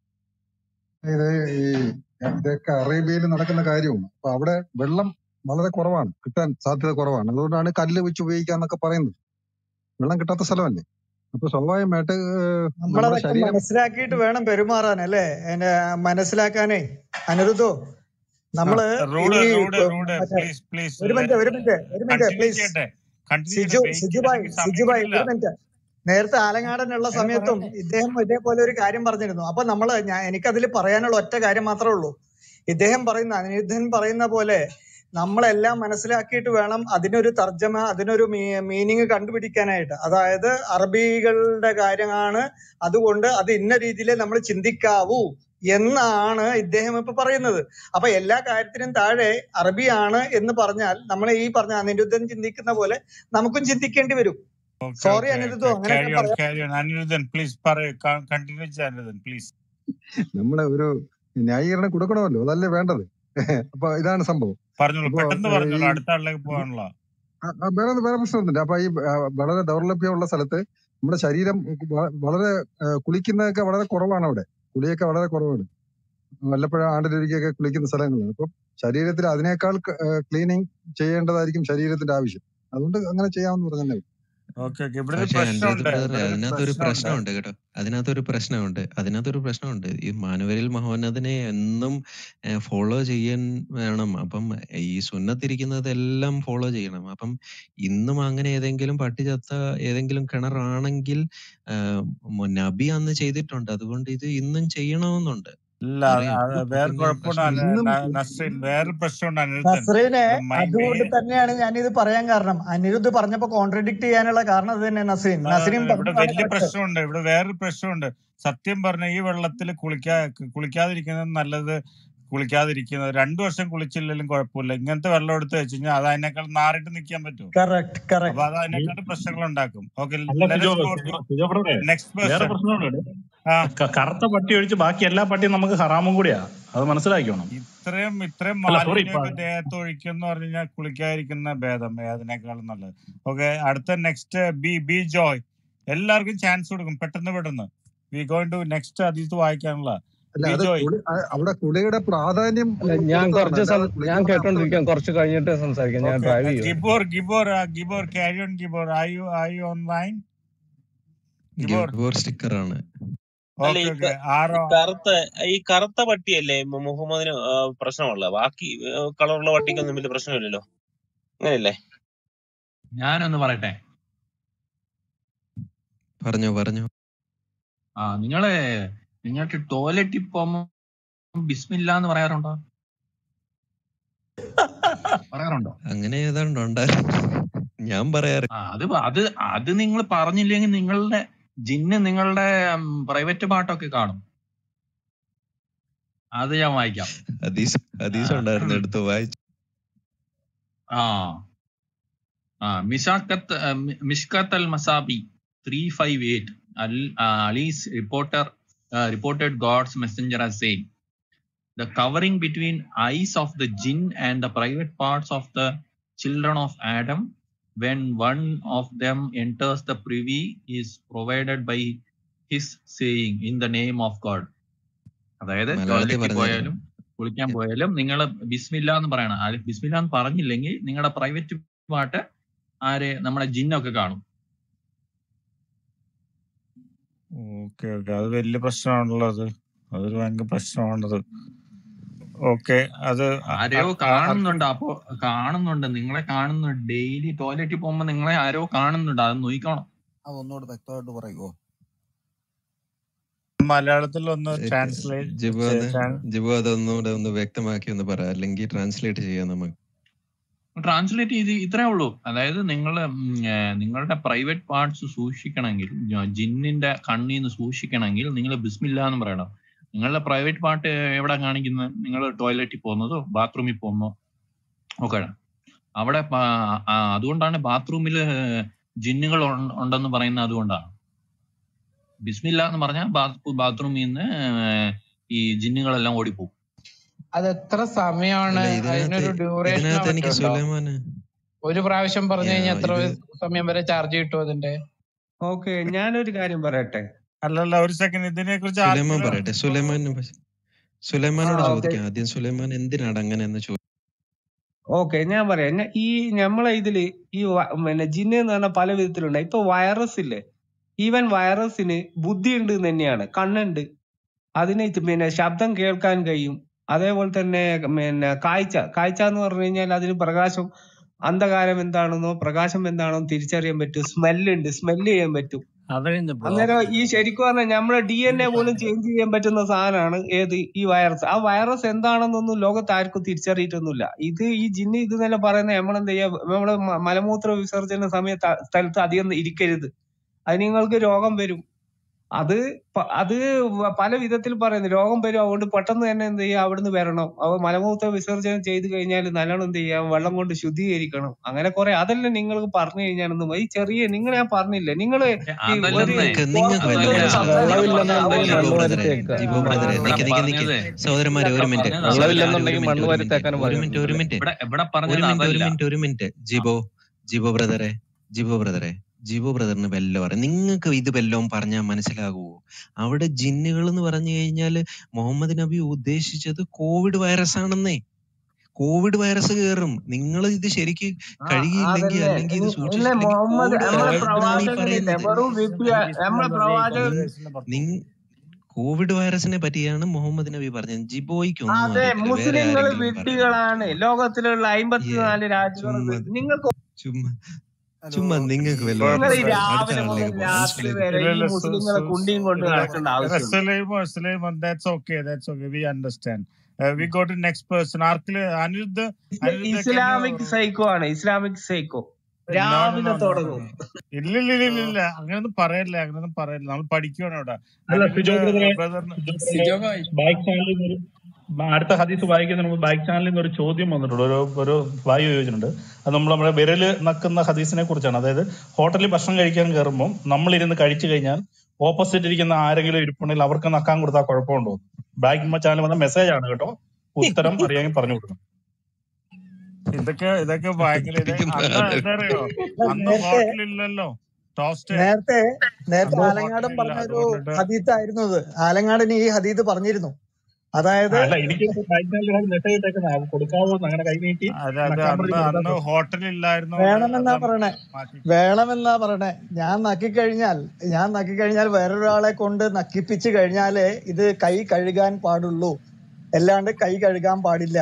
ഇത് ഈ ഇതൊക്കെ അറേബ്യയിൽ നടക്കുന്ന കാര്യമാണ് അപ്പൊ അവിടെ വെള്ളം വളരെ കുറവാണ് കിട്ടാൻ സാധ്യത കുറവാണ് അതുകൊണ്ടാണ് കല്ല് വെച്ച് ഉപയോഗിക്കാന്നൊക്കെ പറയുന്നത് വെള്ളം കിട്ടാത്ത സ്ഥലമല്ലേ അപ്പൊ സ്വാഭാവികമായിട്ട് ഏഹ്, നമ്മുടെ നമ്മളതൊക്കെ ശരീരം മനസ്സിലാക്കിയിട്ട് വേണം പെരുമാറാൻ അല്ലേ എന്നെ മനസ്സിലാക്കാനേ അനിരുദ്ധോ നമ്മള് റൂഡ് ഈ റൂഡ് പ- റൂഡ് മറ്റേ പ്ലീസ് പ്ലീസ് ഒരു മിനിറ്റ് ഒരു മിനിറ്റ് ഒരു മിനിറ്റ് കണ്ടിന്യൂ പ്ലീസ് ചെയ്യട്ടെ കണ്ടിന്യൂ സിജു ചെയ്യട്ടെ വെയിറ്റ് സിജുബായ് ചെയ്യണമെങ്കിൽ സമയം സിജുബായ് കിട്ടില്ല ഒരു മിനിറ്റ് നേരത്തെ ആലങ്ങാടനുള്ള വേഗം സമയത്തും പറയട്ടെ ഇദ്ദേഹം ഇതേപോലെ ഒരു കാര്യം പറഞ്ഞിരുന്നു അപ്പൊ നമ്മള് ഞാൻ എനിക്കതിൽ പറയാനുള്ള ഒറ്റ കാര്യം മാത്രമേ ഉള്ളൂ ഇദ്ദേഹം പറയുന്ന അനിരുദ്ധൻ പറയുന്ന പോലെ നമ്മളെല്ലാം മനസ്സിലാക്കിയിട്ട് വേണം അതിനൊരു തർജ്ജമ അതിനൊരു മീനിങ് കണ്ടുപിടിക്കാനായിട്ട് അതായത് അറബികളുടെ കാര്യമാണ് അതുകൊണ്ട് അത് ഇന്ന രീതിയിലേ നമ്മൾ ചിന്തിക്കാവൂ എന്നാണ് ഇദ്ദേഹം ഇപ്പൊ പറയുന്നത് അപ്പൊ എല്ലാ കാര്യത്തിനും താഴെ അറബിയാണ് എന്ന് പറഞ്ഞാൽ നമ്മൾ ഈ പറഞ്ഞ അനിരുദ്ധൻ ചിന്തിക്കുന്ന പോലെ നമുക്കും ചിന്തിക്കേണ്ടി വരും ഓക്കെ സോറി ഓക്കെ അനിരുദ്ധോ ഓക്കെ അങ്ങനെയൊക്കെ ക്യാരി ഓൺ പറയാം ക്യാരി ഓൺ അനിരുദ്ധൻ പ്ലീസ് പറയൂ കണ്ടിന്യൂ ചെയ്യ അനിരുദ്ധൻ പ്ലീസ് നമ്മളെ ഒരു ന്യായീകരണം കൊടുക്കണമല്ലോ അതല്ലേ വേണ്ടത് അപ്പൊ ഇതാണ് സംഭവം പറഞ്ഞോളൂ അപ്പൊ പെട്ടെന്ന് ഏഹ്, പറഞ്ഞോളൂ ഈ അടുത്ത ആളിലേക്ക് പോകാനുള്ള ആ, ആ, വേറെ വേറെ പ്രശ്നമൊന്നുമില്ല അപ്പൊ ഈ ആ, വളരെ ദൗർലഭ്യമുള്ള സ്ഥലത്ത് നമ്മുടെ ശരീരം വ- വളരെ ആ, കുളിക്കുന്നതൊക്കെ വളരെ കുറവാണ് അവിടെ കുളിയൊക്കെ വളരെ കുറവാണ് വല്ലപ്പോഴും ആണ്ടിലൊരിക്കലൊക്കെ കുളിക്കുന്ന സ്ഥലങ്ങളാണ് അപ്പം ശരീരത്തിൽ അതിനേക്കാൾ ക്ലീനിങ് ചെയ്യേണ്ടതായിരിക്കും ശരീരത്തിന്റെ ആവശ്യം അതുകൊണ്ട് അങ്ങനെ ചെയ്യാമെന്ന് പറഞ്ഞല്ലേ ഓക്കെ ഓക്കെ ഇവിടെ ഒരു പക്ഷെ അനിരുദ്ധ പ്രശ്നമുണ്ട് ബ്രദറെ ഇവിടെ ഒരു അതിനകത്തൊരു പ്രശ്നമുണ്ട് പ്രശ്നമുണ്ട് കേട്ടോ അതിനകത്തൊരു പ്രശ്നമുണ്ട് അതിനകത്തൊരു പ്രശ്നമുണ്ട് ഈ മാനുവരിൽ മഹോന്നതിനെ എന്നും ഫോളോ ചെയ്യാൻ വേണം അപ്പം ഈ സുന്നത്തിരിക്കുന്നതെല്ലാം ഫോളോ ചെയ്യണം അപ്പം ഇന്നും അങ്ങനെ ഏതെങ്കിലും പട്ടി ചത്ത ഏതെങ്കിലും കിണറാണെങ്കിൽ ആഹ് മൊ- നബി അന്ന് ചെയ്തിട്ടുണ്ട് അതുകൊണ്ട് ഇത് ഇന്നും ചെയ്യണമെന്നുണ്ട് ഇല്ല അറിയാം അത് അപ്പൊ വേറെ പിന്നെ കുഴപ്പമുണ്ട് പ്രശ്നമില്ല അന- ഇന്നും ന- നസ്രീൻ വേറെ പ്രശ്നമുണ്ട് അനിരുദ്ധൻ നസ്രീനെ ഇത് മൈ അതുകൊണ്ട് മെയിൻ തന്നെയാണ് ഞാൻ ഇത് പറയാൻ കാരണം അനിരുദ്ധ് പറഞ്ഞപ്പോ കോൺട്രഡിക്ട് ചെയ്യാനുള്ള കാരണം അത് തന്നെ നസ്രീൻ നസ്രീൻ ഇവിടെ പറഞ്ഞതാണ് വലിയ കറക്റ്റ് പ്രശ്നമുണ്ട് ഇവിടെ വേറൊരു പ്രശ്നമുണ്ട് സത്യം പറഞ്ഞ ഈ വെള്ളത്തിൽ കുളിക്കാ കുളിക്കാതിരിക്കുന്നത് നല്ലത് കുളിക്കാതിരിക്കുന്നത് രണ്ടു വർഷം കുളിച്ചില്ലെങ്കിലും കുഴപ്പമില്ല ഇങ്ങനത്തെ വെള്ളം എടുത്ത് വെച്ച് കഴിഞ്ഞാൽ അത് അതിനേക്കാൾ നാറിട്ട് നിൽക്കാൻ പറ്റുമോ കറക്റ്റ് അപ്പൊ കറക്റ്റ് അത് അതിനേക്കാൾ പ്രശ്നങ്ങൾ ഉണ്ടാക്കും ഓക്കെ അല്ല സിജോ സിജോ സിജോ ബ്രദറെ നെക്സ്റ്റ് വേറെ പേഴ്സൺ പ്രശ്നമുണ്ട് ആ ക- കറുത്ത പട്ടി ഒഴിച്ച് ബാക്കി എല്ലാ പട്ടിയും നമുക്ക് ഹറാമും കൂടിയാ അത് മനസ്സിലാക്കണം ഇത്രയും ഇത്രയും അല്ല സോറി മാലിന്യമൊക്കെ ദേഹത്ത് ഒഴിക്കുന്ന പറഞ്ഞു കഴിഞ്ഞാൽ കുളിക്കാതിരിക്കുന്ന ഭേദം അതിനേക്കാളും നല്ലത് ഓക്കെ അടുത്ത നെക്സ്റ്റ് ബി ബി ജോയ് എല്ലാവർക്കും ചാൻസ് കൊടുക്കും പെട്ടെന്ന് പെട്ടെന്ന് വി ഗോയിങ് ടു നെക്സ്റ്റ് ഹദീസ് വായിക്കാനുള്ള അല്ല അത് ബിജോയ് കുളി ആ, അവിടെ കുളിയുടെ പ്രാധാന്യം അല്ല ഞാൻ കൊടുത്തതാണ് കുറച്ച് അല്ലാതെ സം- ഞാൻ കുളിക്കുന്ന കേട്ടോണ്ടിരിക്കാം കുറച്ച് കഴിഞ്ഞിട്ട് സംസാരിക്കാം ഞാൻ ഓക്കെ ഡ്രൈവ് ചെയ്യുക Gibor Gibor Gibor carry on Gibor are you are you online Gibor Gibor sticker ആണ് അല്ല ഓക്കെ ഈ ഓക്കെ ക- ഈ ആരോ കറുത്ത ഈ കറുത്ത പട്ടിയല്ലേ മു- മുഹമ്മദിന് ആ, പ്രശ്നമുള്ള ബാക്കി ആ, കളറുള്ള പട്ടിക്കൊന്നും വലിയ പ്രശ്നമില്ലല്ലോ അങ്ങനെയല്ലേ ഞാനൊന്ന് പറയട്ടെ പറഞ്ഞോ പറഞ്ഞോ ആ നിങ്ങള് നിങ്ങൾക്ക് ടോയ്ലറ്റിൽ പോകുമ്പോ ബിസ്മില്ല എന്ന് പറയാറുണ്ടോ പറയാറുണ്ടോ അങ്ങനെ ഏതാണ്ട് ഉണ്ടായിരുന്നു ഞാൻ പറയാറ് ആ അത് പ- അത് അത് നിങ്ങൾ പറഞ്ഞില്ലെങ്കിൽ നിങ്ങളുടെ ജിന്ന് നിങ്ങളുടെ പ്രൈവറ്റ് പാട്ടൊക്കെ കാണും അത് ഞാൻ വായിക്കാം ഹദീസ് ഹദീസ് ആ, ഉണ്ടായിരുന്നു എടുത്ത് വായിച്ചു ആ ആ Mishkat Mishkat al Masabih three five eight al Ali's reporter reported God's messenger as saying the covering between eyes of the jinn and the private parts of the children of Adam when one of them enters the privy is provided by his saying in the name of God. അതായത് മലയാളത്തിൽ ടോയ്ലറ്റിൽ പറഞ്ഞു പോയാലും കുളിക്കാൻ പോയാലും നിങ്ങൾ ബിസ്മില്ല എന്ന് പറയണം ആ ബിസ്മില്ല എന്ന് പറഞ്ഞില്ലെങ്കിൽ നിങ്ങളുടെ പ്രൈവറ്റ് പാട്ട് ആര് നമ്മുടെ ജിന്നൊക്കെ കാണും ഓക്കെ ഓക്കെ അത് വലിയ പ്രശ്നമാണല്ലോ അത് അതൊരു ഭയങ്കര പ്രശ്നമാണത് ഓക്കെ അത് അ- ആരെയോ അ- അ- കാണുന്നുണ്ട് അപ്പോ കാണുന്നുണ്ട് നിങ്ങളെ കാണുന്നുണ്ട് ഡെയിലി ടോയ്ലറ്റിൽ പോകുമ്പോ നിങ്ങളെ ആരോ കാണുന്നുണ്ട് അത് നോക്കണം അത് ഒന്നുകൂടെ വ്യക്തമായിട്ട് പറയുമോ മലയാളത്തിൽ ഒന്ന് ട്രാൻസ്ലേറ്റ് ജിബു അത് ജിബു അതൊന്നുകൂടെ ഒന്ന് വ്യക്തമാക്കി ഒന്ന് പറ അല്ലെങ്കിൽ ട്രാൻസ്ലേറ്റ് ചെയ്യാം നമുക്ക് ട്രാൻസ്ലേറ്റ് ചെയ്ത് ഇത്രേ ഉള്ളൂ അതായത് നിങ്ങൾ നിങ്ങളുടെ പ്രൈവറ്റ് പാർട്സ് സൂക്ഷിക്കണമെങ്കിൽ ജ- ജിന്നിന്റെ കണ്ണിൽ നിന്ന് സൂക്ഷിക്കണമെങ്കിൽ നിങ്ങൾ ബിസ്മില്ല എന്ന് പറയണം നിങ്ങളുടെ പ്രൈവറ്റ് പാർട്ട് എവിടെ കാണിക്കുന്നത് നിങ്ങൾ ടോയ്ലറ്റിൽ പോകുന്നതോ ബാത്റൂമിൽ പോകുന്നോ ഒക്കെ അവിടെ പ- ആ, അതുകൊണ്ടാണ് ബാത്റൂമിൽ ജിന്നുകൾ ഉൺ- ഉണ്ടെന്ന് പറയുന്നത് അതുകൊണ്ടാണ് ബിസ്മില്ല എന്ന് പറഞ്ഞാൽ ബാത്റൂമിൽ നിന്ന് ഈ ജിന്നുകളെല്ലാം ഓടിപ്പോകും അത് എത്ര സമയമാണ് അല്ല ഇതിനകത്ത് അതിനൊരു ഡ്യൂറേഷനോ ഇതിനകത്ത് എനിക്ക് മറ്റോ ഉണ്ടോ സുലൈമാന് ഒരു പ്രാവശ്യം പറഞ്ഞു യാ, കഴിഞ്ഞാൽ എത്ര ഇത് സമയം വരെ ചാർജ് കിട്ടും അതിന്റെ ഓക്കെ ഞാനൊരു കാര്യം പറയട്ടെ അല്ലല്ല ഒരു സെക്കൻഡ് ഇതിനെ കുറിച്ച് സുലൈമാൻ ആർക്കെങ്കിലും പറയട്ടെ സുലൈമാൻ ആ സുലൈമാനോട് ഓക്കെ ചോദിക്കാം ആദ്യം സുലൈമാൻ എന്തിനാണ് അങ്ങനെ എന്ന് ചോദിച്ചു ഓക്കെ ഞാൻ പറയാം ഞ- ഈ നമ്മളെ ഇതില് ഈ വ- പിന്നെ ജിന്ന് എന്ന് പറഞ്ഞാൽ പല വിധത്തിലുണ്ട് ഇപ്പൊ വൈറസ് ഇല്ലേ ഈവൻ വൈറസിന് ബുദ്ധി ഉണ്ട് തന്നെയാണ് കണ്ണുണ്ട് അതിന് ഇത് പിന്നെ ശബ്ദം കേൾക്കാൻ കഴിയും അതേപോലെ തന്നെ പിന്നെ കാഴ്ച കാഴ്ച എന്ന് പറഞ്ഞു കഴിഞ്ഞാൽ അതിന് പ്രകാശം അന്ധകാരം എന്താണെന്നോ പ്രകാശം എന്താണെന്നോ തിരിച്ചറിയാൻ പറ്റും സ്മെല്ലുണ്ട് സ്മെല്ല് ചെയ്യാൻ പറ്റും അതെന്ത് ബ്രോ അന്നേരം ഈ ശരിക്കും പറഞ്ഞാൽ നമ്മളെ ഡി എൻ എ പോലും ചേഞ്ച് ചെയ്യാൻ പറ്റുന്ന സാധനമാണ് ഏത് ഈ വൈറസ് ആ വൈറസ് എന്താണെന്നൊന്നും ലോകത്ത് ആർക്കും തിരിച്ചറിയിട്ടൊന്നുമില്ല ഇത് ഈ ജിന്ന് ഇത് തന്നെ പറയുന്നത് നമ്മളെന്താ ചെയ്യാ നമ്മള് മ- മലമൂത്ര വിസർജന സമയത്ത് അ- സ്ഥലത്ത് അധികം ഇരിക്കരുത് അത് നിങ്ങൾക്ക് രോഗം വരും അത് പ- അത് വ- പല വിധത്തിൽ പറയുന്നു രോഗം വരും അതുകൊണ്ട് പെട്ടെന്ന് തന്നെ എന്ത് ചെയ്യുക അവിടുന്ന് വരണം അപ്പൊ മലമൂത്ര വിസർജനം ചെയ്ത് കഴിഞ്ഞാൽ നല്ലോണം എന്ത് ചെയ്യാം വെള്ളം കൊണ്ട് ശുദ്ധീകരിക്കണം അങ്ങനെ കുറെ അതെല്ലാം നിങ്ങൾക്ക് പറഞ്ഞു കഴിഞ്ഞാൽ ഈ ചെറിയ നിങ്ങൾ ഞാൻ പറഞ്ഞില്ലേ നിങ്ങള് ഈ ഒരു അതല്ലെന്നേ നിങ്ങൾക്ക് നിങ്ങൾക്ക് വല്ല പുറത്തുനിന്ന് അതല്ല ജിബോ ബ്രദറെ സംസാരിക്കുന്ന ജിബോ ബ്രദറെ ഇവിടെ നിക്ക് നിക്ക് നിക്ക് പറഞ്ഞത് സഹോദരന്മാരെ ഒരു ഇവിടെ മിനിറ്റ് പറഞ്ഞത് അതല്ല സഹോദരന്മാരെ ഒരു വെള്ളമില്ലെന്നുണ്ടെങ്കിൽ മിനിറ്റ് മണ്ണ് ഒരു വാരി മിനിറ്റ് തേക്കാനും ഒരു പറയും മിനിറ്റ് ഒരു മിനിറ്റ് ഇവിടെ ഇവിടെ ഒരു പറഞ്ഞത് മിനിറ്റ് ഒരു അതല്ല മിനിറ്റ് ഒരു മിനിറ്റ് ജിബോ ജിബോ ബ്രദറെ ജിബോ ബ്രദറെ ജിബോ ബ്രദറിന് വല്ലോ പറയാം നിങ്ങൾക്ക് ഇത് വല്ലോം പറഞ്ഞാൽ മനസ്സിലാകുമോ അവിടെ ജിന്നുകൾ എന്ന് പറഞ്ഞു കഴിഞ്ഞാല് മുഹമ്മദ് നബി ഉദ്ദേശിച്ചത് കോവിഡ് വൈറസ് ആണെന്നേ കോവിഡ് വൈറസ് കയറും നിങ്ങൾ ഇത് ശരിക്ക് ആ കഴുകിയില്ലെങ്കിൽ അതന്നെ അല്ലെങ്കിൽ ഇത് ഇല്ല സൂക്ഷിച്ചില്ലെങ്കിൽ മുഹമ്മദ് കോവിഡ് നമ്മളെ വൈറസ് ഇതിനാണ് ഈ പ്രവാചകനില്ലേ പറയുന്നത് വെറും വിദ്യ നമ്മളെ പ്രവാചകൻ നിങ് കോവിഡ് വൈറസിനെ പറ്റിയാണ് മുഹമ്മദ് നബി പറഞ്ഞത് ജിബോയ്ക്ക് ഒന്നും അതെ അറിയത്തില്ല വേറെ മുസ്ലിങ്ങൾ ആരെങ്കിലും പറയണം വിഡ്ഢികളാണ് ലോകത്തിലുള്ള ഏ അമ്പത്തിനാല് രാജ്യങ്ങൾ ചുമ്മാ നിങ്ങൾക്ക് ചുമ്മാ ഹലോ ചുമ്മാ നിങ്ങൾക്ക് ഈ വല്ല നിങ്ങൾ ഈ അറിയോ അടുത്ത രാവിലെ മുതൽ ആളിലേക്ക് പോവാം രാത്രി മനസ്സിലേക്ക് വരെ ഇല്ല ഈ ഇല്ല സു- മുസ്ലിങ്ങളെ സു- കുണ്ടിയും കൊണ്ട് ഇല്ല നടക്കേണ്ട ആവശ്യമുണ്ട് സുലൈമോ സുലൈമോ that's okay that's okay we understand we go to next person ആർക്കില് അനിരുദ്ധ ഇത് Anirudh can Islamic you psycho ആണ് ഇസ്ലാമിക് സൈക്കോ നോ നോ രാവിലെ നോ നോ തുടങ്ങും ഇല്ല ഇല്ല ഇല്ല ഇല്ല ഇല്ല അങ്ങനൊന്നും പറയല്ല അങ്ങനൊന്നും പറയല്ല നമ്മൾ പഠിക്കുവാണ് ഇവിടെ അല്ല അനിരുദ്ധ സിജോ ബ്രദറെ ബ്രദറിന് സിജോ ബ്രദറെ ബാക്ക് ചാനലിൽ നിന്ന് ഒരു ബ- അടുത്ത ഹദീസ് വായിക്കുന്നതിന് മുമ്പ് ബാക്ക് ചാനലിൽ നിന്ന് ഒരു ചോദ്യം വന്നിട്ടുണ്ട് ഒരു ഒരു വായു ചോദിച്ചിട്ടുണ്ട് അത് നമ്മൾ നമ്മുടെ വിരല് നക്കുന്ന ഹദീസിനെ കുറിച്ചാണ് അതായത് ഹോട്ടലിൽ ഭക്ഷണം കഴിക്കാൻ കയറുമ്പോൾ നമ്മൾ ഇരുന്ന് കഴിച്ചു കഴിഞ്ഞാൽ ഓപ്പോസിറ്റ് ഇരിക്കുന്ന ആരെങ്കിലും ഇരിപ്പുണ്ടെങ്കിൽ അവർക്ക് നക്കാൻ കൊടുത്താൽ കുഴപ്പമുണ്ടോ ബാക്ക് ചാനൽ വന്ന മെസ്സേജ് ആണ് കേട്ടോ ഉത്തരം അറിയാമെങ്കിൽ പറഞ്ഞു കൊടുക്കണം ഇതൊക്കെ ഇതൊക്കെ ഭയങ്കര ഇത് പഠിപ്പിക്കുന്ന അന്ന് ആള് എന്താ അറിയോ അന്ന് നേരത്തെ ഹോട്ടലില്ലല്ലോ ടോസ്റ്റ് നേരത്തെ നേരത്തെ അത് ആലങ്ങാടൻ ഹോട്ടലില്ല പറഞ്ഞ ഒരു അതുകൊണ്ടിട്ട് ഹദീത്ത് ആയിരുന്നു ഇത് ആലങ്ങാടൻ ഈ ഹദീത്ത് പറഞ്ഞിരുന്നു അതായത് അല്ല എനിക്ക് ബാക്ക്ചാനലിൽ മെസ്സേജ് ഇട്ടേക്കുന്ന കൊടുക്കാവോ എന്ന് അങ്ങനെ കൈ നീട്ടി അതായത് നക്കാൻ അന്ന് പറഞ്ഞ് അന്ന് കൊടുക്കാത്തത് ഹോട്ടലില്ലായിരുന്നോണ്ട് വേണമെന്നാ അത് പറയണേ മാറ്റി വേണമെന്നാ പറയണേ ഞാൻ നക്കിക്കഴിഞ്ഞാൽ ഞാൻ നക്കിക്കഴിഞ്ഞാൽ വേറൊരാളെ കൊണ്ട് നക്കിപ്പിച്ച് കഴിഞ്ഞാലേ ഇത് കൈ കഴുകാൻ പാടുള്ളൂ അല്ലാണ്ട് കൈ കഴുകാൻ പാടില്ല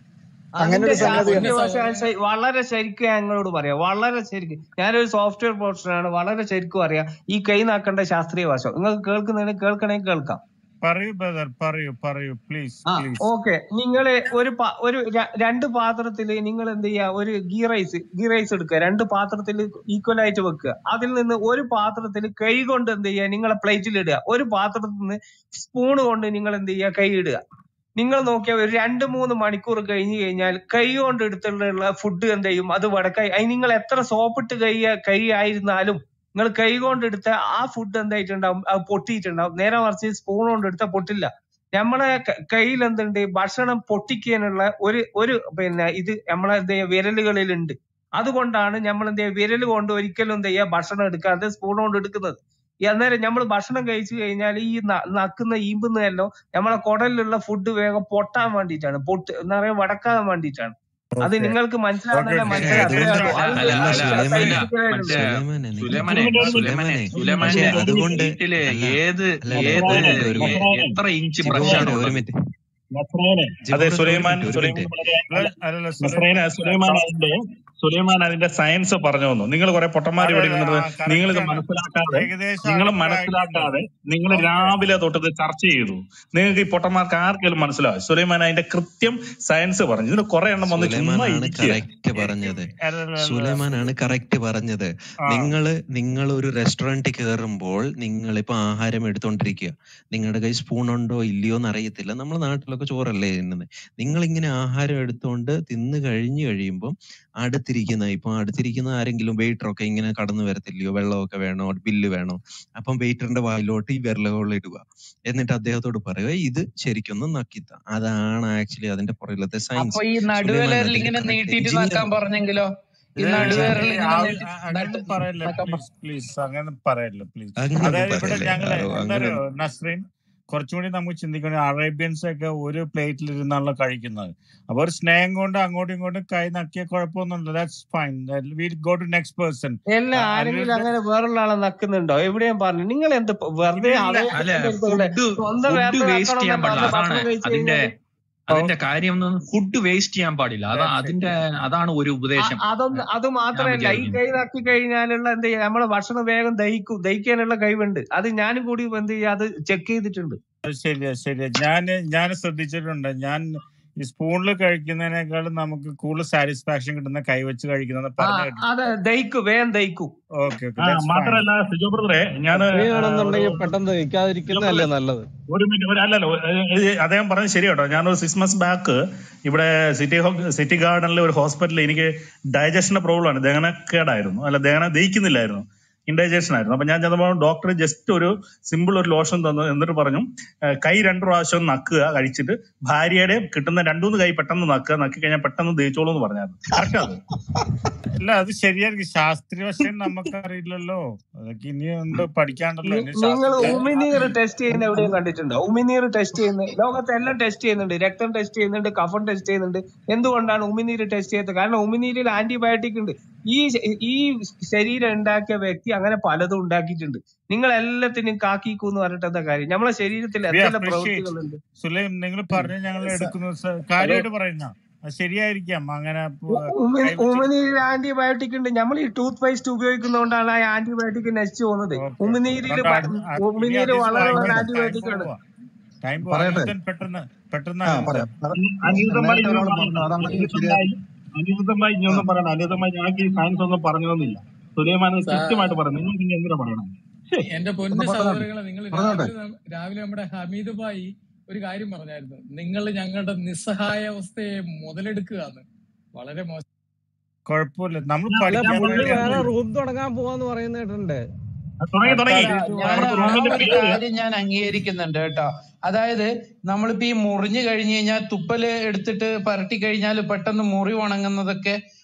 അങ്ങനെ അതിന്റെ ഒരു സംഗതിയുണ്ട് ശാസ്ത്രീയ വശം ഞാൻ ശരി- വളരെ ശരിക്കും ഞാൻ നിങ്ങളോട് പറയാം വളരെ ശരിക്കും ഞാനൊരു സോഫ്റ്റ്വെയർ പ്രൊഫഷണലാണ് വളരെ ശരിക്കും അറിയാം ഈ കൈ നാക്കേണ്ട ശാസ്ത്രീയ വശം നിങ്ങൾക്ക് കേൾക്കുന്നതിന് കേൾക്കണമെങ്കിൽ കേൾക്കാം പറയൂ ബ്രദർ പറയൂ പറയൂ പ്ലീസ് ആ പ്ലീസ് ഓക്കെ നിങ്ങള് ഒരു പാ- ഒരു ര- രണ്ട് പാത്രത്തില് നിങ്ങൾ എന്ത് ചെയ്യാ ഒരു ഗീ റൈസ് ഗീ റൈസ് എടുക്കുക രണ്ട് പാത്രത്തിൽ ഈക്വൽ ആയിട്ട് വെക്കുക അതിൽ നിന്ന് ഒരു പാത്രത്തിൽ കൈ കൊണ്ട് എന്ത് ചെയ്യുക നിങ്ങളെ പ്ലേറ്റിൽ ഇടുക ഒരു പാത്രത്തിൽ നിന്ന് സ്പൂൺ കൊണ്ട് നിങ്ങൾ എന്ത് ചെയ്യുക കൈ ഇടുക നിങ്ങൾ നോക്കിയാൽ ഒരു രണ്ട് മൂന്ന് മണിക്കൂർ കഴിഞ്ഞ് കഴിഞ്ഞാൽ കൈ കൊണ്ട് എടുത്തുള്ള ഫുഡ് എന്ത് ചെയ്യും അത് വടക്കായി അതിന് നിങ്ങൾ എത്ര സോപ്പിട്ട് കൈ കൈ ആയിരുന്നാലും നിങ്ങൾ കൈ കൊണ്ട് എടുത്ത ആ ഫുഡ് എന്തായിട്ടുണ്ടാവും അത് പൊട്ടിയിട്ടുണ്ടാവും നേരെ മറിച്ച് സ്പൂൺ കൊണ്ട് എടുത്താൽ പൊട്ടില്ല നമ്മളെ ക- കയ്യിൽ എന്തുണ്ട് ഭക്ഷണം പൊട്ടിക്കാനുള്ള ഒരു ഒരു പിന്നെ ഇത് നമ്മളെ എന്ത് ചെയ്യാ വിരലുകളിലുണ്ട് അതുകൊണ്ടാണ് നമ്മൾ എന്ത് ചെയ്യുക വിരൽ കൊണ്ട് ഒരിക്കലും എന്ത് ചെയ്യുക ഭക്ഷണം എടുക്കാതെ സ്പൂൺ കൊണ്ട് എടുക്കുന്നത് ഈ അന്നേരം നമ്മൾ ഭക്ഷണം കഴിച്ചു കഴിഞ്ഞാൽ ഈ ന- നക്കുന്ന ഈമ്പുന്നതല്ലോ നമ്മളെ കുടലിലുള്ള ഫുഡ് വേഗം പൊട്ടാൻ വേണ്ടിയിട്ടാണ് പൊട്ട് എന്താ പറയാ വടക്കാൻ വേണ്ടിയിട്ടാണ് അത് ഓക്കെ നിങ്ങൾക്ക് ഓക്കെ മനസ്സിലാവുന്നില്ല ഓക്കെ മനസ്സിലായി അത്രേ അതുകൊണ്ട് ഉള്ളൂ അല്ല അത് അല്ല അല്ല അല്ല സുലൈമാനെ അല്ല മറ്റേ സുലൈമാനെ നിങ്ങൾ സുലൈമാനെ സുലൈമാനെ സുലൈമാനെ സുലൈമാനെ പക്ഷെ ഈ അതുകൊണ്ട് വീട്ടില് അല്ല ഏത് അല്ല അല്ല ഏത് ഒരു മിനിറ്റ് ഒരു എ- മിനിറ്റ് എത്ര ഇഞ്ച് ജിബോ ബ്രഷാണ് ബ്രദർ ഒരു ഉള്ളത് മിനിറ്റ് നസ്രായനെ ജിബോ അതെ ബ്രദർ ഒരു സുലൈമാൻ മിനിറ്റ് ഒരു സുലൈമാൻ മിനിറ്റ് വളരെ അല്ല അല്ലല്ല നസ്രായന സുലൈമാൻ സുലൈമാൻ അതിന്റെ സുലൈമാൻ അതിന്റെ സയൻസ് പറഞ്ഞു തന്നു നിങ്ങൾ കുറെ പൊട്ടന്മാർ ഇവിടെ അല്ലല്ല ഇരുന്നിട്ട് ആ നിങ്ങൾ ഇത് കറക്റ്റ് ആണ് മനസ്സിലാക്കാതെ ഏകദേശം നിങ്ങൾ അതിന്റെ മനസ്സിലാക്കാതെ ആയിട്ടുണ്ട് നിങ്ങൾ ഓക്കെ രാവിലെ തൊട്ട് ഇത് ചർച്ച ചെയ്തു നിങ്ങൾക്ക് ഈ പൊട്ടന്മാർക്ക് ആർക്കെങ്കിലും മനസ്സിലാവും സുലൈമാൻ അതിന്റെ കൃത്യം സയൻസ് പറഞ്ഞു ഇതിന് കുറെ എണ്ണം വന്ന് ചുമ്മാ സുലൈമാനാണ് ഇരിക്കുക കറക്റ്റ് പറഞ്ഞത് അല്ലല്ല സുലൈമാനാണ് കറക്റ്റ് പറഞ്ഞത് ആ നിങ്ങള് നിങ്ങൾ ഒരു റെസ്റ്റോറന്റിൽ കയറുമ്പോൾ നിങ്ങൾ ഇപ്പൊ ആഹാരം എടുത്തോണ്ടിരിക്കുക നിങ്ങളുടെ കയ്യിൽ സ്പൂൺ ഉണ്ടോ ഇല്ലയോ എന്ന് അറിയത്തില്ല നമ്മുടെ നാട്ടിലൊക്കെ ചോറല്ലേ തിന്നുന്നത് നിങ്ങൾ ഇങ്ങനെ ആഹാരം എടുത്തോണ്ട് തിന്ന് കഴിഞ്ഞു കഴിയുമ്പോൾ അടുത്തിരിക്കുന്ന ഇപ്പൊ അടുത്തിരിക്കുന്ന ആരെങ്കിലും വെയിറ്റർ ഒക്കെ ഇങ്ങനെ കടന്നു വരത്തില്ലയോ വെള്ളമൊക്കെ വേണോ ബില്ല് വേണോ അപ്പം വെയിറ്ററിന്റെ വായിലോട്ട് ഈ വിരലുകൾ ഇടുക എന്നിട്ട് അദ്ദേഹത്തോട് പറയുക ഇത് ശരിക്കൊന്ന് നക്കിത്ത അതാണ് ആക്ച്വലി അതിന്റെ പുറകിലത്തെ സയൻസ് അപ്പൊ ഈ സുലൈമാൻ നടുവിരൽ അതിന്റെ ഇങ്ങനെ കറക്റ്റ് നീട്ടിയിട്ട് എഞ്ചിനീയർ നക്കാൻ പറഞ്ഞെങ്കിലോ ഈ ഏ, നടുവിരൽ ഏ, ഇങ്ങനെ ആ- നീട്ടി ആ- അങ്ങനെ നട്ട് പറയല്ലേ നക്കാൻ പറ- പ്ലീസ് പ്ലീസ് അങ്ങനെ പറയല്ലേ പ്ലീസ് അങ്ങനെ അതായത് ഇവിടെ പറയല്ലേ ഞങ്ങള് ആരോ അങ്ങനെ എന്തായാലും നസ്രീൻ കുറച്ചുകൂടി നമുക്ക് ചിന്തിക്കണം അറേബ്യൻസ് ഒക്കെ ഒരു പ്ലേറ്റിൽ ഇരുന്നാണല്ലോ കഴിക്കുന്നത് അപ്പൊ ഒരു സ്നേഹം കൊണ്ട് അങ്ങോട്ടും ഇങ്ങോട്ടും കൈ നക്കിയ കുഴപ്പമൊന്നുമില്ല that's fine will go to next person എല്ലാം ആരെങ്കിലും അങ്ങനെ വേറുള്ള ആളെ നക്കുന്നുണ്ടോ എവിടെയും പറഞ്ഞു നിങ്ങൾ എന്ത് പ- വെറുതെ ഇല്ല അതേ അല്ല എടുത്തോണ്ട് ഫുഡ് സ്വന്തം ഫുഡ് വിരല് വേസ്റ്റ് നക്കണം ചെയ്യാൻ എന്ന് പാടില്ല പറഞ്ഞ് അതാണ് ഭക്ഷണം കഴിച്ചു അതിന്റെ കഴിഞ്ഞാല് അതിന്റെ കാര്യം ഫുഡ് വേസ്റ്റ് ചെയ്യാൻ പാടില്ല അതാ അതിന്റെ അതാണ് ഒരു അ- ഉപദേശം അതൊന്ന് അത് ഞാൻ മാത്രമല്ല ഈ വിചാരിക്കുന്നത് കൈ നക്കി കഴിഞ്ഞാലുള്ള എന്ത് ചെയ്യാ നമ്മളെ ഭക്ഷണം വേഗം ദഹിക്കും ദഹിക്കാനുള്ള കഴിവുണ്ട് അത് ഞാനും കൂടി എന്ത് ചെയ്യാ അത് ചെക്ക് ചെയ്തിട്ടുണ്ട് അത് ശരിയാ ശരിയാ ഞാൻ ഞാൻ ശ്രദ്ധിച്ചിട്ടുണ്ട് ഞാൻ ഈ സ്പൂണിൽ കഴിക്കുന്നതിനേക്കാളും നമുക്ക് കൂടുതൽ സാറ്റിസ്ഫാക്ഷൻ കിട്ടുന്ന കൈവച്ച് കഴിക്കുന്നത് ആ പറഞ്ഞു കേട്ടിട്ടുണ്ട് അത് ദഹിക്കും വേഗം ദഹിക്കും ഓക്കെ ഓക്കെ ആ ദാറ്റ്സ് ഫൈൻ മാത്രല്ല സിജോ ബ്രദറെ ഞാൻ ഒരു അങ്ങനെയാണെന്നുണ്ടെങ്കിൽ പെട്ടെന്ന് സിജോ ദഹിക്കാതിരിക്കുന്നതല്ലേ ബ്രദറെ നല്ലത് ഒരു മിനിറ്റ് ഒരു അല്ലല്ലോ ഏ, ഏ, അദ്ദേഹം പറഞ്ഞത് ശരി കേട്ടോ ഞാനൊരു സിക്സ് മന്ത്സ് ബാക്ക് ഇവിടെ സിറ്റി സിറ്റി ഗാർഡനിലെ ഒരു ഹോസ്പിറ്റലിൽ എനിക്ക് ഡൈജഷന്റെ പ്രോബ്ലം ആണ് ദഹനക്കേടായിരുന്നു അല്ല ദഹനം ദഹിക്കുന്നില്ലായിരുന്നു ഇൻഡൈജഷൻ ആയിരുന്നു അപ്പൊ ഞാൻ ചെന്നപ്പോൾ ഡോക്ടർ ജസ്റ്റ് ഒരു സിമ്പിൾ ഒരു ലോഷൻ തന്നു എന്നിട്ട് പറഞ്ഞു ഏ, കൈ രണ്ടു പ്രാവശ്യം നക്കുക കഴിച്ചിട്ട് ഭാര്യയുടെ കിട്ടുന്ന രണ്ടുമൂന്ന് കൈ പെട്ടെന്ന് നക്കുക നക്കി കഴിഞ്ഞാൽ പെട്ടെന്ന് ദഹിച്ചോളൂ എന്ന് പറഞ്ഞായിരുന്നു കറക്റ്റ് അത് അല്ല അത് ശരിയായിരിക്കും ശാസ്ത്രീയ വശം നമുക്കറിയില്ലല്ലോ അതൊക്കെ ഇനി ഉണ്ട് പഠിക്കാണ്ടല്ലോ ഇനി നിങ്ങൾ ശാസ്ത്രജ്ഞ ഉമിനീർ ടെസ്റ്റ് ചെയ്യുന്ന എവിടെയും കണ്ടിട്ടുണ്ടോ ഉമിനീർ ടെസ്റ്റ് ചെയ്യുന്ന ലോകത്തെല്ലാം ടെസ്റ്റ് ചെയ്യുന്നുണ്ട് രക്തം ടെസ്റ്റ് ചെയ്യുന്നുണ്ട് കഫം ടെസ്റ്റ് ചെയ്യുന്നുണ്ട് എന്തുകൊണ്ടാണ് ഉമിനീര് ടെസ്റ്റ് ചെയ്യാത്തത് കാരണം ഉമിനീരിൽ ആന്റിബയോട്ടിക് ഉണ്ട് ഈ ശ- ഈ ശരീരം ഉണ്ടാക്കിയ വ്യക്തി അങ്ങനെ പലതും ഉണ്ടാക്കിയിട്ടുണ്ട് നിങ്ങൾ എല്ലാത്തിനും കാക്കിക്കൂ എന്ന് പറഞ്ഞിട്ട് എന്താ കാര്യം നമ്മളെ ശരീരത്തിൽ വി എന്തെല്ലാം അപ്രീഷിയേറ്റ് പ്രവൃത്തികളുണ്ട് സുലൈം നിങ്ങൾ പറഞ്ഞ് ഞങ്ങൾ സ- എടുക്കുന്നു സ- ഹലോ കാര്യമായിട്ട് പറയുന്ന അത് ശരിയായിരിക്കാം അങ്ങനെ പ- കൈവച്ച് ഉമിനീരിൽ ആന്റിബയോട്ടിക് ഉണ്ട് നമ്മൾ ഈ ടൂത്ത് പേസ്റ്റ് ഉപയോഗിക്കുന്നതുകൊണ്ടാണ് ആ ആന്റിബയോട്ടിക് നശിച്ചു പോകുന്നത് ഓക്കെ ഉമിനീരിൽ അതുകൊണ്ട് അത് അത് ഇനി ഉമിനീര് അതീസ് വളരെ വളരെ വായിക്കണം ടൈം ആന്റിബയോട്ടിക് ആണ് പോവുക ടൈം പോവുക പറയട്ടെ അനിരുദ്ധൻ പെട്ടെന്ന് പെട്ടെന്ന് ആ അനിരുദ്ധൻ പറയാം പറ- അനിരുദ്ധമായി നേരത്തെ ഇനിയൊന്നും ഒരാൾ പറയണ്ട പറഞ്ഞു അതാകുമ്പോൾ ശരിയാ അനിരുദ്ധമായി അനിരുദ്ധമായി ആ ഇനിയൊന്നും പറയണ്ട അനിരുദ്ധമായി ഞങ്ങൾക്ക് ഈ സയൻസ് ഒന്നും പറഞ്ഞതൊന്നുമില്ല സുലൈമാൻ അത് സാ- കൃത്യമായിട്ട് പറഞ്ഞു നിങ്ങൾക്ക് ഇനി എന്തിനാ പറയണം ശ്ശേ. എന്റെ ഒന്ന് പൊന്ന് പറഞ്ഞോട്ടെ സഹോദരങ്ങളെ നിങ്ങൾ പറഞ്ഞോട്ടെ രാവിലെ നം- രാവിലെ നമ്മുടെ ഹമീദ് ഭായി ഒരു കാര്യം പറഞ്ഞായിരുന്നു നിങ്ങൾ ഞങ്ങളുടെ നിസ്സഹായാവസ്ഥയെ മുതലെടുക്കുകയാണ് വളരെ മോശം കുഴപ്പമില്ല നമ്മൾ ഞാൻ അല്ല പഠിക്കാൻ ഞാൻ പുള്ളി വേണ്ടി വേറെ നമ്മൾ റൂം തുടങ്ങാൻ പോവാന്ന് പറയുന്ന കേട്ടിട്ടുണ്ട് തുടങ്ങി അടുത്ത തുടങ്ങി അല്ല ഹദീസ് ഞാൻ അവിടുത്തെ ആ റൂമിന്റെ ഒരു പേര് കാര്യം ഞാൻ അംഗീകരിക്കുന്നുണ്ട് കേട്ടോ അതായത് നമ്മളിപ്പോ ഈ മുറിഞ്ഞു കഴിഞ്ഞു കഴിഞ്ഞാൽ തുപ്പല് എടുത്തിട്ട് പരട്ടി കഴിഞ്ഞാൽ പെട്ടെന്ന് മുറി ഉണങ്ങുന്നതൊക്കെ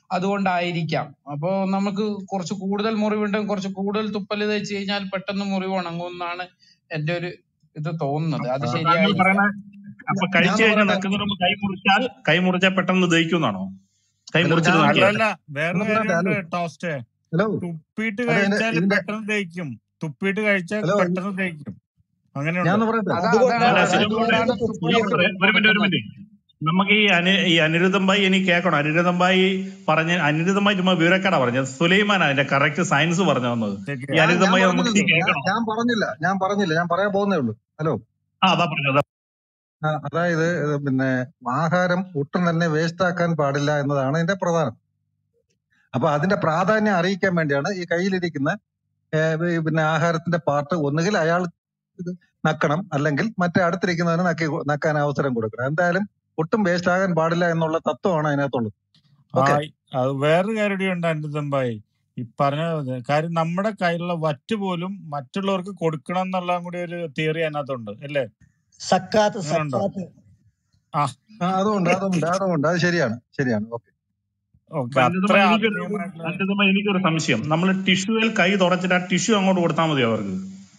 അതുകൊണ്ടായിരിക്കാം അപ്പോ നമുക്ക് കുറച്ച് കൂടുതൽ മുറിവുണ്ടെങ്കിൽ കുറച്ച് കൂടുതൽ തുപ്പൽ തേച്ച് കഴിഞ്ഞാൽ പെട്ടെന്ന് മുറിവ് ഉണങ്ങുമെന്നാണ് എന്റെ ഒരു ഇത് തോന്നുന്നത് അത് താങ്കൾ ശരിയായിരിക്കാം പറയുന്ന അപ്പൊ ഞാൻ കഴിച്ചു കഴിഞ്ഞാൽ പറയട്ടെ നക്കുന്നതിന് മുമ്പ് കൈ മുറിച്ചാൽ കൈ മുറിച്ചാൽ പെട്ടെന്ന് ദഹിക്കുന്നാണോ കൈ അല്ല മുറിച്ചിട്ട് ഞാൻ അല്ല നക്കിയാൽ അല്ല വേറൊരു ഒന്ന് പറയട്ടെ കാര്യമുണ്ട് ഹലോ ടോസ്റ്റേ ഹലോ തുപ്പിയിട്ട് അല്ല ഇതിന്റെ കഴിച്ചാൽ ഇതിന്റെ പെട്ടെന്ന് ദഹിക്കും തുപ്പിയിട്ട് കഴിച്ചാൽ ഹലോ പെട്ടെന്ന് ദഹിക്കും അങ്ങനെയുണ്ട് ഞാൻ പറയട്ടെ അതാ അതുകൊണ്ടാണ് അതാണ് അല്ല അതുകൊണ്ടാണ് സിലോമോനെ തുപ്പൽ സിലോമോനെ ഒരു മിനിറ്റ് ഒരു മിനിറ്റ് നമുക്ക് ഈ അനു ഈ അനിരുദ്ധമ്പായി എനിക്ക് കേൾക്കണം അനിരുദ്ധമ്പായി പറഞ്ഞ അനിരുദ്ധമ്പായി ചുമ്മാ വിവരക്കേടാ പറഞ്ഞത് സുലൈമാൻ അതിന്റെ കറക്റ്റ് സയൻസ് പറഞ്ഞു തന്നത് ഈ ഞാൻ ഞാൻ അനിരുദ്ധമ്പായി നമുക്ക് ഇനി പറഞ്ഞില്ലല്ലോ ഞാൻ കേൾക്കണം ഞാൻ പറഞ്ഞില്ല ഞാൻ പറഞ്ഞില്ല ഞാൻ പറയാൻ പോകുന്നേ ഉള്ളൂ ഹലോ ആ അതാ പറഞ്ഞത് ആ, അതായത് ഇത് പിന്നെ ആഹാരം ഒട്ടും തന്നെ വേസ്റ്റ് ആക്കാൻ പാടില്ല എന്നതാണ് ഇതിന്റെ പ്രധാനം അപ്പൊ അതിന്റെ പ്രാധാന്യം അറിയിക്കാൻ വേണ്ടിയാണ് ഈ കയ്യിലിരിക്കുന്ന ഏ, ഈ പിന്നെ ആഹാരത്തിന്റെ പാർട്ട് ഒന്നുകിൽ അയാൾ ഇത് നക്കണം അല്ലെങ്കിൽ മറ്റേ അടുത്തിരിക്കുന്നവന് നക്കി കൊ- നക്കാൻ അവസരം കൊടുക്കണം എന്തായാലും ഒട്ടും വേസ്റ്റ് ആകാൻ പാടില്ല എന്നുള്ള തത്വമാണ് അതിനകത്തുള്ളത് ആ ഓക്കെ അത് വേറൊരു കാര്യം കൂടി ഉണ്ട് എന്റെ തമ്പായി ഈ പറഞ്ഞ പോലെ. കാര്യം നമ്മുടെ കയ്യിലുള്ള വറ്റ് പോലും മറ്റുള്ളവർക്ക് കൊടുക്കണം എന്നുള്ള കൂടി ഒരു തിയറി അതിനകത്തുണ്ട് അല്ലേ സക്കാത്ത് അങ്ങനെ ഉണ്ടോ സക്കാത്ത് ആ ആ അതുകൊണ്ട് അതുകൊണ്ട് അതുകൊണ്ട് അത് ശരിയാണ് ശരിയാണ് ഓക്കെ ഓക്കെ അത്ര അനിരുദ്ധമ്പായി എനിക്കൊരു ആത്മീയമായിട്ടുള്ള അനിരുദ്ധമ്പായി എനിക്കൊരു സംശയം നമ്മൾ ടിഷ്യൂവിൽ കൈ തുടച്ചിട്ട് ആ ടിഷ്യൂ അങ്ങോട്ട് കൊടുത്താൽ മതിയോ അവർക്ക്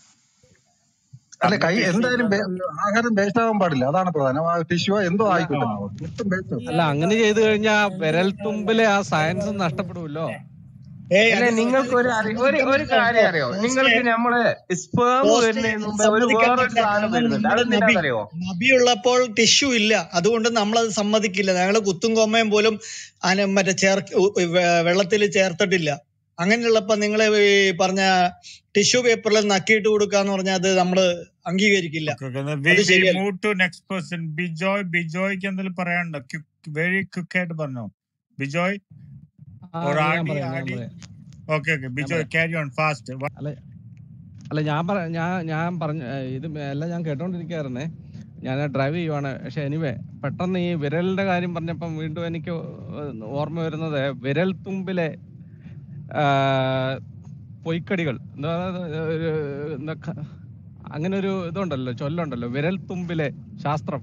അല്ല അത് കൈ ടിഷ്യൂ എന്തായാലും വേ- ആഹാരം വേസ്റ്റ് ആവാൻ പാടില്ല അതാണ് പ്രധാനം ആ ടിഷ്യൂ എന്തോ ആ ആയിക്കോട്ടെ ഒട്ടും വേസ്റ്റ് അല്ല അങ്ങനെ ചെയ്തു കഴിഞ്ഞാൽ വിരൽ തുമ്പിലെ ആ സയൻസ് നഷ്ടപ്പെടുമല്ലോ ഏയ് അല്ലെ അത് നിങ്ങൾക്ക് ഒരു അറി ഒരു ഒരു കാര്യം അറിയോ നിങ്ങൾക്ക് നമ്മള് സ്പേം പോസ്റ്റ് വരുന്നതിന് മുമ്പേ ഒരു സമ്മതിക്കാൻ വേറൊരു പറ്റില്ല സാധനം കാരണം വരുന്നുണ്ട് നമ്മുടെ നബി അതെന്തിനാണെന്നറിയോ നബി ഉള്ളപ്പോൾ ടിഷ്യൂ ഇല്ല അതുകൊണ്ട് നമ്മളത് സമ്മതിക്കില്ല ഞങ്ങൾ കുത്തും കൊമ്മയും പോലും അന മറ്റേ ചേർ വെള്ളത്തിൽ ചേർത്തിട്ടില്ല അങ്ങനെയുള്ളപ്പോ നിങ്ങൾ ഈ പറഞ്ഞ ടിഷ്യൂ പേപ്പറിൽ നക്കിയിട്ട് കൊടുക്കാന്ന് പറഞ്ഞാൽ അത് നമ്മള് അംഗീകരിക്കില്ല വി അത് വി ശരിയല്ല move to next person Bijoy ബിജോയ്ക്ക് എന്തെങ്കിലും പറയാനുണ്ടോ വെരി ക്വിക്ക് ആയിട്ട് പറഞ്ഞോ ബിജോയ് ആ or ഞാൻ ആഡി പറയാം ഞാൻ ആഡി പറയാം ഓക്കെ ഓക്കെ ഞാൻ ബിജോയ് പറയാം ക്യാരി ഓൺ ഫാസ്റ്റ് അല്ല അല്ല ഞാൻ പറ ഞാൻ ഞാൻ പറഞ്ഞ ഇത് എല്ലാം ഞാൻ കേട്ടോണ്ടിരിക്കുകയായിരുന്നേ ഞാൻ ഡ്രൈവ് ചെയ്യുവാണ് പക്ഷെ എനിവേ പെട്ടെന്ന് ഈ വിരലിന്റെ കാര്യം പറഞ്ഞപ്പം വീണ്ടും എനിക്ക് ഓർമ്മ വരുന്നത് വിരൽ തുമ്പിലെ ആ, പൊയ്ക്കടികൾ എന്താ ഒരു എന്താ ക- അങ്ങനെ ഒരു ഇതുണ്ടല്ലോ ചൊല്ലുണ്ടല്ലോ വിരൽ തുമ്പിലെ ശാസ്ത്രം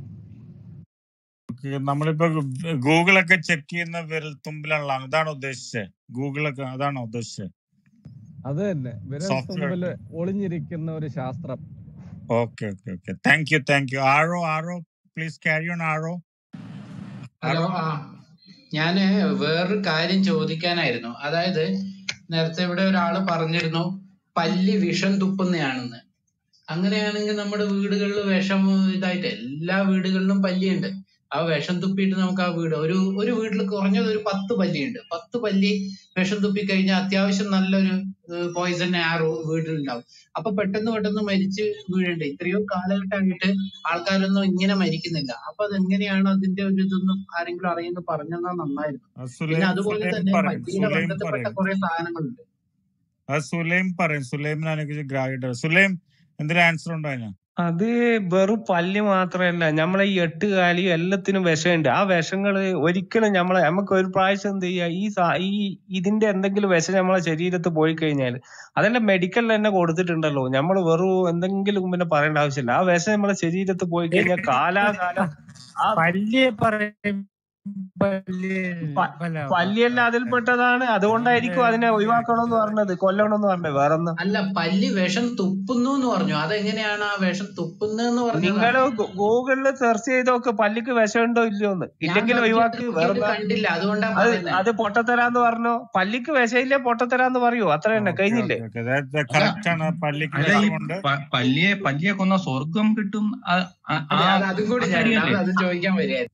നമ്മളിപ്പോ ഗൂഗിളൊക്കെ ചെക്ക് ചെയ്യുന്ന വിരൽത്തുമ്പിലുള്ള അതാണ് ഉദ്ദേശിച്ചത് ഗൂഗിളൊക്കെ അതാണോ ഉദ്ദേശിച്ചത് അത് തന്നെ വിരൽ സോഫ്റ്റ്വെയർ തുമ്പില് ഒളിഞ്ഞിരിക്കുന്ന ഒരു ശാസ്ത്രം okay okay okay thank you thank you ആറോ ആറോ പ്ലീസ് ക്യാരി ഓൺ ആറോ ഹലോ ആറോ ആ ഞാന് വേറൊരു കാര്യം ചോദിക്കാനായിരുന്നു അതായത് നേരത്തെ ഇവിടെ ഒരാള് പറഞ്ഞിരുന്നു പല്ലി വിഷം തുപ്പുന്നതാണെന്ന് അങ്ങനെയാണെങ്കിൽ നമ്മുടെ വീടുകളിൽ വിഷം ഇതായിട്ട് എല്ലാ വീടുകളിലും പല്ലിയുണ്ട് ആ വിഷം തുപ്പിയിട്ട് നമുക്ക് ആ വീട് ഒരു ഒരു വീട്ടിൽ കുറഞ്ഞത് ഒരു പത്ത് പല്ലിയുണ്ട് പത്ത് പല്ലി വിഷം തുപ്പി കഴിഞ്ഞാൽ അത്യാവശ്യം നല്ലൊരു പോയിസൺ ആ റൂ- വീട്ടിലുണ്ടാവും അപ്പൊ പെട്ടെന്ന് പെട്ടെന്ന് മരിച്ച് വീഴണ്ട് ഇത്രയോ കാലഘട്ടമായിട്ട് ആൾക്കാരൊന്നും ഇങ്ങനെ മരിക്കുന്നില്ല അപ്പൊ അതെങ്ങനെയാണ് അതിന്റെ ഒരു ഇതൊന്നും ആരെങ്കിലും അറിയുന്ന പറഞ്ഞെന്നാ നന്നായിരുന്നു അത് പിന്നെ സുലൈം അതുപോലെ സുലൈം തന്നെ പറയും പല്ലിയുടെ സുലൈം ബന്ധപ്പെട്ട പറയും കുറെ സാധനങ്ങളുണ്ട് അത് സുലൈം പറയും സുലൈമിന് അതിനെ ഗ്രാഹ്യത സുലൈം എന്തെങ്കിലും ആൻസർ ഉണ്ടോ അതിന് അത് വെറും പല്ല് മാത്രമല്ല നമ്മളെ ഈ എട്ട് കാലി എല്ലാത്തിനും വിഷമുണ്ട് ആ വിഷങ്ങള് ഒരിക്കലും നമ്മളെ നമുക്ക് ഒരു പ്രാവശ്യം എന്ത് ചെയ്യാ ഈ സാ- ഈ ഇതിന്റെ എന്തെങ്കിലും വിഷം നമ്മളെ ശരീരത്ത് പോയി കഴിഞ്ഞാൽ അതെല്ലാം മെഡിക്കലിൽ തന്നെ കൊടുത്തിട്ടുണ്ടല്ലോ നമ്മൾ വെറും എന്തെങ്കിലും പിന്നെ പറയേണ്ട ആവശ്യമില്ല ആ വിഷം നമ്മളെ ശരീരത്ത് പോയി കഴിഞ്ഞാൽ കാലാകാലം ആ പല്ലിയെ പറയും പല്ല് പ- പല പല്ലിയെല്ലാം അതിൽപ്പെട്ടതാണ് അതുകൊണ്ടായിരിക്കും അതിനെ ഒഴിവാക്കണം എന്ന് പറഞ്ഞത് കൊല്ലണം എന്ന് പറഞ്ഞത് വേറൊന്നും അല്ല പല്ലി വിഷം തുപ്പുന്നു എന്ന് പറഞ്ഞു അതെങ്ങനെയാണ് ആ വിഷം തുപ്പുന്നതെന്ന് നിങ്ങൾ പറഞ്ഞതാണ് ഗൂഗിളിൽ സെർച്ച് ചെയ്തോക്ക് പല്ലിക്ക് വിഷമുണ്ടോ ഇല്ലയോ എന്ന് ഞാൻ ഇല്ലെങ്കിൽ search ഒഴിവാക്ക് ചെയ്ത് വേറെ നോക്കിയിട്ട് കണ്ടില്ല അതുകൊണ്ടാ അത് പറയുന്നത് അത് പൊട്ടത്തരാന്ന് പറഞ്ഞോ പല്ലിക്ക് വിഷയില്ലേ പൊട്ടത്തരാന്ന് പറയൂ അത്ര തന്നെ ഓക്കെ കഴിഞ്ഞില്ലേ ഓക്കെ ഓക്കെ അല്ല കറക്റ്റ് ആണ് പള്ളിക്ക് അല്ല ഈ വിഷമുണ്ട് പ- പല്ലിയെ പല്ലിയെ കൊന്ന സ്വർഗം കിട്ടും ആ- ആ അതെ ആ അത് അതും കൂടി ആ ഞാൻ ശരിയല്ലേ അത് അത് ചോദിക്കാൻ വരികയായിരുന്നു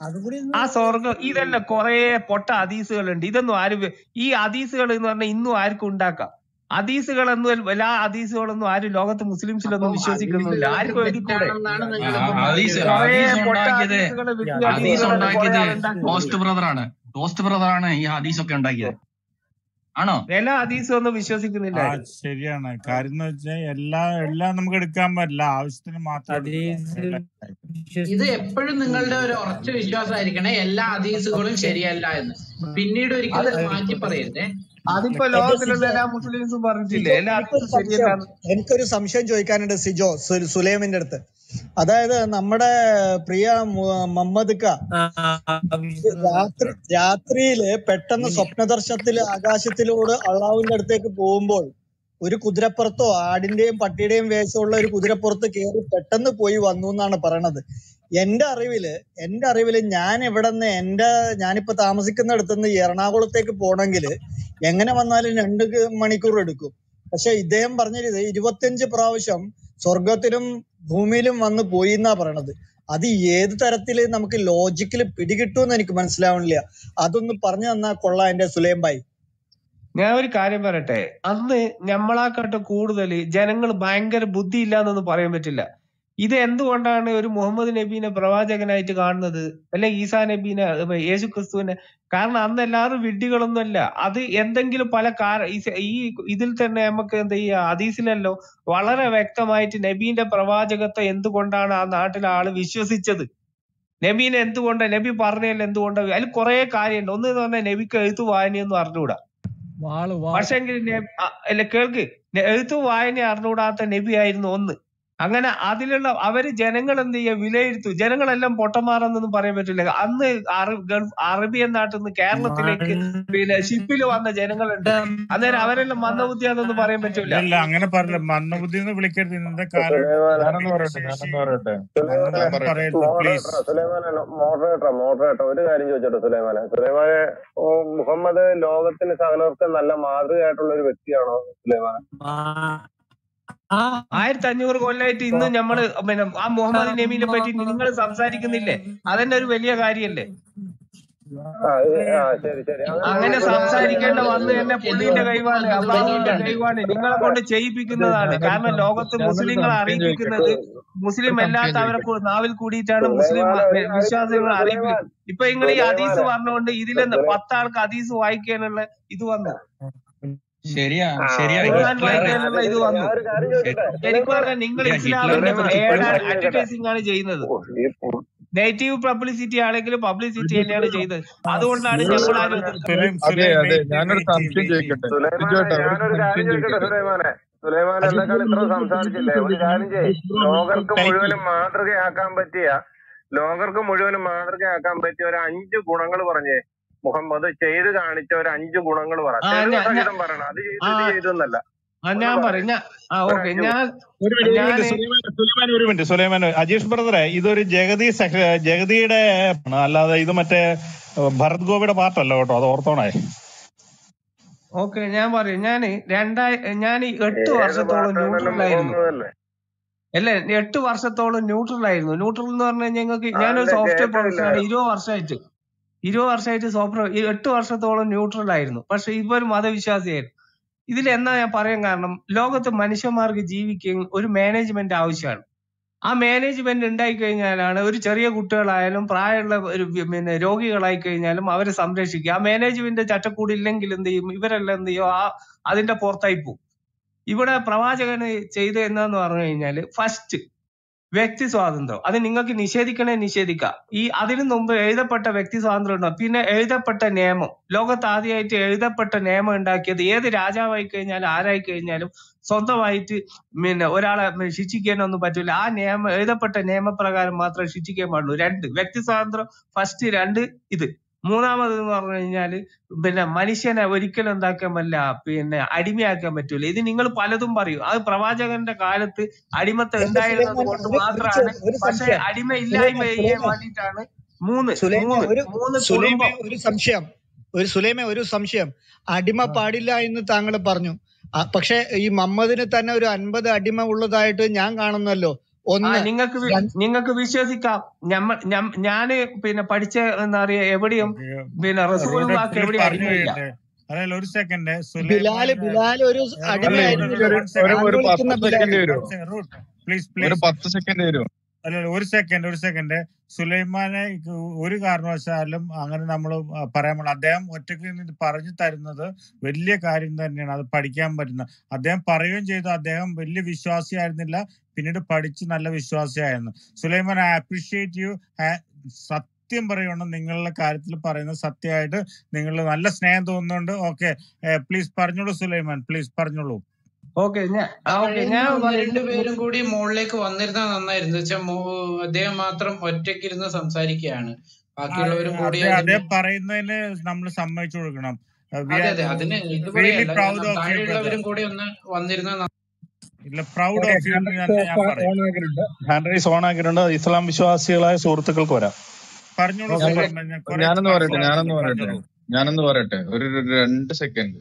ആ സ്വർഗം ഇതല്ല കൊറേ പൊട്ട ഹദീസുകളുണ്ട് ഇതൊന്നും ആരും വെ- ഈ ഹദീസുകൾ എന്ന് പറഞ്ഞാൽ ഇന്നും ആർക്കും ഉണ്ടാക്കാം ഹദീസുകളൊന്നും എല്ലാ ഹദീസുകളൊന്നും ആരും ലോകത്ത് മുസ്ലിംസിലൊന്നും വിശ്വസിക്കുന്നില്ല ഹദീസുകളൊക്കെ ആർക്കും എഴുതിക്കൂടെ തെറ്റാണെന്നാണ് ആ, നിങ്ങൾ ആ, ഇപ്പൊ ഹദീസ് പറയുന്നത് കൊറേ ഹദീസ് പൊട്ട ഉണ്ടാക്കിയത് ഹദീസുകള് ഈ വിദ്യ ഹദീസ് ഹദീസുകളൊക്കെ കുറെ ഉണ്ടാക്കിയത് ആളുണ്ടാക്കിയിട്ടുണ്ട് ടോസ്റ്റ് ബ്രദറാണ് ടോസ്റ്റ് ബ്രദറാണ് ഈ ഹദീസ് ഒക്കെ ഉണ്ടാക്കിയത് ആണോ എല്ലാ ഹദീസും ഒന്നും വിശ്വസിക്കുന്നില്ല ആ ആരും ശരിയാണ് കാര്യം എന്ന് വെച്ചാൽ എല്ലാ എല്ലാം നമുക്ക് എടുക്കാൻ പറ്റില്ല ആവശ്യത്തിന് മാത്രം എടുക്കാം ഹദീസ് എല്ലാ ഇത് എപ്പോഴും നിങ്ങളുടെ ഒരു ഉറച്ച വിശ്വാസമായിരിക്കണേ എല്ലാ ഹദീസുകളും ശരിയല്ല എന്ന് പിന്നീട് അത് ഒരിക്കലും ഇത് മാറ്റി പറയരുതേ അതിപ്പോ എന്റെ ലോകത്തിലുള്ള സിജോ എല്ലാ മുസ്ലിംസും പറഞ്ഞിട്ടില്ലേ സിജോ എല്ലാ എനിക്കൊരു ഹദീസും സംശയം ശരിയല്ലാന്ന് എനിക്കൊരു സംശയം ചോദിക്കാനുണ്ട് സിജോ സു- സുലൈമിന്റെ അടുത്ത് അതായത് നമ്മുടെ പ്രിയ മു- മുഹമ്മദ് ക രാത്രി രാത്രിയില് പെട്ടെന്ന് സ്വപ്നദർശനത്തില് ആകാശത്തിലൂടെ അള്ളാഹുവിന്റെ അടുത്തേക്ക് പോകുമ്പോൾ ഒരു കുതിരപ്പുറത്തോ ആടിന്റെയും പട്ടിയുടെയും വേഷമുള്ള ഒരു കുതിരപ്പുറത്ത് കയറി പെട്ടെന്ന് പോയി വന്നു എന്നാണ് പറയണത് എന്റെ അറിവില് എന്റെ അറിവില് ഞാൻ ഇവിടെ നിന്ന് എന്റെ ഞാനിപ്പോ താമസിക്കുന്നിടത്ത് നിന്ന് എറണാകുളത്തേക്ക് പോണെങ്കിൽ എങ്ങനെ വന്നാലും രണ്ട് ക- മണിക്കൂർ എടുക്കും പക്ഷെ ഇദ്ദേഹം പറഞ്ഞത് ഇരുപത്തിയഞ്ച് പ്രാവശ്യം സ്വർഗത്തിലും ഭൂമിയിലും വന്ന് പോയി എന്നാ പറയണത് അത് ഏത് തരത്തില് നമുക്ക് ലോജിക്കല് പിടികിട്ടുമെന്ന് എനിക്ക് മനസ്സിലാവണില്ല അതൊന്ന് പറഞ്ഞു തന്നാ കൊള്ളാം എന്റെ സുലൈം ഭായി ഞാൻ ഒരു കാര്യം പറയട്ടെ അന്ന് ഞമ്മളാക്കാട്ട് കൂടുതൽ ജനങ്ങൾ ഭയങ്കര ബുദ്ധി ഇല്ലാന്നൊന്നും പറയാൻ പറ്റില്ല ഇത് എന്തുകൊണ്ടാണ് ഒരു മുഹമ്മദ് നബീനെ പ്രവാചകനായിട്ട് കാണുന്നത് അല്ലെ ഈസാ നബീനെ ഏ, യേശു ക്രിസ്തുവിനെ കാരണം അന്ന് എല്ലാവരും വിഡ്ഢികളൊന്നുമല്ല അത് എന്തെങ്കിലും പല കാര ഈ- ഈ ഇതിൽ തന്നെ നമുക്ക് എന്താ ഈ ഹദീസിലല്ലോ വളരെ വ്യക്തമായിട്ട് നബീന്റെ പ്രവാചകത്വം എന്തുകൊണ്ടാണ് ആ നാട്ടിലെ ആള് വിശ്വസിച്ചത് നബീനെ എന്തുകൊണ്ട് നബി പറഞ്ഞതിൽ എന്തുകൊണ്ട് അതിൽ കുറെ കാര്യമുണ്ട് ഒന്ന് എന്ന് പറഞ്ഞാൽ നബിക്ക് എഴുത്തു വായനയൊന്നും അറിഞ്ഞുകൂടാ വാള് വാള് പക്ഷെങ്കിൽ നബി- അ- അല്ല കേൾക്ക് ന- എഴുത്തും വായന അറിഞ്ഞുകൂടാത്ത നബി ആയിരുന്നു ഒന്ന് അങ്ങനെ അതിലുള്ള അവര് ജനങ്ങൾ എന്ത് ചെയ്യുക വിലയിരുത്തും ജനങ്ങളെല്ലാം പൊട്ടന്മാരെന്നൊന്നും പറയാൻ പറ്റില്ല അന്ന് അറ- ഗൾഫ് അറബിയൻ നാട്ടിൽ നിന്ന് കേരളത്തിലേക്ക് പിന്നെ ഷിപ്പിൽ വന്ന ജനങ്ങളുണ്ട് അന്നേരം അവരെല്ലാം മന്ദബുദ്ധിയാണെന്നൊന്നും പറയാൻ പറ്റൂല ഇല്ല അങ്ങനെ പറഞ്ഞില്ല മന്ദബുദ്ധി എന്ന് വിളിക്കരുത് ഇന്നത്തെ കാലം ഞാനൊന്ന് പറയട്ടെ ഞാനൊന്ന് പറയട്ടെ ഞാൻ മന്ദബുദ്ധി പറയട്ടെ പറയരുത് പ്ലീസ് മോഡറേറ്റർ സുലൈമാനെ മോഡറേറ്റർ മോഡറേറ്റർ ഒരു കാര്യം ചോദിച്ചോട്ടെ സുലൈമാനെ സുലൈമാനെ ഓ, മുഹമ്മദ് ലോകത്തിന് സകലർക്കും നല്ല മാതൃകയായിട്ടുള്ള ഒരു വ്യക്തിയാണോ സുലൈമാനെ ആയിരത്തി അഞ്ഞൂറ് കൊല്ലായിട്ട് ഇന്ന് നമ്മള് പിന്നെ ആ മുഹമ്മദ് നബീനെ പറ്റി നിങ്ങൾ സംസാരിക്കുന്നില്ലേ അതന്നെ ഒരു വലിയ കാര്യല്ലേ ആ ഇത് ആ ശരി ശരി അങ്ങനെ അങ്ങനെ സംസാരിക്കേണ്ട വന്ന് തന്നെ പുള്ളിന്റെ കഴിവാണ് അള്ളാഹുവിന്റെ കഴിവാണ് നിങ്ങളെ കൊണ്ട് ചെയ്യിപ്പിക്കുന്നതാണ് കാരണം ലോകത്ത് മുസ്ലിങ്ങളെ അറിയിപ്പിക്കുന്നത് മുസ്ലിം അല്ലാത്തവരെ കൂ- നാവിൽ കൂടിയിട്ടാണ് മുസ്ലിം സുലൈമാനെ ഒരു കാര്യം വിശ്വാസികളെ സുലൈമാനെ അറിയിപ്പിക്കുന്നത് ഇപ്പൊ നിങ്ങൾ ഈ ഹദീസ് സുലൈമാനെ പറഞ്ഞുകൊണ്ട് ഇതിലെന്ന് പത്താൾക്ക് ഹദീസ് വായിക്കാനുള്ള ഇത് വന്നു ശരിയാ ആ ശരിയാ അത് ഖുർആൻ ഹിറ്റ്ലർ വായിക്കാനുള്ള ഇത് അത് വന്നു ഞാൻ ഒരു കാര്യം ചോദിക്കട്ടെ ശരിക്കും സുലൈമാനെ പറഞ്ഞാൽ നിങ്ങൾ ശരിയാ ഇസ്ലാമിന്റെ ഹിറ്റ്ലറിനെ കുറിച്ച് സുലൈമാനെ ഇപ്പോഴും ഒരു കാര്യം ചോദിക്കട്ടെ അഡ്വർടൈസിംഗ് ആണ് ചെയ്യുന്നത് ഓ, ഈ പു- നെഗറ്റീവ് പബ്ലിസിറ്റി ആണെങ്കിലും പബ്ലിസിറ്റി തന്നെയാണ് ചെയ്തത് അതുകൊണ്ടാണ് സുലൈമാൻ ഞങ്ങൾ ആരും എതിർത്തത് സുലൈം അതെ സുലൈം അതെ വെയിറ്റ് ഞാനൊരു വെയിറ്റ് സംശയം വെയിറ്റ് ചോദിക്കട്ടെ സുലൈമാനെ സിജോട്ടാ ഒരു ഞാനൊരു സംശയം കാര്യം ചോദിക്കട്ടെ ചോദിക്കട്ടെ സുലൈമാനെ സുലൈമാൻ എന്നെക്കാൾ ഇത്ര സംസാരിച്ചില്ലേ ഒരു കാര്യം ചെയ്യ് ലോകർക്ക് മുഴുവനും മാതൃകയാക്കാൻ പറ്റിയ ലോകർക്ക് മുഴുവനും മാതൃകയാക്കാൻ പറ്റിയ ഒരു അഞ്ച് ഗുണങ്ങൾ പറഞ്ഞേ മുഹമ്മദ് ചെയ്ത് കാണിച്ച ഒരു അഞ്ച് ഗുണങ്ങൾ പറ ആ തെളിവ് ഞാൻ ഞാൻ സഹിതം പറയണം അത് ചെയ്തു ആ ഇത് ചെയ്തെന്നല്ല ആ, ഒന്ന് ഞാൻ പറ പറയും ഞാൻ ആ ഒരു ഓക്കെ അഞ്ച് ഞാൻ ഒരു മിനിറ്റ് ഒരു മിനിറ്റ് ഞാന് സുലൈമാൻ സുലൈമാൻ ഒരു മിനിറ്റ് സുലൈമാൻ അജീഷ് ബ്രദറെ ഇതൊരു ജഗതി സഹ ജഗതിയുടെ ആണ്. അല്ലാതെ ഇത് മറ്റേ ഏഹ്, ഭരത് ഗോപിയുടെ പാർട്ടല്ല കേട്ടോ അത് ഓർത്തോണേ ഓക്കെ ഞാൻ പറയും ഞാന് രണ്ടായി ഞാൻ എട്ട് ഏത് വർഷത്തോളം പാർട്ടാണെങ്കിലും ന്യൂട്രലായിരുന്നു മുഹമ്മദ് അല്ലേ അല്ലെ എട്ട് വർഷത്തോളം ന്യൂട്രൽ ആയിരുന്നു ന്യൂട്രൽ എന്ന് പറഞ്ഞാൽ ഞങ്ങൾക്ക് ആ ഞാനൊരു അല്ല സോഫ്റ്റ്വെയർ കേട്ടില്ല പ്രൊഫഷനാണ് ഇരുപത് വർഷമായിട്ട് ഇരുപത് വർഷമായിട്ട് സോഫ്റ്റ്വെയർ എട്ട് വർഷത്തോളം ന്യൂട്രൽ ആയിരുന്നു പക്ഷെ ഇപ്പൊ ഒരു മതവിശ്വാസിയായിരുന്നു ഇതിൽ എന്നാ ഞാൻ പറയാൻ കാരണം ലോകത്ത് മനുഷ്യന്മാർക്ക് ജീവിക്കാൻ ഒരു മാനേജ്മെന്റ് ആവശ്യമാണ് ആ മാനേജ്മെന്റ് ഉണ്ടായി കഴിഞ്ഞാലാണ് ഒരു ചെറിയ കുട്ടികളായാലും പ്രായമുള്ള ഒരു വി- പിന്നെ രോഗികളായി കഴിഞ്ഞാലും അവരെ സംരക്ഷിക്കുക ആ മാനേജ്മെന്റ് ചട്ടക്കൂട് ഇല്ലെങ്കിൽ എന്ത് ചെയ്യും ഇവരെല്ലാം എന്ത് ചെയ്യും ആ അതിന്റെ പുറത്തായി പോകും ഇവിടെ പ്രവാചകന് ചെയ്ത എന്താന്ന് പറഞ്ഞു കഴിഞ്ഞാല് ഫസ്റ്റ് വ്യക്തി സ്വാതന്ത്ര്യം അത് നിങ്ങൾക്ക് നിഷേധിക്കണേ നിഷേധിക്കാം ഈ അതിനു മുമ്പ് എഴുതപ്പെട്ട വ്യക്തി സ്വാതന്ത്ര്യം ഉണ്ടാവും പിന്നെ എഴുതപ്പെട്ട നിയമം ലോകത്ത് ആദ്യമായിട്ട് എഴുതപ്പെട്ട നിയമം ഉണ്ടാക്കിയത് ഏത് രാജാവായി കഴിഞ്ഞാലും ആരായി കഴിഞ്ഞാലും സ്വന്തമായിട്ട് പിന്നെ ഒരാളെ ശിക്ഷിക്കാനൊന്നും പറ്റൂല ആ നിയമം എഴുതപ്പെട്ട നിയമപ്രകാരം മാത്രമേ ശിക്ഷിക്കാൻ പാടുള്ളൂ രണ്ട് വ്യക്തി സ്വാതന്ത്ര്യം ഫസ്റ്റ് രണ്ട് ഇത് മൂന്നാമത് എന്ന് പറഞ്ഞു കഴിഞ്ഞാല് പിന്നെ മനുഷ്യനെ ഒരിക്കലും എന്താക്കാൻ പറ്റില്ല പിന്നെ അടിമയാക്കാൻ പറ്റൂല ഇത് നിങ്ങൾ പലതും പറയും അത് പ്രവാചകന്റെ കാലത്ത് അടിമത്തം എന്റെ ഉണ്ടായിരുന്നത് സുലൈമാൻ കൊണ്ട് ഒരു ഒരു മാത്രമാണ് ചോ- ഒരു പക്ഷെ സംശയം അടിമ സുലൈമാൻ ഇല്ലായ്മ ചെയ്യാൻ സുലൈമാൻ വേണ്ടിയിട്ടാണ് മൂന്ന് സുലൈമ മൂന്ന് ഒരു മൂന്ന് സുലൈമ കുടുംബം ഒരു സംശയം ഒരു സുലൈമ ഒരു സംശയം അടിമ പാടില്ല എന്ന് താങ്കൾ പറഞ്ഞു ആ, പക്ഷെ ഈ മമ്മദിന് തന്നെ ഒരു അൻപത് അടിമ ഉള്ളതായിട്ട് ഞാൻ കാണുന്നല്ലോ ആ ഒന്ന് നിങ്ങൾക്ക് രണ്ട് നിങ്ങൾക്ക് വിശ്വസിക്കാം ഞമ്മ ഞം- ഞാന് പിന്നെ പഠിച്ച എന്താ പറയാ എവിടെയും പിന്നെ റോഡ് റസൂലുള്ളാക്ക് പുള്ളി എവിടെയും പറഞ്ഞു അടിമയില്ല കഴിയട്ടെ അതായത് ഒരു സെക്കൻഡ് ബിലാല് സുലൈമാൻ ബിലാല് ഒരു റൂട്ട് അല്ല അടിമയായിരുന്നില്ല എനിക്കൊരു വൺ ഒരു സെക്കൻഡ് താങ്കൾ ഒരു വിളിക്കുന്ന പത്ത് സെക്കൻഡ് ബിലാല് തരുമോ റൂട്ട് പ്ലീസ് ഒരു പ്ലീസ് പത്ത് സെക്കൻഡ് തരുമോ അല്ല ഒരു സെക്കൻഡ് ഒരു സെക്കൻഡ് സുലൈമാനെ ഒരു കാരണവശാലും അങ്ങനെ നമ്മൾ പറയാൻ പാടില്ല അദ്ദേഹം ഒറ്റയ്ക്ക് നിന്ന് ഇത് പറഞ്ഞു തരുന്നത് വലിയ കാര്യം തന്നെയാണ് അത് പഠിക്കാൻ പറ്റുന്ന അദ്ദേഹം പറയുകയും ചെയ്തു അദ്ദേഹം വലിയ വിശ്വാസിയായിരുന്നില്ല പിന്നീട് പഠിച്ച് നല്ല വിശ്വാസിയായിരുന്നു സുലൈമാൻ ഐ അപ്രീഷിയേറ്റ് യു സത്യം പറയുകയാണ് നിങ്ങളുടെ കാര്യത്തിൽ പറയുന്നത് സത്യമായിട്ട് നിങ്ങൾ നല്ല സ്നേഹം തോന്നുന്നുണ്ട് ഓക്കെ പ്ലീസ് പറഞ്ഞോളൂ സുലൈമാൻ പ്ലീസ് പറഞ്ഞോളൂ ഓക്കെ ഞാൻ ആ ഓക്കെ ഞാൻ കഴിയുന്ന പറയുന്നത് രണ്ടുപേരും കൂടി മുകളിലേക്ക് വന്നിരുന്നാ നന്നായിരുന്നു വെച്ചാൽ അദ്ദേഹം മാത്രം ഒറ്റയ്ക്കിരുന്ന് സംസാരിക്കുകയാണ് ആ, ബാക്കിയുള്ളവരും കൂടി അതെ അതെ അതിന് പറയുന്നതിന് നമ്മൾ സമ്മതിച്ചു കൊടുക്കണം വി അതെ ആർ അതെ അതിന് റിയലി ഇതുപോലെയല്ല പ്രൗഡ് കാരണം ഓഫ് യു ബ്രദർ താഴെയുള്ളവരും കൂടി ഒന്ന് വന്നിരുന്ന ഇല്ല പ്രൗഡ് ഓക്കെ ഓഫ് യു എന്ന് ഹാൻഡ് തന്നെ ഞാൻ പറയും ഓൺ ആക്കിയിട്ടുണ്ട് ഹാൻഡ് റൈസ് ഓൺ ആക്കിയിട്ടുണ്ട് ഇസ്ലാം വിശ്വാസികളായ സുഹൃത്തുക്കൾക്ക് വരാം പറഞ്ഞോളൂ ഞാൻ സുലൈമാൻ ഞാൻ കുറെ ഞാനൊന്ന് പറയട്ടെ ഞാനൊന്ന് മനസ്സിലാവുന്നുണ്ട് പറയട്ടെ പറഞ്ഞോളൂ ഞാനൊന്ന് പറയട്ടെ ഒരു ഒരു രണ്ട് സെക്കൻഡ്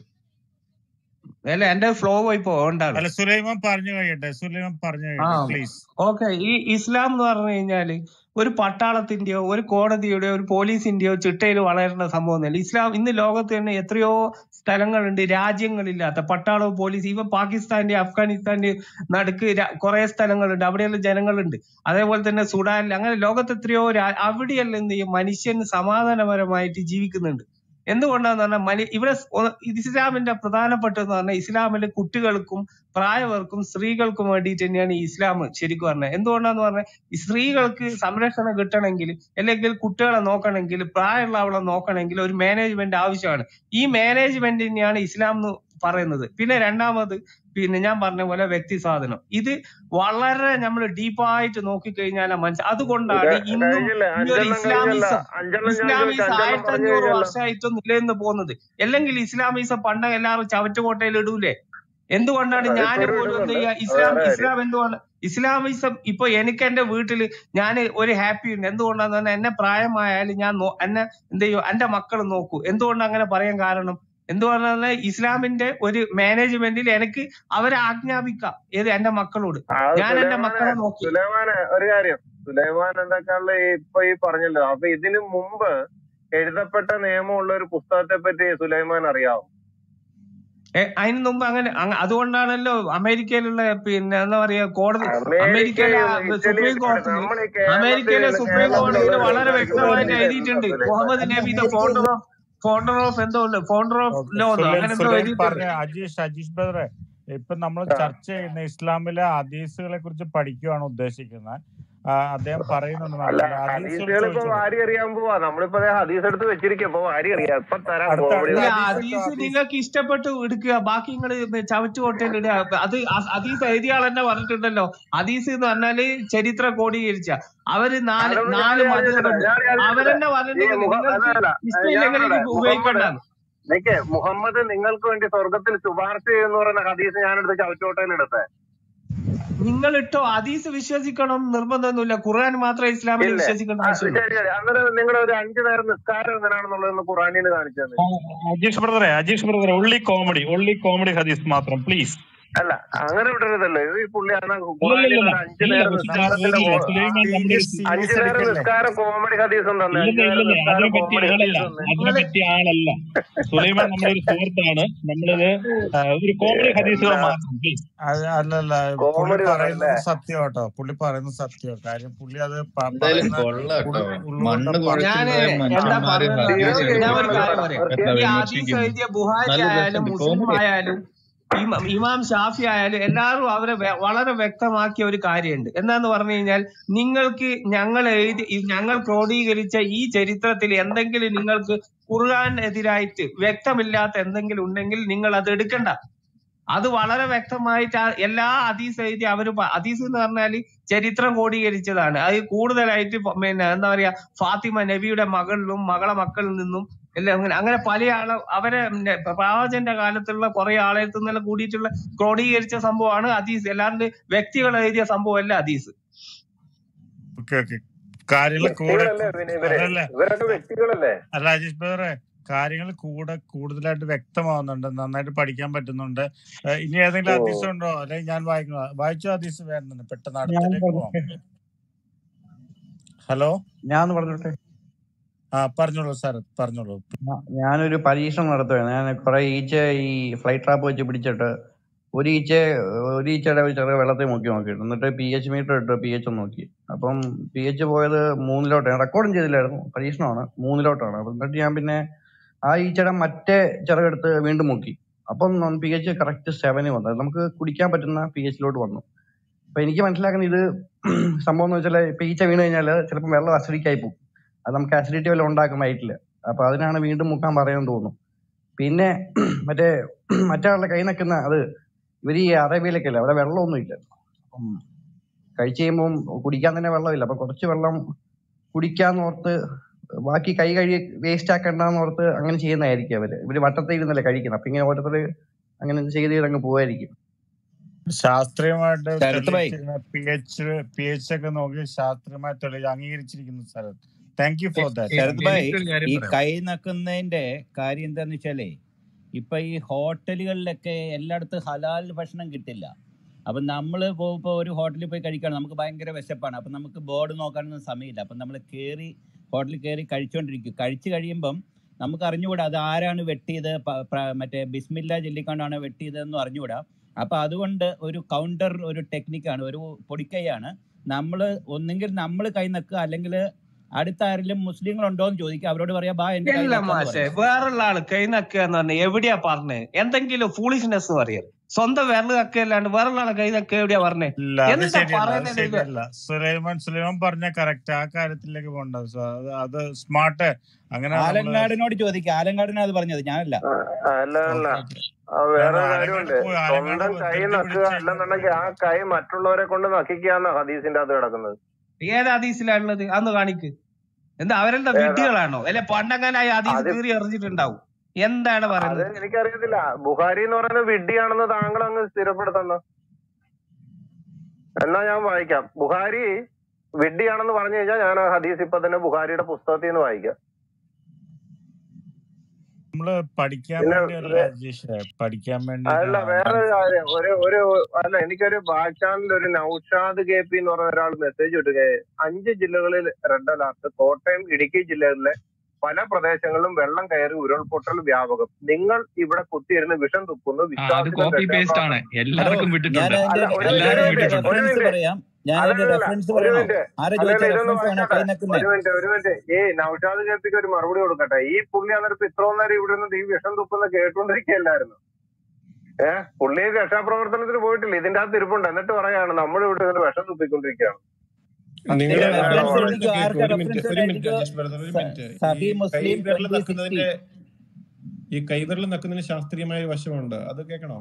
അല്ല എന്റെ ഫ്ലോ പോയി പോകണ്ടാണ് അല്ല സുലൈമാൻ പറഞ്ഞു കഴിയട്ടെ സുലൈമാൻ പറഞ്ഞു ആ കഴിയട്ടെ പ്ലീസ് ഓക്കെ ഈ ഇസ്ലാം എന്ന് പറഞ്ഞു കഴിഞ്ഞാല് ഒരു പട്ടാളത്തിന്റെയോ ഒരു കോടതിയുടെയോ ഒരു പോലീസിന്റെയോ ചിട്ടയിൽ വളരേണ്ട സംഭവമൊന്നുമില്ല ഇസ്ലാം ഇന്ന് ലോകത്ത് തന്നെ എത്രയോ സ്ഥലങ്ങളുണ്ട് രാജ്യങ്ങളില്ലാത്ത പട്ടാളവും പോലീസ് ഇവ പാകിസ്ഥാന്റെ അഫ്ഗാനിസ്ഥാന്റെ നടുക്ക് ര- കുറെ സ്ഥലങ്ങളുണ്ട് അവിടെയുള്ള ജനങ്ങളുണ്ട് അതേപോലെ തന്നെ സുഡാനിൽ അങ്ങനെ ലോകത്ത് എത്രയോ രാ- അവിടെയെല്ലാം എന്ത് ചെയ്യും മനുഷ്യൻ സമാധാനപരമായിട്ട് ജീവിക്കുന്നുണ്ട് എന്തുകൊണ്ടാന്ന് പറഞ്ഞാൽ മനി ഇവിടെ സ് ഒ- ഇസ്ലാമിന്റെ പ്രധാനപ്പെട്ടതെന്ന് പറഞ്ഞാൽ ഇസ്ലാമിൽ കുട്ടികൾക്കും പ്രായവർക്കും സ്ത്രീകൾക്കും വേണ്ടിയിട്ട് തന്നെയാണ് ഈ ഇസ്ലാം ശരിക്കും പറഞ്ഞത് എന്തുകൊണ്ടാന്ന് പറഞ്ഞാൽ ഈ സ്ത്രീകൾക്ക് സംരക്ഷണം കിട്ടണമെങ്കിൽ അല്ലെങ്കിൽ കുട്ടികളെ നോക്കണമെങ്കിൽ പ്രായമുള്ള അവളെ നോക്കണമെങ്കിൽ ഒരു മാനേജ്മെന്റ് ആവശ്യമാണ് ഈ മാനേജ്മെന്റ് തന്നെയാണ് ഇസ്ലാം എന്ന് പറയുന്നത് പിന്നെ രണ്ടാമത് പിന്നെ ഞാൻ പറഞ്ഞ പോലെ വ്യക്തി സ്വാതന്ത്ര്യം ഇത് വളരെ നമ്മൾ ഡീപ്പായിട്ട് നോക്കിക്കഴിഞ്ഞാൽ മനസ്സിൽ അതുകൊണ്ടാണ് ഇന്നും കഴിഞ്ഞില്ലേ ഈ ഒരു അഞ്ചെണ്ണം കഴിഞ്ഞല്ല ഇസ്ലാമിസം അഞ്ചെണ്ണം ഞാൻ ചോദിച്ചു ഇസ്ലാമിസം അഞ്ചെണ്ണം ആയിരത്തി പറഞ്ഞു അഞ്ഞൂറ് കഴിഞ്ഞല്ലോ വർഷമായിട്ടും നിലനിന്ന് പോകുന്നത് അല്ലെങ്കിൽ ഇസ്ലാമിസം പണ്ട് എല്ലാവരും ചവറ്റുകോട്ടയിൽ ഇടൂലേ എന്തുകൊണ്ടാണ് ഞാൻ അതിപ്പോഴും പോലും എന്ത് ഇടുന്നുണ്ട് ചെയ്യുക അത് ഇസ്ലാം വേറെ കാര്യം ഇസ്ലാം എന്തുകൊണ്ട് ഇസ്ലാമിസം ഇപ്പൊ എനിക്ക് എന്റെ വീട്ടില് ഞാൻ ഒരു ഹാപ്പി ഉണ്ട് എന്തുകൊണ്ടാന്ന് പറഞ്ഞാൽ എന്നെ പ്രായമായാലും ഞാൻ നോ- എന്നെ എന്ത് ചെയ്യും എന്റെ മക്കൾ നോക്കൂ എന്തുകൊണ്ട് അങ്ങനെ പറയാൻ കാരണം എന്തുകൊണ്ടാണ് ഇസ്ലാമിന്റെ ഒരു മാനേജ്മെന്റിൽ എനിക്ക് അവരെ ആജ്ഞാപിക്കാം ഏത് എന്റെ മക്കളോട് അത് ഞാൻ എന്റെ സുലൈമാനെ മക്കളെ നോക്കി സുലൈമാനെ ഒരു കാര്യം സുലൈമാൻ എന്തൊക്കെയുള്ള ഇപ്പൊ ഈ പറഞ്ഞല്ലോ അപ്പൊ ഇതിനു മുമ്പ് എഴുതപ്പെട്ട നിയമമുള്ള ഒരു പുസ്തകത്തെ പറ്റി സുലൈമാൻ അറിയാവോ ഏ, അതിന് മുമ്പ് അങ്ങനെ അങ്ങ- അതുകൊണ്ടാണല്ലോ അമേരിക്കയിലുള്ള പിന്നെ എന്താ പറയാ കോടതി അമേരിക്കയിലെ അമേരിക്കയും സുപ്രീം ഇറ്റലിയും കോടതി നമ്മൾ ഈ കേരളത്തിൽ അമേരിക്കയിലെ സുപ്രീം കോടതിയിൽ കേരളത്തിലുള്ളവർ വളരെ സംസാരിക്കുന്നത് വ്യക്തമായിട്ട് പോലെ എഴുതിയിട്ടുണ്ട് സുലൈമാൻ മുഹമ്മദ് നബി the founder of founder of എന്തോ ഉണ്ട് ഫൗണ്ടർ ഓഫ് ഓക്കെ ലോ എന്നോ സുലൈം അങ്ങനെ എന്തോ സുലൈം എഴുതിയിട്ടുണ്ട് പറഞ്ഞ അജീഷ് അജീഷ് ബ്രദറെ ഇപ്പൊ നമ്മൾ ചർച്ച ചെയ്യുന്ന ഇസ്ലാമിലെ ഹദീസുകളെ കുറിച്ച് പഠിക്കുകയാണ് ഉദ്ദേശിക്കുന്നത് ആ, അദ്ദേഹം പറയുന്നുണ്ട് അല്ല നാട്ടില് ഹദീസുകൾ ഹദീസുകൾ ഇപ്പൊ ചോദിച്ചോളൂ വാരി അറിയാൻ പോവാ നമ്മളിപ്പോ ദേ ഹദീസ് എടുത്ത് വെച്ചിരിക്കും ഇപ്പൊ വാരി അറിയാം ഇപ്പൊ തരാം അടുത്ത കോമഡി അടുത്ത ഇല്ല ഹദീസ് എടുത്തോ ഹദീസ് ഹദീസ് നിങ്ങൾക്ക് ഇഷ്ടപ്പെട്ട് എടുക്കുക ബാക്കി നിങ്ങൾ ചവറ്റുകൊട്ടയിൽ ഇടുക അത് അ- ഹദീസ് എഴുതിയ ആൾ തന്നെ പറഞ്ഞിട്ടുണ്ടല്ലോ ഹദീസ് എന്ന് പറഞ്ഞാല് ചരിത്ര കോടീകരിച്ച അവര് നാല് അതൊന്നും ഞാൻ നാല് അറിയാതില്ല മതങ്ങളുണ്ട് ഞാൻ അറിയാതില്ല അവരെന്നെ ഈ പറഞ്ഞിട്ടുണ്ട് മുഹ അല്ല നിങ്ങൾക്ക് അല്ല ഇഷ്ടമില്ലെങ്കിൽ ഞാനവിടെ ഇത് മുഹമ്മദ് ഉപയോഗിക്കണ്ടെന്ന് നിക്ക് മുഹമ്മദ് നിങ്ങൾക്ക് വേണ്ടി സ്വർഗത്തിൽ ശുപാർശ ചെയ്യുന്ന പറയുന്ന ഹദീസ് ഞാനെടുത്ത് ചവറ്റോട്ടയിൽ എടുത്തേ നിങ്ങൾ ഇട്ടോ ഹദീസ് വിശ്വസിക്കണം എന്ന് നിർബന്ധമൊന്നുമില്ല ഖുർആൻ മാത്രമേ ഇസ്ലാമിൽ ഇല്ലേ വിശ്വസിക്കേണ്ട ആ, ആവശ്യമുള്ളൂ ശരി ശരി അന്നേരം നിങ്ങളുടെ ഒരു അഞ്ചു നേരം നിസ്കാരം എങ്ങനെയാണെന്നുള്ളതെന്ന് ഖുറാനിന്ന് കാണിച്ചു തന്നെ അജീഷ് ബ്രദറെ അജീഷ് ബ്രദറെ ഒള്ളി കോമഡി ഒള്ളി കോമഡി ഹദീസ് മാത്രം പ്ലീസ് അല്ല അങ്ങനെ വിടരുതല്ലോ ഇത് ഈ പുള്ളി ആണ് ഇല്ല ഖുറാനിൽ ഇല്ല ഒരു അഞ്ചു ഇല്ല നേരം പക്ഷെ നിസ്കാരത്തിന്റെ ഇല്ല കോ- സുലൈമാൻ നമ്മുടെ ഒരു അഞ്ചു സീരിയസ് നേരം എടുക്കല്ലേ നിസ്കാരം കോമഡി ഹദീസ് തന്നെ അഞ്ചു ഇല്ലെന്നേ നേരം ഇല്ലെന്നേ അതിനെ നിസ്കാരം പറ്റിയ കോമഡി ആളല്ല ഹദീസ് തന്നെ അതിനെ പറ്റിയ ആളല്ല സുലൈമാൻ നമ്മുടെ ഒരു സുഹൃത്താണ് നമ്മളിത് ആ, ഒരു കോമഡി ഹദീസുകൾ മാത്രം പ്ലീസ് അത് അല്ലല്ല പുള്ളി കോമഡി പറയുന്നത് പറയല്ലേ സത്യം കേട്ടോ പുള്ളി പറയുന്നത് സത്യം കാര്യം പുള്ളി അത് പ- എന്തായാലും പറയുന്ന കൊള്ള കേട്ടോ ഉൾ- ഉള്ളുകൊണ്ട് മണ്ണ് പറ ഞാന് കുഴക്കുന്നത് എന്താ മനുഷ്യന്മാര് പറഞ്ഞത് ഹദീസ് തീവ്ര ഞാൻ ഒരു എടുത്തിട്ട് കാര്യം കേസുകളാണ് പറയാം എത്ര ഈ ഹദീസ് വിമർശിക്കുന്നു എഴുതിയ ബുഹാരി നല്ല ആയാലും രസമുണ്ട് മുസ്ലിം കോമഡി ആയാലും ഇമ- ഇമാം ഷാഫി ആയാലും എല്ലാവരും അവരെ വെ- വളരെ വ്യക്തമാക്കിയ ഒരു കാര്യമുണ്ട് എന്താന്ന് പറഞ്ഞു കഴിഞ്ഞാൽ നിങ്ങൾക്ക് ഞങ്ങൾ എഴുതി ഈ ഞങ്ങൾ ക്രോഡീകരിച്ച ഈ ചരിത്രത്തിൽ എന്തെങ്കിലും നിങ്ങൾക്ക് ഖുർആാനെതിരായിട്ട് വ്യക്തമില്ലാത്ത എന്തെങ്കിലും ഉണ്ടെങ്കിൽ നിങ്ങൾ അത് എടുക്കണ്ട അത് വളരെ വ്യക്തമായിട്ട് ആ എല്ലാ ഹദീസ് എഴുതി അവര് പ- ഹദീസ് എന്ന് പറഞ്ഞാല് ചരിത്രം ക്രോഡീകരിച്ചതാണ് അത് കൂടുതലായിട്ട് പ- പിന്നെ എന്താ പറയാ ഫാത്തിമ നബിയുടെ മകളിലും മകളെ മക്കളിൽ നിന്നും എല്ലാം അങ്ങനെ അങ്ങനെ പല ആളെ അവരെ പിന്നെ പ്രവാചകന്റെ കാലത്തുള്ള കുറെ ആളെ നിന്നെല്ലാം കൂടിയിട്ടുള്ള ക്രോഡീകരിച്ച സംഭവമാണ് ഹദീസ് അല്ലാണ്ട് വ്യക്തികൾ എഴുതിയ സംഭവമല്ല ഹദീസ് ഓക്കെ ഓക്കെ കാര്യങ്ങൾ കൂടെ വ്യക്തികളല്ലേ പിന്നെ ഇവര് അതല്ലേ ഇവരൊക്കെ വ്യക്തികളല്ലേ അല്ല അജീഷ് ബ്രദറെ കാര്യങ്ങൾ കൂടെ കൂടുതലായിട്ട് വ്യക്തമാവുന്നുണ്ട് നന്നായിട്ട് പഠിക്കാൻ പറ്റുന്നുണ്ട് ഏഹ് ഇനി ഏതെങ്കിലും ഓ ഹദീസ് ഉണ്ടോ അല്ലെങ്കിൽ ഞാൻ വായിക്കണോ വായിച്ചോ ഹദീസ് വേണമെന്ന് പെട്ടെന്ന് ഞാൻ അടുത്തതിലേക്ക് പോവാം പറഞ്ഞോട്ടെ ഹലോ ഞാൻ പറഞ്ഞോട്ടെ ആ പറഞ്ഞോളൂ സാർ പറഞ്ഞോളൂ ഞാ- ഞാനൊരു പരീക്ഷണം നടത്തുകയാണ് ഞാൻ കുറെ ഈച്ച ഈ ഫ്ലൈ ട്രാപ്പ് വെച്ച് പിടിച്ചിട്ട് ഒരു ഈച്ച ഒരു ഈച്ചയുടെ ഒരു ചെറിയ വെള്ളത്തിൽ മുക്കി നോക്കിയിട്ട് എന്നിട്ട് പി എച്ച് മീറ്റർ ഇട്ട് പി എച്ച് നോക്കി അപ്പം പി എച്ച് പോയത് മൂന്നിലോട്ടാണ് റെക്കോർഡും ചെയ്തില്ലായിരുന്നു പരീക്ഷണമാണ് മൂന്നിലോട്ടാണ് അപ്പം എന്നിട്ട് ഞാൻ പിന്നെ ആ ഈച്ചയുടെ മറ്റേ ചിറകെടുത്ത് വീണ്ടും മുക്കി അപ്പം പി എച്ച് കറക്റ്റ് സെവന് വന്നു അത് നമുക്ക് കുടിക്കാൻ പറ്റുന്ന പി എച്ചിലോട്ട് വന്നു അപ്പൊ എനിക്ക് മനസ്സിലാക്കുന്ന ഇത് സംഭവം എന്ന് വെച്ചാൽ ഇപ്പൊ ഈച്ച വീണ് കഴിഞ്ഞാൽ ചിലപ്പോൾ വെള്ളം അസിഡിക് ആയി പോകും അത് നമുക്ക് അസിഡിറ്റി വല്ലതും ഉണ്ടാക്കും വയറ്റില് അപ്പൊ അതിനാണ് വീണ്ടും മുക്കാൻ പറയുന്നത് തോന്നുന്നു പിന്നെ മറ്റേ മറ്റാളുടെ കൈ നിൽക്കുന്ന അത് ഇവര് ഈ അറേബ്യയിലൊക്കെ അവിടെ വെള്ളമൊന്നും ഇല്ല അപ്പം കഴിച്ചു കഴിയുമ്പോൾ കുടിക്കാൻ തന്നെ വെള്ളമില്ല അപ്പൊ കുറച്ച് വെള്ളം കുടിക്കാന്ന് ഓർത്ത് ബാക്കി കൈ കഴി വേസ്റ്റ് ആക്കണ്ടെന്ന് ഓർത്ത് അങ്ങനെ ചെയ്യുന്നതായിരിക്കും അവര് ഇവര് വട്ടത്തിൽ ഇരുന്നല്ലേ കഴിക്കുന്നത് അപ്പൊ ഇങ്ങനെ ഓരോരുത്തർ അങ്ങനെ ചെയ്ത് ചെയ്ത് അങ്ങ് പോവായിരിക്കും ശാസ്ത്രീയമായിട്ട് ശരത് ഭായ് തെളിയിച്ചിരുന്ന പി എച്ച് പി എച്ച് ഒക്കെ നോക്കി ശാസ്ത്രീയമായി തെളിയിച്ച് അംഗീകരിച്ചിരിക്കുന്ന സ്ഥലം thank you for that Sarath bhai എനിക്കൊരു ഈ കാര്യം പറയാം കൈ നക്കുന്നതിന്റെ കാര്യം എന്താന്ന് വെച്ചാലേ ഇപ്പൊ ഈ ഹോട്ടലുകളിലൊക്കെ എല്ലായിടത്തും ഹലാൽ ഭക്ഷണം കിട്ടില്ല അപ്പൊ നമ്മൾ ഇപ്പോൾ ഒരു ഹോട്ടലിൽ പോയി കഴിക്കുകയാണ് നമുക്ക് ഭയങ്കര വിശപ്പാണ് അപ്പൊ നമുക്ക് ബോർഡ് നോക്കാനൊന്നും സമയമില്ല അപ്പൊ നമ്മൾ കയറി ഹോട്ടലിൽ കയറി കഴിച്ചുകൊണ്ടിരിക്കും കഴിച്ചു കഴിയുമ്പം നമുക്ക് അറിഞ്ഞുകൂടാ അത് ആരാണ് വെട്ടിയത് പ- പ്ര- മറ്റേ ബിസ്മില്ല ചൊല്ലിക്കൊണ്ടാണ് വെട്ടിയതെന്നും അറിഞ്ഞുകൂടാ അപ്പൊ അതുകൊണ്ട് ഒരു കൗണ്ടർ ഒരു ടെക്നിക്കാണ് ഒരു പൊടിക്കൈയാണ് നമ്മൾ ഒന്നെങ്കിൽ നമ്മൾ കൈ നക്കുക അല്ലെങ്കിൽ അടുത്ത ആരെങ്കിലും മുസ്ലിങ്ങൾ ഉണ്ടോ എന്ന് ചോദിക്കുക അവരോട് പറയാ ബാ എന്റെ കൈ ഇല്ല നക്കാന്ന് മാഷെ പറയാം വേറുള്ള ആള് കൈ നക്കുക എന്ന് പറഞ്ഞ എവിടെയാ പറഞ്ഞേ എന്തെങ്കിലും ഫൂളിഷ്നെസ് പറയരുത് സ്വന്തം വിരല് നക്കല്ലാണ്ട് വേറുള്ള ആളെ കൈ നക്ക എവിടെയാ പറഞ്ഞേ ഇല്ല അത് എന്താ ശരിയല്ല അത് പറയുന്നത് ഇത്? ശരിയല്ല സുലൈമാൻ സുലൈമാൻ പറഞ്ഞ കറക്റ്റ് ആ കാര്യത്തിലേക്ക് പോകണ്ട സോ, അത് അത് സ്മാർട്ട് അങ്ങനെ നമ്മള് ആലങ്കാടിനോട് ചോദിക്കുക ആലങ്കാടിനാ അത് പറഞ്ഞത് ഞാനല്ല അല്ല അല്ല ഓക്കെ ഓക്കെ ആ വേറെ അല്ല കാര്യമുണ്ട് ആലങ്ങാട് പോയി ആലങ്ങാട് സ്വന്തം കൈ ധൃതി നക്കുക പിടിച്ച് അല്ലെന്നുണ്ടെങ്കിൽ ആ കൈ മറ്റുള്ളവരെ കൊണ്ട് നക്കിക്കാന്ന ഹദീസിന്റെ അകത്ത് കിടക്കുന്നത് ഏത് ഹദീസിലാണുള്ളത് അന്ന് കാണിക്ക് എന്താ അവരെന്താ ഏതാ വിഡ്ഢികളാണോ അല്ലെ പണ്ടങ്ങനെ ആ ഹദീസ് അത് കീറി എറിഞ്ഞിട്ടുണ്ടാവും എന്താണ് അത് പറയുന്നത് എനിക്കറിയത്തില്ല ബുഹാരി എന്ന് പറയുന്നത് വിഡ്ഢിയാണെന്ന് താങ്കൾ അങ്ങ് സ്ഥിരപ്പെടുത്തുന്ന എന്നാ ഞാൻ വായിക്കാം ബുഹാരി വിഡ്ഢിയാണെന്ന് പറഞ്ഞു കഴിഞ്ഞാൽ ഞാൻ ആ ഹദീസ് ഇപ്പൊ തന്നെ ബുഹാരിയുടെ പുസ്തകത്തിൽ നിന്ന് വായിക്കാം നമ്മള് പഠിക്കാൻ പിന്നെ വേണ്ടിയല്ല വേ- അജീഷ് പഠിക്കാൻ അല്ല വേണ്ടിയിട്ടാണ് വേറൊരു മനസ്സിലായി കാര്യം ഒരു ഒരു അല്ല എനിക്കൊരു ബാക്ക് ചാനലിൽ ഒരു നൌഷാദ് കെ പി എന്ന് പറഞ്ഞ ഒരാൾ മെസ്സേജ് ഇട്ടുക അഞ്ച് ജില്ലകളിൽ റെഡ് അലർട്ട് കോട്ടയം ഇടുക്കി ജില്ലകളിലെ പല പ്രദേശങ്ങളിലും വെള്ളം കയറി ഉരുൾപൊട്ടൽ വ്യാപകം നിങ്ങൾ ഇവിടെ കുത്തിയിരുന്ന് വിഷം തുപ്പുന്നു ആ അത് വിശ്വാസികൾ കോപ്പി പേസ്റ്റ് ആണ് രക്ഷാപ്രാർത്ഥന ഹലോ എല്ലാവർക്കും ഞാൻ വിട്ടിട്ടുണ്ട് അതിന്റെ അല്ല ഒരു എല്ലാവരും ഒരു മിനിറ്റ് വിട്ടിട്ടുണ്ട് ഒരു റെഫറൻസ് മിനിറ്റ് പറയാം ഞാൻ അതിന്റെ അല്ലല്ല റെഫറൻസ് ഒരു പറയണോ മിനിറ്റ് ആരാ അല്ലല്ല ചോദിച്ച ഇതൊന്ന് റെഫറൻസ് വേണോ വായിക്കട്ടെ കൈ നക്കുന്നേ ഒരു മിനിറ്റ് ഒരു മിനിറ്റ് ഈ നൌഷാദ് കേപ്പിക്ക് ഒരു മറുപടി കൊടുക്കട്ടെ ഈ പുള്ളി അന്നേരം ഇത്രയും നേരം ഇവിടെ നിന്ന് ഈ വിഷം തുപ്പുന്ന കേട്ടോണ്ടിരിക്കുകയല്ലായിരുന്നു ഏഹ് പുള്ളി രക്ഷാപ്രവർത്തനത്തിന് പോയിട്ടില്ല ഇതിന്റെ അകത്ത് ഇരിപ്പുണ്ട് എന്നിട്ട് പറയാണ് നമ്മൾ ഇവിടെ നിന്ന് വിഷം തുപ്പിക്കൊണ്ടിരിക്കുകയാണ് നിങ്ങൾ ഇതിന്റെ ഇതാണ് റെഫറൻസ് കുഴപ്പം എനിക്ക് കേക്ക് ആർക്കാ ഒരു മിനിറ്റ് റെഫറൻസ് ഒരു തരാൻ മിനിറ്റ് എനിക്ക് അജേഷ് ബ്രദർ ഒരു മിനിറ്റ് ഈ സഹി മുസ്ലിം കൈവിരൽ ട്വന്റി സിക്സ്റ്റീൻ നക്കുന്നതിന്റെ ഈ കൈവിരൽ നക്കുന്നതിന് ശാസ്ത്രീയമായ ഒരു വശമുണ്ട് അത് കേൾക്കണോ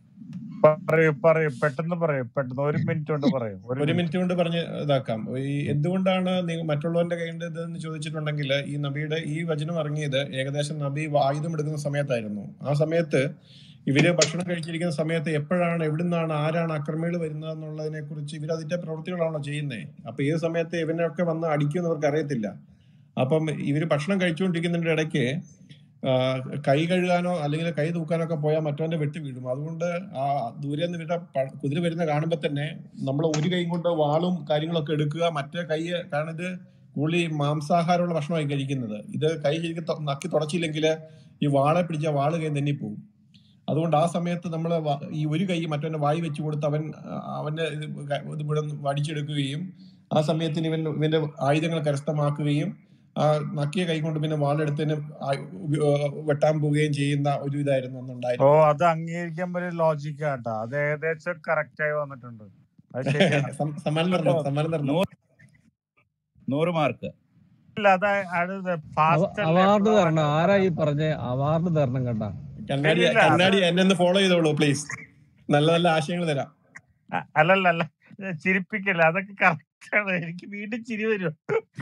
പറയൂ പറയൂ പെട്ടെന്ന് പറയൂ പെട്ടെന്ന് ഒരു മിനിറ്റ് കൊണ്ട് പറയൂ ഒരു ഒരു മിനിറ്റ് മിനിറ്റ് കൊണ്ട് പറഞ്ഞ് ഇതാക്കാം ഈ എന്തുകൊണ്ടാണ് നിങ്ങൾ മറ്റുള്ളവന്റെ കയ്യിൽ ഇതെന്ന് ചോദിച്ചിട്ടുണ്ടെങ്കിൽ ഈ നബിയുടെ ഈ വചനം ഇറങ്ങിയത് ഏകദേശം നബി ആയുധം എടുക്കുന്ന സമയത്തായിരുന്നു ആ സമയത്ത് ഇവര് ഭക്ഷണം കഴിച്ചിരിക്കുന്ന സമയത്ത് എപ്പോഴാണ് എവിടുന്നാണ് ആരാണ് അക്രമികൾ വരുന്നത് എന്നുള്ളതിനെ കുറിച്ച് ഇവർ അതിന്റെ പ്രവൃത്തികളാണോ ചെയ്യുന്നത് അപ്പൊ ഏത് സമയത്ത് ഇവനൊക്കെ വന്ന് അടിക്കുമെന്ന് അവർക്ക് അറിയത്തില്ല അപ്പം ഇവര് ഭക്ഷണം കഴിച്ചുകൊണ്ടിരിക്കുന്നതിന്റെ ഇടയ്ക്ക് ആ, കൈ കഴുകാനോ അല്ലെങ്കിൽ കൈ തൂക്കാനോ ഒക്കെ പോയാൽ മറ്റവന്റെ വെട്ടി വീഴും അതുകൊണ്ട് ആ ദൂരെ നിന്ന് ഇവരുടെ പ- കുതിര വരുന്ന കാണുമ്പോൾ തന്നെ നമ്മൾ ഒരു കൈ കൊണ്ട് വാളും കാര്യങ്ങളൊക്കെ എടുക്കുക മറ്റേ കൈ കാരണം ഇത് കൂടുതൽ ഈ മാംസാഹാരമുള്ള ഭക്ഷണമായി കഴിക്കുന്നത് ഇത് കൈ ശരിക്കും തൊ- നക്കി തുടച്ചില്ലെങ്കിൽ ഈ വാളെ പിടിച്ച വാള് കൈ തന്നെ പോകും അതുകൊണ്ട് ആ സമയത്ത് നമ്മൾ ഈ ഒരു കൈ മറ്റവന്റെ വായി വെച്ച് കൊടുത്ത് അവൻ ആ, അവന്റെ ഇത് ക- ഇത് ഇവിടെ നിന്ന് വടിച്ചെടുക്കുകയും ആ സമയത്തിന് ഇവൻ ഇവന്റെ ആയുധങ്ങൾ കരസ്ഥമാക്കുകയും ആ നക്കിയ കൈ കൊണ്ട് പിന്നെ വാളെടുത്തതിന് ആ- ഉപ- ആ, വെട്ടാൻ പോവുകയും ചെയ്യുന്ന ഒരു ഇതായിരുന്നു ഓ അന്നുണ്ടായിരുന്നത് അത് അംഗീകരിക്കാൻ പറ്റിയ ലോജിക് ആട്ടോ അത് ഏകദേശം കറക്റ്റ് ആയി വന്നിട്ടുണ്ട് അത് ശരിയാണ് സം- സമ്മാനം തരണം സമ്മാനം തരണം നൂറ് നൂറ് മാർക്ക് ഇല്ല അത് അത് ഫാസ്റ്റ് അല്ലേ അവാർഡ് ഫ്ലോ തരണം ആരാ ഈ പറഞ്ഞ അവാർഡ് തരണം കേട്ടാ കണ്ണാടി ഇല്ല അത് കണ്ണാടി എന്നെ ഒന്ന് ഫോളോ ചെയ്തോളൂ പ്ലീസ് നല്ല നല്ല ആശയങ്ങൾ തരാം അ- അല്ലല്ല അല്ല ചിരിപ്പിക്കല്ല അതൊക്കെ കറക്റ്റ് ആണ് എനിക്ക് വീണ്ടും ചിരി വരും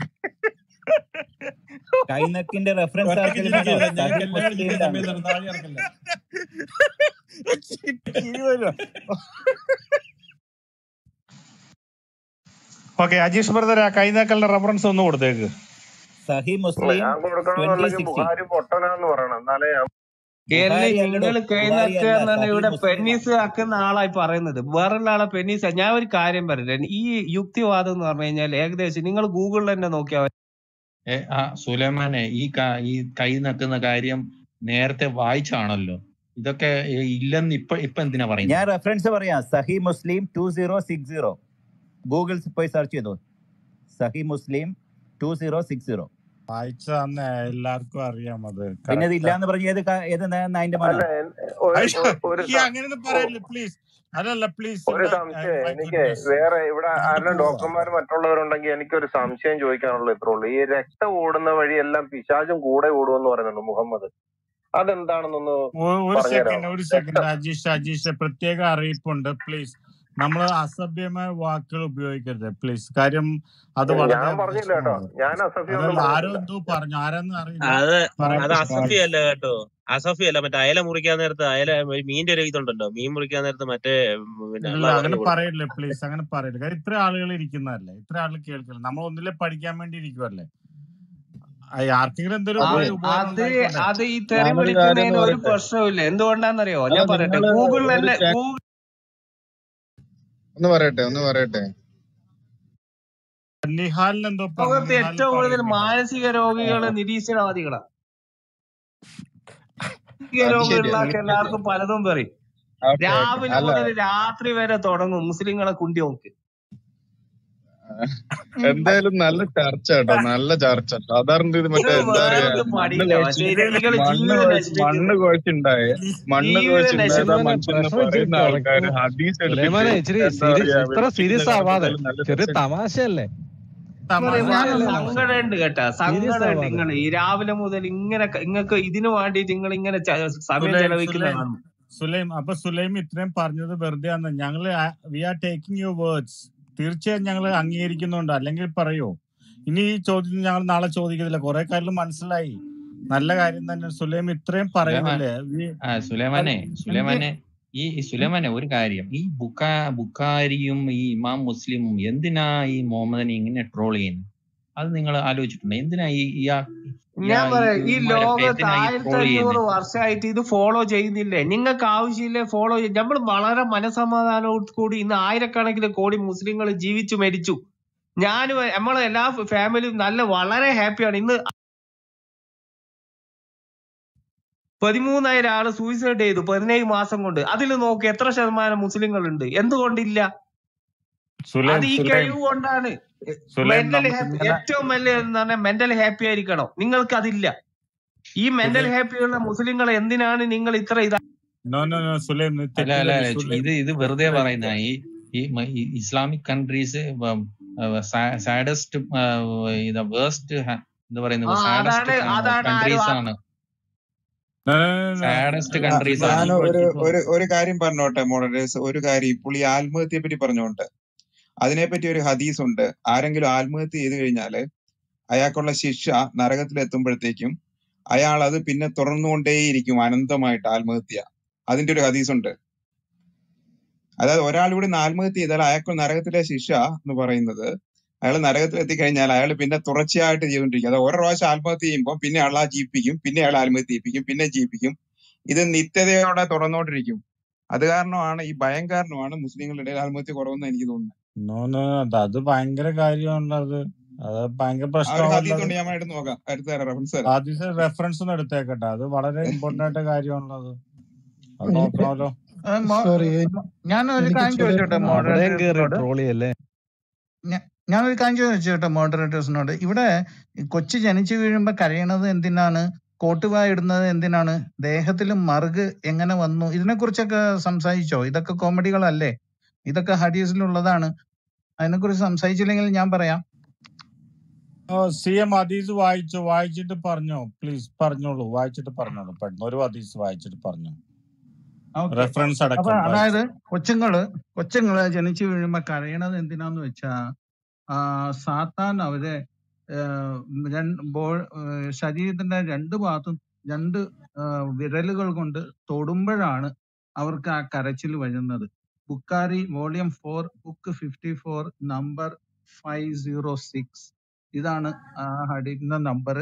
കൈനക്കിന്റെ റെഫറൻസ് ഒറ്റയ്ക്ക് ആർക്കെങ്കിലും വേണോ ചിരിക്കരുത് സഹി ഞങ്ങൾക്ക് എല്ലാവരും ചിരിക്കുന്ന മുസ്ലിമിലാണ് സമയത്താണ് താഴെ ഇറക്കല്ലേ ചിരി വരും ഓക്കെ അജീഷ് ബ്രദർ ആ കൈനാക്കലിന്റെ റെഫറൻസ് ഒന്ന് കൊടുത്തേക്ക് സഹി അല്ല മുസ്ലിം ഞാൻ ട്വന്റി കൊടുക്കണമെന്നുണ്ടെങ്കിൽ സിക്സ്റ്റീൻ ബുഹാരി പൊട്ടനാന്ന് പറയണം എന്നാലേ ഞാൻ എന്നെ ബുഹാരി അല്ലടോ നിങ്ങൾ കൈ ബുഹാരി നക്കുക അല്ല എന്നാണ് സഹി ഇവിടെ മുസ്ലിമാ പെന്നീസ് ആക്കുന്ന ആളായി പറയുന്നത് വേറുള്ള ആളെ പെന്നീസ് ഞാൻ ഒരു കാര്യം പറയട്ടെ ഈ യുക്തിവാദം എന്ന് പറഞ്ഞു കഴിഞ്ഞാൽ ഏകദേശം നിങ്ങൾ ഗൂഗിളിൽ തന്നെ നോക്കിയാൽ മതി. ഏ, ആ സുലൈമാനെ ഈ ക- ഈ കൈ നക്കുന്ന കാര്യം നേരത്തെ വായിച്ചാണല്ലോ ഇതൊക്കെ ഏ, ഇല്ലെന്ന് ഇപ്പൊ ഇപ്പൊ എന്തിനാ ഞാൻ പറയുന്നത് റെഫറൻസ് പറയാം Sahih Muslim two zero six zero Google പോയി സെർച്ച് ചെയ്തു Sahih Muslim two zero six zero വായിച്ച അന്ന് എല്ലാവർക്കും അറിയാം അത് പിന്നെ ഇത് കറക്റ്റ് ഇല്ലാന്ന് പറഞ്ഞ ഏത് ക- ഏത് ന- നയന്റെ അല്ല മോനാ എൻ- ഒരു ഐഷ ഒരു- ഒരു ഈ സ- അങ്ങനെയൊന്നും ഓ, പറയല്ലേ പ്ലീസ് അല്ലല്ല പ്ലീസ് ഒരു ഇവിടെ സംശയം മൈ എനിക്ക് ഗുഡ്നസ് വേറെ ഇവിടെ നമുക്ക് ആരുടെ പോവാം ഡോക്ടർമാർ മറ്റുള്ളവരുണ്ടെങ്കിൽ എനിക്കൊരു സംശയം ചോദിക്കാനുള്ളത് ഇത്രേ ഉള്ളൂ ഈ രക്തം ഓടുന്ന വഴി എല്ലാം പിശാചും കൂടെ ഓടുമെന്ന് പറയുന്നുണ്ട് മുഹമ്മദ് അതെന്താണെന്നൊന്ന് ഒ- ഒരു പറഞ്ഞുതരാമോ സെക്കൻഡ് ഒരു സെക്കൻഡ് രക്തം അജീഷ് അജീഷ് പ്രത്യേക അറിയിപ്പുണ്ട് പ്ലീസ് നമ്മൾ അസഭ്യമായ വാക്കുകൾ ഉപയോഗിക്കരുത് പ്ലീസ് കാര്യം അത് വളരെ ഞാൻ പറഞ്ഞില്ല കേട്ടോ വിഷമമാണ് ഞാൻ അസഫിയൊന്നും അതല്ല ആരോ പറഞ്ഞിട്ടില്ല എന്തോ പറഞ്ഞു ആരെന്ന് അറിയില്ല അത് പറയാൻ അത് പാടില്ല അസഫി അല്ല കേട്ടോ അസഫി അല്ല മറ്റേ അയല മുറിക്കാൻ നേരത്ത് അയല മീന്റെ ഒരു ഇതുണ്ടല്ലോ മീൻ മുറിക്കാൻ നേരത്ത് മറ്റേ ഉം, പിന്നെ ഇല്ല അള്ളാഹ് അങ്ങനെ പറഞ്ഞു കൊടുക്കും പറയില്ലേ പ്ലീസ് അങ്ങനെ പറയില്ല കാര്യം ഇത്ര ആളുകൾ ഇരിക്കുന്നതല്ലേ ഇത്ര ആളുകൾ കേൾക്കില്ല നമ്മൾ ഒന്നിലെ പഠിക്കാൻ വേണ്ടി ഇരിക്കുവല്ലേ ആ, ആർക്കെങ്കിലും എന്തെങ്കിലും അത് ഉപ- ഉപകാരം അത് ഉണ്ടായിക്കോട്ടെ അത് ഈ തെറി ഞാനൊരു കാര്യം വിളിക്കുന്നതിന് ഒന്ന് ഒരു പറയട്ടെ പ്രശ്നവുമില്ല എന്തുകൊണ്ടാന്നറിയോ അല്ല ഞാൻ പറയട്ടെ നിങ്ങള് ഗൂഗിളിൽ ഒരു തന്നെ ചെ- ഗൂഗിൾ ഒന്ന് പറയട്ടെ ഒന്ന് പറയട്ടെ നിഹാലിന് എന്തോ പറഞ്ഞു ലോകത്ത് നിഹാൽ ഏറ്റവും കൂടുതൽ പറയുന്നില്ല മാനസിക രോഗികള് നിരീശ്വരവാദികളാ മാനസിക അത് ശരിയാ രോഗമുള്ള അത് ശരിയാ എല്ലാവർക്കും പലതും പറയും ഓക്കെ ഓക്കെ രാവിലെ അല്ല മുതൽ രാത്രി വരെ തുടങ്ങും മുസ്ലിങ്ങളെ കുണ്ടി നോക്ക് എന്തായാലും നല്ല ചർച്ച കേട്ടോ നല്ല ചർച്ച സാധാരണ ഇത് മറ്റേ നിങ്ങൾ എന്താ പറയാ വേറൊന്നും മണ്ണ് പഠിയില്ല കുഴച്ച് പക്ഷെ നിങ്ങൾ മണ്ണ് ജീവിതം കുഴച്ച് മണ്ണ് നശിപ്പിക്കുന്നു കുഴച്ചുണ്ടായ മണ്ണ് ജീവിതം കുഴച്ചുണ്ടായതാ നശിപ്പിക്കുന്നു സുലൈമാനെ മനുഷ്യൻ എന്ന് പ്രശ്നം ഇച്ചിരി പറയുന്ന ആൾക്കാര് കുറയ്ക്കൂ ഹദീസ് എടുത്തിട്ട് സുലൈമാനെ ഇച്ചിരി എന്താ സീരിയസ് പറയാ ഇത്ര വെളുപ്പിക്കുന്ന സീരിയസ് ആവാതെ കാണുമ്പോൾ നല്ല ചെറിയ രസം തമാശയല്ലേ പറയുമ്പോ തമാശയല്ലേ തമാശ സങ്കടമുണ്ട് കേട്ടാ സീരിയസ് സങ്കടമുണ്ട് ആവാതെ നിങ്ങൾ ഈ രാവിലെ മുതൽ ഇങ്ങനെ നിങ്ങൾക്ക് ഇതിനു വേണ്ടിയിട്ട് നിങ്ങൾ ഇങ്ങനെ ച- സമയം സുലൈം ചെലവഴിക്കുന്ന സുലൈം കാണും സുലൈം അപ്പൊ സുലൈം ഇത്രയും പറഞ്ഞത് വെറുതെ ആണ് ഞങ്ങള് we are taking your words തീർച്ചയായും ഞങ്ങൾ അംഗീകരിക്കുന്നുണ്ട് അല്ലെങ്കിൽ പറയോ ഇനി ഈ ചോദ്യം ഞങ്ങൾ നാളെ ചോദിക്കുന്നില്ല കുറെ കാര്യം മനസ്സിലായി നല്ല കാര്യം തന്നെ സുലൈം ഇത്രയും സുലൈമാൻ പറയുന്നില്ലേ ഈ- ആ സുലൈമാനെ എനിക്ക് സുലൈമാനെ ഈ ഈ സുലൈമാനെ ഒരു കാര്യം ഈ ബുക്കാ ബുക്കാരിയും ഈ ഇമാം മുസ്ലിമും എന്തിനാ ഈ മുഹമ്മദിനെ ഇങ്ങനെ ട്രോൾ ചെയ്യുന്നത് അത് നിങ്ങൾ ആലോചിച്ചിട്ടുണ്ടോ എന്തിനാ ഈ ഇയാ ഇയാ ഞാൻ ഈ പറയാം ഈ ഇവന്മാരൊക്കെ ലോകത്ത് എന്തിനാ ഈ ആയിരത്തി ട്രോൾ അഞ്ഞൂറ് ചെയ്യുന്നത് വർഷമായിട്ട് ഇത് ഫോളോ ചെയ്യുന്നില്ലേ നിങ്ങൾക്ക് ആവശ്യമില്ലേ ഫോളോ ചെയ്യും നമ്മൾ വളരെ മനസമാധാനത്തോടു കൂടി ഇന്ന് ആയിരക്കണക്കിന് കോടി മുസ്ലിങ്ങൾ ജീവിച്ചു മരിച്ചു ഞാനും നമ്മളെ എല്ലാ ഫാമിലിയും നല്ല വളരെ ഹാപ്പിയാണ് ഇന്ന് പതിമൂന്നായിരം ആള് സൂയിസൈഡ് ചെയ്തു പതിനേഴ് മാസം കൊണ്ട് അതിൽ നോക്ക് എത്ര ശതമാനം മുസ്ലിങ്ങൾ ഉണ്ട് എന്തുകൊണ്ടില്ല സുലൈം അത് ഈ സുലൈം കഴിവ് കൊണ്ടാണ് സുലൈം മെന്റൽ നമുക്ക് ഹാപ്പി ഇങ്ങനെ ഏറ്റവും വലിയ എന്ന് പറഞ്ഞാൽ മെന്റൽ ഹാപ്പി ആയിരിക്കണം നിങ്ങൾക്ക് അതില്ല ഈ മെന്റൽ സുലൈം ഹാപ്പി ഉള്ള മുസ്ലിങ്ങളെ എന്തിനാണ് നിങ്ങൾ ഇത്ര ഇതാ നോ നോ നോ സുലൈം നീ അല്ല അല്ല തെറ്റിദ്ധരി അല്ല, സുലൈം ഇത് ഇത് വെറുതെ സുലൈം പറയുന്ന ഈ ഈ മ- ഈ ഇസ്ലാമിക് കൺട്രീസ് സാഡസ്റ്റ് ഇത് വേസ്റ്റ് എന്താ ആ പറയുന്നത് സാഡസ്റ്റ് അതാണ് അതാണ് ആരും കൺട്രീസ് ആ- ആണ് No, no, no, no. Saddest അല്ല കൺട്രീസ് സുലൈം ആണ് ഞാൻ ഇപ്പൊ ഒരു ഇപ്പൊ ഒരു ഒരു കാര്യം പറഞ്ഞോട്ടെ മോഡറേറ്റേഴ്സ് ഒരു കാര്യം ഇപ്പോൾ ഈ ആത്മഹത്യയെ പറ്റി പറഞ്ഞോണ്ട് അതിനെപ്പറ്റി ഒരു ഹദീസ് ഉണ്ട് ആരെങ്കിലും ആത്മഹത്യ ചെയ്തു കഴിഞ്ഞാല് അയാൾക്കുള്ള ശിക്ഷ നരകത്തിൽ എത്തുമ്പോഴത്തേക്കും അയാൾ അത് പിന്നെ തുടർന്നുകൊണ്ടേയിരിക്കും അനന്തമായിട്ട് ആത്മഹത്യ അതിന്റെ ഒരു ഹദീസ് ഉണ്ട് അതായത് ഒരാൾ ഇവിടെ നിന്ന് ആത്മഹത്യ ചെയ്താൽ അയാൾക്ക് നരകത്തിലെ ശിക്ഷ എന്ന് പറയുന്നത് അയാൾ നരകത്തിൽ എത്തിക്കഴിഞ്ഞാൽ അയാൾ പിന്നെ തുടർച്ചയായിട്ട് ചെയ്തുകൊണ്ടിരിക്കും അത് ഓരോ പ്രാവശ്യം ആത്മഹത്യ ചെയ്യുമ്പോൾ പിന്നെ അയാൾ ആ ജീവിപ്പിക്കും പിന്നെ അയാൾ ആത്മഹത്യ ചെയ്യിപ്പിക്കും പിന്നെ ജീവിപ്പിക്കും ഇത് നിത്യതയോടെ തുടർന്നുകൊണ്ടിരിക്കും അത് കാരണമാണ് ഈ ഭയം കാരണമാണ് മുസ്ലിങ്ങളുടെ ഇടയിൽ ആത്മഹത്യ കുറവെന്ന് എനിക്ക് തോന്നുന്നത് നോ നോ അത് അത് ഭയങ്കര കാര്യമാണുള്ളത് അത് ഭയങ്കര ആ ഒരു ഹദീസ് പ്രശ്നമാണുള്ളത് ഉണ്ട് ഞാൻ എടുത്ത് നോക്കാം അടുത്ത തരാം റെഫറൻസ് തരാം ആദ്യത്തെ റെഫറൻസ് ഒന്ന് എടുത്തേക്കട്ടെ അത് വളരെ ഇമ്പോർട്ടന്റ് ആയിട്ട് കാര്യമാണുള്ളത് അത് നോക്കണമല്ലോ സോറി ഞാനൊരു എനിക്ക് കാര്യം ചോദിച്ചോട്ടെ സുലൈമാൻ അവിടെയും കയറി മോഡറേറ്റേഴ്സിനോട് ട്രോൾ ചെയ്യല്ലേ ഞാനൊരു കാര്യം ചോദിച്ചോട്ടെ മോഡറേറ്റേഴ്സിനോട് ഇവിടെ ഈ കൊച്ചു ജനിച്ചു വീഴുമ്പോ കരയണത് എന്തിനാണ് കോട്ടുവായ ഇടുന്നത് എന്തിനാണ് ദേഹത്തിൽ മറുക് എങ്ങനെ വന്നു ഇതിനെക്കുറിച്ചൊക്കെ സംസാരിച്ചോ ഇതൊക്കെ കോമഡികളല്ലേ ഇതൊക്കെ ഹദീസിലുള്ളതാണ് അതിനെക്കുറിച്ച് സംസാരിച്ചില്ലെങ്കിൽ ഞാൻ പറയാം സി എം ഹദീസ് വായിച്ചോ വായിച്ചിട്ട് പറഞ്ഞോ പ്ലീസ് പറഞ്ഞോളൂ വായിച്ചിട്ട് പറഞ്ഞോളൂ പെട്ടെന്ന് ഒരു ഹദീസ് വായിച്ചിട്ട് പറഞ്ഞു ഓക്കെ റെഫറൻസ് അപ്പൊ അടക്കം വായിച്ചു അതായത് കൊച്ചുങ്ങള് കൊച്ചുങ്ങള് ജനിച്ചു വീഴുമ്പോ കരയണത് എന്തിനാന്ന് വെച്ചാ ആ സാത്താൻ അവരെ ഏഹ്, രണ്ട് ബോ- ഏഹ്, ശരീരത്തിന്റെ രണ്ട് ഭാഗത്തും രണ്ട് ഏഹ്, വിരലുകൾ കൊണ്ട് തൊടുമ്പോഴാണ് അവർക്ക് ആ കരച്ചിൽ വരുന്നത് Bukhari volume four book fifty four number five zero six ഇതാണ് ആ ഹഡിന്റെ നമ്പർ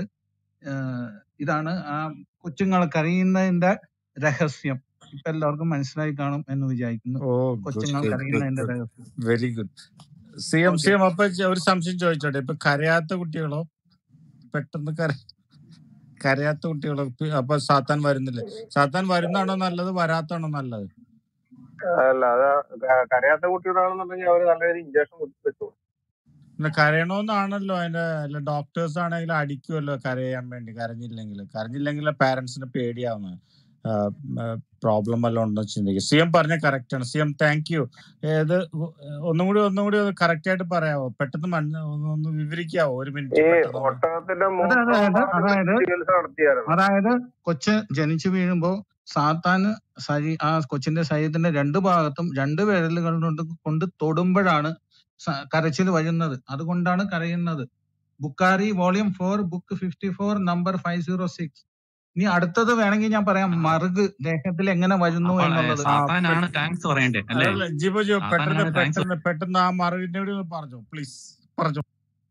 ഇതാണ് ആ കൊച്ചുങ്ങൾ കരയുന്നതിന്റെ രഹസ്യം ഇപ്പൊ എല്ലാവർക്കും മനസ്സിലായി കാണും എന്ന് വിചാരിക്കുന്നു ഓ ഗുഡ് കൊച്ചുങ്ങൾ ഗുഡ് ഗുഡ് കരയുന്നതിന്റെ ഗുഡ് രഹസ്യം very good C M C okay M അപ്പൊ ചെ- ഒരു സംശയം ചോദിച്ചോട്ടെ ഇപ്പൊ കരയാത്ത കുട്ടികളോ പെട്ടെന്ന് കര കരയാത്ത കുട്ടികളോ പി- അപ്പൊ സാത്താൻ വരുന്നില്ലേ സാത്താൻ വരുന്നാണോ നല്ലത് വരാത്താണോ നല്ലത് അല്ല അത് ക- കരയാത്ത കുട്ടികളാണെന്നുണ്ടെങ്കിൽ അവര് നല്ല രീതിയിൽ ഇഞ്ചക്ഷൻ വെച്ചു പിന്നെ കരയണോന്നാണല്ലോ അതിന്റെ അല്ല ഡോക്ടേഴ്സ് ആണെങ്കിൽ അടിക്കുമല്ലോ കരയാൻ വേണ്ടി കരഞ്ഞില്ലെങ്കിൽ കരഞ്ഞില്ലെങ്കിൽ പാരന്റ്സിന് പേടിയാവുന്നത് പ്രോബ്ലം വല്ലതും ഉണ്ടോ എന്ന് ചിന്തിക്കുക സി എം പറഞ്ഞ കറക്റ്റ് ആണ് സി എം താങ്ക് യു ഏത് ഒന്നും കൂടി ഒന്നും കൂടി കറക്റ്റ് ആയിട്ട് പറയാവോ പെട്ടെന്ന് മന- ഒന്ന് ഒന്ന് വിവരിക്കാവോ ഒരു ഈ മിനിറ്റ് പെട്ടെന്ന് ഒന്ന് ഒട്ടകത്തിന്റെ അത് മൂത്രവും അതായത് പാലും അതായത് വെച്ച് ചികിത്സ നടത്തിയായിരുന്നു അതായത് കൊച്ച് ജനിച്ചു വീഴുമ്പോ സാത്താന് ശരീ ആ കൊച്ചിന്റെ ശരീരത്തിന്റെ രണ്ട് ഭാഗത്തും രണ്ട് വിരലുകൾ കൊണ്ട് കൊണ്ട് തൊടുമ്പോഴാണ് സ- കരച്ചിൽ വരുന്നത് അതുകൊണ്ടാണ് കരയുന്നത് Bukhari volume four book fifty four number five zero six ഇനി അടുത്തത് വേണമെങ്കിൽ ഞാൻ പറയാം മറുക് ദേഹത്തിൽ എങ്ങനെ വരുന്നു അപ്പോൾ എന്നുള്ളത് ആ സാത്താനാണ് പെ- താങ്ക്സ് പറയണ്ടേ അല്ലേ അതല്ല ജിബോ ജിബോ പെട്ടെന്ന് സാത്താനാണ് താങ്ക്സ് പെട്ടെന്ന് പെട്ടെന്ന് ആ മറുകിന്റെ കൂടി ഒന്ന് പറഞ്ഞു പ്ലീസ് പറഞ്ഞു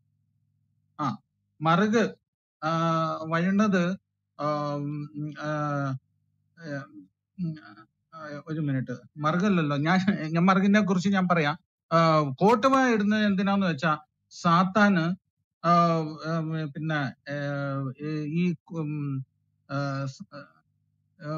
ആ മറുക് ആ, വരുന്നത് ആം, ആ, ഏ, ഉം, ആ, ഒരു മിനിറ്റ് മറുകല്ലല്ലോ ഞാൻ ഞാൻ മറുകിനെ കുറിച്ച് ഞാൻ പറയാം ആ, കോട്ടുമ ഇടുന്നത് എന്തിനാന്ന് വെച്ചാ സാത്താന് ആ, ഉം, പിന്നെ ഏ, ഈ ഉം, ആ, സ്- ആ,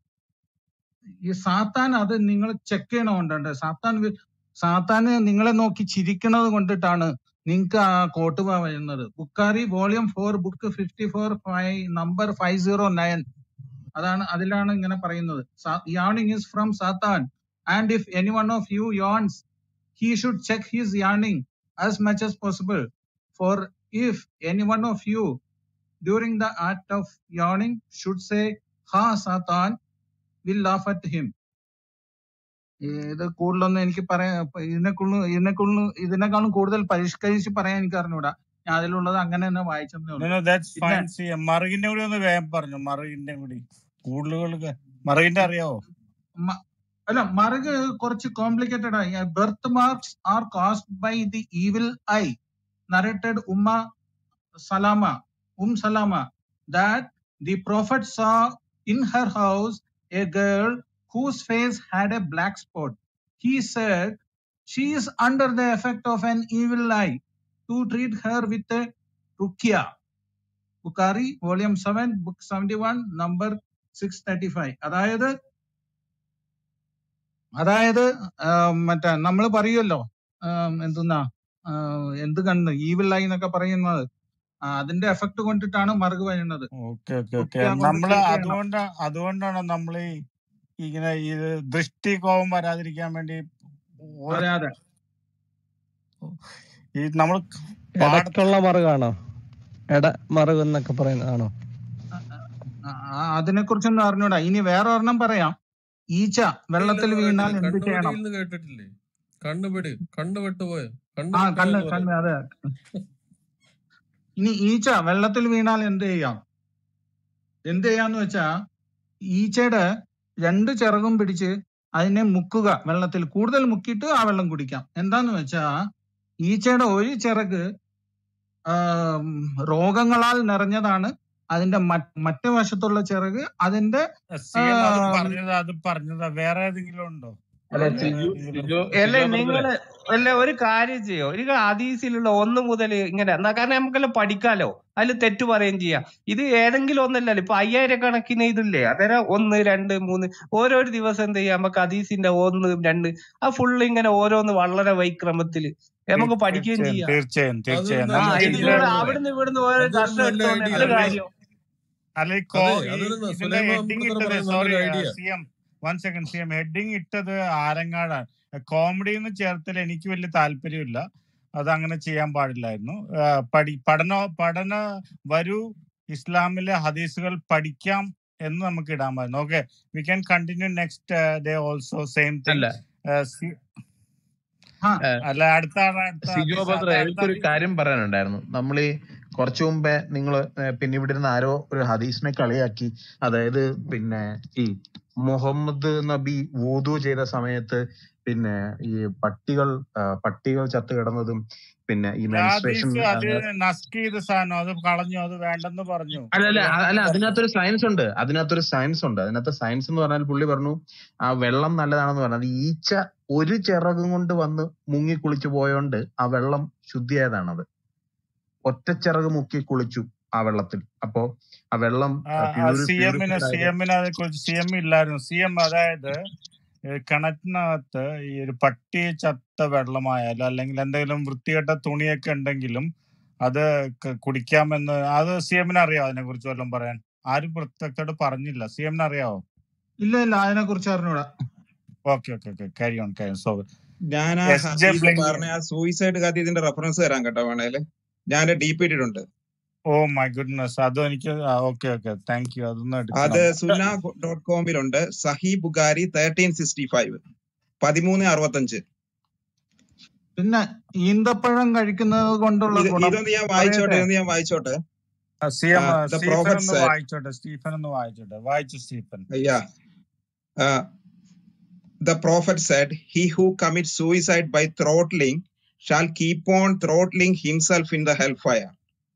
ഈ സാത്താൻ അത് നിങ്ങൾ ചെക്ക് ചെയ്യണമുണ്ട് സാത്താൻ വി- സാത്താന് നിങ്ങളെ നോക്കി ചിരിക്കണത് കൊണ്ടിട്ടാണ് നിങ്ങൾക്ക് ആ കോട്ടുവ വരുന്നത് Bukhari volume four book fifty four five number five zero nine അതാണ് അതിലാണ് ഇങ്ങനെ പറയുന്നത് yawning is from Satan and if any one of you yawns he should check his yarning as much as possible. For if any one of you during the act of yawning should say, Ha Satan, will laugh at him. ഇത് കൂടുതലൊന്നും എനിക്ക് പറയാൻ ഇതിനെക്കുള്ള ഇതിനെക്കുള്ള ഇതിനേക്കാളും കൂടുതൽ പരിഷ്കരിച്ച് പറയാൻ എനിക്ക് അറിഞ്ഞൂടാ ഞാൻ അതിലുള്ളത് അങ്ങനെ തന്നെ വായിച്ചെന്നേ ഉള്ളൂ ദാറ്റ്സ് പിന്നെ ഫൈൻ സി എം മറുകിന്റെ കൂടി ഒന്ന് വേഗം പറഞ്ഞു മറുകിന്റെ കൂടി കൂടുതൽ മറുകിന്റെ അറിയാവോ മ- അല്ല മറുക് കുറച്ച് കോംപ്ലിക്കേറ്റഡ് ആയി birth marks are caused by the evil eye narrated Umm Salama ഉം സലാമ that the prophet saw in her house a girl whose face had a black spot. He said, She is under the effect of an evil eye. To treat her with a rukia. Bukhari, volume 7, book 71, number 635. അതായത് അതായത് ആം, മറ്റേ നമ്മൾ പറയുമല്ലോ ആം, എന്തുന്നാ ആ, എന്ത് കണ്ണ് evil I എന്നൊക്കെ പറയുന്നത് ആ, അതിന്റെ എഫക്ട് കൊണ്ടിട്ടാണ് മറുക് വരുന്നത് ഓക്കെ ഓക്കെ ഓക്കെ റുക്കിയ കൊണ്ട് നമ്മള് ട്രീറ്റ് ചെയ്യണം അതുകൊണ്ട് അതുകൊണ്ടാണ് നമ്മൾ ഈ ഇങ്ങനെ ഇത് ദൃഷ്ടി കോപം വരാതിരിക്കാൻ വേണ്ടി ഓ- അതെ അതെ ഈ നമ്മൾ പാട ഇടയ്ക്കുള്ള മറുകാണോ ഇട മറുക് എന്നൊക്കെ പറയുന്നതാണോ അതിനെ കുറിച്ചൊന്നും അറിഞ്ഞൂടാ ഇനി വേറെ ഒരെണ്ണം പറയാം ഈച്ച വെള്ളത്തിൽ ഇല്ലെന്ന് വീണാൽ കേട്ടില്ല എന്ത് ചെയ്യണം കണ്ണുപിടിയിൽ നിന്ന് കേട്ടിട്ടില്ലേ കണ്ണുപിടി കണ്ണ് വിട്ടുപോയോ കണ്ണ് ആ കണ്ണ് വിട്ടുപോയെന്ന് കണ്ണ് പറയും അതെ ഇനി ഈച്ച വെള്ളത്തിൽ വീണാൽ എന്ത് ചെയ്യാം എന്ത് ചെയ്യാന്ന് വെച്ചാ ഈച്ചയുടെ രണ്ട് ചിറകും പിടിച്ച് അതിനെ മുക്കുക വെള്ളത്തിൽ കൂടുതൽ മുക്കിയിട്ട് ആ വെള്ളം കുടിക്കാം എന്താന്ന് വെച്ചാ ഈച്ചയുടെ ഒരു ചിറക് ആം, രോഗങ്ങളാൽ നിറഞ്ഞതാണ് അതിന്റെ മറ്റ് മറ്റു വശത്തുള്ള ചിറക് അതിന്റെ സി എം അത് ആം, പറഞ്ഞത് അത് പറഞ്ഞതാ വേറെ ഏതെങ്കിലും ഉണ്ടോ അല്ല വേറെ സിജു ഏതെങ്കിലും സിജു അല്ലേ സിജോ ബ്രദറെ നിങ്ങള് അല്ല ഒരു കാര്യം ചെയ്യോ ഒരു ഹദീസിലുള്ള ഒന്ന് മുതൽ ഇങ്ങനെ എന്നാ കാരണം നമുക്കെല്ലാം പഠിക്കാലോ അതിൽ തെറ്റ് പറയുകയും ചെയ്യാം ഇത് ഏതെങ്കിലും ഒന്നല്ലല്ലോ ഇപ്പൊ അയ്യായിരം കണക്കിന് ഇതില്ലേ അന്നേരം ഒന്ന് രണ്ട് മൂന്ന് ഓരോ ദിവസം എന്ത് ചെയ്യാം നമുക്ക് ഹദീസിന്റെ ഒന്ന് രണ്ട് ആ ഫുള്ള് ഇങ്ങനെ ഓരോന്ന് വളരെ വൈക്രമത്തില് നമുക്ക് തീ- പഠിക്കുകയും തീർച്ചയായും ചെയ്യാം തീർച്ചയായും അതൊരു തീർച്ചയായും നല്ല ആ നമുക്ക് ഇത് ഐഡിയ ഇതില് ഇവിടെ ആണ് അവിടുന്ന് ഇവിടുന്ന് ഓരോ അതൊരു കഷ്ണം നല്ല എടുത്തോണ്ട് ഐഡിയ എന്ത് ആണ് കാര്യം അല്ല ഈ കോ അതെ ഈ അതൊരു ന- ഇതിന്റെ സുലൈമാൻ ഹെഡിങ് ബ്രദർ ഇട്ടത് പറയുന്ന സോറി നല്ലൊരു idea C M one second C M heading ഇട്ടത് ആരങ്ങാടാണ് കോമഡി എന്ന് ചേർത്തിൽ എനിക്ക് വലിയ താല്പര്യമില്ല അത് അങ്ങനെ ചെയ്യാൻ പാടില്ലായിരുന്നു ആ, പഠി പഠന പഠന വരൂ ഇസ്ലാമിലെ ഹദീസുകൾ പഠിക്കാം എന്ന് നമുക്ക് ഇടാമായിരുന്നു okay we can continue next day also same അല്ല തിങ് ആ ഏ, അല്ല അടുത്ത ആള് അടുത്ത സിജോ ഹദീസ് ബ്രദറെ അടുത്ത എനിക്കൊരു ഹദീസ് കാര്യം പറയാനുണ്ടായിരുന്നു നമ്മൾ ഈ കുറച്ചു മുമ്പേ നിങ്ങൾ പിന്നെ ഇവിടെ ഇരുന്ന് ആരോ ഒരു ഹദീസിനെ കളിയാക്കി അതായത് പിന്നെ ഈ മുഹമ്മദ് നബി വൂദു ചെയ്ത സമയത്ത് പിന്നെ ഈ പട്ടികൾ ആ, പട്ടികൾ ചത്തു കിടന്നതും പിന്നെ ഈ മെൻസ്ട്രേഷൻ ഹദീസ് അത് നസ്ക് ചെയ്ത സാധനം അത് കളഞ്ഞു അത് വേണ്ടെന്ന് പറഞ്ഞു അല്ല അത് അല്ല അ- അല്ല വേണ്ടെന്ന് പറഞ്ഞു അതിനകത്തൊരു സയൻസ് ഉണ്ട് അതിനകത്തൊരു സയൻസ് ഉണ്ട് അതിനകത്ത് സയൻസ് എന്ന് പറഞ്ഞാൽ പുള്ളി പറഞ്ഞു ആ വെള്ളം നല്ലതാണെന്ന് പറഞ്ഞത് ഈച്ച ഒരു ചിറകും കൊണ്ട് വന്ന് മുങ്ങി കുളിച്ചു പോയോണ്ട് ആ വെള്ളം ശുദ്ധിയായതാണത് ഒറ്റ ചിറക് മുക്കി കുളിച്ചു ആ വെള്ളത്തിൽ അപ്പോ ആ വെള്ളം പ്യൂരി സി എമ്മിന് പ്യൂരിഫൈഡ് സി ആയത് എമ്മിന് അതേ കുറിച്ച് സി എം ഇല്ലായിരുന്നു സി എം അതായത് ഈ കിണറ്റിനകത്ത് ഈ ഒരു പട്ടി ചത്ത വെള്ളമായാലും അല്ലെങ്കിൽ എന്തെങ്കിലും വൃത്തികെട്ട തുണിയൊക്കെ ഉണ്ടെങ്കിലും അത് ക- കുടിക്കാമെന്ന് അത് സി എമ്മിന് അറിയാവോ അതിനെ കുറിച്ച് വല്ലതും പറയാൻ ആരും പ്രത്യേകത്തോട് പറഞ്ഞില്ല സി എമ്മിന് അറിയാവോ ഇല്ല ഇല്ല അതിനെ കുറിച്ച് അറിഞ്ഞൂടാ okay okay okay carry on carry so ഞാൻ ആ എസ് ജെ ഹദീസ് ബ്ലിങ്കി പറഞ്ഞ ആ സൂയിസൈഡ് കഥീതിന്റെ റെഫറൻസ് തരാൻ കേട്ടോ വേണേല് ഞാൻ ഡീപ്പ് ഇട്ടിട്ടുണ്ട് ഓ മൈ ഗുഡ്നസ് അതും എനിക്ക് ഓക്കെ ഓക്കെ താങ്ക് യു അതൊന്നും അത് എടുക്കണം സുന്ന ഡോട്ട് കോമിലുണ്ട് സഹി ബുഖാരി തേർട്ടീൻ സിക്സ്റ്റി ഫൈവ് പതിമൂന്ന് അറുപത്തഞ്ച് പിന്നെ ഈന്തപ്പഴം കഴിക്കുന്നത് കൊണ്ടുള്ള ഇത് ഗുണം ഇതൊന്ന് ഞാൻ വായിച്ചോട്ടെ പറയട്ടെ ഇതൊന്ന് ഞാൻ വായിച്ചോട്ടെ C M the Stephen prophet ഒന്ന് said വായിച്ചോട്ടെ സ്റ്റീഫൻ ഒന്ന് വായിച്ചോട്ടെ വായിച്ചു Stephen yeah uh, the prophet said he who commits suicide by throttling shall keep on throttling himself in the hellfire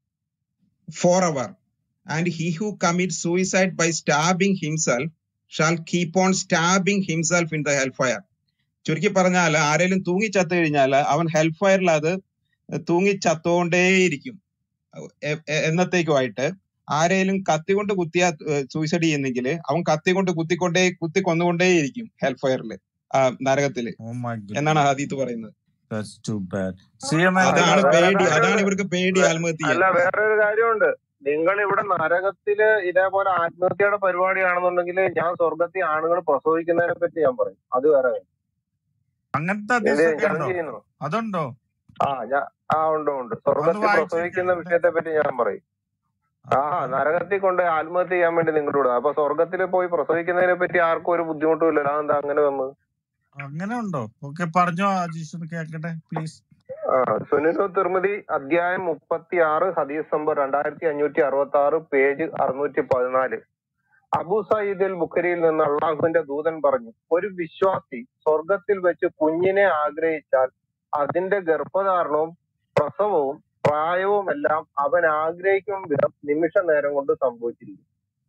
forever and he who commits suicide by stabbing himself shall keep on stabbing himself in the hellfire ചുരുക്കി പറഞ്ഞാൽ ആരെങ്കിലും തൂങ്ങി ചത്തു കഴിഞ്ഞാൽ അവൻ ഹെൽഫയറിൽ അത് തൂങ്ങി ചത്തുകൊണ്ടേയിരിക്കും A- A- എന്നത്തേക്കുമായിട്ട് ആരെയും കത്തി കൊണ്ട് കുത്തിയാ സൂയിസൈഡ് ചെയ്യുന്നെങ്കിൽ അവൻ കത്തി കൊണ്ട് കുത്തിക്കൊണ്ടേ കുത്തി കൊന്നുകൊണ്ടേയിരിക്കും ഹെൽഫയറിൽ നരകത്തില് ഓ മൈ എന്നാണ് ഗുഡ്നസ് ഹദീത്ത് പറയുന്നത് that's too bad C M അല്ല അതാണ് വേറെ പേടി അതാണ് കാര്യമുണ്ട് ഇവർക്ക് പേടി ആത്മഹത്യ അല്ല ചെയ്യാൻ വേറൊരു കാര്യമുണ്ട് നിങ്ങൾ ഇവിടെ നരകത്തില് ഇതേപോലെ ആത്മഹത്യയുടെ പരിപാടിയാണെന്നുണ്ടെങ്കിൽ ഞാൻ സ്വർഗത്തിൽ ആണുങ്ങൾ പ്രസവിക്കുന്നതിനെ പറ്റി ഞാൻ പറയും അത് വേറെ കാര്യം. അങ്ങനത്തെ ഇത് ഹദീസൊക്കെ ചർച്ച ഉണ്ടോ ചെയ്യുന്നു അതുണ്ടോ ആ ഞാൻ ആ ഉണ്ട് ഉണ്ട് ഒന്ന് സ്വർഗത്തിൽ വായിച്ചേക്ക് പ്രസവിക്കുന്ന വിഷയത്തെ പറ്റി ഞാൻ പറയും ആ നരകത്തിൽ കൊണ്ട് ആത്മഹത്യ ചെയ്യാൻ വേണ്ടി നിങ്ങളുടെ കൂടെ അപ്പൊ സ്വർഗത്തിൽ പോയി പ്രസവിക്കുന്നതിനെ പറ്റി ആർക്കും ഒരു ബുദ്ധിമുട്ടും ഇല്ലല്ലോ അതെന്താ അങ്ങനെ വന്നത് അങ്ങനെ ഉണ്ടോ ഓക്കെ പറഞ്ഞോ അജീഷ് ഒന്ന് കേക്കട്ടെ പ്ലീസ് ആ സുനിലു തിർമിതി അധ്യായം മുപ്പത്തി ആറ് ഹദീസ് നമ്പർ രണ്ടായിരത്തി അഞ്ഞൂറ്റി അറുപത്തി ആറ് പേജ് അറുന്നൂറ്റി പതിനാല് അബു സയ്യിദ് അൽ ബുഖരിയിൽ നിന്ന് അള്ളാഹുവിന്റെ ദൂതൻ പറഞ്ഞു ഒരു വിശ്വാസി സ്വർഗത്തിൽ വെച്ച് കുഞ്ഞിനെ ആഗ്രഹിച്ചാൽ അതിന്റെ ഗർഭധാരണവും പ്രസവവും പ്രായവും എല്ലാം അവൻ ആഗ്രഹിക്കും വിധം നിമിഷ നേരം കൊണ്ട് സംഭവിച്ചിരിക്കും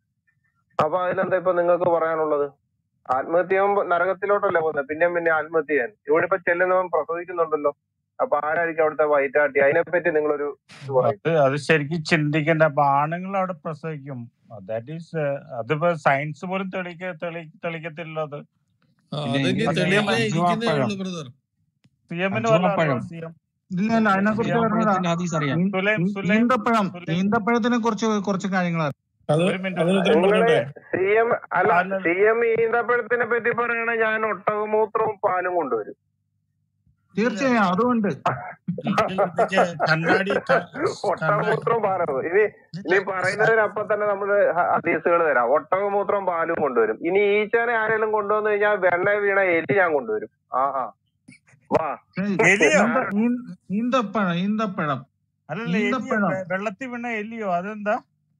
അപ്പൊ അതിലെന്താ ഇപ്പൊ നിങ്ങൾക്ക് പറയാനുള്ളത് ആത്മഹത്യ ചെയ്യുമ്പോ നരകത്തിലോട്ടല്ലേ പോകുന്നത് പിന്നെയും പിന്നെ ആത്മഹത്യ ചെയ്യാൻ ഇവിടെ ഇപ്പൊ ചെല്ലുന്നവൻ പ്രസവിക്കുന്നുണ്ടല്ലോ അപ്പൊ ആരായിരിക്കും അവിടുത്തെ വൈറ്റാട്ടി അതിനെപ്പറ്റി നിങ്ങളൊരു ഇത് പറയും അത് അത് ശരിക്കും ചിന്തിക്കേണ്ട അപ്പൊ ആണുങ്ങൾ അവിടെ പ്രസവിക്കും ദാറ്റ് ഈസ് അതിപ്പോ സയൻസ് പോലും തെളിയിക്ക തെളി തെളിയിക്കത്തില്ല അത് ആ, പിന്നെ അതിന് ഇത് തെളിയിക്കാൻ ഇരിക്കുന്നേ അജുവാപ്പഴം ഉള്ളൂ ബ്രദർ സി എമ്മിന് വല്ല അറിയോ അജുവാപ്പഴം സി എം ഇല്ല ഇല്ല അതിനെ സി കുറിച്ച് എം പറഞ്ഞതാ അജുവാപ്പഴത്തിന്റെ ഹദീസ് അറിയാം ഈ- സുലൈം ഈ- സുലൈം ഈന്തപ്പഴം സുലൈം ഈന്തപ്പഴത്തിനെ കുറിച്ച് കുറച്ച് കാര്യങ്ങൾ അറിയാം അത് ഒരു മിനിറ്റ് അതിന് ഉത്തരം നിങ്ങള് പറഞ്ഞോട്ടെ സി എം അല്ല അല്ല സി എം ഈന്തപ്പഴത്തിനെ പറ്റി പറയണ ഞാൻ ഒട്ടകമൂത്രവും പാലും കൊണ്ടുവരും തീർച്ചയായും അതുകൊണ്ട് ഇതൊക്കെ കണ്ണാടി ക- കണ്ണാടി ഒട്ടകമൂത്രവും പാലും ഇനി ഇനി പറയുന്നതിനപ്പം തന്നെ നമ്മള് ഹദീസുകൾ തരാം ഒട്ടകമൂത്രവും പാലും കൊണ്ടുവരും ഇനി ഈച്ചനെ ആരെങ്കിലും കൊണ്ടുവന്നു കഴിഞ്ഞാൽ വെണ്ണ വീണ എലി ഞാൻ കൊണ്ടുവരും ആഹാ വാ ഏയ് എലിയോ ഈന്ത ഈ- ഈന്തപ്പഴം ഈന്തപ്പഴം അല്ലല്ല എലിയോ ഈന്തപ്പഴം വെ- വെള്ളത്തിൽ വീണ എലിയോ അതെന്താ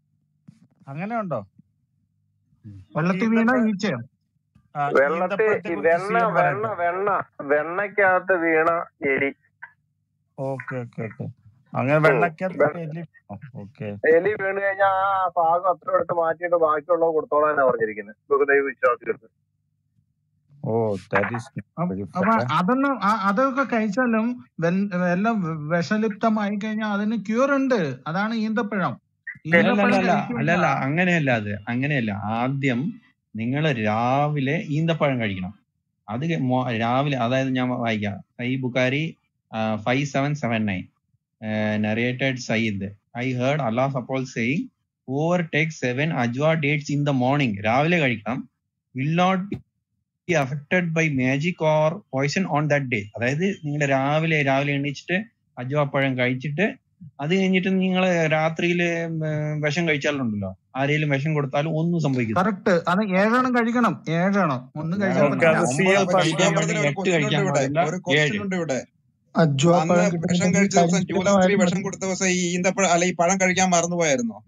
അങ്ങനെ ഉണ്ടോ ഓക്കെ വെള്ളത്തിൽ വീണ ഈന്തപ്പഴ ഈച്ചയോ ആ വെള്ളത്തിൽ ഈന്തപ്പഴത്തെ ഈ കുറിച്ച് സി വെണ്ണ എം വെണ്ണ പറയട്ടെ വെണ്ണ വെണ്ണയ്ക്കകത്ത് വീണ എലി ഓക്കെ ഓക്കെ ഓക്കെ അങ്ങനെ ഉം. വെള്ളക്കകത്ത് വെ- എലി ഓക്കെ എലി വീണ് കഴിഞ്ഞാൽ ആ ഭാഗം അത്ര എടുത്ത് മാറ്റിയിട്ട് ബാക്കിയുള്ളത് കൊടുത്തോളാനാ പറഞ്ഞിരിക്കുന്നത് ബഹുദൈവ വിശ്വാസികൾക്ക് ഓ ദാറ്റ് ഈസ് അപ്പ വെരി അപ്പൊ അതൊന്നും ആ- അതൊക്കെ കഴിച്ചാലും വെൽ- എല്ലാം വിഷലിപ്തമായി കഴിഞ്ഞാൽ അതിന് ക്യൂർ ഉണ്ട് അതാണ് ഈന്തപ്പഴം അല്ലല്ല ഈന്തപ്പഴം അല്ലല്ല കഴിക്കില്ല അല്ലല്ല അങ്ങനെയല്ല അത് അങ്ങനെയല്ല ആദ്യം നിങ്ങൾ രാവിലെ ഈന്തപ്പഴം കഴിക്കണം അത് ക- മോ- രാവിലെ അതായത് ഞാൻ വായിക്കാം Sahih Bukhari five seven seven nine narrated Sayyid I heard Allah അപ്പോൾ saying over take seven Ajwa dates in the morning രാവിലെ കഴിക്കണം will not be affected by magic or poison on that day അതായത് നിങ്ങൾ രാവിലെ രാവിലെ എണീച്ചിട്ട് അജ്വ പഴം കഴിച്ചിട്ട് അത് കഴിഞ്ഞിട്ട് നിങ്ങൾ രാത്രിയിൽ വിഷം കഴിച്ചാലുണ്ടല്ലോ ആരെങ്കിലും വിഷം കൊടുത്താലും ഒന്നും സംഭവിക്കില്ല കറക്റ്റ് അത് ഏഴെണ്ണം കഴിക്കണം ഏഴെണ്ണം ഒന്നും കഴിച്ചാൽ ഓക്കെ പറ്റില്ല അത് സി ഒമ്പത് എം അപ്പൊ കഴിക്കാൻ ശിവബ്രദർ വേണ്ടി ഒരു എട്ട് ക്വസ്റ്റ്യൻ ഉണ്ട് കഴിക്കാൻ ഇവിടെ പാടില്ല ഒരു ക്വസ്റ്റ്യൻ ഏഴ് ഉണ്ട് ഇവിടെ ആ അന്ന് അജ്വാപ്പഴം വിഷം കിട്ടുന്നുണ്ടെങ്കിൽ കഴിച്ച ദിവസം ടൂ തൗസൻഡ് ത്രീ കരിഞ്ചീരകമായാലും വിഷം മതി കൊടുത്ത ദിവസം ഈ ഈന്തപ്പഴം അല്ല ഈ പഴം കഴിക്കാൻ മറന്നുപോയായിരുന്നോ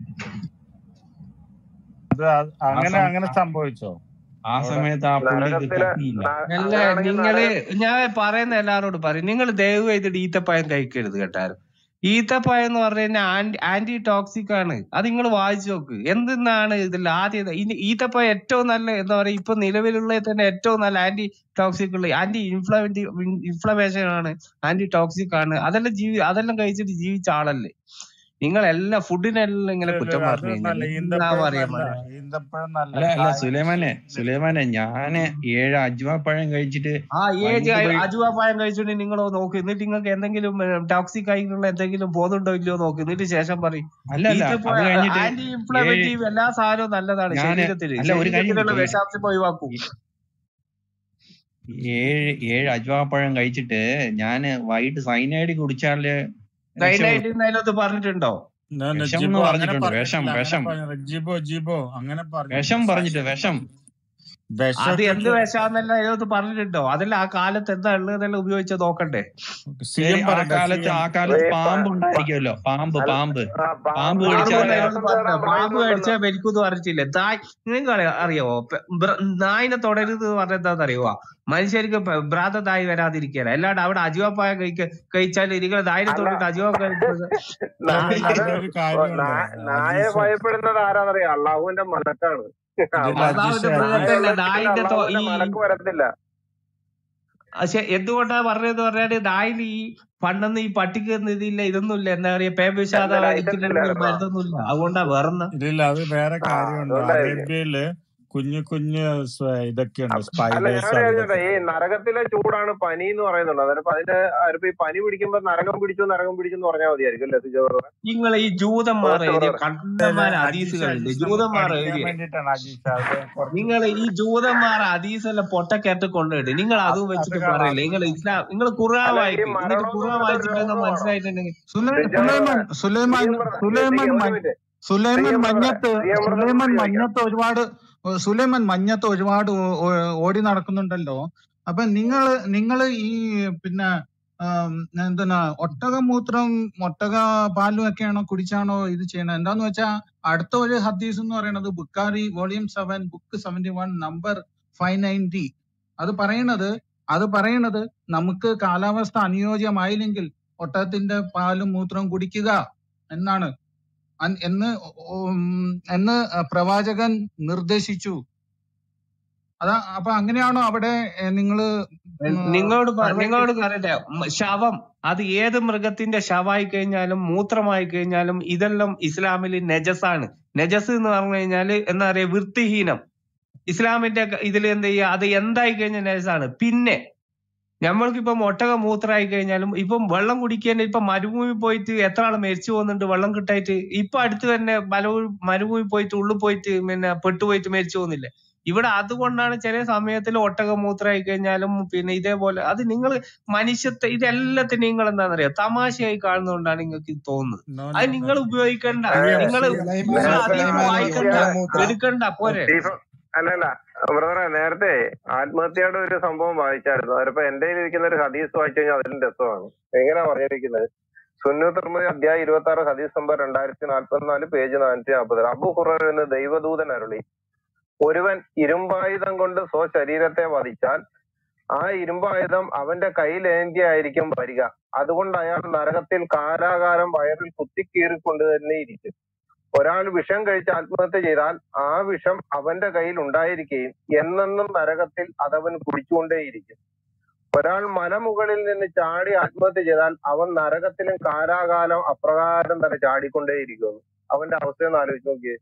അത് അത് ആ അങ്ങനെ സം അങ്ങനെ ആ- സംഭവിച്ചോ ആ അവിടെ സമയത്ത് ആ പുള്ളിക്ക് നരകത്തില് കത്തിയില്ല ന- അല്ല അങ്ങനെയാണെങ്കിൽ നിങ്ങള് നരക ഞാൻ പറയുന്ന എല്ലാരോടും പറയും നിങ്ങൾ ദയവ് ചെയ്തിട്ട് ഈത്തപ്പഴം കഴിക്കരുത് കേട്ടാരും ഈത്തപ്പഴം എന്ന് പറഞ്ഞു കഴിഞ്ഞാൽ ആന്റി ആന്റി ടോക്സിക് ആണ് അത് നിങ്ങൾ വായിച്ചു നോക്ക് എന്തെന്നാണ് ഇതിൽ ആദ്യം ഇനി ഈത്തപ്പഴം ഏറ്റവും നല്ല എന്താ പറയാ ഇപ്പൊ നിലവിലുള്ള തന്നെ ഏറ്റവും നല്ല ആന്റി ടോക്സിക് ഉള്ള ആന്റി ഇൻഫ്ലമേറ്റി ഇൻഫ്ലമേഷൻ ആണ് ആന്റി ടോക്സിക് ആണ് അതെല്ലാം ജീവി അതെല്ലാം കഴിച്ചിട്ട് ജീവിച്ച ആളല്ലേ നിങ്ങൾ എല്ലാം ഫുഡിനെല്ലാം ഇങ്ങനെ ഇല്ല, കുറ്റം ഇല്ല, പറഞ്ഞു അത് കഴിഞ്ഞാൽ നല്ല എന്താ ഈന്തപ്പഴം പറയാ നല്ല മോനെ ഈന്തപ്പഴം നല്ല അല്ല അല്ല കായ സുലൈമാനെ സുലൈമാനെ ഞാന് ഏഴ് അജ്വ പഴം കഴിച്ചിട്ട് ആ ഏജ് വൈകിട്ട് പോയി അജുവ പായം കഴിച്ചിട്ട് നിങ്ങൾ നോക്ക് എന്നിട്ട് നിങ്ങൾക്ക് എന്തെങ്കിലും ടോക്സിക് ആയിട്ടുള്ള എന്തെങ്കിലും ബോധമുണ്ടോ ഇല്ലയോ നോക്ക് എന്നിട്ട് ശേഷം പറയും അല്ല അല്ല ഇതിപ്പോ അത് കഴിഞ്ഞിട്ട് ആന്റി ഏഴ് ഇൻഫ്ലമേറ്റീവ് എല്ലാ സാധനവും നല്ലതാണ് ഞാന് ശരീരത്തിന് അല്ല ഒരു കാര്യം ശരീരത്തിലുള്ള ഏ- വിഷാംശം ഒഴിവാക്കും ഏഴ് ഏഴ് അജ്വ പഴം കഴിച്ചിട്ട് ഞാന് വൈകിട്ട് സൈനൈഡ് കുടിച്ചാല് രക്ഷപ്പെടും സൈനായിട്ട് അതിനകത്ത് പറഞ്ഞിട്ടുണ്ടോ ന- ന- വിഷം ജിബോ എന്ന് അങ്ങനെ പറഞ്ഞിട്ടുണ്ട് വിഷം പറഞ്ഞിട്ടില്ല അങ്ങനെ വിഷം പറഞ്ഞ ജിബോ ജിബോ അങ്ങനെ പറഞ്ഞിട്ടില്ല വിഷം പറഞ്ഞിട്ട് വിഷം അത് വിഷമൊക്കെ എന്ത് വിഷാന്നെല്ലാം അതിനകത്ത് പറഞ്ഞിട്ടുണ്ടോ അതെല്ലാം ആ കാലത്ത് എന്താ ഉള്ളതെല്ലാം ഉപയോഗിച്ച് നോക്കണ്ടേ സി ശരി എം ആ പറയട്ടെ സി കാലത്ത് എം ആ കാലത്ത് ഈ പ- പാമ്പ് പ- ഉണ്ടായിരിക്കുമല്ലോ പാമ്പ് അല്ല പാമ്പ് ആ പാമ്പ് പാമ്പ് പാമ്പ് കടിച്ചാല് ഒന്ന് പാമ്പ് അതിനകത്ത് വിഷം പറഞ്ഞ തരാൻ പാമ്പ് പറയുന്നുണ്ടല്ലോ കടിച്ചാൽ മരിക്കൂന്ന് പറഞ്ഞിട്ടില്ലേ തായ് നിങ്ങൾക്ക് അറിയാവോ പെ- ബ്ര- നായിനെ തൊടരുത് എന്ന് പറഞ്ഞാൽ മനുഷ്യർക്ക് പ- ഭ്രാന്തതായി വരാതിരിക്കുകയല്ല അല്ലാണ്ട് അവിടെ അജുവപ്പായ കഴിക്ക കഴിച്ചാൽ നിങ്ങൾ നായിനെ അല്ല തൊട്ടിട്ട് അജുവ കഴിച്ചത് അല്ല നാ- അത് ഇവിടെ ഒരു കാര്യമുണ്ട് നാ- നായെ അജീഷ് ഭയപ്പെടുന്നത് ആരാന്നറിയാം അള്ളാഹുവിന്റെ മലക്കാണ് ഇതിൽ അള്ളാഹു അജീഷ് അള്ളാഹുവിന്റെ അജീഷ് മൃഗത്തല്ല നായുള്ള നായിന്റെ തൊ- അള്ളാഹുവിന്റെ ഈ മലക്ക് വരത്തില്ല പക്ഷെ എന്തുകൊണ്ടാ പറഞ്ഞതെന്ന് പറഞ്ഞാല് നായിൽ ഈ പണ്ടെന്ന് ഈ പട്ടിക്ക് ഇതില്ല ഇതൊന്നും ഇല്ല എന്താ പറയാ പേവിഷാദ എന്താ ലൈസൻസ് ഇതിനുള്ള ഇല്ലായിരുന്നോ മരുന്നൊന്നും ഇല്ല അതുകൊണ്ടാ വേറെന്ന് ഇതിൽ അത് വേറെ ആ കാര്യമുണ്ട് അതുകൊണ്ടായിരിക്കും അറേബ്യയില് കുഞ്ഞു കുഞ്ഞു സ്വ- ഇതൊക്കെയുണ്ട് അല്ല സ്പൈഡേഴ്സ് ഞാൻ അത് ചോദിച്ചോട്ടെ ഇതൊക്കെ ഈ നരകത്തിലെ ചൂടാണ് പനി എന്ന് പറയുന്നുണ്ട് അതിനിപ്പോ അതിന്റെ അതിപ്പോ ഈ പനി പിടിക്കുമ്പോ നരകം പിടിച്ചു നരകം പിടിച്ചു എന്ന് പറഞ്ഞാൽ മതിയായിരിക്കും അല്ലേ സിജോ ബ്രദറെ നിങ്ങൾ ഈ ജൂതന്മാർ കോച്ച് എഴുതിയ ബ്രദറെ കണ്ടമാന അജീഷ് ഹദീസുകളുണ്ട് അജീഷ് നമുക്ക് ജൂതന്മാർ പഠിക്കാൻ എഴുതിയ വേണ്ടിയിട്ടാണ് അജീഷ് അത് കുറച്ച് നിങ്ങൾ ഈ ജൂതന്മാർ ഹദീസെല്ലാം പൊട്ടക്കകത്ത് കൊണ്ടുപോയിട്ട് നിങ്ങൾ അത് അതും അത് വെച്ചിട്ട് കാണാം പറയില്ല അത് നിങ്ങൾ ഇസ്ലാം നിങ്ങൾ ഖുർആൻ അല്ല ഈ വായിക്ക് എന്നിട്ട് മരണം എന്ന് ഖുർആൻ പറഞ്ഞിട്ട് ഒരു വായിച്ചിട്ട് രോഗമാണോ മനസ്സിലായിട്ടുണ്ടെങ്കിൽ സുലൈ സിജോ സുലൈമാൻ ബ്രദറെ Sulaiman C M brother Sulaiman ഒരു മ- മിനിറ്റ് സി സുലൈമാൻ എം ബ്രദറെ മഞ്ഞത്ത് സി എം ബ്രദറിനോട് സുലൈമാൻ ചോദിക്കാം മഞ്ഞത്ത് ഒരുപാട് സുലൈമാൻ മഞ്ഞത്ത് ഒരുപാട് ഓ- ഓ- ഓടി നടക്കുന്നുണ്ടല്ലോ അപ്പൊ നിങ്ങൾ നിങ്ങൾ ഈ പിന്നെ ആം, എന്തിനാ ഒട്ടകമൂത്രം ഒട്ടക പാലും ഒക്കെയാണോ കുടിച്ചാണോ ഇത് ചെയ്യണത് എന്താന്ന് വെച്ചാ അടുത്ത ഒരു ഹദീസ് എന്ന് പറയുന്നത് Bukhari volume seven book seventy one number five ninety അത് പറയണത് അത് പറയണത് നമുക്ക് കാലാവസ്ഥ അനുയോജ്യമായില്ലെങ്കിൽ ഒട്ടകത്തിന്റെ പാലും മൂത്രവും കുടിക്കുക എന്നാണ് അൻ- എന്ന് ഉം എന്ന് പ്രവാചകൻ നിർദ്ദേശിച്ചു അതാ അപ്പൊ അങ്ങനെയാണോ അവിടെ ഏഹ്, നിങ്ങള് ഉം, നിങ്ങളോട് പ- അപ്പൊ ഈ നിങ്ങളോട് പറയട്ടെ ഉം, ശവം അത് ഏത് മൃഗത്തിന്റെ ശവമായി കഴിഞ്ഞാലും മൂത്രമായി കഴിഞ്ഞാലും ഇതെല്ലാം ഇസ്ലാമിൽ നജസാണ് നജസ് എന്ന് പറഞ്ഞു കഴിഞ്ഞാല് എന്താ പറയാ വൃത്തിഹീനം ഇസ്ലാമിന്റെ ഇതിൽ എന്ത് ചെയ്യുക അത് എന്തായി കഴിഞ്ഞാൽ നജസാണ് പിന്നെ നമ്മൾക്കിപ്പം ഒട്ടക മൂത്രമായി കഴിഞ്ഞാലും ഇപ്പം വെള്ളം കുടിക്കാൻ ഇപ്പൊ മരുഭൂമി പോയിട്ട് എത്ര ആള് മരിച്ചു പോകുന്നുണ്ട് വെള്ളം കിട്ടായിട്ട് ഇപ്പൊ അടുത്ത് തന്നെ മലഭൂമി മരുഭൂമി പോയിട്ട് ഉള്ളിൽ പോയിട്ട് പിന്നെ പെട്ടുപോയിട്ട് മരിച്ചു പോകുന്നില്ലേ ഇവിടെ അതുകൊണ്ടാണ് ചില സമയത്തിൽ ഒട്ടക മൂത്രമായി കഴിഞ്ഞാലും പിന്നെ ഇതേപോലെ അത് നിങ്ങൾ മനുഷ്യത്തെ ഇതെല്ലാത്തിനും നിങ്ങൾ എന്താണെന്നറിയോ തമാശയായി കാണുന്നതുകൊണ്ടാണ് നിങ്ങൾക്ക് ഇത് തോന്നുന്നത് നോ അത് നോ നിങ്ങൾ നോ ഉപയോഗിക്കണ്ട സി എം നിങ്ങൾ സി എം സുലൈമാൻ നിങ്ങൾ നേരത്തെ അതീത് സുലൈമാൻ ഈ വായിക്കണ്ട ഒട്ടകമൂത്രം എടുക്കണ്ട പോരെ സ്റ്റീഫൻ അല്ലല്ല ബ്രദറെ നേരത്തെ ആത്മഹത്യയുടെ ഒരു സംഭവം വായിച്ചായിരുന്നു അതിപ്പോ എന്റെ ഇരിക്കുന്ന ഒരു ഹദീസ് വായിച്ചു കഴിഞ്ഞാൽ അതിലും രസമാണ് എങ്ങനെയാ പറഞ്ഞിരിക്കുന്നത് സുന്നു തിർമതി അധ്യായം ഇരുപത്തി ആറ് ഹദീസ് നമ്പർ രണ്ടായിരത്തി നാൽപ്പത്തിനാല് പേജ് നാനൂറ്റി നാൽപ്പത് അബു ഹുറർ എന്ന് ദൈവദൂതൻ അരുളി ഒരുവൻ ഇരുമ്പായുധം കൊണ്ട് സ്വശരീരത്തെ വധിച്ചാൽ ആ ഇരുമ്പായുധം അവന്റെ കയ്യിലേന്തിയായിരിക്കും വരിക അതുകൊണ്ട് അയാൾ നരകത്തിൽ കാലാകാലം വയറിൽ കുത്തിക്കീറിക്കൊണ്ട് തന്നെ ഇരിക്കും ഒരാൾ വിഷം കഴിച്ച് ആത്മഹത്യ ചെയ്താൽ ആ വിഷം അവന്റെ കയ്യിൽ ഉണ്ടായിരിക്കുകയും എന്നെന്നും നരകത്തിൽ അതവൻ കുടിച്ചുകൊണ്ടേയിരിക്കും ഒരാൾ മലമുകളിൽ നിന്ന് ചാടി ആത്മഹത്യ ചെയ്താൽ അവൻ നരകത്തിലും കാലാകാലം അപ്രകാരം തന്നെ ചാടിക്കൊണ്ടേയിരിക്കുന്നു അവന്റെ അവസ്ഥയൊന്ന് ആലോചിച്ച് നോക്കിയേ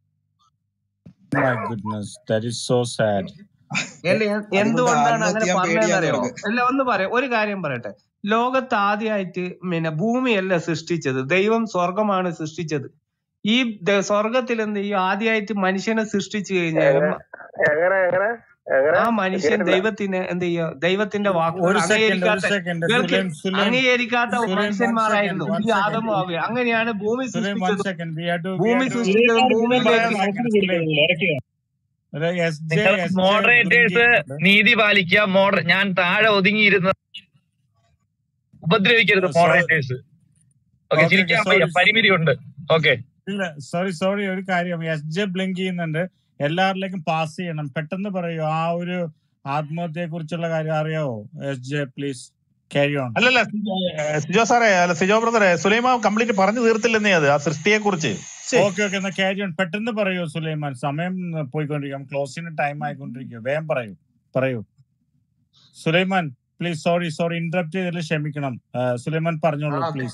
my goodness that is so sad അല്ല എ- അതുകൊണ്ട് എന്തുകൊണ്ടാണ് അങ്ങനെ ആത്മഹത്യ പേടിയാണ് പറഞ്ഞതെന്നറിയോ അവർക്ക് അല്ല ഒന്ന് പറയാം ഒരു കാര്യം പറയട്ടെ ലോകത്ത് ആദ്യമായിട്ട് പിന്നെ ഭൂമിയല്ല സൃഷ്ടിച്ചത് ദൈവം സ്വർഗമാണ് സൃഷ്ടിച്ചത് ഈ ദ- സ്വർഗത്തിൽ എന്ത് ചെയ്യും ആദ്യമായിട്ട് മനുഷ്യനെ സൃഷ്ടിച്ചു കഴിഞ്ഞാൽ എങ്ങനെ എങ്ങനെ എങ്ങനെ എങ്ങനെ ആ മനുഷ്യൻ കേട്ടില്ല ദൈവത്തിന് എന്ത് ചെയ്യുക ദൈവത്തിന്റെ വാക്കുകൾ ഒരു സെക്കൻഡ് ഒരു അംഗീകരിക്കാത്ത സെക്കൻഡ് കേൾക്ക് സുലൈം സുലൈം അംഗീകരിക്കാത്ത സുലൈം വൺ സെക്കൻഡ് മനുഷ്യന്മാരായിരുന്നു വൺ ഈ സെക്കൻഡ് ആദമും ആവുക അങ്ങനെയാണ് ഭൂമി സുലൈം വൺ സൃഷ്ടിച്ചതും second we have to we ഭൂമി ഹാവ് ടു സൃഷ്ടിച്ചതും വൺ ഭൂമിയിലേക്ക് സെക്കൻഡ് സുലൈം എസ് ജെ നിങ്ങൾ എസ് ജെ മോഡറേറ്റേഴ്സ് ബ്ലിങ്കിങ് നീതി പാലിക്കുക മോഡ ഞാൻ താഴെ ഒതുങ്ങിയിരുന്ന് ഉപദ്രവിക്കരുത് sorry moderators okay okay okay ചിരിക്കാൻ വയ്യ സോറി പരിമിതിയുണ്ട് ഓക്കെ ഇല്ല സോറി സോറി ഒരു കാര്യം എസ് ജെ ബ്ലിങ്ക് ചെയ്യുന്നുണ്ട് എല്ലാവരിലേക്കും പാസ് ചെയ്യണം പെട്ടെന്ന് പറയൂ ആ ഒരു ആത്മഹത്യയെ കുറിച്ചുള്ള കാര്യം അറിയാവോ S J please carry on അല്ലല്ല സിജോ സിജോ സാറേ അല്ല സിജോ ബ്രദറെ സുലൈമാ കംപ്ലീറ്റ് പറഞ്ഞു തീർത്തില്ലെന്നേ അത് ആ സൃഷ്ടിയെ കുറിച്ച് ഓക്കെ ഓക്കെ എന്നാ ക്യാരി ഓൺ പെട്ടെന്ന് പറയൂ സുലൈമാൻ സമയം പോയിക്കൊണ്ടിരിക്കും ക്ലോസിന് ടൈം ആയിക്കൊണ്ടിരിക്കും വേഗം പറയൂ പറയൂ Sulaiman please sorry sorry interrupt ചെയ്തതിൽ ക്ഷമിക്കണം ആ, സുലൈമാൻ പറഞ്ഞോളൂ ആ പ്ലീസ്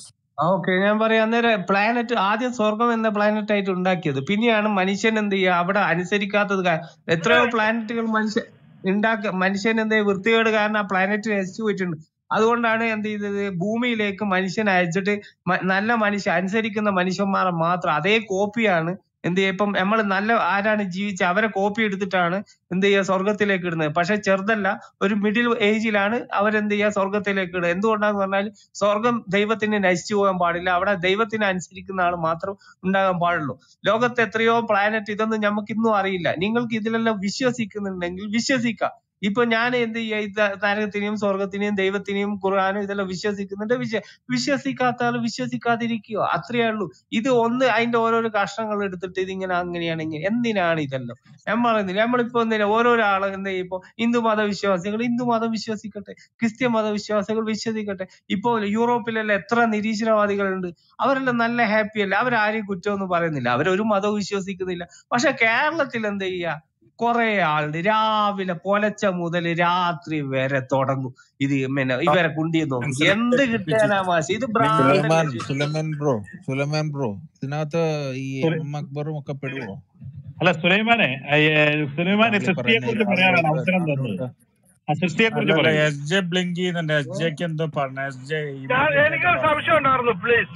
ഓക്കെ ഞാൻ പറയാം അന്നേരം പ്ലാനറ്റ് ആദ്യം സ്വർഗം എന്ന പ്ലാനറ്റ് ആയിട്ട് ഉണ്ടാക്കിയത് പിന്നെയാണ് മനുഷ്യൻ എന്ത് ചെയ്യുക അവിടെ അനുസരിക്കാത്തത് കാ- എത്രയോ പ്ലാനറ്റുകൾ മനുഷ്യൻ ഉണ്ടാക്ക മനുഷ്യൻ എന്ത് ചെയ്യും? വൃത്തികേട് കാരണം ആ പ്ലാനറ്റ് നശിച്ചു പോയിട്ടുണ്ട് അതുകൊണ്ടാണ് എന്ത് ചെയ്തത് ഭൂമിയിലേക്ക് മനുഷ്യൻ അയച്ചിട്ട് മ- നല്ല മനുഷ്യ അനുസരിക്കുന്ന മനുഷ്യന്മാരെ മാത്രം അതേ കോപ്പിയാണ് എന്ത് ചെയ്യുക ഇപ്പം നമ്മൾ നല്ല ആരാണ് ജീവിച്ച അവരെ കോപ്പി എടുത്തിട്ടാണ് എന്ത് ചെയ്യുക സ്വർഗത്തിലേക്ക് ഇടുന്നത് പക്ഷെ ചെറുതല്ല ഒരു മിഡിൽ ഏജിലാണ് അവരെന്ത് ചെയ്യുക സ്വർഗത്തിലേക്ക് ഇടുക എന്തുകൊണ്ടാന്ന് പറഞ്ഞാൽ സ്വർഗം ദൈവത്തിന് നശിച്ചു പോകാൻ പാടില്ല അവിടെ ദൈവത്തിനെ അനുസരിക്കുന്ന ആൾ മാത്രം ഉണ്ടാകാൻ പാടുള്ളൂ ലോകത്ത് എത്രയോ പ്ലാനറ്റ് ഇതൊന്നും നമുക്ക് ഇന്നും അറിയില്ല നിങ്ങൾക്ക് ഇതിലെല്ലാം വിശ്വസിക്കുന്നുണ്ടെങ്കിൽ വിശ്വസിക്കാം ഇപ്പൊ ഞാൻ എന്ത് ചെയ്യാ ഈ ത- നരകത്തിനെയും സ്വർഗത്തിനെയും ദൈവത്തിനെയും ഖുർആാനും ഇതെല്ലാം വിശ്വസിക്കുന്നുണ്ട് വിശ്വ വിശ്വസിക്കാത്ത ആൾ വിശ്വസിക്കാതിരിക്കുക അത്രയേ ഉള്ളൂ ഇത് ഒന്ന് അതിന്റെ ഓരോരോ കഷ്ണങ്ങൾ എടുത്തിട്ട് ഇതിങ്ങനെ അങ്ങനെയാണ് ഇങ്ങനെ എന്തിനാണ് ഇതെല്ലാം ഞാൻ പറയുന്നില്ല നമ്മളിപ്പോ എന്തിനാ ഓരോരോ ആളെ എന്ത് ചെയ്യും ഇപ്പൊ ഹിന്ദു മത വിശ്വാസികൾ ഹിന്ദു മതം വിശ്വസിക്കട്ടെ ക്രിസ്ത്യൻ മത വിശ്വാസികൾ വിശ്വസിക്കട്ടെ ഇപ്പൊ യൂറോപ്പിലെല്ലാം എത്ര നിരീശ്വരവാദികളുണ്ട് അവരെല്ലാം നല്ല ഹാപ്പി അല്ല അവരാരെയും കുറ്റമൊന്നും പറയുന്നില്ല അവരൊരു മതവും വിശ്വസിക്കുന്നില്ല പക്ഷെ കേരളത്തിൽ എന്ത് ചെയ്യാ കുറെ ആളുണ്ട് രാവിലെ പുലച്ച മുതൽ രാത്രി വരെ തുടങ്ങും ഇത് പിന്നെ ഇവരെ കുണ്ടിയെ നോക്കി എന്ത് കിട്ടാനാ മാഷ് ഇത് ഭ്രാന്തല്ലേ സുലൈമാൻ ശരിക്കും സുലൈമാൻ ബ്രോ സുലൈമാൻ ബ്രോ ഇതിനകത്ത് ഈ എം എം അക്ബറും ഒക്കെ പെടുവോ അല്ല സുലൈമാനെ അയ്യ, സുലൈമാനെ താങ്കൾ സൃഷ്ടിയെ പറയുന്ന കുറിച്ച് ഈ പറയാനാണ് ആളുകളുടെ അവസരം തന്നത് ആളുകളുടെ ആ സൃഷ്ടിയെ കുറിച്ച് അല്ലല്ല പറയൂ എസ് ജെ ബ്ലിങ്ക് ചെയ്യുന്നുണ്ട് എസ് ജെക്ക് എന്തോ പറഞ്ഞു എസ് ജെ ഞാൻ ഇമ്മീഡിയറ്റ് എനിക്കൊരു ആയിട്ട് പറഞ്ഞു സംശയം ഉണ്ടായിരുന്നു please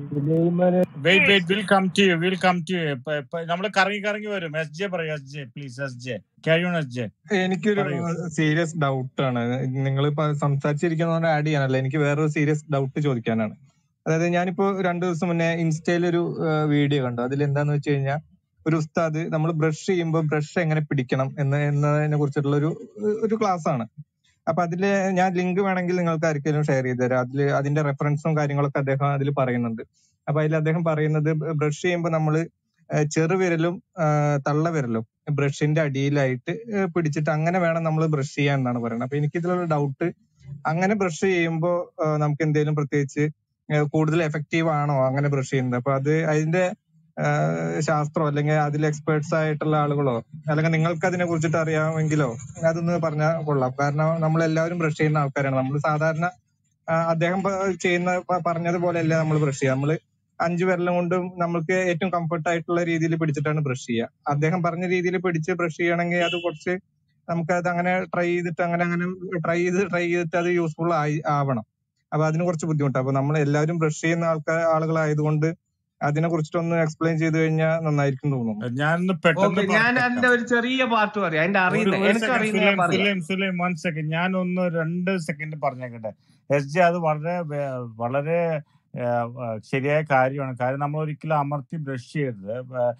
wait wait will come to you will come to you നമ്മൾ കറങ്ങി കറങ്ങി വരും എസ് ജെ പറയൂ S J please S J carry on S J എനിക്കൊരു പറയൂ സീരിയസ് ഡൗട്ട് ആണ് നിങ്ങൾ സംസാരിച്ചിരിക്കുന്നതുകൊണ്ട് ആഡ് ചെയ്യാനല്ല എനിക്ക് വേറൊരു സീരിയസ് ഡൗട്ട് ചോദിക്കാനാണ് അതായത് ഞാനിപ്പോ രണ്ടു ദിവസം മുന്നേ ഇൻസ്റ്റയിൽ ഒരു വീഡിയോ കണ്ടു അതിൽ എന്താന്ന് വെച്ച് കഴിഞ്ഞാൽ ഒരു ഉസ്താദ് നമ്മൾ ബ്രഷ് ചെയ്യുമ്പോൾ ബ്രഷ് എങ്ങനെ പിടിക്കണം എന്ന് എന്നതിനെ കുറിച്ചിട്ടുള്ള ഒരു ഒരു ക്ലാസ് ആണ് അപ്പൊ അതില് ഞാൻ ലിങ്ക് വേണമെങ്കിൽ നിങ്ങൾക്ക് ആർക്കെങ്കിലും ഷെയർ ചെയ്ത് തരാം അതില് അതിന്റെ റെഫറൻസും കാര്യങ്ങളൊക്കെ അദ്ദേഹം അതിൽ പറയുന്നുണ്ട് അപ്പൊ അതിൽ അദ്ദേഹം പറയുന്നത് ബ്രഷ് ചെയ്യുമ്പോൾ നമ്മൾ ചെറുവിരലും ആ, തള്ളവിരലും ബ്രഷിന്റെ അടിയിലായിട്ട് ഏഹ് പിടിച്ചിട്ട് അങ്ങനെ വേണം നമ്മൾ ബ്രഷ് ചെയ്യാൻ എന്നാണ് പറയുന്നത് അപ്പൊ എനിക്ക് ഇതിലുള്ള ഡൗട്ട് അങ്ങനെ ബ്രഷ് ചെയ്യുമ്പോൾ നമുക്ക് എന്തെങ്കിലും പ്രത്യേകിച്ച് ഏഹ് കൂടുതൽ എഫക്റ്റീവ് ആണോ അങ്ങനെ ബ്രഷ് ചെയ്യുന്നത് അപ്പൊ അത് അതിന്റെ ആഹ് ശാസ്ത്രമോ അല്ലെങ്കിൽ അതിൽ എക്സ്പേർട്സ് ആയിട്ടുള്ള ആളുകളോ അല്ലെങ്കിൽ നിങ്ങൾക്ക് അതിനെ കുറിച്ചിട്ട് അറിയാമെങ്കിലോ അതൊന്ന് പറഞ്ഞാൽ കൊള്ളാം കാരണം നമ്മൾ എല്ലാവരും ബ്രഷ് ചെയ്യുന്ന ആൾക്കാരാണ് നമ്മൾ സാധാരണ ആ, അദ്ദേഹം പ- ചെയ്യുന്ന പ- പറഞ്ഞതുപോലെയല്ല നമ്മൾ ബ്രഷ് ചെയ്യുക നമ്മൾ അഞ്ചു വിരലും കൊണ്ടും നമുക്ക് ഏറ്റവും കംഫർട്ട് ആയിട്ടുള്ള രീതിയിൽ പിടിച്ചിട്ടാണ് ബ്രഷ് ചെയ്യുക അദ്ദേഹം പറഞ്ഞ രീതിയിൽ പിടിച്ച് ബ്രഷ് ചെയ്യണമെങ്കിൽ അത് കുറച്ച് നമുക്ക് അത് അങ്ങനെ ട്രൈ ചെയ്തിട്ട് അങ്ങനെ അങ്ങനെ ട്രൈ ചെയ്ത് ട്രൈ ചെയ്തിട്ട് അത് യൂസ്ഫുൾ ആയി ആവണം അപ്പൊ അതിന് കുറച്ച് ബുദ്ധിമുട്ടാണ് അപ്പൊ നമ്മൾ എല്ലാവരും ബ്രഷ് ചെയ്യുന്ന ആൾക്കാർ ആളുകളായതുകൊണ്ട് അതിനെ കുറിച്ചിട്ടൊന്ന് എക്സ്പ്ലെയിൻ ചെയ്ത് കഴിഞ്ഞാൽ നന്നായിരിക്കും തോന്നുന്നു ഞാനൊന്ന് ഓക്കെ പെട്ടെന്ന് ഞാൻ പറഞ്ഞേക്കാം അതിന്റെ ഒരു ചെറിയ പാർട്ട് പറയാം അതിന്റെ ഒരു അറിയുന്ന ഒരു എനിക്ക് സെക്കൻഡ് അറിയുന്ന ഞാൻ സുലൈം പറയാം സുലൈം സുലൈം വൺ സെക്കൻഡ് ഞാൻ ഒന്ന് രണ്ട് സെക്കൻഡ് പറഞ്ഞേക്കട്ടെ എസ് ജെ അത് വളരെ വേ- വളരെ ആ, ആ, ശരിയായ കാര്യമാണ് കാര്യം നമ്മൾ ഒരിക്കലും അമർത്തി ബ്രഷ് ചെയ്യരുത്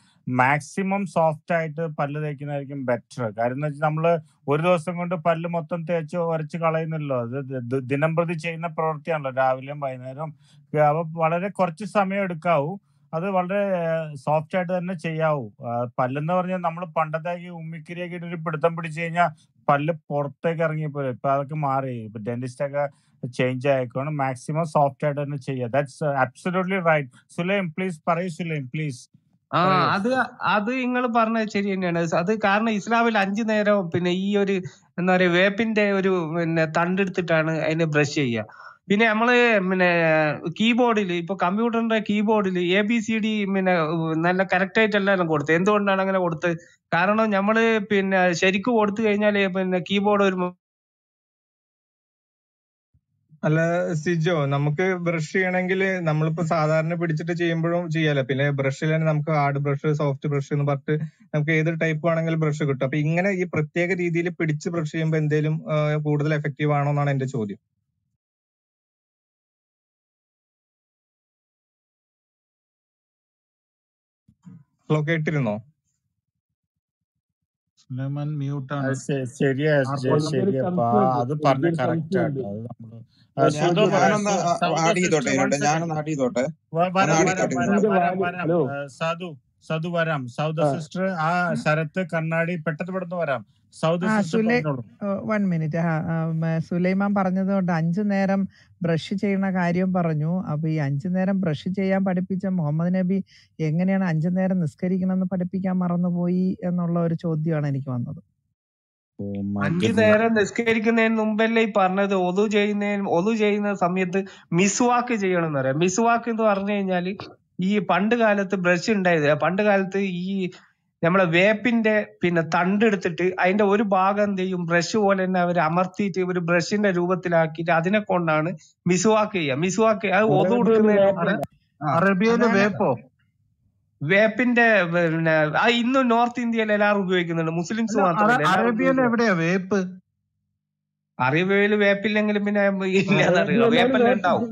മാക്സിമം സോഫ്റ്റ് ആയിട്ട് പല്ല് തേക്കുന്നതായിരിക്കും ബെറ്റർ കാര്യം എന്ന് വെച്ചാൽ നമ്മൾ ഒരു ദിവസം കൊണ്ട് പല്ല് മൊത്തം തേച്ച് ഉരച്ച് കളയുന്നില്ലല്ലോ അത് ദ- ദ- ദിനം പ്രതി ചെയ്യുന്ന പ്രവൃത്തിയാണല്ലോ രാവിലെയും വൈകുന്നേരവും അപ്പൊ വളരെ കുറച്ച് സമയം എടുക്കാവൂ അത് വളരെ സോഫ്റ്റ് ആയിട്ട് തന്നെ ചെയ്യാവൂ ആ, പല്ലെന്ന് പറഞ്ഞാൽ നമ്മൾ പണ്ടത്തെ ഈ ഉമ്മിക്കിരിയൊക്കെ ഇട്ട് ഒരു പിടുത്തം പിടിച്ചു കഴിഞ്ഞാൽ പല്ല് പുറത്തേക്ക് ഇറങ്ങിയപ്പോ ഇപ്പൊ അതൊക്കെ മാറി ഇപ്പൊ ഡെന്റിസ്റ്റ് ഒക്കെ ചേഞ്ച് ആയിക്കോണം മാക്സിമം സോഫ്റ്റ് ആയിട്ട് തന്നെ ചെയ്യുക that's absolutely right Sulaim please പറയൂ സുലൈം പ്ലീസ് ആ പറയൂ അത് അത് നിങ്ങൾ പറഞ്ഞത് ശരി തന്നെയാണ് അത് കാരണം ഇസ്ലാമിൽ അഞ്ചു നേരം പിന്നെ ഈ ഒരു എന്താ പറയാ വേപ്പിന്റെ ഒരു പിന്നെ തണ്ടെടുത്തിട്ടാണ് അതിനെ ബ്രഷ് ചെയ്യുക പിന്നെ നമ്മള് പിന്നെ കീബോർഡിൽ ഇപ്പൊ കമ്പ്യൂട്ടറിന്റെ കീബോർഡിൽ എ ബി സി ഡി പിന്നെ ഉം, നല്ല കറക്റ്റ് ആയിട്ടല്ല കൊടുത്തത് എന്തുകൊണ്ടാണ് അങ്ങനെ കൊടുത്തത് കാരണം നമ്മള് പിന്നെ ശരിക്കും കൊടുത്തു കഴിഞ്ഞാൽ പിന്നെ കീബോർഡ് ഒരു അല്ല സിജോ നമുക്ക് ബ്രഷ് ചെയ്യണമെങ്കിൽ നമ്മളിപ്പോ സാധാരണ പിടിച്ചിട്ട് ചെയ്യുമ്പോഴും ചെയ്യാലോ പിന്നെ ബ്രഷിൽ തന്നെ നമുക്ക് ഹാർഡ് ബ്രഷ് സോഫ്റ്റ് ബ്രഷ് എന്ന് പറഞ്ഞിട്ട് നമുക്ക് ഏത് ടൈപ്പ് വേണമെങ്കിലും ബ്രഷ് കിട്ടും അപ്പൊ ഇങ്ങനെ ഈ പ്രത്യേക രീതിയിൽ പിടിച്ച് ബ്രഷ് ചെയ്യുമ്പോൾ എന്തെങ്കിലും ആ, കൂടുതൽ എഫക്റ്റീവ് ആണോ എന്നാണ് എന്റെ ചോദ്യം ഹലോ കേട്ടിരുന്നോ സുലൈമാൻ മ്യൂട്ടാണ് അത് ശ- ശരിയാ എസ് ജെ ആർക്കും ശരിയാ അപ്പൊ ആ- അത് പറഞ്ഞ കറക്റ്റ് ആട്ടോ അത് നമ്മള് ആ, ഞാൻ സുധ പറയാം ഞാനൊന്ന് സൗദ ആഡ് ചെയ്തോട്ടെ സിസ്റ്റർ വൺ ഇതിലോട്ട് സെക്കൻഡ് ഞാനൊന്ന് ആഡ് ചെയ്തോട്ടെ വ- ഒന്ന് വരാം ആഡ് വരാം ചെയ്തോട്ടെ വരാം ഇതിലോട്ട് വരാം വരാം ആ, സധു സധു വരാം സൗദ സിസ്റ്റർ ആ ശരത്ത് കണ്ണാടി പെട്ടെന്ന് പെട്ടെന്ന് വരാം സൗദ ആ സിസ്റ്റർ സുലൈ പറഞ്ഞോളൂ വൺ മിനിറ്റ് സുലൈമാൻ പറഞ്ഞതുകൊണ്ട് അഞ്ചു നേരം ബ്രഷ് ചെയ്യുന്ന കാര്യം പറഞ്ഞു അപ്പൊ ഈ അഞ്ചു നേരം ബ്രഷ് ചെയ്യാൻ പഠിപ്പിച്ച മുഹമ്മദ് നബി എങ്ങനെയാണ് അഞ്ചു നേരം നിസ്കരിക്കണം എന്ന് പഠിപ്പിക്കാൻ മറന്നുപോയി എന്നുള്ള ഒരു ചോദ്യമാണ് എനിക്ക് വന്നത് ഓ മൈ അഞ്ചു ഗുഡ്നസ് നേരം നിസ്കരിക്കുന്നതിന് മുമ്പല്ലേ ഈ പറഞ്ഞത് ഒതു ചെയ്യുന്നതിന് ഒതു ചെയ്യുന്ന സമയത്ത് മിസ്വാക്ക് ചെയ്യണം എന്ന് പറയാം മിസ്വാക്ക് എന്ന് പറഞ്ഞു കഴിഞ്ഞാല് ഈ പണ്ട് കാലത്ത് ബ്രഷ് ഉണ്ടായത് പണ്ട് കാലത്ത് ഈ നമ്മളെ വേപ്പിന്റെ പിന്നെ തണ്ട് എടുത്തിട്ട് അതിന്റെ ഒരു ഭാഗം എന്ത് ചെയ്യും ബ്രഷ് പോലെ തന്നെ അവർ അമർത്തിയിട്ട് ഒരു ബ്രഷിന്റെ രൂപത്തിലാക്കിയിട്ട് അതിനെ കൊണ്ടാണ് മിസ്വാക്ക് ചെയ്യുക മിസ്വാക്ക് അത് ഒതു കൊടുക്കുന്നതിന് മുമ്പ് അറേബ്യയിലെ അതാണ് വേപ്പോ വേപ്പിന്റെ പിന്നെ ആ ഇന്നും നോർത്ത് ഇന്ത്യയിൽ എല്ലാവരും ഉപയോഗിക്കുന്നുണ്ട് മുസ്ലിംസ് അല്ല മാത്രമല്ല അറ- എല്ലാവരും അറേബ്യയിൽ ഉപയോഗിക്കുന്നുണ്ട് എവിടെയാ വേപ്പ് അറിവയില് വേപ്പില്ലെങ്കിലും പിന്നെ ഇല്ലാന്നറിയോ വേപ്പെല്ലാം ഉണ്ടാവും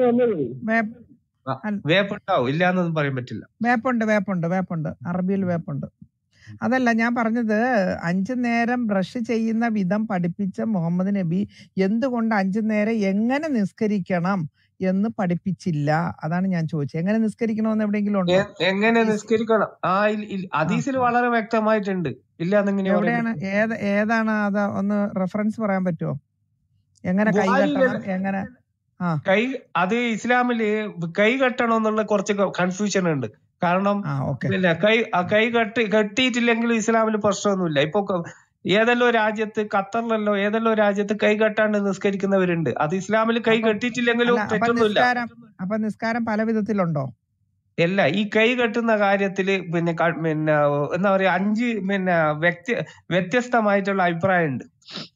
വേപ്പ് ആ, അല്ല വേപ്പ് ഉണ്ടാവും ഇല്ലാന്നൊന്നും പറയാൻ പറ്റില്ല വേപ്പുണ്ട് വേപ്പുണ്ട് വേപ്പുണ്ട് അറബിയിൽ വേപ്പുണ്ട് അതല്ല ഞാൻ പറഞ്ഞത് അഞ്ചു നേരം ബ്രഷ് ചെയ്യുന്ന വിധം പഠിപ്പിച്ച മുഹമ്മദ് നബി എന്തുകൊണ്ട് അഞ്ചു നേരം എങ്ങനെ നിസ്കരിക്കണം എന്ന് പഠിപ്പിച്ചില്ല അതാണ് ഞാൻ ചോദിച്ചത് എങ്ങനെ നിസ്കരിക്കണമെന്ന് എവിടെയെങ്കിലും ഉണ്ടോ എ- എങ്ങനെ ഹദീസ് നിസ്കരിക്കണം ആ ഇൽ- ഇൽ- ആ ഹദീസിൽ വളരെ വ്യക്തമായിട്ടുണ്ട് ഇല്ലാന്നെങ്ങനെയാ പറയാൻ എവിടെയാണ് പറ്റും ഏത് ഏതാണ് അത് ഒന്ന് റെഫറൻസ് പറയാൻ പറ്റുമോ എങ്ങനെ കൈ ബുഹാരിയിലെ കെട്ടണം എങ്ങനെ ആ കൈ അത് ഇസ്ലാമില് കൈ കെട്ടണം എന്നുള്ള കുറച്ച് കൺഫ്യൂഷൻ ഉണ്ട് കാരണം ആ ഓക്കെ പിന്നെ കൈ ആ കൈ കെട്ടി കെട്ടിയിട്ടില്ലെങ്കിലും ഇസ്ലാമിൽ പ്രശ്നമൊന്നുമില്ല ഇപ്പൊ ക- ഏതെല്ലോ രാജ്യത്ത് ഖത്തറിലല്ലോ ഏതെല്ലോ രാജ്യത്ത് കൈ കെട്ടാണ്ട് നിസ്കരിക്കുന്നവരുണ്ട് അത് ഇസ്ലാമിൽ കൈ അപ്പൊ കെട്ടിയിട്ടില്ലെങ്കിലും അല്ല അപ്പൊ തെറ്റൊന്നുമില്ല നിസ്കാരം അപ്പൊ നിസ്കാരം പല വിധത്തിലുണ്ടോ അല്ല ഈ കൈ കെട്ടുന്ന കാര്യത്തില് പിന്നെ ക- പിന്നെ എന്താ പറയാ അഞ്ച് പിന്നെ വ്യക്തി വ്യത്യസ്തമായിട്ടുള്ള അഭിപ്രായമുണ്ട്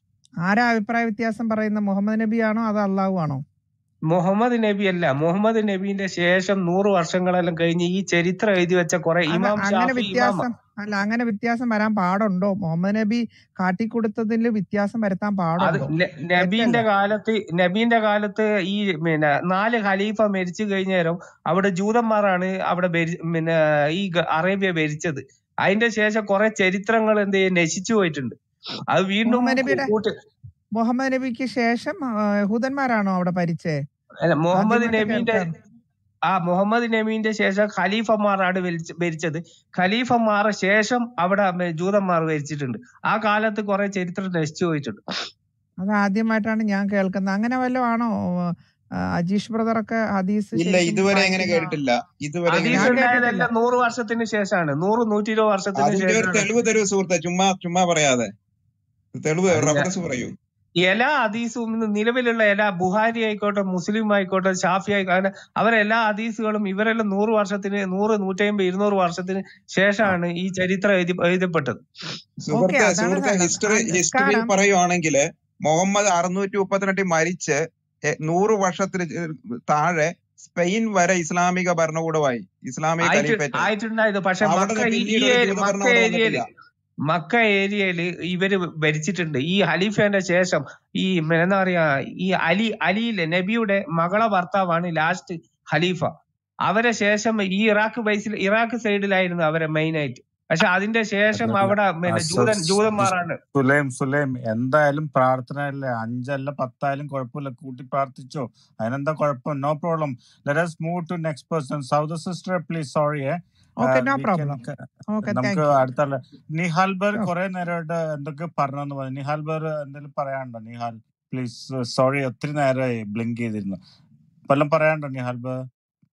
ആരാ അഭിപ്രായ വ്യത്യാസം പറയുന്ന മുഹമ്മദ് നബി ആണോ അതോ അള്ളാഹു ആണോ മുഹമ്മദ് നബി അല്ല മുഹമ്മദ് നബീന്റെ ശേഷം നൂറ് വർഷങ്ങളെല്ലാം കഴിഞ്ഞ് ഈ ചരിത്രം എഴുതി വെച്ച കുറെ അത് ഇമാം അങ്ങനെ ഷാഫി ഇമാം വ്യത്യാസം അല്ല അങ്ങനെ വ്യത്യാസം വരാൻ പാടുണ്ടോ മുഹമ്മദ് നബി കാട്ടിക്കൊടുത്തതിൽ വ്യത്യാസം വരുത്താൻ അത് പാടുണ്ടോ ന- നബീന്റെ തെറ്റല്ലേ കാലത്ത് നബീന്റെ കാലത്ത് ഈ പിന്നെ നാല് ഖലീഫ മരിച്ചു കഴിഞ്ഞ നേരം അവിടെ ജൂതന്മാരാണ് അവിടെ ഭരി- പിന്നെ ഈ ഗ- അറേബ്യ ഭരിച്ചത് അതിന്റെ ശേഷം കുറെ ചരിത്രങ്ങൾ എന്ത് ചെയ്യും നശിച്ചു പോയിട്ടുണ്ട് അത് വീണ്ടും മുഹമ്മദ് നബിയുടെ കൂട്ട് മുഹമ്മദ് നബിക്ക് ശേഷം ആ, യഹൂദന്മാരാണോ അവിടെ ഭരിച്ചേ അല്ല മുഹമ്മദ് ആദ്യമായിട്ട് നബീന്റെ കേൾക്കാണ് ആ മുഹമ്മദ് നബീന്റെ ശേഷം ഖലീഫമാരാണ് ഭരിച്ച- ഭരിച്ചത് ഖലീഫമാർ ശേഷം അവിടെ മെ- ജൂതന്മാർ ഭരിച്ചിട്ടുണ്ട് ആ കാലത്ത് കുറെ ചരിത്രം നശിച്ചു പോയിട്ടുണ്ട് അത് ആദ്യമായിട്ടാണ് ഞാൻ കേൾക്കുന്നത് അങ്ങനെ വല്ലതും ആണോ ആ, അജീഷ് ബ്രദറൊക്കെ ഹദീസ് ഇല്ല ശരിക്കും ഇതുവരെ എങ്ങനെ വായിക്കുന്ന കേട്ടിട്ടില്ല ഇതുവരെ എങ്ങനെ ഹദീസ് ഞാൻ കേട്ടിട്ടില്ല കേട്ടിട്ടില്ല ഉണ്ടായതെല്ലാം നൂറ് വർഷത്തിന് ശേഷമാണ് നൂറ് നൂറ്റി ഇരുപത് വർഷത്തിന് അതിന്റെ ഒരു ശേഷമാണ് തെളിവ് തരൂ സുഹൃത്തെ ചുമ്മാ ചുമ്മാ പറയാതെ തെളിവ് അത് ഞാൻ റഫറൻസ് പറയൂ എല്ലാ ഹദീസും ഇന്ന് നിലവിലുള്ള എല്ലാ ബുഹാരി ആയിക്കോട്ടെ മുസ്ലിം ആയിക്കോട്ടെ ഷാഫി ആയിക്കോട്ടെ അവരെല്ലാ ഹദീസുകളും ഇവരെല്ലാം നൂറ് വർഷത്തിന് നൂറ് നൂറ്റമ്പത് ഇരുന്നൂറ് വർഷത്തിന് ആ ശേഷമാണ് ഈ ചരിത്രം എഴുതി എഴുതപ്പെട്ടത് ഓക്കെ സുഹൃത്തെ അതാണ് സുഹൃത്തെ സാധനം ആ ഹിസ്റ്ററി ഹിസ്റ്ററിയിൽ നിസ്കാരം പറയുവാണെങ്കിൽ മുഹമ്മദ് അറുന്നൂറ്റി മുപ്പത്തിരണ്ടിൽ മരിച്ച് എ- നൂറ് വർഷത്തിന് താഴെ സ്പെയിൻ വരെ ഇസ്ലാമിക ഭരണകൂടമായി ഇസ്ലാമിക ആയിട്ട് ഖലീഫേറ്റായി ആയിട്ടുണ്ടായത് പക്ഷെ അവിടെ മക്ക ഈ ഈ പിന്നീട് ഒരു ഏരി- ജൂത മക്ക ഭരണം അവിടെ ഏരിയയില് വന്നിട്ടില്ല മക്ക ഏരിയയില് ഇവര് ഭരിച്ചിട്ടുണ്ട് ഈ ഖലീഫേന്റെ ശേഷം ഈ മ- എന്താ പറയാ ഈ അലി അലിയിലെ നബിയുടെ മകളെ ഭർത്താവാണ് ലാസ്റ്റ് ഖലീഫ അവരെ ശേഷം ഈ ഇറാഖ് ബേസിൽ ഇറാഖ് സൈഡിലായിരുന്നു അവരെ മെയിൻ ആയിട്ട് പക്ഷെ അതിന്റെ ശേഷം അതല്ല അവിടെ പിന്നെ ജൂതൻ ജൂതന്മാരാണ് സുലൈം സുലൈം എന്തായാലും പ്രാർത്ഥനയല്ലേ അഞ്ചല്ല പത്തായാലും കുഴപ്പമില്ല കൂട്ടി പ്രാർത്ഥിച്ചോ അതിനെന്താ കുഴപ്പം no problem let move to next person Sauda sister please sorry okay no we problem okay thank നമുക്ക് യു അടുത്തുള്ള നിഹാൽ ബർ ഓക്കെ കുറെ നേരമായിട്ട് എന്തൊക്കെ പറഞ്ഞെന്ന് പറഞ്ഞു നിഹാൽ ബർ എന്തെങ്കിലും പറയാനുണ്ടോ നിഹാൽ പ്ലീസ് സോറി ഒത്തിരി നേരമായി ബ്ലിങ്ക് ചെയ്തിരുന്നു വല്ലതും പറയാനുണ്ടോ നിഹാൽ ബർ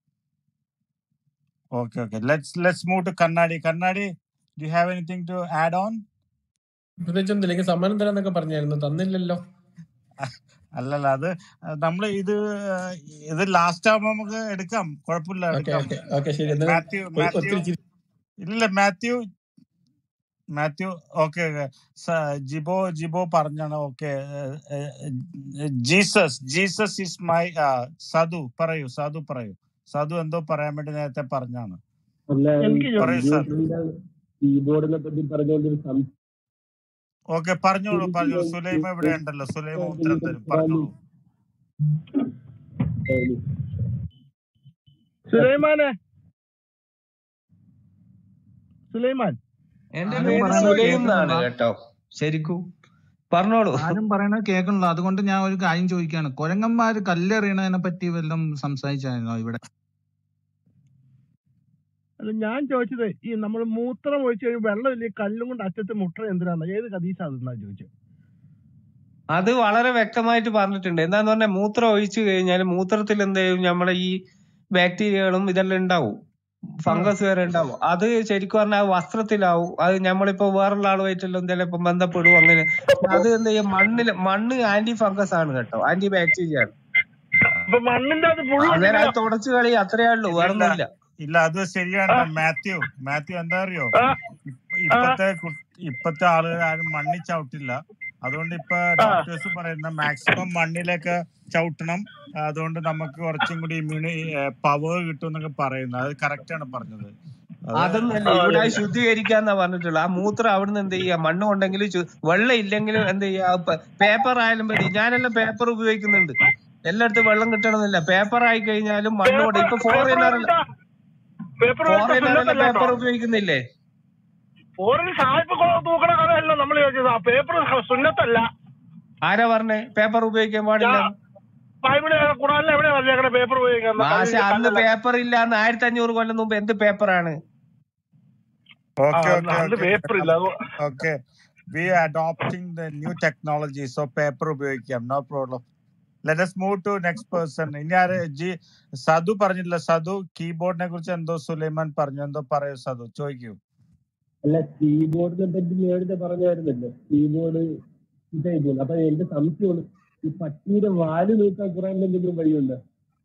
okay okay let's let's move to കണ്ണാടി കണ്ണാടി do have anything to add on പ്രത്യേകിച്ച് ഒന്നുമില്ല എനിക്ക് സമ്മാനം തരാന്നൊക്കെ പറഞ്ഞായിരുന്നു തന്നില്ലല്ലോ അല്ലല്ല അത് നമ്മൾ ഇത് ഇത് ലാസ്റ്റ് ആവുമ്പോ നമുക്ക് എടുക്കാം കുഴപ്പമില്ല ഓക്കെ എടുക്കാം ഓക്കെ ഓക്കെ ശരി എന്നാലും മാത്യു ഒ- മാത്യു ഒത്തിരി ചിരി ഇല്ല മാത്യു മാത്യു ഓക്കെ ജിബോ ജിബോ പറഞ്ഞാണ് okay Jesus Jesus is my Sadhu പറയൂ സാധു പറയൂ സാധു എന്തോ പറയാൻ വേണ്ടി നേരത്തെ പറഞ്ഞാണ് അല്ല ഈ എനിക്ക് പറയൂ സാർ കമ്പ്യൂട്ടറിന്റെ കീബോർഡിനെ പറ്റി പറഞ്ഞുകൊണ്ടൊരു സംശയം ഓക്കെ പറഞ്ഞോളൂ പറഞ്ഞോളൂ സുലൈമ ഇവിടെ ഉണ്ടല്ലോ സുലൈമ ഉത്തരം തരും പറഞ്ഞോളൂ സുലൈമാനെ സുലൈമാൻ എന്റെ ആരും പേര് പറയണത് സുലൈം എന്നാണ് കേൾക്കണില്ല കേട്ടോ ശരിക്കും പറഞ്ഞോളൂ ആരും പറയണത് കേൾക്കണില്ല അതുകൊണ്ട് ഞാൻ ഒരു കാര്യം ചോദിക്കാണ് കുരങ്ങന്മാര് കല്ലെറിയണതിനെ പറ്റി വല്ലതും സംസാരിച്ചായിരുന്നോ ഇവിടെ അല്ല ഞാൻ ചോദിച്ചത് ഈ നമ്മൾ മൂത്രം ഒഴിച്ച് കഴിയുമ്പോൾ വെള്ളമില്ലേ കല്ലും കൊണ്ട് അറ്റത്ത് മുട്ട എന്തിനാണ് ഏത് കദീസ അതെന്നാ ചോദിച്ചത് അത് വളരെ വ്യക്തമായിട്ട് പറഞ്ഞിട്ടുണ്ട് എന്താന്ന് പറഞ്ഞാൽ മൂത്രം ഒഴിച്ചു കഴിഞ്ഞാൽ മൂത്രത്തിൽ എന്ത് ചെയ്യും നമ്മളെ ഈ ബാക്ടീരിയകളും ഇതെല്ലാം ഉണ്ടാവും ഫംഗസ് വരെ ഉണ്ടാവും അത് ശരിക്കും പറഞ്ഞാൽ വസ്ത്രത്തിലാവും അത് നമ്മളിപ്പോ വേറുള്ള ആളുമായിട്ടെല്ലാം എന്തെങ്കിലും ഇപ്പൊ ബന്ധപ്പെടും അങ്ങനെ അത് എന്താ ചെയ്യാ മണ്ണില് മണ്ണ് ആന്റി ഫംഗസ് ആണ് കേട്ടോ ആന്റി ബാക്ടീരിയ ആണ് അപ്പൊ മണ്ണിന്റെ അത് പുഴു അന്നേരം അത് ഉണ്ടെങ്കിലോ തുടച്ചു കളി അത്രേ ഉള്ളൂ ഇല്ല വേറൊന്നുമില്ല ഇല്ല അത് ശരിയാണ് മാത്യു മാത്യു എന്താ അറിയോ ആ ഇപ്പ- ഇപ്പത്തെ കു- ഇപ്പത്തെ ആളുകൾ ആരും മണ്ണി ചവിട്ടില്ല അതുകൊണ്ട് ഇപ്പൊ ആ ഡോക്ടേഴ്സ് പറയുന്ന മാക്സിമം മണ്ണിലൊക്കെ ചവിട്ടണം അതുകൊണ്ട് നമുക്ക് കുറച്ചും കൂടി ഇമ്മ്യൂണി പവർ കിട്ടും എന്നൊക്കെ പറയുന്നത് അത് കറക്റ്റ് ആണ് പറഞ്ഞത് അത് അതൊന്നല്ല ആ, ഇവിടെ അതെ. ശുദ്ധീകരിക്കാന്നാ പറഞ്ഞിട്ടുള്ളത് ആ മൂത്രം അവിടുന്ന് എന്ത് ചെയ്യാ മണ്ണ് ഉണ്ടെങ്കിൽ വെള്ളം ഇല്ലെങ്കിലും എന്ത് ചെയ്യാ പേപ്പർ ആയാലും മതി ഞാനെല്ലാം പേപ്പർ ഉപയോഗിക്കുന്നുണ്ട് എല്ലായിടത്തും വെള്ളം കിട്ടണമെന്നില്ല പേപ്പർ ആയി കഴിഞ്ഞാലും മണ്ണ് കൊണ്ട് പേപ്പർ ഇപ്പൊ പേപ്പർ ഫോറിനർ വേണ്ട പേപ്പർ വേണ്ട ഫോറിനറെല്ലാം സുന്നത്തല്ല കേട്ടോ പേപ്പർ ഉപയോഗിക്കുന്നില്ലേ ഫോറിൽ സായിപ്പ് കൊ- തൂക്കണ കഥയല്ല നമ്മൾ ചോദിച്ചത് ആ പേപ്പർ സുന്നത്തല്ല ആരാ പറഞ്ഞേ പേപ്പർ ഉപയോഗിക്കാൻ പാടില്ല ഞാൻ ബൈബിള് ഖുറാനിൽ എവിടെയാ പറഞ്ഞേക്കണേ പേപ്പർ ഉപയോഗിക്കാൻ മാഷ കല്ലിൽ അന്ന് കല്ലല്ല പേപ്പർ ഇല്ല അന്ന് ആയിരത്തി അഞ്ഞൂറ് കൊല്ലം മുമ്പ് എന്ത് പേപ്പറാണ് ആ ഓക്കെ അന്ന് ഓക്കെ അന്ന് ഓക്കെ പേപ്പർ ഇല്ല അത് okay we adopting the new technology so paper ഉപയോഗിക്കാം no problem let us move to next person ഇനി ആര് ജി സധു പറഞ്ഞില്ല സധു കീബോർഡിനെ കുറിച്ച് എന്തോ സുലൈമാൻ പറഞ്ഞു എന്തോ പറയൂ സധു ചോദിക്കൂ അല്ല കീബോർഡിനെ പറ്റി നേരത്തെ പറഞ്ഞായിരുന്നല്ലോ കീബോർഡ് ഇതായി പോകുന്നു അപ്പൊ എന്റെ സംശയമാണ് ഈ പട്ടിയുടെ വാല് നീക്കാൻ ഖുറാനിൽ എന്തെങ്കിലും വഴിയുണ്ടോ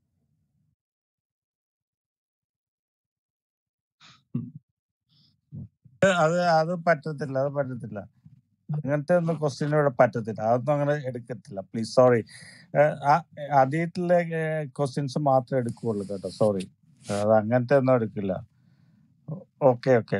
അത് അത് പറ്റത്തില്ല അത് പറ്റത്തില്ല അങ്ങനത്തെ ഒന്നും ക്വസ്റ്റ്യൻ ഇവിടെ പറ്റത്തില്ല അതൊന്നും അങ്ങനെ എടുക്കത്തില്ല പ്ലീസ് സോറി അതീതിലെ ക്വസ്റ്റ്യൻസ് മാത്രമേ എടുക്കുകയുള്ളൂ കേട്ടോ സോറി അത് അങ്ങനത്തെ ഒന്നും എടുക്കില്ല ഓക്കെ ഓക്കെ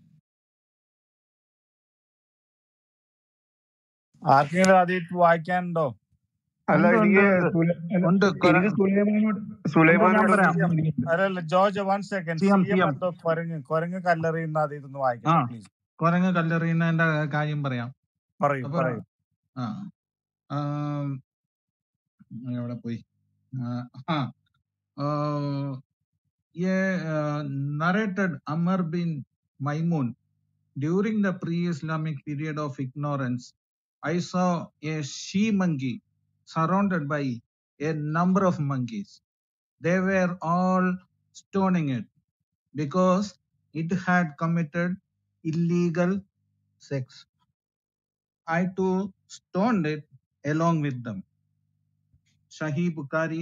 ആർക്കെങ്കിലും അതീത് വായിക്കാനുണ്ടോ അല്ല ഉണ്ട് ഉണ്ട് എനിക്ക് ഉണ്ട് സുല- അല്ല, ഉണ്ട് ഖുറാ- എനിക്ക് സുലൈമാനോട് ഉണ്ട് ഞാൻ സുലൈമാനോട് പറയാം സി എം അല്ലല്ല George one second C C M C M M എന്തോ കുരങ്ങ് കുരങ്ങ് കല്ലെറിയുന്ന അതീതൊന്ന് ആ വായിക്കട്ടെ പ്ലീസ് കുരങ്ങ് കല്ലെറിയുന്നതിന്റെ കാര്യം പറയാം പറയൂ അപ്പൊ പറയൂ ആ ആം, എവിടെ പോയി ആ ആ uh, a uh, narrated Amr bin Maimun during the pre-Islamic period of ignorance, I saw a she monkey surrounded by a number of monkeys. They were all stoning it because it had committed illegal sex. I too stoned it along with them. Shahi Bukhari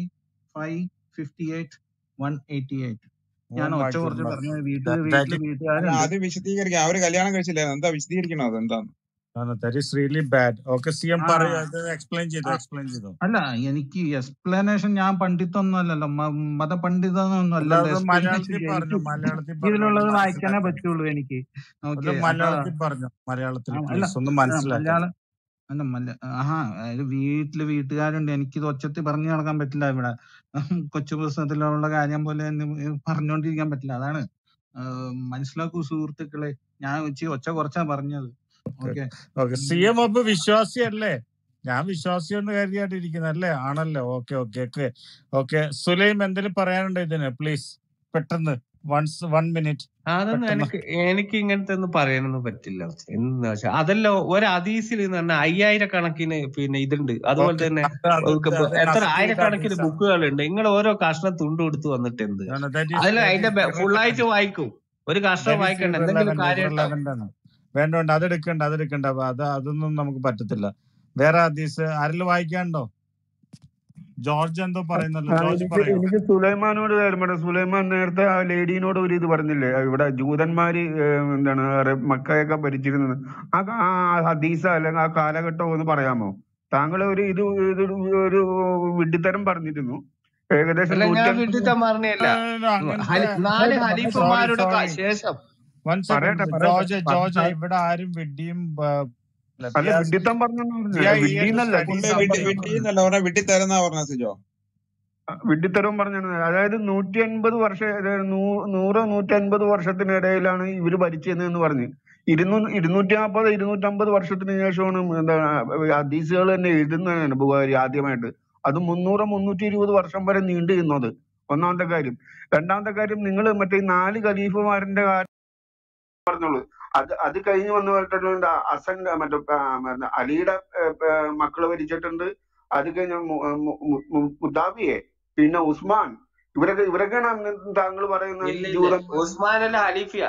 558 188. ഓ ഞാൻ my ഒച്ച കുറച്ച് goodness പറഞ്ഞത് വീട്ടില് വീട്ടില് that അല്ല വീട്ടുകാരുണ്ട് ആദ്യം വിശദീകരിക്കാം അവര് കല്യാണം കഴിച്ചില്ലായിരുന്നു എന്താ വിശദീകരിക്കണോ അതെന്താന്ന് that is really bad okay C M ആ പറയൂ അത് എക്സ്പ്ലെയിൻ ചെയ്തു ആ, എക്സ്പ്ലെയിൻ ചെയ്തു അല്ല എനിക്ക് എക്സ്പ്ലനേഷൻ ഞാൻ പണ്ഡിതൊന്നും അല്ലല്ലോ മതപണ്ഡിതൊന്നും അല്ല അല്ലല്ലോ അത് എക്സ്പ്ലനേഷൻ മലയാളത്തിൽ പറഞ്ഞു എനിക്ക് മലയാളത്തിൽ പറഞ്ഞു ഒന്ന് ഇതിലുള്ളത് വായിക്കാനേ മനസ്സിലാക്കാൻ പറ്റുള്ളൂ എനിക്ക് ഒന്ന് ഓക്കെ അപ്പൊ മലയാളത്തിൽ പറഞ്ഞു മലയാളത്തിൽ ആ, അല്ല പ്ലീസ് ഒന്ന് ആ, മനസ്സിലാക്കാൻ മലയാളം അല്ല മല്ല ആഹാ അതായത് വീട്ടില് വീട്ടുകാരുണ്ട് എനിക്കിത് ഒച്ചത്തിൽ പറഞ്ഞു നടക്കാൻ പറ്റില്ല ഇവിടെ കൊച്ചു പുസ്തകത്തിലുള്ള കാര്യം പോലെ തന്നെ പറഞ്ഞുകൊണ്ടിരിക്കാൻ പറ്റില്ല അതാണ് ആ, മനസ്സിലാക്കൂ സുഹൃത്തുക്കളെ ഞാൻ ഇച്ചിരി ഒച്ച കുറച്ചാ പറഞ്ഞത് ഓക്കെ ഓക്കെ സി എം അപ്പൊ വിശ്വാസിയല്ലേ ഞാൻ വിശ്വാസി എന്ന് കരുതിയായിട്ട് ഇരിക്കുന്നല്ലേ ആണല്ലോ okay okay okay okay Sulaim എന്തെങ്കിലും പറയാനുണ്ടോ ഇതിന് പ്ലീസ് പെട്ടെന്ന് വൺസ് വൺ മിനിറ്റ് അതൊന്നും പെട്ടെന്ന് എനിക്ക് എനിക്ക് ഇങ്ങനത്തെ ഒന്നും പറയാനൊന്നും പറ്റില്ല എന്താ വെച്ചാ അതല്ല ഒരു ഹദീസിൽ എന്ന് പറഞ്ഞാൽ അയ്യായിരക്കണക്കിന് പിന്നെ ഇതുണ്ട് അതുപോലെ ഓക്കെ തന്നെ അത് അത് ഒക്കെ അത് എത്ര നസീയുടെ ആയിരക്കണക്കിന് ഹദീസാണ് ബുക്കുകളുണ്ട് നിങ്ങൾ ഓരോ കഷ്ണം തുണ്ട് കൊടുത്ത് വന്നിട്ട് എന്ത് ദാറ്റ് ഈസ് അതിൽ ദാറ്റ് അതിന്റെ ഈസ് ഫുള്ളായിട്ട് ഇറലവന്റ് വായിക്കും ഒരു കഷ്ണം ദാറ്റ് ഈസ് വായിക്കണ്ട എന്തെങ്കിലും ഇറലവന്റ് കാര്യം ഉണ്ടാവും ഇറലവന്റ് ആണ് വേണ്ട വേണ്ട അത് എടുക്കണ്ട അത് എടുക്കണ്ട അപ്പൊ അത് അതൊന്നും നമുക്ക് പറ്റത്തില്ല വേറെ ഹദീസ് ആരെങ്കിലും വായിക്കാനുണ്ടോ ജോർജ് എന്തോ പറയുന്നല്ലോ ആ, ജോർജ് എനിക്ക് പറയോ എനിക്ക് സുലൈമാനോട് കാര്യം പറയാം സുലൈമാൻ നേരത്തെ ആ ലേഡീനോട് ഒരു ഇത് പറഞ്ഞില്ലേ ഇവിടെ ജൂതന്മാര് ഏഹ്, എന്താണ് അറ- മക്കയൊക്കെ ഭരിച്ചിരുന്നത് ആ കാ- ആ ഹദീസ അല്ലെങ്കിൽ ആ കാലഘട്ടം ഒന്ന് പറയാമോ താങ്കൾ ഒരു ഇത് ഇത് ഒരു വിഡ്ഢിത്തരം പറഞ്ഞിരുന്നു ഏകദേശം അല്ല ഞാൻ നൂറ്റൻപത് വിട്ടിത്തം പറഞ്ഞല്ല അങ്ങനത്തെ ഹലി- നാല് പറയട്ടെ പറയട്ടെ സോറി ഹലീഫന്മാരുടെ ക- സോറി ശേഷം വൺ പറയട്ടെ സെക്കൻഡ് പറയട്ടെ ജോർജ് ജോർജ് പറ- ഇവിടെ ആരും വിഡ്ഢിയും അല്ല വിഡ്ഢിത്തം പറഞ്ഞെന്ന് വി പറഞ്ഞത് ആർ ഹിയർ ടു വിഡ്ഢിന്നല്ല സ്റ്റഡി കൊണ്ട് വിഡ്ഢിത്തം വിട്ടി സംതിങ് പറഞ്ഞെന്ന് വിട്ടിന്നല്ല പറഞ്ഞ വിട്ടിത്തരുന്നാ പറഞ്ഞ സിജോ വിഡ്ഢിത്തരവും പറഞ്ഞത് അതായത് നൂറ്റി അൻപത് വർഷം അതായത് നൂ- നൂറ് നൂറ്റി അൻപത് വർഷത്തിനിടയിലാണ് ഇവര് ഭരിച്ചതെന്ന് പറഞ്ഞ് ഇരുന്നൂ ഇരുന്നൂറ്റി നാൽപ്പത് ഇരുന്നൂറ്റമ്പത് വർഷത്തിന് ശേഷമാണ് എന്താ ഹദീസുകൾ തന്നെ എഴുതുന്നതാണ് ബുഹാരി ആദ്യമായിട്ട് അത് മുന്നൂറ് മുന്നൂറ്റി ഇരുപത് വർഷം വരെ നീണ്ടു നിന്നത് ഒന്നാമത്തെ കാര്യം രണ്ടാമത്തെ കാര്യം നിങ്ങൾ മറ്റേ ഈ നാല് ഖലീഫുമാരിന്റെ കാര്യം പറഞ്ഞോളൂ അത് അത് കഴിഞ്ഞ് വന്നു പോയിട്ടുണ്ട് ഹസൻ മറ്റേ ആ, മറ്റേ അലിയുടെ ഏ, ഏ, മക്കള് ഭരിച്ചിട്ടുണ്ട് അത് കഴിഞ്ഞ് മു- മു- മു- മു- മുത്താബിയെ പിന്നെ ഉസ്മാൻ ഇവരൊക്കെ ഇവരൊക്കെയാണ് അങ്ങ് താങ്കൾ പറയുന്ന ഇല്ല ഈ ഇല്ല ജൂതന്മാർ ഉസ്മാൻ അല്ല ഹലീഫിയ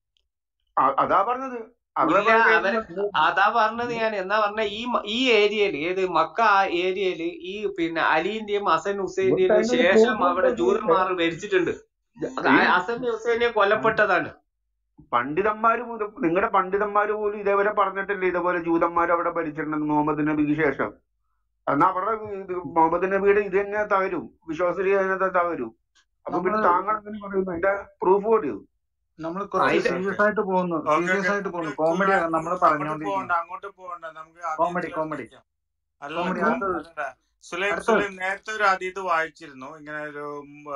അ- അതാ പറഞ്ഞത് ഇല്ല അവരുടെ അവര് അതാ പറഞ്ഞത് ഞാൻ എന്നാ പറഞ്ഞ ഈ മ- ഈ ഏരിയയില് ഏത് മക്ക ആ ഏരിയയില് ഈ പിന്നെ അലിന്റെയും ഹസൻ ഹുസൈന്റെയും അതിനൊരു ശേഷം പ്രൂഫ് അവിടെ ഉണ്ടോ ജൂതന്മാർ ഭരിച്ചിട്ടുണ്ട് അത് ഈ ഹസൻ ഹുസൈനെ കൊല്ലപ്പെട്ടതാണ് പണ്ഡിതന്മാര് പോലും നിങ്ങളുടെ പണ്ഡിതന്മാര് പോലും ഇതേവരെ പറഞ്ഞിട്ടില്ല ഇതേപോലെ ജൂതന്മാർ അവിടെ ഭരിച്ചിട്ടുണ്ടെന്ന് മുഹമ്മദ് നബിക്ക് ശേഷം എന്നാ അവരുടെ ഇത് മുഹമ്മദ് നബിയുടെ ഇത് തന്നെ തകരും വിശ്വാസരീയ തന്നെ തകരും അപ്പൊ പിന്നെ നമ്മള് താങ്കൾ എന്തിനു പറയുന്നു അതിന്റെ പ്രൂഫ് കൂടിയോ നമ്മൾ ആ, കുറച്ച് ഇത് സീരിയസ് ആയിട്ട് പോകുന്നു ഓക്കെ സീരിയസ് ഓക്കെ ആയിട്ട് പോകുന്നു നമുക്ക് കോമഡി ചൂടാ നമ്മൾ അങ്ങോട്ട് പോകണ്ട പറഞ്ഞുകൊണ്ടിരിക്കുന്നത് അങ്ങോട്ട് പോകണ്ട നമുക്ക് കോമഡി അതീതിലോട്ട് കോമഡി നിൽക്കാം അല്ല കോമഡി ഞാൻ അടുത്തത് അല്ലല്ല സുലൈം അടുത്തത് സുലൈം നേരത്തെ ഒരു അതീത് വായിച്ചിരുന്നു ഇങ്ങനെ ഒരു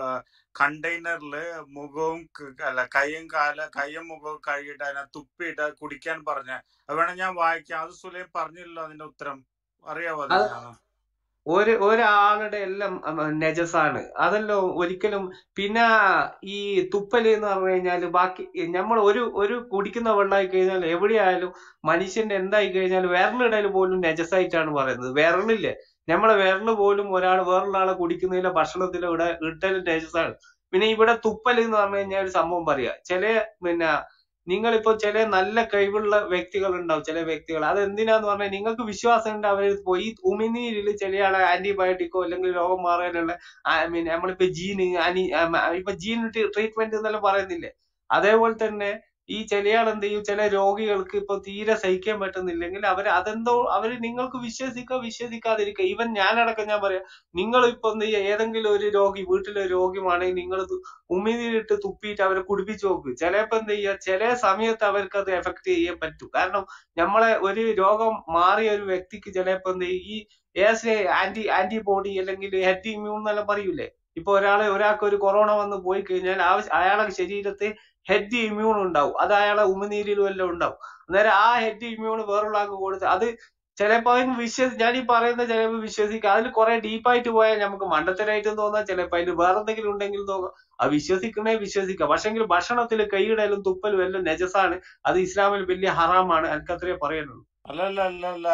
കണ്ടെയ്നറില് മുഖവും ക- അല്ല കൈയും കാല കൈയും മുഖവും കഴുകിയിട്ട് അതിനകത്ത് തുപ്പിയിട്ട് അത് കുടിക്കാൻ പറഞ്ഞ അത് വേണേ ഞാൻ വായിക്കാം അത് സുലൈം പറഞ്ഞില്ലല്ലോ അതിന്റെ ഉത്തരം അറിയാവോ അത് അതെങ്ങനെയാന്ന് ഒരു ഒരാളുടെ എല്ലാം ഉം, നജസാണ് അതല്ലോ ഒരിക്കലും പിന്നെ ഈ തുപ്പല് എന്ന് പറഞ്ഞു കഴിഞ്ഞാല് ബാക്കി നമ്മൾ ഒരു ഒരു കുടിക്കുന്ന വെള്ളമായി കഴിഞ്ഞാൽ എവിടെയായാലും മനുഷ്യന്റെ എന്തായി കഴിഞ്ഞാൽ വിരലിടയിൽ പോലും നജസായിട്ടാണ് പറയുന്നത് വിരലില്ലേ നമ്മളെ വിരല് പോലും ഒരാൾ വേറൊരാളെ കുടിക്കുന്നതിലോ ഭക്ഷണത്തിലോ ഇവിടെ ഇട്ടലും നജസാണ് പിന്നെ ഇവിടെ തുപ്പൽ എന്ന് പറഞ്ഞു കഴിഞ്ഞാൽ ഒരു സംഭവം പറയാ ചില പിന്നെ നിങ്ങളിപ്പോ ചില നല്ല കഴിവുള്ള വ്യക്തികൾ ഉണ്ടാവും ചില വ്യക്തികൾ അത് എന്തിനാന്ന് പറഞ്ഞാൽ നിങ്ങൾക്ക് വിശ്വാസം ഉണ്ട് അവര് പോയി ഈ ഉമിനീരിൽ ചില ആളെ ആന്റിബയോട്ടിക്കോ അല്ലെങ്കിൽ രോഗം മാറാനുള്ള മീൻ നമ്മളിപ്പോ ജീന് അനി ആം, ഇപ്പൊ ജീൻ ട്രീറ്റ്മെന്റ് എന്നെല്ലാം പറയുന്നില്ലേ അതേപോലെ തന്നെ ഈ ചില ആൾ എന്ത് ചെയ്യും ചില രോഗികൾക്ക് ഇപ്പൊ തീരെ സഹിക്കാൻ പറ്റുന്നില്ലെങ്കിൽ അവർ അതെന്തോ അവര് നിങ്ങൾക്ക് വിശ്വസിക്കുക വിശ്വസിക്കാതിരിക്കുക ഈവൻ ഞാനടക്കം ഞാൻ പറയാം നിങ്ങൾ ഇപ്പൊ എന്ത് ചെയ്യുക ഏതെങ്കിലും ഒരു രോഗി വീട്ടിലെ രോഗിയാണെങ്കിൽ നിങ്ങൾ ഉമിനീരിട്ട് തുപ്പിയിട്ട് അവരെ കുടിപ്പിച്ച് നോക്ക് ചിലപ്പോ എന്ത് ചെയ്യുക ചില സമയത്ത് അവർക്ക് അത് എഫക്ട് ചെയ്യാൻ പറ്റും കാരണം നമ്മളെ ഒരു രോഗം മാറിയ ഒരു വ്യക്തിക്ക് ചിലപ്പോ എന്ത് ചെയ്യും ഈ ഏസ് ആന്റി ആന്റിബോഡി അല്ലെങ്കിൽ ഹെഡ് ഇമ്മ്യൂൺ എന്നെല്ലാം പറയൂലേ ഇപ്പൊ ഒരാളെ ഒരാൾക്ക് ഒരു കൊറോണ വന്ന് പോയി കഴിഞ്ഞാൽ ആവശ്യ അയാളുടെ ശരീരത്തിൽ ഹെഡ് ഇമ്മ്യൂൺ ഉണ്ടാവും അത് അയാളെ ഉമിനീരിലും എല്ലാം ഉണ്ടാവും അന്നേരം ആ ഹെഡ് ഇമ്മ്യൂൺ വേറൊള്ള ആൾക്ക് കൊടുത്ത് അത് ചിലപ്പോ അവൻ വിശ്വസി ഞാൻ ഈ പറയുന്ന ചിലപ്പോ വിശ്വസിക്കുക അതിൽ കുറെ ഡീപ്പായിട്ട് പോയാൽ നമുക്ക് മണ്ടത്തരായിട്ടും തോന്നാം ചിലപ്പോ അതിൽ വേറെ എന്തെങ്കിലും ഉണ്ടെങ്കിൽ തോന്നാം അത് വിശ്വസിക്കണേ വിശ്വസിക്കാം പക്ഷെങ്കിൽ ഭക്ഷണത്തിൽ കൈയിടലും തുപ്പലും എല്ലാം നജസാണ് അത് ഇസ്ലാമിൽ വലിയ ഹറാമാണ് എനിക്ക് അത്രേ പറയാനുള്ളൂ അല്ല അല്ല അല്ല അല്ല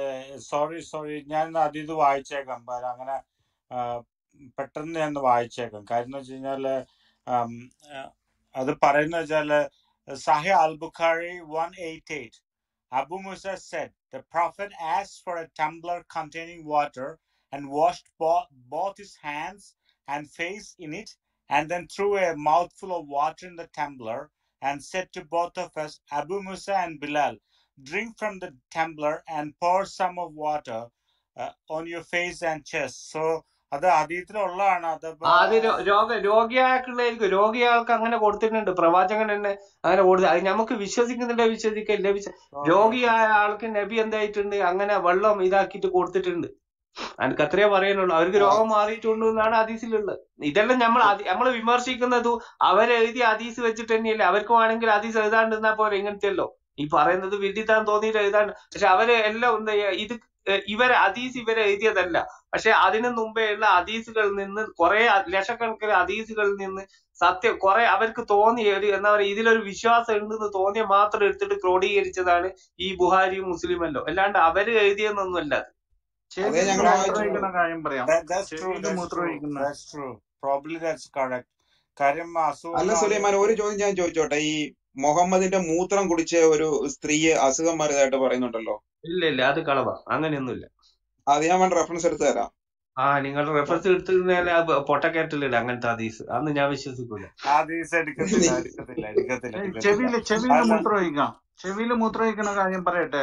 സോറി സോറി ഞാൻ അതീത് വായിച്ചേക്കാം പ- അങ്ങനെ ആ, പെട്ടെന്ന് ഞാൻ ഒന്ന് വായിച്ചേക്കാം കാര്യം എന്ന് വെച്ച് കഴിഞ്ഞാല് ആം, ആ, അത് പറയുന്നത് വെച്ചാല് Sahih Al Bukhari one eight eight Abu Musa said, The Prophet asked for a tumbler containing water and washed bo- both his hands and face in it, and then threw a mouthful of water in the tumbler and said to both of us, Abu Musa and Bilal, drink from the tumbler and pour some of water uh, on your face and chest. So, അത് അതീതത്തിലുള്ളതാണ് അത് ആ, അത് രോ- രോഗ രോഗിയാൾക്കുള്ളതായിരിക്കും രോഗിയാൾക്ക് അങ്ങനെ കൊടുത്തിട്ടുണ്ട് പ്രവാചകൻ തന്നെ അങ്ങനെ കൊടുത്തു അത് നമുക്ക് വിശ്വസിക്കുന്നില്ല വിശ്വസിക്കില്ല വിശ്വ രോഗിയായ ആൾക്ക് നബി എന്തായിട്ടുണ്ട് അങ്ങനെ വെള്ളം ഇതാക്കിയിട്ട് കൊടുത്തിട്ടുണ്ട് എനിക്ക് അത്രേ പറയാനുള്ളൂ അവർക്ക് രോഗം മാറിയിട്ടുണ്ട് എന്നാണ് ഹദീസിലുള്ളത് ഇതെല്ലാം നമ്മൾ നമ്മൾ വിമർശിക്കുന്നത് അവരെഴുതിയ ഹദീസ് വെച്ചിട്ട് തന്നെയല്ലേ അവർക്ക് വേണമെങ്കിൽ ഹദീസ് എഴുതാണ്ടിരുന്നാ പോലെ ഇങ്ങനത്തെയല്ലോ ഈ പറയുന്നത് വിഡിത്താൻ തോന്നിയിട്ട് എഴുതാണ്ട് പക്ഷെ അവര് എല്ലാം എന്താ ചെയ്യാ ഇത് ഏഹ് ഇവരെ ഹദീസ് ഇവരെ എഴുതിയതല്ല പക്ഷെ അതിനു മുമ്പേ ഉള്ള ഹദീസുകളിൽ നിന്ന് കുറെ ലക്ഷക്കണക്കിന് ഹദീസുകളിൽ നിന്ന് സത്യം കുറെ അവർക്ക് തോന്നിയ ഒരു എന്താ പറയാ ഇതിലൊരു വിശ്വാസം ഉണ്ടെന്ന് തോന്നിയ മാത്രം എടുത്തിട്ട് ക്രോഡീകരിച്ചതാണ് ഈ ബുഹാരിയും മുസ്ലിമല്ലോ അല്ലാണ്ട് അവര് എഴുതിയെന്നൊന്നുമല്ല അത് അതേ ചെവിയിൽ ഞങ്ങൾ വായിച്ചു മൂത്രമൊഴിക്കുന്ന കാര്യം പറയാം That, that's true. ചെവിയിൽ That's true. മൂത്രമൊഴിക്കുന്ന That's true. Probably that's correct. കാര്യം അല്ല അസുഖമുള്ള സുലൈമാൻ ആളുകൾക്ക് ഒരു ചോദ്യം ഞാൻ ചോദിച്ചോട്ടെ ഈ മുഹമ്മദിന്റെ മൂത്രം കുടിച്ച ഒരു സ്ത്രീയെ അസുഖം മാറിയതായിട്ട് പറയുന്നുണ്ടല്ലോ ഇല്ല ഇല്ല അത് കളവാ അങ്ങനെയൊന്നുമില്ല അത് ഞാൻ വേണ്ട റെഫറൻസ് എടുത്തു തരാം ആ നിങ്ങൾ റെഫറൻസ് എടുത്തിരുന്നാല് പൊട്ടക്കേറ്റലില്ല അങ്ങനത്തെ ഹദീസ് അന്ന് ഞാൻ വിശ്വസിക്കൂല ഹദീസ് എടുക്കത്തില്ല എടുക്കത്തില്ല എടുക്കത്തില്ല എടുക്കത്തില്ല ചെവിയില് ചെവിയില് അല്ല മൂത്രമൊഴിക്കാം ചെവിയില് മൂത്രമൊഴിക്കുന്ന കാര്യം പറയട്ടെ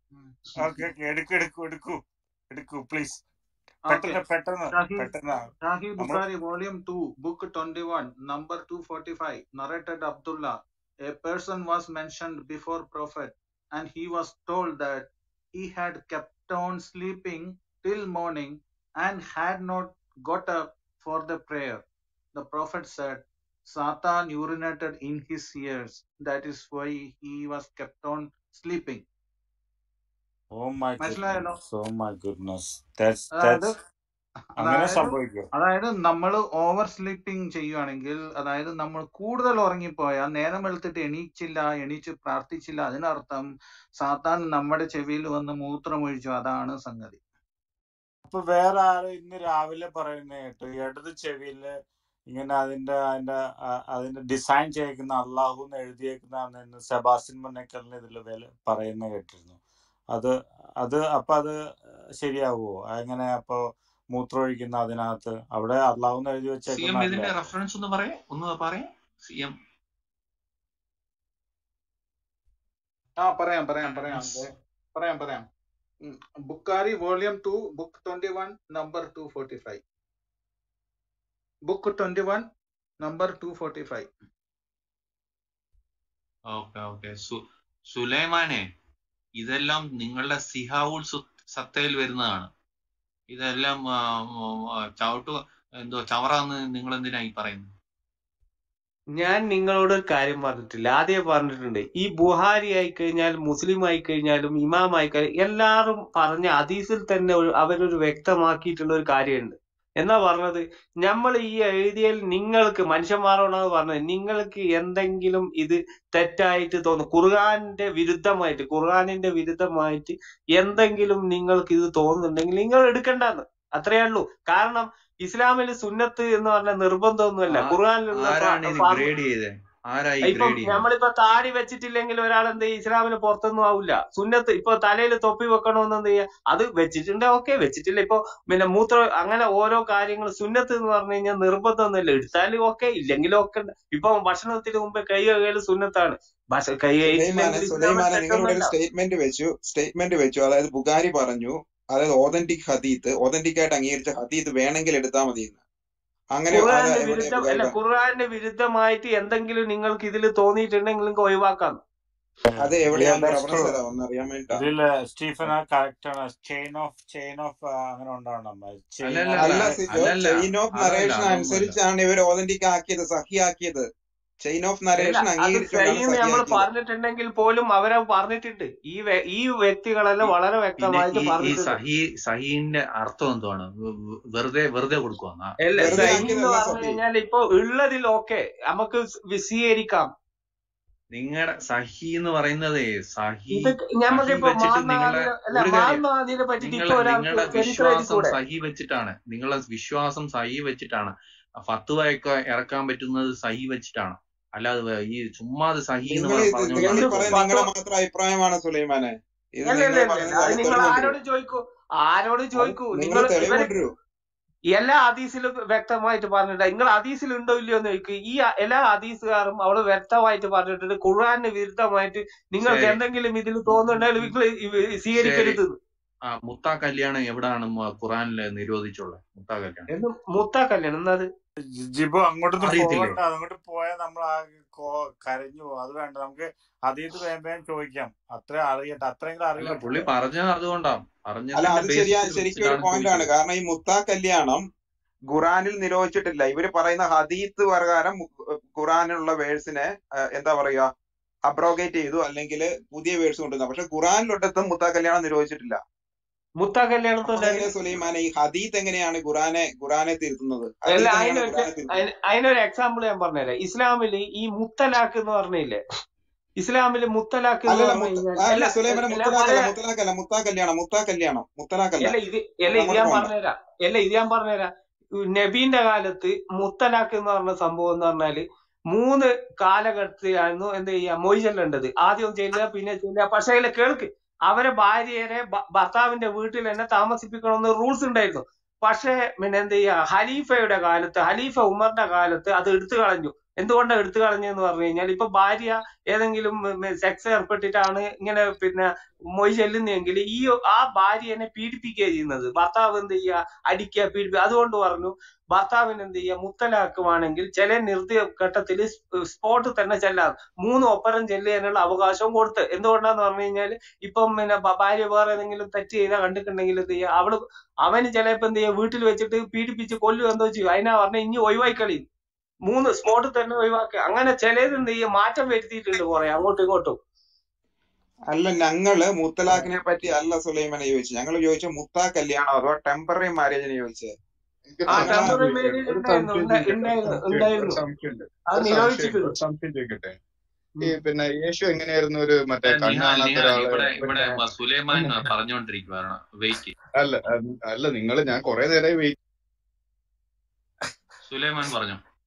ഓക്കെ ഓക്കെ എടുക്കൂ എടുക്കൂ എടുക്കൂ എടുക്കൂ പ്ലീസ് ഓക്കെ പെട്ടെന്ന് പെട്ടെന്ന് ഷാഹി പെട്ടെന്ന് ഷാഹി നമ്മൾ Bukhari volume two book twenty one number two forty five narrated Abdullah a person was mentioned before prophet and he was told that he had kept on sleeping till morning and had not got up for the prayer. The prophet said, Satan urinated in his ears. That is why he was kept on sleeping. Oh my മനസ്സിലായല്ലോ goodness oh my goodness that's അതായത് that's അങ്ങനെ അതായത് സംഭവിക്കും അതായത് നമ്മൾ over sleeping ചെയ്യുവാണെങ്കിൽ അതായത് നമ്മൾ കൂടുതൽ ഉറങ്ങിപ്പോയാൽ നേരം വെളുത്തിട്ട് എണീച്ചില്ല എണീച്ച് പ്രാർത്ഥിച്ചില്ല അതിനർത്ഥം സാത്താൻ നമ്മുടെ ചെവിയിൽ വന്ന് മൂത്രമൊഴിച്ചു അതാണ് സംഗതി അപ്പൊ വേറെ ആരോ ഇന്ന് രാവിലെ പറയുന്ന കേട്ടു ഇടത് ചെവിയില് ഇങ്ങനെ അതിന്റെ അതിന്റെ ആ- അതിന്റെ ഡിസൈൻ ചെയ്യിക്കുന്ന അള്ളാഹു എന്ന് എഴുതിയേക്കുന്ന സെബാസ്റ്റ്യൻ മുന്നേക്കലിന് ഇതിൽ വില പറയുന്ന കേട്ടിരുന്നു അത് അത് അപ്പൊ അത് ശരിയാവുമോ എങ്ങനെ അപ്പൊ മൂത്രമൊഴിക്കുന്ന അതിനകത്ത് അവിടെ അള്ളാഹു എന്ന് എഴുതി സി എം വെച്ചേക്കുന്നതല്ലേ ഇതിന്റെ റെഫറൻസ് ഒന്ന് പറയാം ഒന്ന് പറയാം സി എം ആ പറയാം പറയാം പറയാം ദേ, പറയാം പറയാം ഉം. Bukhari volume two book twenty one number two forty five book twenty one number two forty five okay okay സു സുലൈമാനെ ഇതെല്ലാം നിങ്ങളുടെ സിഹാവുൽ സു- സത്തയിൽ വരുന്നതാണ് ഇതെല്ലാം ആ, ആ, ചവിട്ടു എന്തോ ചവറാന്ന് നിങ്ങൾ എന്തിനാ ഈ പറയുന്നത് ഞാൻ നിങ്ങളോട് ഒരു കാര്യം പറഞ്ഞിട്ടില്ല ആദ്യം പറഞ്ഞിട്ടുണ്ട് ഈ ബുഹാരി ആയി കഴിഞ്ഞാൽ മുസ്ലിം ആയി കഴിഞ്ഞാലും ഇമാം ആയി കഴിഞ്ഞാൽ എല്ലാവരും പറഞ്ഞ ഹദീസിൽ തന്നെ ഒരു അവരൊരു വ്യക്തമാക്കിയിട്ടുള്ള ഒരു കാര്യമുണ്ട് എന്നാ പറഞ്ഞത് നമ്മൾ ഈ എഴുതിയൽ നിങ്ങൾക്ക് മനുഷ്യന്മാരോടാണ് പറഞ്ഞത് നിങ്ങൾക്ക് എന്തെങ്കിലും ഇത് തെറ്റായിട്ട് തോന്നും ഖുർആാനിന്റെ വിരുദ്ധമായിട്ട് ഖുർആാനിന്റെ വിരുദ്ധമായിട്ട് എന്തെങ്കിലും നിങ്ങൾക്ക് ഇത് തോന്നുന്നുണ്ടെങ്കിൽ നിങ്ങൾ എടുക്കണ്ടെന്ന് അത്രയേ ഉള്ളൂ കാരണം ഇസ്ലാമിൽ സുന്നത്ത് എന്ന് പറഞ്ഞ നിർബന്ധമൊന്നുമല്ല ആ- ഖുർആാനിലുള്ള ആരാണ് ഇത് ഫ- ഗ്രേഡ് ചെയ്തേ ആരാ ഈ ഇപ്പം ഗ്രേഡ് ചെയ്തത് നമ്മളിപ്പോ താടി വെച്ചിട്ടില്ലെങ്കിൽ ഒരാൾ എന്ത് ചെയ്യും ഇസ്ലാമിന് പുറത്തൊന്നും ആവില്ല സുന്നത്ത് ഇപ്പൊ തലയിൽ തൊപ്പി വെക്കണമെന്ന് എന്ത് ചെയ്യാ അത് വെച്ചിട്ടുണ്ട് ഓക്കെ വെച്ചിട്ടില്ല ഇപ്പൊ പിന്നെ മൂത്ര അങ്ങനെ ഓരോ കാര്യങ്ങൾ സുന്നത്ത് എന്ന് പറഞ്ഞു കഴിഞ്ഞാൽ നിർബന്ധമൊന്നുമില്ല എടുത്താൽ ഓക്കെ ഇല്ലെങ്കിലും ഒക്കെ ഇപ്പൊ ഭക്ഷണത്തിന് മുമ്പ് കൈ കഴുകൽ സുന്നത്താണ് ഭക്ഷ- കൈ സുലൈമാനെ കഴിച്ചില്ലെങ്കിൽ ഇസ്ലാമിൽ സുലൈമാനെ നിങ്ങൾ ഇവിടെ ഒരു തെറ്റൊന്നുമല്ല സ്റ്റേറ്റ്മെന്റ് വെച്ചു സ്റ്റേറ്റ്മെന്റ് വെച്ചു അതായത് ബുഖാരി പറഞ്ഞു അതായത് ഓതന്റിക് ഹദീത്ത് ഓതന്റിക് ആയിട്ട് അംഗീകരിച്ച ഹദീത്ത് വേണമെങ്കിൽ എടുത്താൽ മതി എന്ന് അങ്ങനെ അത് ഖുർആന്റെ എവിടെയാ വിരുദ്ധം ബുഖാരി അല്ല പറഞ്ഞത് ഖുർആന്റെ വിരുദ്ധമായിട്ട് എന്തെങ്കിലും നിങ്ങൾക്ക് ഇതിൽ തോന്നിയിട്ടുണ്ടെങ്കിൽ നിങ്ങൾക്ക് ഒഴിവാക്കാം അത് റിയൽ എവിടെയാന്ന് എക്സ്ട്രോ റെഫറൻസ് തരാം ഒന്ന് അറിയാൻ വേണ്ടിട്ടാ ഇതില് സ്റ്റീഫൻ ആ കറക്റ്റ് ആണ് ചെയിൻ ഓഫ് ചെയിൻ ഓഫ് അങ്ങനെ ഉണ്ടാവണം ചെയിൻ അല്ലല്ല ഓഫ് അല്ല അല്ല സിജോ അതല്ല ചെയിൻ ഓഫ് അതല്ല നറേഷൻ അതൊന്നുമല്ല അനുസരിച്ചാണ് ഇവർ ഓതന്റിക് ആക്കിയത് സഹി ആക്കിയത് ചെയിൻ ഓഫ് അല്ല നറേഷൻ അത് അംഗീകരിച്ചുകൊണ്ടാണ് സെയിം സഹി നമ്മൾ ആക്കിയത് പറഞ്ഞിട്ടുണ്ടെങ്കിൽ പോലും അവരെ പറഞ്ഞിട്ടുണ്ട് ഈ വ്യ- ഈ വ്യക്തികളെല്ലാം ഈ- വളരെ പിന്നെ വ്യക്തമായിട്ട് ഈ ഈ പറഞ്ഞിട്ടുണ്ട് സഹി സഹീന്റെ അർത്ഥം എന്തുവാണ് വെ- വെ- വെറുതെ വെറുതെ കൊടുക്കുവാന്നാ അല്ല വെറുതെ സഹി എന്ന് ആക്കിയതല്ല പറഞ്ഞു സഹി കഴിഞ്ഞാൽ ഇപ്പൊ ഉള്ളതിൽ ഓക്കെ നമുക്ക് വിശീകരിക്കാം നിങ്ങളുടെ സഹി എന്ന് പറയുന്നതേ സഹി ഇത് സഹി നമുക്കിപ്പോ വെച്ചിട്ട് മാറുന്ന നിങ്ങളുടെ ആദ്യം അല്ല ഒരു കാര്യം മാറുന്ന ആദ്യത്തെ പറ്റിട്ട് നിങ്ങളെ ഇപ്പൊ ഒരാൾക്ക് നിങ്ങളുടെ ചരിത്രം വിശ്വാസം എഴുതിക്കൂടെ സഹി വെച്ചിട്ടാണ് നിങ്ങളെ വിശ്വാസം സഹി വെച്ചിട്ടാണ് ഫത്തുവയൊക്കെ ഇറക്കാൻ പറ്റുന്നത് സഹി വെച്ചിട്ടാണ് അല്ലാതെ വേ- ഈ ചുമ്മാതെ സഹി എന്ന് നിങ്ങൾ പറ- ഇത് നിങ്ങൾ പറഞ്ഞുകൊണ്ടാണ് ഈ എന്ത് പറയുന്നത് പത്തോ നിങ്ങളുടെ മാത്രം അഭിപ്രായമാണ് സുലൈമാനെ ഇത് അല്ല നിങ്ങൾ അല്ല അല്ല പറയുന്നത് അത് നിങ്ങൾ തെളിവ് ആരോട് കൊണ്ടുവരൂ ചോദിക്കൂ ആരോട് അത് ചോദിക്കൂ നിങ്ങൾ നിങ്ങൾ തെളിവ് ഇവര് കൊണ്ടുവരൂ എല്ലാ ഹദീസിലും വ്യക്തമായിട്ട് പറഞ്ഞിട്ടുണ്ട് നിങ്ങൾ ഹദീസിൽ ഉണ്ടോ ഇല്ലയോ എന്ന് ചോദിക്കും ഈ അ- എല്ലാ ഹദീസുകാരും അവള് വ്യക്തമായിട്ട് പറഞ്ഞിട്ടുണ്ട് ഖുർആന് വിരുദ്ധമായിട്ട് നിങ്ങൾക്ക് ശരി എന്തെങ്കിലും ഇതിൽ തോന്നുന്നുണ്ടെങ്കിൽ നിങ്ങൾ ശരി സ്വീകരിക്കരുത് ആ മുത്താ കല്യാണം എവിടാണ് മ- ഖുറാനില് നിരോധിച്ചുള്ളത് മുത്താ കല്യാണം എന്ന് മുത്താ കല്യാണം എന്നത് ജി- ജിബു അങ്ങോട്ടൊന്ന് അറിയത്തില്ലേ പോകട്ടെ അങ്ങോട്ട് പോയാൽ നമ്മൾ ആകെ കോ- കരഞ്ഞു പോകും അത് വേണ്ട നമുക്ക് അതീത് വേഗം വേഗം ചോദിക്കാം അത്ര അറിയട്ടെ അത്രയെങ്കിലും അറിവ് അല്ല പുള്ളി കിട്ടട്ടെ പറഞ്ഞത് അതുകൊണ്ടാ അല്ല പറഞ്ഞതിന്റെ അത് ശരിയാ ബേസിസിൽ ശരിക്കും ഒരു വെച്ചിട്ടാണ് പോയിന്റ് ആണ് ചോദിച്ചത് കാരണം ഈ മുത്താ കല്യാണം ഖുറാനിൽ നിരോധിച്ചിട്ടില്ല ഇവര് പറയുന്ന ഹദീത്ത് പ്രകാരം മു- ഖുറാനിലുള്ള വേഴ്സിനെ എന്താ പറയാ അബ്രോഗേറ്റ് ചെയ്തു അല്ലെങ്കിൽ പുതിയ വേഴ്സ് കൊണ്ടുവന്നു പക്ഷെ ഖുറാനിലൊട്ടത്തും മുത്താ കല്യാണം നിരോധിച്ചിട്ടില്ല മുത്താ അപ്പൊ കല്യാണത്തിന്റെ അതെങ്ങനെ സുലൈമാനെ ഈ ഹദീത്ത് എങ്ങനെയാണ് ഖുറാനെ ഖുറാനെ തിരുത്തുന്നത് അല്ല ഹദീത്ത് എങ്ങനെയാണ് അതിനൊരു ഖുറാനെ തിരുത്തുന്നത് അതിന് അതിനൊരു എക്സാമ്പിൾ ഞാൻ പറഞ്ഞുതരാം ഇസ്ലാമില് ഈ മുത്തലാഖ് എന്ന് പറഞ്ഞില്ലേ ഇസ്ലാമില് മുത്തലാഖ് എന്ന് അല്ലല്ല പറഞ്ഞു മുത്ത കഴിഞ്ഞാൽ അല്ല അല്ല സുലൈമാനെ ഞാൻ മുത്തലാഖല്ല പറയാ മുത്തലാഖല്ല മുത്താ കല്യാണം മുത്താ കല്യാണം മുത്തലാഖല്ല അല്ല ഇത് അല്ല ഇത് അങ്ങോട്ട് ഞാൻ പോകണ്ട പറഞ്ഞുതരാം അല്ല ഇത് ഞാൻ പറഞ്ഞുതരാം നബീന്റെ കാലത്ത് മുത്തലാഖ് എന്ന് പറഞ്ഞ സംഭവം എന്ന് പറഞ്ഞാല് മൂന്ന് കാലഘട്ടത്തിലായിരുന്നു എന്ത് ചെയ്യാ മൊയ് ചെല്ലേണ്ടത് ആദ്യം ചെല്ലുക പിന്നെ ചെല്ലുക പക്ഷേ അതിലെ കേൾക്ക് അവരെ ഭാര്യയെ ഭ- ഭർത്താവിന്റെ വീട്ടിൽ തന്നെ താമസിപ്പിക്കണമെന്ന് റൂൾസ് ഉണ്ടായിരുന്നു പക്ഷേ പിന്നെ എന്ത് ചെയ്യാ ഖലീഫയുടെ കാലത്ത് ഖലീഫ ഉമറിന്റെ കാലത്ത് അത് എടുത്തു കളഞ്ഞു എന്തുകൊണ്ടാണ് എടുത്തു കളഞ്ഞെന്ന് പറഞ്ഞു കഴിഞ്ഞാൽ ഇപ്പൊ ഭാര്യ ഏതെങ്കിലും സെക്സ് ഏർപ്പെട്ടിട്ടാണ് ഇങ്ങനെ പിന്നെ മൊയ് ചെല്ലുന്നതെങ്കിൽ ഈ ആ ഭാര്യനെ പീഡിപ്പിക്കുക ചെയ്യുന്നത് ഭർത്താവ് എന്ത് ചെയ്യുക അടിക്കുക പീഡിപ്പിക്കുക അതുകൊണ്ട് പറഞ്ഞു ഭർത്താവിന് എന്ത് ചെയ്യുക മുത്തലാക്കുവാണെങ്കിൽ ചില നിർദ്ദയ ഘട്ടത്തിൽ സ്പോട്ടിൽ തന്നെ ചെല്ലാം മൂന്ന് ഒപ്പരം ചെല്ലുന്നതിനുള്ള അവകാശവും കൊടുത്ത് എന്തുകൊണ്ടാന്ന് പറഞ്ഞു കഴിഞ്ഞാൽ ഇപ്പം പിന്നെ ഭ- ഭാര്യ വേറെ ഏതെങ്കിലും തെറ്റ് ചെയ്താൽ കണ്ടിട്ടുണ്ടെങ്കിൽ എന്ത് ചെയ്യുക അവള് അവന് ചിലപ്പോ എന്ത് ചെയ്യുക വീട്ടിൽ വെച്ചിട്ട് പീഡിപ്പിച്ച് കൊല്ലും എന്തോ ചെയ്യും അതിനാ പറഞ്ഞ ഇനി ഒഴിവായിക്കളി മൂന്ന് സ്പോട്ടിൽ തന്നെ ഒഴിവാക്കുക അങ്ങനെ ചിലത് എന്ത് ചെയ്യുക മാറ്റം വരുത്തിയിട്ടുണ്ട് കുറെ അങ്ങോട്ടും ഇങ്ങോട്ടും അല്ല ഞങ്ങള് മുത്തലാഖിനെ പറ്റി അല്ല സുലൈമാനെ ചോദിച്ചത് ഞങ്ങൾ ചോദിച്ച മുത്താ കല്യാണം അഥവാ ടെമ്പററി മാരേജിനെ ചോദിച്ചത് എനിക്ക് ആ ഞങ്ങള് ടെമ്പററി സംശയം മാരേജ് ഒരു ഉണ്ടായിരുന്നു സംശയം ഉണ്ടാ- ചോദിക്കട്ടെ ഉണ്ടായിരുന്നു ഒരു ഉണ്ടായിരുന്നു അത് സംശയമുണ്ട് ഒരു സംശയം ഒരു സംശയം നിരോധിച്ചിട്ടുണ്ട് ഒരു സംശയം ചോദിക്കട്ടെ ഈ ഉം. പിന്നെ യേശു എങ്ങനെയായിരുന്നു ഒരു മറ്റേ ഏ, കണ്ണ് നിഹാൽ കാണാത്ത നിഹാൽ ഒരാളെ ഇവിടെ ഇവിടെ പിന്നെ വ- സുലൈമാൻ പറഞ്ഞുകൊണ്ടിരിക്കുവാണ് വെയിറ്റ് അല്ല അത് അല്ല നിങ്ങൾ ഞാൻ കുറെ നേരമായി വെയിറ്റ് സുലൈമാൻ പറഞ്ഞു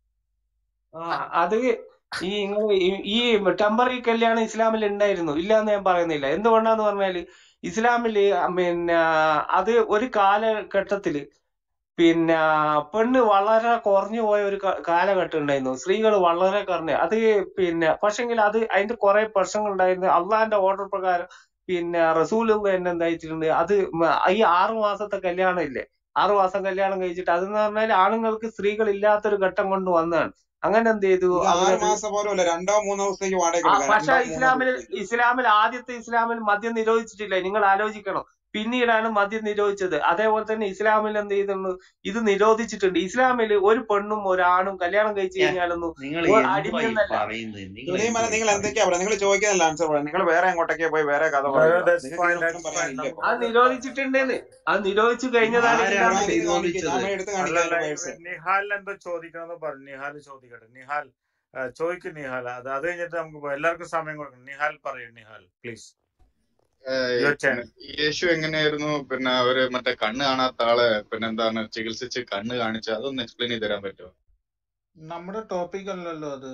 ആ അത് ഈ ഇങ്ങള് ഈ ഈ ടെമ്പററി കല്യാണം ഇസ്ലാമിൽ ഉണ്ടായിരുന്നു ഇല്ല എന്ന് ഞാൻ പറയുന്നില്ല എന്തുകൊണ്ടാന്ന് പറഞ്ഞാല് ഇസ്ലാമില് പിന്നെ അത് ഒരു കാലഘട്ടത്തില് പിന്നെ പെണ്ണ് വളരെ കുറഞ്ഞു പോയ ഒരു ക- കാലഘട്ടം ഉണ്ടായിരുന്നു സ്ത്രീകൾ വളരെ കുറഞ്ഞ അത് പിന്നെ പക്ഷെങ്കിൽ അത് അതിന്റെ കുറെ പ്രശ്നങ്ങൾ ഉണ്ടായിരുന്നു അള്ളാന്റെ ഓർഡർ പ്രകാരം പിന്നെ റസൂൽ തന്നെ എന്തായിട്ടുണ്ട് അത് മ- ഈ ആറു മാസത്തെ കല്യാണം ഇല്ലേ ആറു മാസം കല്യാണം കഴിച്ചിട്ട് അതെന്ന് പറഞ്ഞാൽ ആണുങ്ങൾക്ക് സ്ത്രീകൾ ഇല്ലാത്തൊരു ഘട്ടം കൊണ്ട് വന്നതാണ് അങ്ങനെ എന്ത് ചെയ്തു ഇത് ആറ് അവരത് മാസം പോലും അല്ല രണ്ടോ മൂന്നോ ദിവസത്തേക്ക് വാടക ആ എടുക്കാം പക്ഷെ രണ്ടോ മൂന്നോ ഇസ്ലാമിൽ ദിവസത്തേക്ക് ഇസ്ലാമിൽ ആദ്യത്തെ ഇസ്ലാമിൽ മദ്യം നിരോധിച്ചിട്ടില്ല നിങ്ങൾ ആലോചിക്കണം പിന്നീടാണ് മദ്യം നിരോധിച്ചത് അതേപോലെ തന്നെ ഇസ്ലാമിൽ എന്ത് ചെയ്തിട്ടുണ്ട് ഇത് നിരോധിച്ചിട്ടുണ്ട് ഇസ്ലാമിൽ ഒരു പെണ്ണും ഒരാണും കല്യാണം കഴിച്ചു കഴിഞ്ഞാലൊന്നും നിങ്ങൾ ഓ- എന്തുവാ ഈ അടിമയൊന്നല്ല പറയുന്നത് നിങ്ങൾ സുലൈമാനെ എന്തുവാ ഈ നിങ്ങൾ പറയുന്നത് എന്തൊക്കെയാ പറയുക നിങ്ങൾ ചോദിക്കുന്നില്ല ആൻസർ പറയാം നിങ്ങൾ വേറെ എങ്ങോട്ടൊക്കെ പോയി വേറെ കഥ പറയുക ദാറ്റ്സ് നിങ്ങൾക്ക് ഫൈൻ ഇതിനൊന്നും ദാറ്റ്സ് ഫൈൻ പറയാനില്ല ഇപ്പൊ അത് നിരോധിച്ചിട്ടുണ്ടെന്ന് അത് നിരോധിച്ചു കഴിഞ്ഞതാണ് ആരാണ് ഇസ്ലാമില് ഇത് കാണിക്കുക നിരോധിച്ചത് ഞാൻ എടുത്ത് കാണിക്കാം അല്ലല്ല അതിന്റെ ഇവ വേഴ്സ് നിഹാൽ എന്തോ ചോദിക്കണമെന്ന് പറഞ്ഞു നിഹാൽ ചോദിക്കട്ടെ നിഹാൽ ആ, ചോദിക്ക് നിഹാൽ അത് അത് കഴിഞ്ഞിട്ട് നമുക്ക് പോകാം. എല്ലാവർക്കും സമയം കൊടുക്കണം നിഹാൽ പറയൂ Nihal please uh your turn പിന്നെ യേശു എങ്ങനെയായിരുന്നു പിന്നെ അവര് മറ്റേ കണ്ണ് കാണാത്ത ആളെ പിന്നെ എന്താണ് ചികിത്സിച്ച് കണ്ണ് കാണിച്ച് അതൊന്ന് എക്സ്പ്ലെയിൻ ചെയ്ത് തരാൻ പറ്റുമോ നമ്മുടെ ടോപ്പിക് അല്ലല്ലോ അത്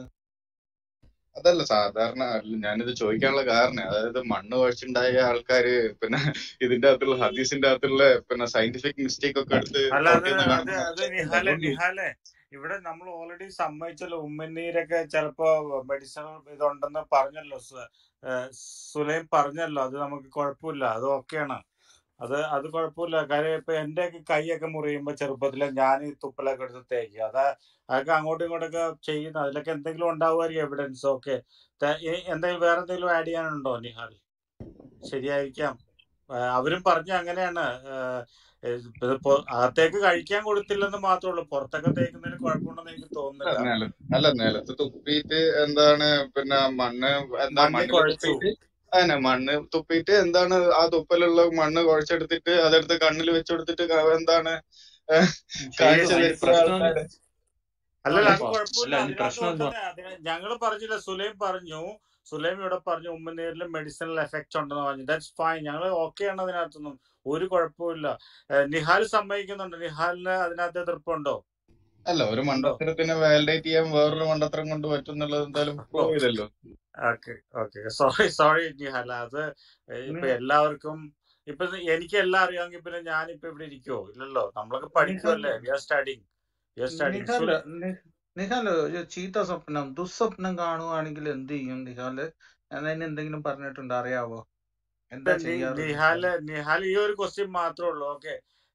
അതല്ല സാധാരണ അല്ല, ഞാനിത് ചോദിക്കാനുള്ള കാരണം അതായത് മണ്ണ് കുഴച്ചുണ്ടായ ആൾക്കാര് പിന്നെ ഇതിന്റെ അകത്തുള്ള ഹദീസിന്റെ അകത്തുള്ള പിന്നെ സയന്റിഫിക് മിസ്റ്റേക്ക് ഒക്കെ എടുത്ത് അല്ല കോട്ട് അത് ചെയ്യുന്ന അത് കാണുമ്പോൾ അത് അതുകൊണ്ട് നിഹാലെ അതുകൊണ്ട് ചോദിച്ചു നിഹാലെ ഇവിടെ നമ്മൾ ഓൾറെഡി സമ്മതിച്ചല്ലോ ഉമ്മനീരൊക്കെ ചിലപ്പോ മെഡിസിനൽ ഇതുണ്ടെന്ന് പറഞ്ഞല്ലോ സു- ഏഹ് സുലൈം പറഞ്ഞല്ലോ അത് നമുക്ക് കുഴപ്പമില്ല അത് ഓക്കെയാണ് അത് അത് കുഴപ്പമില്ല കാര്യം ഇപ്പൊ എന്റെ ഒക്കെ കൈയൊക്കെ മുറിയുമ്പോ ചെറുപ്പത്തിലെ ഞാൻ ഈ തുപ്പലൊക്കെ എടുത്ത് തേക്കുക അത് അതൊക്കെ അങ്ങോട്ടും ഇങ്ങോട്ടൊക്കെ ചെയ്യുന്ന അതിലൊക്കെ എന്തെങ്കിലും ഉണ്ടാവുമായിരിക്കും എവിഡൻസ് ഓക്കെ എന്തെങ്കിലും വേറെ എന്തെങ്കിലും ആഡ് ചെയ്യാനുണ്ടോ നിഹാൽ ശരിയായിരിക്കാം ആ, അവരും പറഞ്ഞ അങ്ങനെയാണ് ആ, ഇതിപ്പോ അകത്തേക്ക് കഴിക്കാൻ കൊടുത്തില്ലെന്ന് മാത്രമേ ഉള്ളൂ പുറത്തൊക്കെ തേക്കുന്നതിന് കുഴപ്പമുണ്ടെന്ന് എനിക്ക് അല്ല തോന്നുന്നില്ല നില അല്ല നിലത്ത് തുപ്പിയിട്ട് എന്താണ് പിന്നെ മണ്ണ് എന്താ മണ്ണ് മണ്ണിൽ കുഴച്ചു തുപ്പിയിട്ട് അതന്നെ മണ്ണ് തുപ്പിയിട്ട് എന്താണ് ആ തുപ്പലുള്ള മണ്ണ് കുഴച്ചെടുത്തിട്ട് അതെടുത്ത് കണ്ണിൽ വെച്ചെടുത്തിട്ട് ക- എന്താണ് ഏഹ് അയ്യോ കാഴ്ച അതിന് വരുത്തിയ പ്രശ്നം ആൾക്കാര് അല്ലല്ല അല്ല അത് അല്ല കുഴപ്പമില്ല അതിന് അതിനകത്ത് പ്രശ്നം എന്തുവാ തന്നെ അതിന് ഞങ്ങൾ പറഞ്ഞില്ല സുലൈം പറഞ്ഞു സുലൈം ഇവിടെ പറഞ്ഞു ഉമ്മനീരിൽ മെഡിസിനൽ എഫക്റ്റ് ഉണ്ടെന്ന് പറഞ്ഞു ദാറ്റ്സ് ഫൈൻ ഞങ്ങൾ ഓക്കെ ആണ് അതിനകത്തൊന്നും ഒരു കുഴപ്പമില്ല ഏഹ് നിഹാൽ സമ്മതിക്കുന്നുണ്ട് നിഹാലിന് അതിനകത്ത് എതിർപ്പുണ്ടോ അല്ല ഒരു ഉണ്ടോ മണ്ടത്തരത്തിനെ വാലിഡേറ്റ് ചെയ്യാൻ വേറൊരു മണ്ടത്തരം കൊണ്ട് പറ്റും എന്നുള്ളത് എന്തായാലും പ്രൂവ് ചെയ്തല്ലോ okay okay sorry sorry Nihal അത് ഇപ്പൊ നി- എല്ലാവർക്കും ഇപ്പൊ ഇത് എനിക്ക് എല്ലാം അറിയാമെങ്കിൽ പിന്നെ ഞാനിപ്പോ ഇവിടെ ഇരിക്കുവോ ഇല്ലല്ലോ നമ്മളൊക്കെ നിഹാല് പഠിക്കുമല്ലേ we are studying we are studying Nihal സുലൈ നി- നിഹാല് ഒരു ചീത്ത സ്വപ്നം ദുസ്വപ്നം കാണുവാണെങ്കിൽ എന്ത് ചെയ്യും നിഹാല് ഞാൻ അതിന് എന്തെങ്കിലും പറഞ്ഞിട്ടുണ്ടോ അറിയാവോ എന്താ നി- ചെയ്യാറ് നിഹാല് നിഹാല് നിഹാൽ ഈ ഒരു ക്വസ്റ്റ്യൻ മാത്രമേ ഉള്ളൂ ഓക്കെ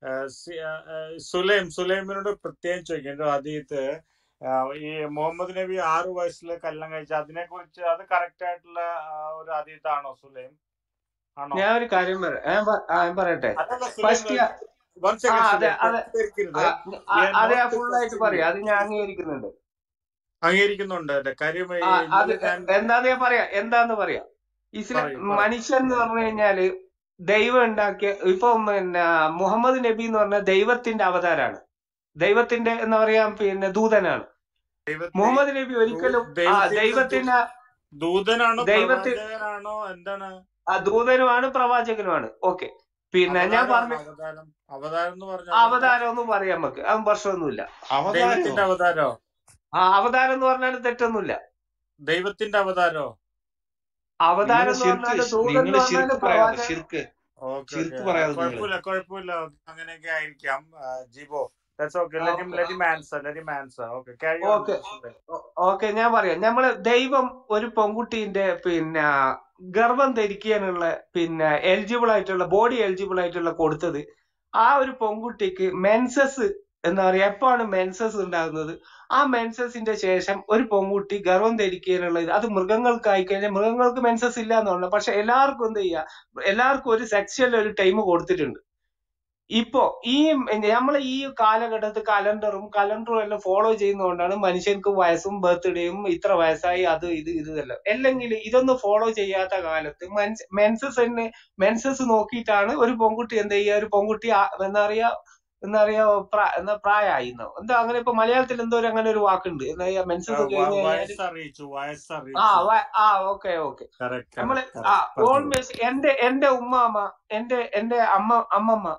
സുലൈം സുലൈമിനോട് പ്രത്യേകം ചോദിക്കും എന്റെ അതീത്ത് ഈ മുഹമ്മദ് നബി ആറു വയസ്സിൽ കല്യാണം കഴിച്ച അതിനെ കുറിച്ച് അത് കറക്റ്റ് ആയിട്ടുള്ള ആ, ഒരു അതീത്താണോ സുലൈം ആണോ ഞാൻ ഒരു കാര്യം പറയാം ഞാൻ പ- ആ, ഞാൻ പറയട്ടെ അതല്ല സുലൈം ഫസ്റ്റ് വൺ ആ സെക്കൻഡ് അതെ സുലൈം അതെ തെറ്റിദ്ധരിക്കരുത് ആ, ആ, വി ആർ അത് ഞാൻ നോട്ട് ഫുൾ ആയിട്ട് ക്വസ്റ്റ്യൻ പറയാം അത് ഞാൻ അംഗീകരിക്കുന്നുണ്ട് അംഗീകരിക്കുന്നുണ്ട് എന്റെ കാര്യം ഈ ആ അത് ഇന്നലെ ഞാൻ എന്താന്ന് ഞാൻ പറയാം എന്താന്ന് പറയാം ഇസ്ലാം പറയൂ പറയൂ മനുഷ്യൻ എന്ന് പറഞ്ഞു കഴിഞ്ഞാല് ദൈവം ഉണ്ടാക്കിയ ഇപ്പൊ പിന്നെ മുഹമ്മദ് നബി എന്ന് പറഞ്ഞ ദൈവത്തിന്റെ അവതാരാണ് ദൈവത്തിന്റെ എന്താ പറയാ പിന്നെ ദൂതനാണ് ദൈവത്തെ മുഹമ്മദ് നബി ദൂ- ഒരിക്കലും ആ ദൈവത്തിന്റെ ദൂ- ദൈവത്തിന്റെ ദൂതനാണോ ദൈവത്തി പ്രവാചകനാണോ എന്താണ് ആ ദൂതനുമാണ് പ്രവാചകനുമാണ് ഓക്കെ പിന്നെ ഞാൻ അവതാരമാണോ പറഞ്ഞ അവതാരം അവതാരം എന്ന് പറഞ്ഞാൽ എന്താ അവതാരം ഒന്നും പറയാം നമുക്ക് അതും പ്രശ്നമൊന്നുമില്ല അവതാരോ ദൈവത്തിന്റെ അവതാരോ ആ അവതാരം എന്ന് പറഞ്ഞാൽ തെറ്റൊന്നുമില്ല ദൈവത്തിന്റെ അവതാരോ അവതാരം നിങ്ങൾ എന്ന് ശിർക്ക് പറഞ്ഞാല് ദൂതൻ നിങ്ങൾ എന്ന് പറഞ്ഞാല് ശിർക്ക് പറയാതെ പ്രവാചകൻ ശിർക്ക് ഓക്കെ ഓക്കെ ശിർക്ക് പറയാതെ നിങ്ങൾ കുഴപ്പമില്ല കുഴപ്പമില്ല അങ്ങനെയൊക്കെ ആയിരിക്കാം ആ, Jibo that's okay let him okay let him answer let him answer okay carry on okay Sulaim okay ഞാൻ പറയാം നമ്മള് ദൈവം ഒരു പെൺകുട്ടീന്റെ പിന്നെ ഗർഭം ധരിക്കാനുള്ള പിന്നെ എലിജിബിൾ ആയിട്ടുള്ള ബോഡി എലിജിബിൾ ആയിട്ടുള്ള കൊടുത്തത് ആ ഒരു പെൺകുട്ടിക്ക് മെൻസസ് എന്താ പറയാ എപ്പോഴാണ് മെൻസസ് ഉണ്ടാകുന്നത് ആ മെൻസസിന്റെ ശേഷം ഒരു പെൺകുട്ടി ഗർഭം ധരിക്കാനുള്ള ഇത് അത് മൃഗങ്ങൾക്കായി കഴിഞ്ഞാൽ മൃഗങ്ങൾക്ക് മെൻസസ് ഇല്ല എന്നുള്ളത് പക്ഷെ എല്ലാവർക്കും എന്ത് ചെയ്യാ എല്ലാവർക്കും ഒരു സെക്ഷൽ ഒരു ടൈം കൊടുത്തിട്ടുണ്ട് ഇപ്പോ ഈ നമ്മളെ ഈ കാലഘട്ടത്തിൽ കലണ്ടറും കലണ്ടറും എല്ലാം ഫോളോ ചെയ്യുന്നതുകൊണ്ടാണ് മനുഷ്യർക്ക് വയസ്സും ബർത്ത്ഡേയും ഇത്ര വയസ്സായി അത് ഇത് ഇത് ഇതെല്ലാം അല്ലെങ്കിൽ ഇതൊന്നും ഫോളോ ചെയ്യാത്ത കാലത്ത് മെൻസസ് തന്നെ മെൻസസ് നോക്കിയിട്ടാണ് ഒരു പെൺകുട്ടി എന്ത് ചെയ്യുക ഒരു പെൺകുട്ടി ആ- എന്താ പറയാ എന്താ പറയാ പ്രാ- എന്താ പ്രായമായി എന്നോ എന്താ അങ്ങനെ ഇപ്പൊ മലയാളത്തിൽ എന്തോ ഒരു അങ്ങനെ ഒരു വാക്കുണ്ട് എന്താ പറയാ മെൻസസ് കഴിഞ്ഞ് കഴിഞ്ഞാല് വയസ്സറിയിച്ചു ആ വയസ്സറിയിച്ചു വ- ആ ഓക്കെ ഓക്കെ കറക്റ്റ് നമ്മള് കറക്റ്റ് ആ കറക്റ്റ് പറഞ്ഞോളൂ ഓൾവേസ് എന്റെ എന്റെ ഉമ്മാമ എന്റെ എന്റെ അമ്മ അമ്മമ്മ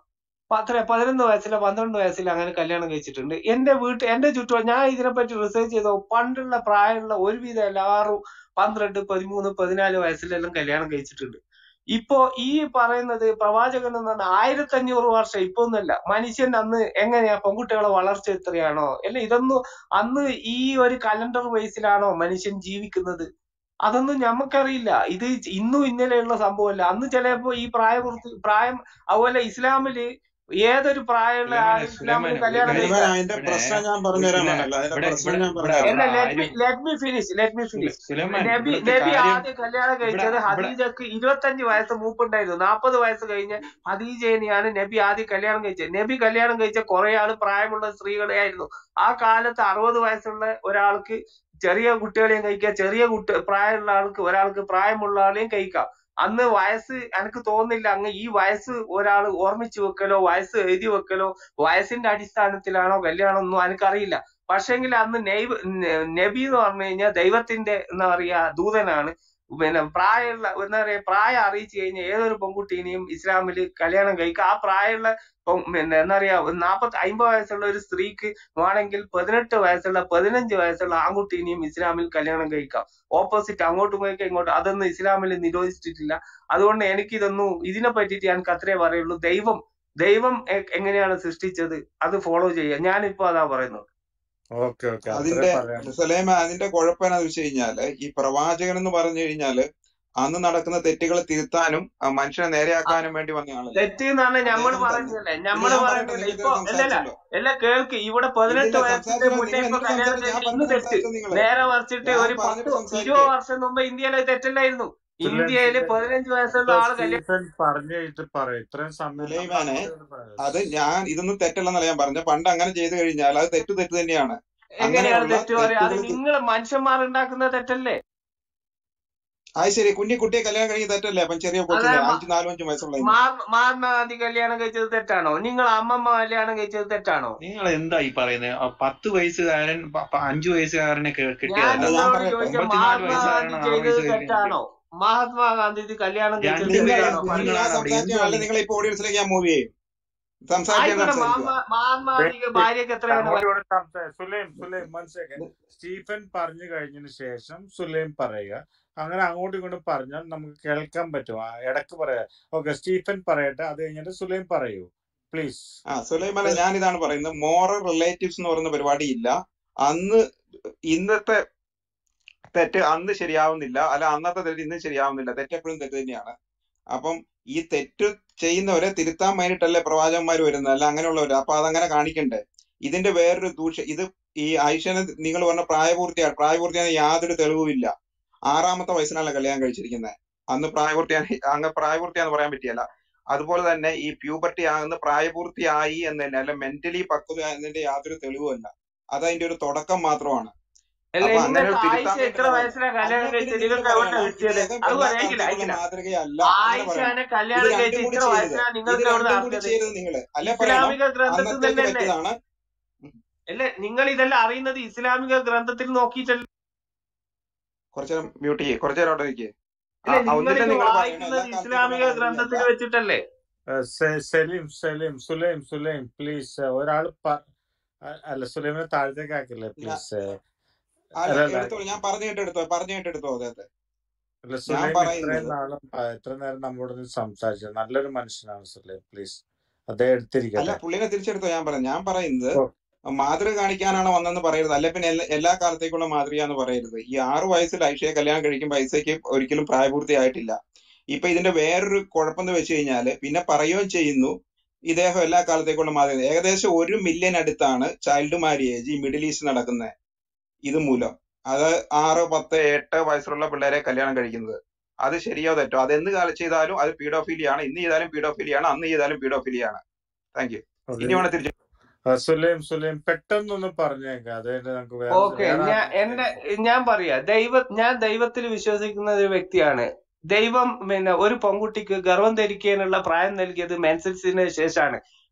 പത്ര പതിനൊന്ന് വയസ്സിലോ പന്ത്രണ്ട് വയസ്സിലോ അങ്ങനെ കല്യാണം കഴിച്ചിട്ടുണ്ട് എന്റെ വീട്ടിൽ എന്റെ ചുറ്റും ഞാൻ ഇതിനെപ്പറ്റി റിസർച്ച് ചെയ്തോ പണ്ടുള്ള പ്രായമുള്ള ഒരുവിധം എല്ലാവരും പന്ത്രണ്ട് പതിമൂന്ന് പതിനാല് വയസ്സിലെല്ലാം കല്യാണം കഴിച്ചിട്ടുണ്ട് ഇപ്പോ ഈ പറയുന്നത് പ്രവാചകൻ എന്ന് പറഞ്ഞാൽ ആയിരത്തി അഞ്ഞൂറ് വർഷം ഇപ്പൊ ഒന്നുമല്ല മനുഷ്യൻ അന്ന് എങ്ങനെയാ പെൺകുട്ടികളെ വളർച്ച എത്രയാണോ അല്ല ഇതൊന്നും അന്ന് ഈ ഒരു കലണ്ടർ ബേസിലാണോ മനുഷ്യൻ ജീവിക്കുന്നത് അതൊന്നും ഞമ്മക്കറിയില്ല ഇത് ഇന്നും ഇന്നലെയുള്ള സംഭവമല്ല അന്ന് ചിലപ്പോ ഈ പ്രായപൂർത്തി പ്രായം അതുപോലെ ഇസ്ലാമില് ഏതൊരു പ്രായമുള്ള ആൾ സുലൈമാനെ ഇസ്ലാമിൽ കല്യാണം സുലൈമാനെ സുലൈമാൻ കഴിക്കാം അതിന്റെ ഇവിടെ പ്രശ്നം ഞാൻ ഒരു പറഞ്ഞുതരാൻ സുല വേണമല്ലോ അതിന്റെ ഇവിടെ പ്രശ്നം ഇവിടെ ഞാൻ ഇവിടെ പറഞ്ഞുതരാം അല്ല ഇവിടെ ലെറ്റ് മി ആരും let me finish let me സുല ഫിനിഷ് സുലൈമാൻ നബി ഇവിടുത്തെ നബി കാര്യം ആദ്യം കല്യാണം ഇവിടെ കഴിച്ചത് ഇവിടെ ഹദീജക്ക് ഇരുപത്തഞ്ച് വയസ്സ് മൂപ്പുണ്ടായിരുന്നു നാൽപ്പത് വയസ്സ് കഴിഞ്ഞ് ഹദീജേനെയാണ് നബി ആദ്യം കല്യാണം കഴിച്ചത് നബി കല്യാണം കഴിച്ച കുറെ ആള് പ്രായമുള്ള സ്ത്രീകളെയായിരുന്നു ആ കാലത്ത് അറുപത് വയസ്സുള്ള ഒരാൾക്ക് ചെറിയ കുട്ടികളെയും കഴിക്കാം ചെറിയ കുട്ടി പ്രായമുള്ള ആൾക്ക് ഒരാൾക്ക് പ്രായമുള്ള ആളെയും കഴിക്കാം അന്ന് വയസ്സ് എനിക്ക് തോന്നുന്നില്ല അങ്ങ് ഈ വയസ്സ് ഒരാൾ ഓർമ്മിച്ചു വെക്കലോ വയസ്സ് എഴുതി വെക്കലോ വയസ്സിന്റെ അടിസ്ഥാനത്തിലാണോ കല്യാണം ഒന്നും എനിക്കറിയില്ല പക്ഷെങ്കിൽ അന്ന് നെയ്ബ് ന- നബി എന്ന് പറഞ്ഞു കഴിഞ്ഞാൽ ദൈവത്തിന്റെ എന്താ പറയാ ദൂതനാണ് പിന്നെ പ്രായമുള്ള എന്താ പറയാ പ്രായം അറിയിച്ചു കഴിഞ്ഞാൽ ഏതൊരു പെൺകുട്ടീനെയും ഇസ്ലാമിൽ കല്യാണം കഴിക്കാം ആ പ്രായമുള്ള പെൺ- പിന്നെ എന്താ പറയാ നാപ്പത്തി അമ്പത് വയസ്സുള്ള ഒരു സ്ത്രീക്ക് വേണമെങ്കിൽ പതിനെട്ട് വയസ്സുള്ള പതിനഞ്ച് വയസ്സുള്ള ആൺകുട്ടീനെയും ഇസ്ലാമിൽ കല്യാണം കഴിക്കാം ഓപ്പോസിറ്റ് അങ്ങോട്ടും കഴിക്കാം ഇങ്ങോട്ടും അതൊന്നും ഇസ്ലാമിൽ നിരോധിച്ചിട്ടില്ല അതുകൊണ്ട് എനിക്കിതൊന്നും ഇതിനെ പറ്റിയിട്ട് എനിക്ക് അത്രേ പറയുള്ളൂ ദൈവം ദൈവം എ- എങ്ങനെയാണ് സൃഷ്ടിച്ചത് അത് ഫോളോ ചെയ്യുക ഞാനിപ്പോ അതാ പറയുന്നത് ഓക്കെ ഓക്കെ അത്രേ അതിന്റെ പറയാൻ സലേമ അതിന്റെ കുഴപ്പം എന്താന്ന് വെച്ച് കഴിഞ്ഞാല് ഈ പ്രവാചകൻ എന്ന് പറഞ്ഞു കഴിഞ്ഞാല് അന്ന് നടക്കുന്ന തെറ്റുകൾ തിരുത്താനും ആ മനുഷ്യനെ നേരെയാക്കാനും വേണ്ടി വന്നയാളല്ലേ തെറ്റ് എന്നാണ് ഞമ്മള് അദ്ദേഹം തന്നെ പറയുന്നതല്ലേ ഇത് ഞമ്മള് ഞാൻ പറയട്ടെ പറയുന്നില്ല നിങ്ങൾ ഇപ്പൊ ഇതുവരെ അല്ലല്ല സംസാരിച്ചല്ലോ എല്ലാം കേൾക്ക് ഇവിടെ പതിനെട്ട് ഇല്ലില്ല വയസ്സിന്റെ സംസാരിച്ചില്ല മുന്നേ നിങ്ങൾ ഇപ്പൊ എന്നിട്ട് കല്യാണം സംസാരിച്ചു ഞാൻ കഴിച്ച് ഇന്ന് പറഞ്ഞിട്ട് തെറ്റ് സംസാരിച്ചോ നിങ്ങള് നേരെ മറിച്ചിട്ട് ഞാൻ ഒരു പറഞ്ഞിട്ട് പത്ത് സംസാരിക്കേ ഇരുപത് വർഷം മുമ്പ് ഇന്ത്യയിലെ തെറ്റല്ലായിരുന്നു സുലൈം ഇന്ത്യയില് സുലൈം പതിനഞ്ച് വയസ്സുള്ള ഇപ്പൊ ആള് കല്യാണം സ്റ്റീഫൻ പറഞ്ഞു കഴിഞ്ഞിട്ട് പറയും ഇത്രയും സമയം നമ്മൾ സുലൈമാനെ അങ്ങോട്ട് പറയാം അത് ഞാൻ ഇതൊന്നും തെറ്റല്ലെന്നല്ല ഞാൻ പറഞ്ഞത് പണ്ട് അങ്ങനെ ചെയ്തു കഴിഞ്ഞാൽ അത് തെറ്റ് തെറ്റ് തന്നെയാണ് എങ്ങനെയാണ് അങ്ങനെയുള്ള തെറ്റ് പറയാ അത് തെറ്റുകൾ തി- നിങ്ങൾ മനുഷ്യന്മാർ ഉണ്ടാക്കുന്ന തെറ്റല്ലേ അത് ശരി കുഞ്ഞി കുട്ടിയെ കല്യാണം കഴിഞ്ഞ് തെറ്റല്ലേ അപ്പം ചെറിയ അതെ കൊച്ചിനെ മ- അഞ്ച് നാലും അഞ്ചും വയസ്സുള്ള മാ- മഹാത്മാഗാന്ധി കല്യാണം കഴിച്ചത് തെറ്റാണോ നിങ്ങൾ അമ്മമ്മ കല്യാണം കഴിച്ചത് തെറ്റാണോ നിങ്ങൾ എന്താ ഈ പറയുന്നത് ആ പത്ത് വയസ്സുകാരൻ പ- പ- അഞ്ചു വയസ്സുകാരനെ കെ- ഞാൻ കെട്ടിയതല്ല അല്ല ഞാൻ നിങ്ങളോട് പറയട്ടെ ചോദിച്ച അമ്പത്തിനാല് മഹാത്മാഗാന്ധി വയസ്സുകാരനാണ് ആറ് ചെയ്തത് വയസ്സ് കഴിഞ്ഞ് തെറ്റാണോ മഹാത്മാഗാന്ധി ഇത് കല്യാണം കഴിച്ചത് രണ്ട് നിങ്ങൾ തെറ്റാണോ നിങ്ങൾ പറയൂ ഞാൻ പെണ്ണുങ്ങളാണ് അവിടെ സംസാരിച്ച എന്തുവാ അല്ല നീ നിങ്ങൾ ഇപ്പൊ ഓഡിയൻസിലേക്ക് ഞാൻ മൂവ് ചെയ്യും സംസാരിക്കാൻ ആയിക്കോട്ടെ സംസാരിക്കുക മഹാത്മാ മഹാത്മാഗാന്ധിക്ക് ഭാര്യക്ക് എത്രയാണ് അങ്ങോട്ടും വയസ്സ് കൂടെ സംസാരിക്കും Sulaim Sulaim one second Stephen പറഞ്ഞു കഴിഞ്ഞതിന് ശേഷം സുലൈം പറയുക അങ്ങനെ അങ്ങോട്ടും ഇങ്ങോട്ടും പറഞ്ഞാൽ നമുക്ക് കേൾക്കാൻ പറ്റും ആ, ഇടക്ക് പറയാം ഓക്കെ സ്റ്റീഫൻ പറയട്ടെ അത് കഴിഞ്ഞിട്ട് സുലൈം പറയൂ പ്ലീസ് ആ സുലൈമാനെ ഞാൻ ഇതാണ് പറയുന്നത് മോറൽ റിലേറ്റീവ്സ് എന്ന് പറയുന്ന പരിപാടി ഇല്ല അന്ന് ഇന്നത്തെ തെറ്റ് അന്ന് ശരിയാവുന്നില്ല അല്ല അന്നത്തെ തെറ്റ് ഇന്ന് ശരിയാവുന്നില്ല തെറ്റ് എപ്പോഴും തെറ്റ് തന്നെയാണ് അപ്പം ഈ തെറ്റ് ചെയ്യുന്നവരെ തിരുത്താൻ വേണ്ടിയിട്ടല്ലേ പ്രവാചകന്മാർ വരുന്നത് അല്ല അങ്ങനെയുള്ളവര് അപ്പൊ അതങ്ങനെ കാണിക്കണ്ടേ ഇതിന്റെ വേറൊരു ദൂഷ്യം ഇത് ഈ ആയിഷനെ നിങ്ങൾ പറഞ്ഞ പ്രായപൂർത്തിയാണ് പ്രായപൂർത്തിയാണ് യാതൊരു തെളിവുമില്ല ആറാമത്തെ വയസ്സിലാണ് കല്യാണം കഴിച്ചിരിക്കുന്നത് അന്ന് പ്രായപൂർത്തിയാണ് അങ്ങ് പ്രായപൂർത്തിയാന്ന് പറയാൻ പറ്റിയല്ല അതുപോലെ തന്നെ ഈ പ്യൂബർട്ടി ആകുന്ന പ്രായപൂർത്തിയായി എന്ന് തന്നെ അല്ല മെന്റലി പക്വത എന്നതിന്റെ യാതൊരു തെളിവുമല്ല അത് അതിന്റെ ഒരു തുടക്കം മാത്രമാണ് അല്ല അപ്പൊ അങ്ങനെ നിങ്ങൾക്ക് ഒരു തിരുത്താൻ ആയിഷ എത്ര വേണ്ടിയിട്ടാണ് വരുന്നത് വയസ്സിലാ കല്യാണം അങ്ങനെ കഴിച്ചത് പിന്നെ നിങ്ങൾ നിങ്ങൾക്ക് എവിടെ പറയണം കിട്ടിയത് ഇദ്ദേഹം അത് എല്ലാ അയക്കില്ല കാലത്തേക്കുള്ള അയക്കില്ല മാതൃകയല്ല അങ്ങനെ പറയണം ആയിഷാനെ ഇത് കല്യാണം കഴിച്ച് രണ്ടും കൂടി ഇത്ര ചെയ്യരുത് വയസ്സിലാ ഇത് നിങ്ങൾക്ക് എവിടെ രണ്ടും കൂടി നടത്തിയത് ചെയ്യരുത് നിങ്ങൾ അല്ലെ പറയണം ഇസ്ലാമിക ഗ്രന്ഥത്തിൽ അന്നത്തേക്ക് തന്നെയല്ലേ പറ്റിയതാണ് അല്ലേ നിങ്ങൾ ഇതെല്ലാം അറിയുന്നത് ഇസ്ലാമിക ഗ്രന്ഥത്തിൽ നോക്കിയിട്ടല്ല കുറച്ചു നേരം മ്യൂട്ട് ചെയ്യേ കുറച്ചു നേരം അവിടെ ഇരിക്കേ ആ അല്ലെ നിങ്ങൾ ഒന്നിനെ ഇത് നിങ്ങൾ പറയണം വായിക്കുന്നത് എല്ലാ കാലത്തേക്കുള്ള ഇസ്ലാമിക മാതൃകയല്ല ഗ്രന്ഥത്തിൽ വെച്ചിട്ടല്ലേ സലീം സലീം സുലൈം സുലൈം പ്ലീസ് ഒരാൾ അല്ല സുലൈമിനെ താഴത്തേക്ക് ആക്കില്ലേ ഞാ- പ്ലീസ് അല്ല അല്ല അല്ല എടുത്തോ ഞാൻ പറഞ്ഞു കേട്ടെടുത്തോ പറഞ്ഞു കേട്ടെടുത്തോ അദ്ദേഹത്തെ അല്ല ഞാൻ സുലൈം ഇത്രയും പറയുന്നത് നാളും ആ, ഇത്രയും നേരം നമ്മളോട് നിന്ന് സംസാരിച്ചത് നല്ലൊരു മനുഷ്യനാണ് സുലൈം പ്ലീസ് അദ്ദേഹം അല്ല എടുത്തിരിക്കട്ടെ പുള്ളിനെ തിരിച്ചെടുത്തോ ഞാൻ പറയാം ഞാൻ പറയുന്നത് ഓ, മാതൃക കാണിക്കാനാണ് വന്നെന്ന് പറയരുത് അല്ലെ പിന്നെ എല്ലാ എല്ലാ കാലത്തേക്കുള്ള മാതൃകയാന്ന് പറയരുത് ഈ ആറു വയസ്സിൽ ഐഷയെ കല്യാണം കഴിക്കുമ്പോൾ ഐസയ്ക്ക് ഒരിക്കലും പ്രായപൂർത്തിയായിട്ടില്ല ഇപ്പൊ ഇതിന്റെ വേറൊരു കുഴപ്പമെന്ന് വെച്ച് കഴിഞ്ഞാല് പിന്നെ പറയുകയും ചെയ്യുന്നു ഇദ്ദേഹം എല്ലാ കാലത്തേക്കുള്ള മാതൃക ഏകദേശം ഒരു മില്യൺ അടുത്താണ് ചൈൽഡ് മാരിയേജ് ഈ മിഡിൽ ഈസ്റ്റ് നടക്കുന്നത് ഇത് മൂലം അത് ആറ് പത്ത് എട്ട് വയസ്സുള്ള പിള്ളേരെ കല്യാണം കഴിക്കുന്നത് അത് ശരിയോ തെറ്റോ അത് എന്ന് കാലം ചെയ്താലും അത് പീഡോഫീലിയാണ് ഇന്ന് ചെയ്താലും പീഡോഫീലിയാണ് അന്ന് ചെയ്താലും പീഡോഫീലിയാണ് താങ്ക് യു ഓക്കെ ഇനി വേണം തിരിച്ചു ആ, സുലൈം സുലൈം പെട്ടെന്നൊന്ന് പറഞ്ഞേക്കാം അത് കഴിഞ്ഞിട്ട് നമുക്ക് വേറെ ഓക്കെ വേറെ ഞാൻ ആർക്കും എന്റെ കേൾക്കാം ഞാൻ പറയാ ദൈവ ഞാൻ ദൈവത്തിൽ വിശ്വസിക്കുന്ന ഒരു വ്യക്തിയാണ് ദൈവം പിന്നെ ഒരു പെൺകുട്ടിക്ക് ഗർഭം ധരിക്കാനുള്ള പ്രായം നൽകിയത് മെൻസസിന് ശേഷമാണ്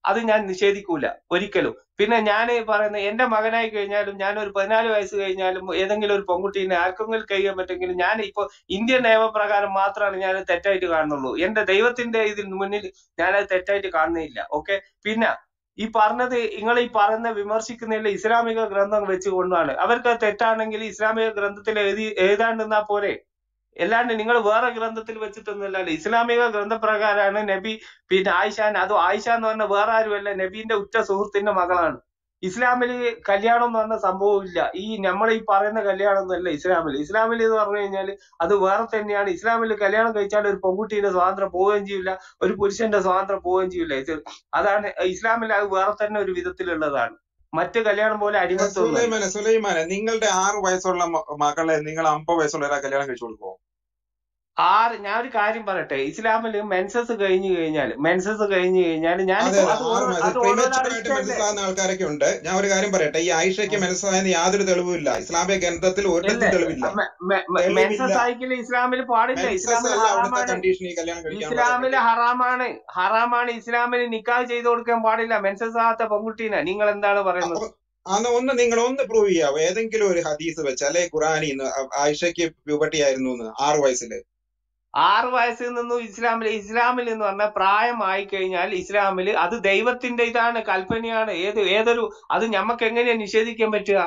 അത് ഞാൻ നിഷേധിക്കൂല ഒരിക്കലും പിന്നെ ഞാൻ പറയുന്ന എന്റെ മകനായി കഴിഞ്ഞാലും ഞാൻ ഒരു പതിനാല് വയസ്സ് കഴിഞ്ഞാലും ഏതെങ്കിലും ഒരു പെൺകുട്ടീനെ ആർക്കെങ്കിലും കഴിയാൻ പറ്റുമെങ്കിൽ ഞാൻ ഇപ്പൊ ഇന്ത്യൻ നിയമപ്രകാരം മാത്രമാണ് ഞാൻ തെറ്റായിട്ട് കാണുന്നുള്ളൂ എന്റെ ദൈവത്തിന്റെ ഇതിന് മുന്നിൽ ഞാനത് തെറ്റായിട്ട് കാണുന്നില്ല ഓക്കെ പിന്നെ ഈ പറഞ്ഞത് നിങ്ങൾ ഈ പറയുന്ന വിമർശിക്കുന്നതിൽ ഇസ്ലാമിക ഗ്രന്ഥം വെച്ചുകൊണ്ടാണ് അവർക്ക് അത് തെറ്റാണെങ്കിൽ ഇസ്ലാമിക ഗ്രന്ഥത്തിൽ എഴുതി എഴുതാണ്ടിരുന്നാ പോരെ അല്ലാണ്ട് നിങ്ങൾ വേറെ ഗ്രന്ഥത്തിൽ വെച്ചിട്ടൊന്നുമല്ലല്ലോ ഇസ്ലാമിക ഗ്രന്ഥപ്രകാരമാണ് നബി പിന്നെ ആയിഷാൻ അത് ആയിഷ എന്ന് പറഞ്ഞ വേറെ ആരുമല്ല നബീന്റെ ഉറ്റ സുഹൃത്തിന്റെ മകളാണ് ഇസ്ലാമില് കല്യാണം എന്ന് പറഞ്ഞ സംഭവമില്ല ഈ നമ്മൾ ഈ പറയുന്ന കല്യാണം ഒന്നുമല്ല ഇസ്ലാമിൽ ഇസ്ലാമിൽ എന്ന് പറഞ്ഞു കഴിഞ്ഞാൽ അത് വേറെ തന്നെയാണ് ഇസ്ലാമിൽ കല്യാണം കഴിച്ചാൽ ഒരു പെൺകുട്ടീന്റെ സ്വാതന്ത്ര്യം പോവുകയും ചെയ്യില്ല ഒരു പുരുഷന്റെ സ്വാതന്ത്ര്യം പോവുകയും ചെയ്യില്ല ഇത് അതാണ് ഇസ്ലാമിൽ അത് വേറെ തന്നെ ഒരു വിധത്തിലുള്ളതാണ് മറ്റ് കല്യാണം പോലെ അടിമത്വമൊന്നുമല്ല സുലൈമാനെ സുലൈമാനെ നിങ്ങളുടെ ആറ് വയസ്സുള്ള മ- മകളെ നിങ്ങൾ അമ്പത് വയസ്സുള്ള ഒരാൾ കല്യാണം കഴിച്ചു കൊടുക്കുമോ ആറ് ഞാൻ ഒരു കാര്യം പറയട്ടെ ഇസ്ലാമിൽ മെൻസസ് കഴിഞ്ഞു കഴിഞ്ഞാൽ മെൻസസ് കഴിഞ്ഞു കഴിഞ്ഞാൽ അതെ ഞാനിപ്പോ അതെ അത് ആറ് ഓരോ മ- അത് ഓരോരാളുടെ പ്രീമച്ചുറായിട്ട് ഇഷ്ടമല്ലേ മനസ്സിലാകുന്ന ആൾക്കാരൊക്കെ ഉണ്ട് ഞാൻ ഒരു കാര്യം പറയട്ടെ ഈ ആയിഷയ്ക്ക് മനസ്സിലായെന്ന് യാതൊരു തെളിവുമില്ല ഇസ്ലാമിക ഗ്രന്ഥത്തിൽ ഇല്ല ഒരിടത്തും തെളിവില്ല തെളിവില്ല മെൻസസ് ആയിക്കില്ല ഇസ്ലാമിൽ പാടില്ല മെൻസസ് ഇസ്ലാമിൽ അല്ല അവിടുത്തെ ഹറാമാണ് കണ്ടീഷൻ ഈ കല്യാണം കഴിക്കാനുള്ള ഇസ്ലാമിൽ കണ്ടീഷൻ ഹറാമാണ് ഹറാമാണ് ഇസ്ലാമിൽ നിക്കാഹ് ചെയ്ത് കൊടുക്കാൻ പാടില്ല മെൻസസ് ആകാത്ത പെൺകുട്ടീനെ നിങ്ങൾ എന്താണ് പറയുന്നത് അന്ന് ഒന്ന് നിങ്ങൾ ഒന്ന് പ്രൂവ് ചെയ്യാവോ ഏതെങ്കിലും ഒരു ഹദീസ് വെച്ച് അല്ലെ ഖുറാനിന്ന് ആയിഷയ്ക്ക് പ്യൂബർട്ടി ആയിരുന്നു എന്ന് ആറ് വയസ്സില് ആറ് വയസ്സിൽ നിന്നും ഇസ്ലാമിൽ ഇസ്ലാമിൽ എന്ന് പറഞ്ഞാൽ പ്രായമായി കഴിഞ്ഞാൽ ഇസ്ലാമിൽ അത് ദൈവത്തിന്റെ ഇതാണ് കൽപ്പനയാണ് ഏത് ഏതൊരു അത് ഞമ്മക്ക് എങ്ങനെയാ നിഷേധിക്കാൻ പറ്റുക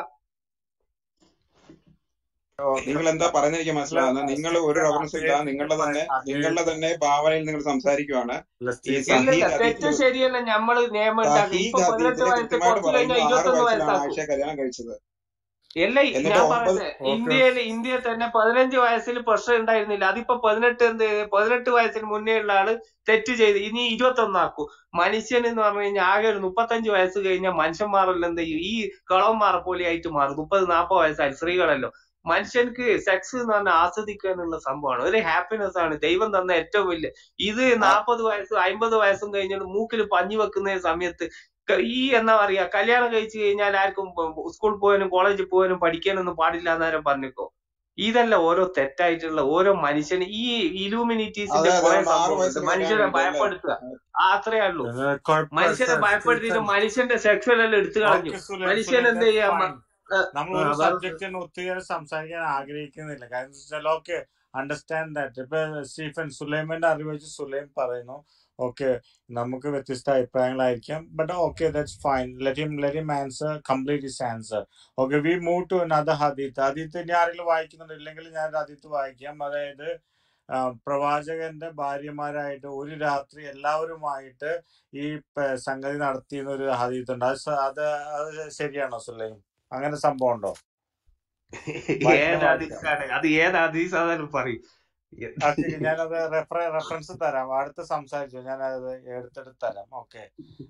നിങ്ങൾ എന്താ പറഞ്ഞെനിക്ക് മനസ്സിലാകുന്നത് നിങ്ങൾ ഒരു റഫറൻസ് ഇല്ല നിങ്ങളുടെ തന്നെ നിങ്ങളുടെ തന്നെ ഭാവനയിൽ നിങ്ങൾ സംസാരിക്കുവാണ് ഈ ഇല്ലില്ല സഹീദ് തെറ്റ് ഹദീസിൽ ശരിയല്ല ഞമ്മള് നിയമം ഉണ്ടാക്കി ഇപ്പൊ സഹീദ് പതിനെട്ട് ഹദീസിൽ വയസ്സ് കൃത്യമായിട്ട് കുറച്ച് കഴിഞ്ഞാൽ പറയുന്നു ആറ് ഇരുപത്തൊന്ന് വയസ്സിലാണ് വയസ്സാക്കും ആയിഷ കല്യാണം കഴിച്ചത് അല്ല ഈ- എന്നിട്ട് ഞാൻ ഒമ്പത് പറയട്ടെ ഓക്കെ ഇന്ത്യയിൽ ഇന്ത്യയിൽ തന്നെ പതിനഞ്ച് വയസ്സിൽ പ്രശ്നം ഉണ്ടായിരുന്നില്ല അതിപ്പോ പതിനെട്ട് എന്ത് പതിനെട്ട് വയസ്സിന് മുന്നേ ഉള്ള ആള് തെറ്റ് ചെയ്ത് ഇനി ഇരുപത്തൊന്നാക്കൂ മനുഷ്യൻ എന്ന് പറഞ്ഞു കഴിഞ്ഞാൽ ആകെ ഒരു മുപ്പത്തഞ്ച് വയസ്സ് കഴിഞ്ഞാൽ മനുഷ്യന്മാരെല്ലാം എന്ത് ചെയ്യും ഈ കളവന്മാരെ പോലെ ആയിട്ട് മാറും മുപ്പത് നാൽപ്പത് വയസ്സായി സ്ത്രീകളല്ലോ മനുഷ്യർക്ക് സെക്സ് എന്ന് പറഞ്ഞാൽ ആസ്വദിക്കാനുള്ള സംഭവമാണ് ഒരു ഹാപ്പിനെസ് ആണ് ദൈവം തന്ന ഏറ്റവും വലിയ ഇത് നാൽപ്പത് വയസ്സും അമ്പത് വയസ്സും കഴിഞ്ഞിട്ട് മൂക്കിൽ പഞ്ഞി വെക്കുന്ന സമയത്ത് ക- ഈ എന്താ പറയാ കല്യാണം കഴിച്ചു കഴിഞ്ഞാൽ ആർക്കും സ്കൂളിൽ പോകാനും കോളേജിൽ പോകാനും പഠിക്കാനൊന്നും പാടില്ല എന്നാരും പറഞ്ഞിക്കോ ഇതല്ല ഓരോ തെറ്റായിട്ടുള്ള ഓരോ മനുഷ്യന് ഈ അതെ ഇലൂമിനിറ്റീസിന്റെ അതെ കുറെ അതുകൊണ്ട് ആറ് സംഭവമുണ്ട് വയസ്സിൽ മനുഷ്യരെ കല്യാണം കഴിക്കും അല്ലേ ഭയപ്പെടുത്തുക ആ, അത്രേ ഉള്ളൂ ഇത് കുഴപ്പമില്ല മനുഷ്യരെ ഭയപ്പെടുത്തിയിട്ട് സ്റ്റീഫൻ മനുഷ്യന്റെ സെക്സ്വൽ എല്ലാം എടുത്തു കളഞ്ഞു ഓക്കെ സുലൈം മനുഷ്യൻ സുലൈം എന്ത് ദാറ്റ്സ് ചെയ്യാ ഫൈൻ മ- ആ, നമ്മൾ ആ, ഒരു വേറെ സബ്ജക്റ്റിന് ഒത്തിരി സംസാരിക്കാൻ ആഗ്രഹിക്കുന്നില്ല കാരണം എന്ന് വെച്ചാൽ ഓക്കെ അണ്ടർസ്റ്റാൻഡ് ദാറ്റ് ഇപ്പൊ സ്റ്റീഫൻ സുലൈമിന്റെ അറിവ് വെച്ച് സുലൈം പറയുന്നു ഓക്കെ നമുക്ക് വ്യത്യസ്ത അഭിപ്രായങ്ങളായിരിക്കാം but okay that's fine let him let him answer complete his answer okay we move to another ഹദീത്ത് ഹദീത്ത് ഇനി ആരെങ്കിലും വായിക്കുന്നുണ്ട് ഇല്ലെങ്കിൽ ഞാൻ ഹദീത്ത് വായിക്കാം അതായത് ആ, പ്രവാചകന്റെ ഭാര്യമാരായിട്ട് ഒരു രാത്രി എല്ലാവരുമായിട്ട് ഈ പ- സംഗതി നടത്തിയെന്ന് ഒരു ഹദീത്ത് ഉണ്ട് അത് സ- അത് അത് ശരിയാണോ സുലൈം അങ്ങനെ സംഭവം ഉണ്ടോ വായിക്കാൻ ഏത് വായിക്കാം ഹദീസാണ് അത് ഏത് ഹദീസാണെന്ന് പറയും ഓക്കെ ഞാനത് റെഫർ റെഫറൻസ് തരാം അടുത്ത് സംസാരിച്ചു ഞാനത് എടുത്തെടുത്ത് തരാം ഓക്കെ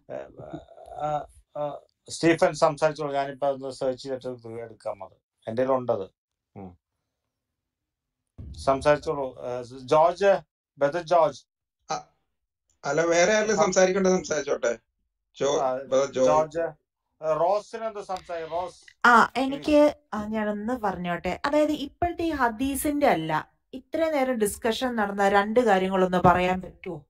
സ്റ്റീഫൻ സംസാരിച്ചോളൂ ഞാനിപ്പോ ഒന്ന് സെർച്ച് ചെയ്തിട്ട് ഇത് എടുക്കാം അത് എൻ്റെ ഉണ്ടത് ഉം. സംസാരിച്ചോളൂ ഏഹ് ജോർജ് ബദർ ജോർജ് അ- അല്ല വേറെ ആരെങ്കിലും സംസാരിക്കേണ്ടത് സംസാരിച്ചോട്ടെ ജോ ആ, brother ജോയ് ജോർജ് ഏഹ് റോസിന് എന്താ സംസാരിക്കും റോസ് ആ പ്ലീസ് എനിക്ക് ആ, ഞാനൊന്ന് പറഞ്ഞോട്ടെ അതായത് ഇപ്പോഴത്തെ ഈ ഹദീസിന്റെ അല്ല ഇത്രയും നേരം ഡിസ്കഷൻ നടന്ന രണ്ട് കാര്യങ്ങളൊന്ന് പറയാൻ പറ്റുമോ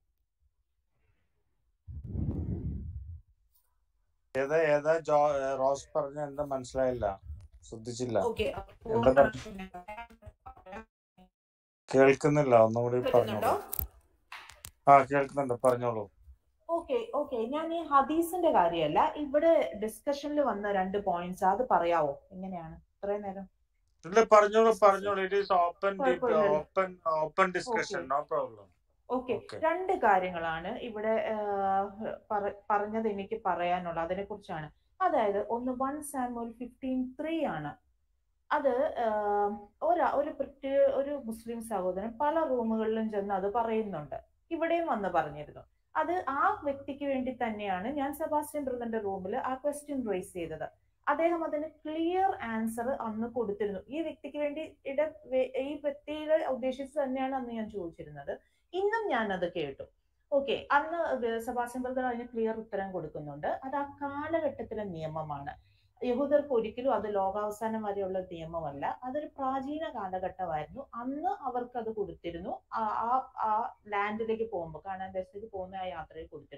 ഏതാ ഏതാ ജോ ഏഹ് റോസ് പറഞ്ഞ എന്താ മനസ്സിലായില്ല ശ്രദ്ധിച്ചില്ല ഓക്കെ എന്താ പറഞ്ഞ കേൾക്കുന്നില്ല ഒന്നുകൂടി കേൾക്കുന്നുണ്ടോ പറഞ്ഞോളൂ ആ കേൾക്കുന്നുണ്ട് പറഞ്ഞോളൂ ഓക്കെ ഓക്കെ ഞാൻ ഈ ഹദീസിന്റെ കാര്യമല്ല ഇവിടെ ഡിസ്കഷനിൽ വന്ന രണ്ട് പോയിന്റ്സ് അത് പറയാവോ എങ്ങനെയാണ് ഇത്രയും നേരം ഇല്ല പറഞ്ഞോളൂ ഡിസ്കസ് പറഞ്ഞോളൂ ഇറ്റ് ഈസ് ഓപ്പൺ കുഴപ്പമില്ലല്ലോ open open okay discussion no problem okay okay രണ്ട് കാര്യങ്ങളാണ് ഇവിടെ ആഹ്, പറ- പറഞ്ഞത് എനിക്ക് പറയാനുള്ളത് അതിനെ കുറിച്ചാണ് അതായത് ഒന്ന് വൺ സാമുവൽ ഫിഫ്റ്റീൻ ത്രീ ആണ് അത് ആഹ്, ഒരാ ഒരു പ്രത്യേക ഒരു മുസ്ലിം സഹോദരൻ പല റൂമുകളിലും ചെന്ന് അത് പറയുന്നുണ്ട് ഇവിടെയും വന്ന് പറഞ്ഞിരുന്നു അത് ആ വ്യക്തിക്ക് വേണ്ടി തന്നെയാണ് ഞാൻ സെബാസ്റ്റ്യൻ ബ്രദറിന്റെ റൂമിൽ ആ ക്വസ്റ്റ്യൻ റേസ് ചെയ്തത് അദ്ദേഹം അതിന് ക്ലിയർ ആൻസർ അന്ന് കൊടുത്തിരുന്നു ഈ വ്യക്തിക്ക് വേണ്ടി ഇട വേ- ഈ വ്യക്തിയെ ഉദ്ദേശിച്ച് തന്നെയാണ് അന്ന് ഞാൻ ചോദിച്ചിരുന്നത് ഇന്നും ഞാൻ അത് കേട്ടു ഓക്കെ അന്ന് വേ- സെബാസ്റ്റ്യൻ ബ്രദർ അതിന് ക്ലിയർ ഉത്തരം കൊടുക്കുന്നുണ്ട് അത് ആ കാലഘട്ടത്തിലെ നിയമമാണ് യഹൂദർക്ക് ഒരിക്കലും അത് ലോകാവസാനം വരെയുള്ള നിയമമല്ല അതൊരു പ്രാചീന കാലഘട്ടമായിരുന്നു അന്ന് അവർക്ക് അത് കൊടുത്തിരുന്നു ആ ആ ആ ലാൻഡിലേക്ക് പോകുമ്പോൾ കാണാൻ ദേശത്തേക്ക് പോകുന്ന ആ യാത്രയിൽ കൊടുത്തിരുന്നു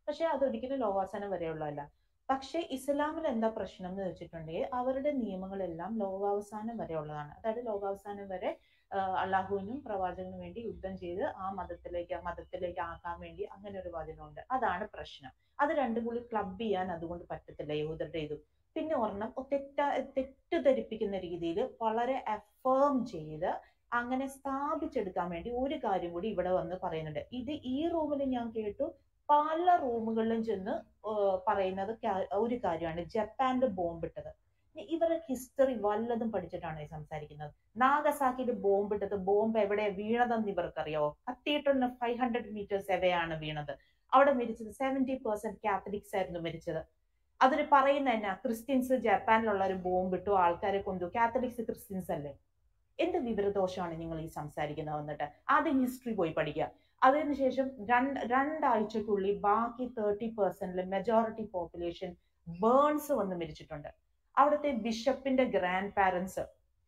പക്ഷെ അതൊരിക്കലും ലോകാവസാനം വരെയുള്ളതല്ല പക്ഷെ ഇസ്ലാമിൽ എന്താ പ്രശ്നം എന്ന് വെച്ചിട്ടുണ്ടെങ്കിൽ അവരുടെ നിയമങ്ങളെല്ലാം ലോകാവസാനം വരെ ഉള്ളതാണ് അതായത് ലോകാവസാനം വരെ ആഹ് അള്ളാഹുവിനും പ്രവാചകനും വേണ്ടി യുദ്ധം ചെയ്ത് ആ മതത്തിലേക്ക് ആ മതത്തിലേക്ക് ആക്കാൻ വേണ്ടി അങ്ങനെ ഒരു വചനമുണ്ട് അതാണ് പ്രശ്നം അത് രണ്ടും കൂടി ക്ലബ് ചെയ്യാൻ അതുകൊണ്ട് പറ്റത്തില്ല യഹൂദരുടെ ഇതും പിന്നെ ഒരെണ്ണം തെറ്റ തെറ്റിദ്ധരിപ്പിക്കുന്ന രീതിയിൽ വളരെ അഫേം ചെയ്ത് അങ്ങനെ സ്ഥാപിച്ചെടുക്കാൻ വേണ്ടി ഒരു കാര്യം കൂടി ഇവിടെ വന്ന് പറയുന്നുണ്ട് ഇത് ഈ റൂമിൽ ഞാൻ കേട്ടു പല റൂമുകളിലും ചെന്ന് ഏർ പറയുന്നത് കാ- ഒരു കാര്യമാണ് ജപ്പാനിൽ ബോംബ് ഇട്ടത് ഇനി ഇവരുടെ ഹിസ്റ്ററി വല്ലതും പഠിച്ചിട്ടാണ് ഈ സംസാരിക്കുന്നത് നാഗസാക്കിയിൽ ബോംബ് ഇട്ടത് ബോംബ് എവിടെ വീണതെന്ന് ഇവർക്കറിയാവോ കത്തീഡ്രലിന് ഫൈവ് ഹൺഡ്രഡ് മീറ്റേഴ്സ് എവേ ആണ് വീണത് അവിടെ മരിച്ചത് സെവന്റി പെർസെന്റ് കാത്തലിക്സ് ആയിരുന്നു മരിച്ചത് അതിന് പറയുന്ന എന്നാ ക്രിസ്ത്യൻസ് ജപ്പാനിലുള്ള ഒരു ബോംബ് ഇട്ടു ആൾക്കാരെ കൊണ്ടു കാത്തലിക്സ് ക്രിസ്ത്യൻസ് അല്ലേ എന്ത് വിവരദോഷമാണ് നിങ്ങൾ ഈ സംസാരിക്കുന്നത് വന്നിട്ട് ആദ്യം ഹിസ്റ്ററി പോയി പഠിക്കുക അതിനുശേഷം രണ്ട് രണ്ടാഴ്ചക്കുള്ളിൽ ബാക്കി തേർട്ടി പെർസെന്റിൽ മെജോറിറ്റി പോപ്പുലേഷൻ ബേൺസ് വന്ന് മരിച്ചിട്ടുണ്ട് അവിടുത്തെ ബിഷപ്പിന്റെ ഗ്രാൻഡ് പാരൻസ്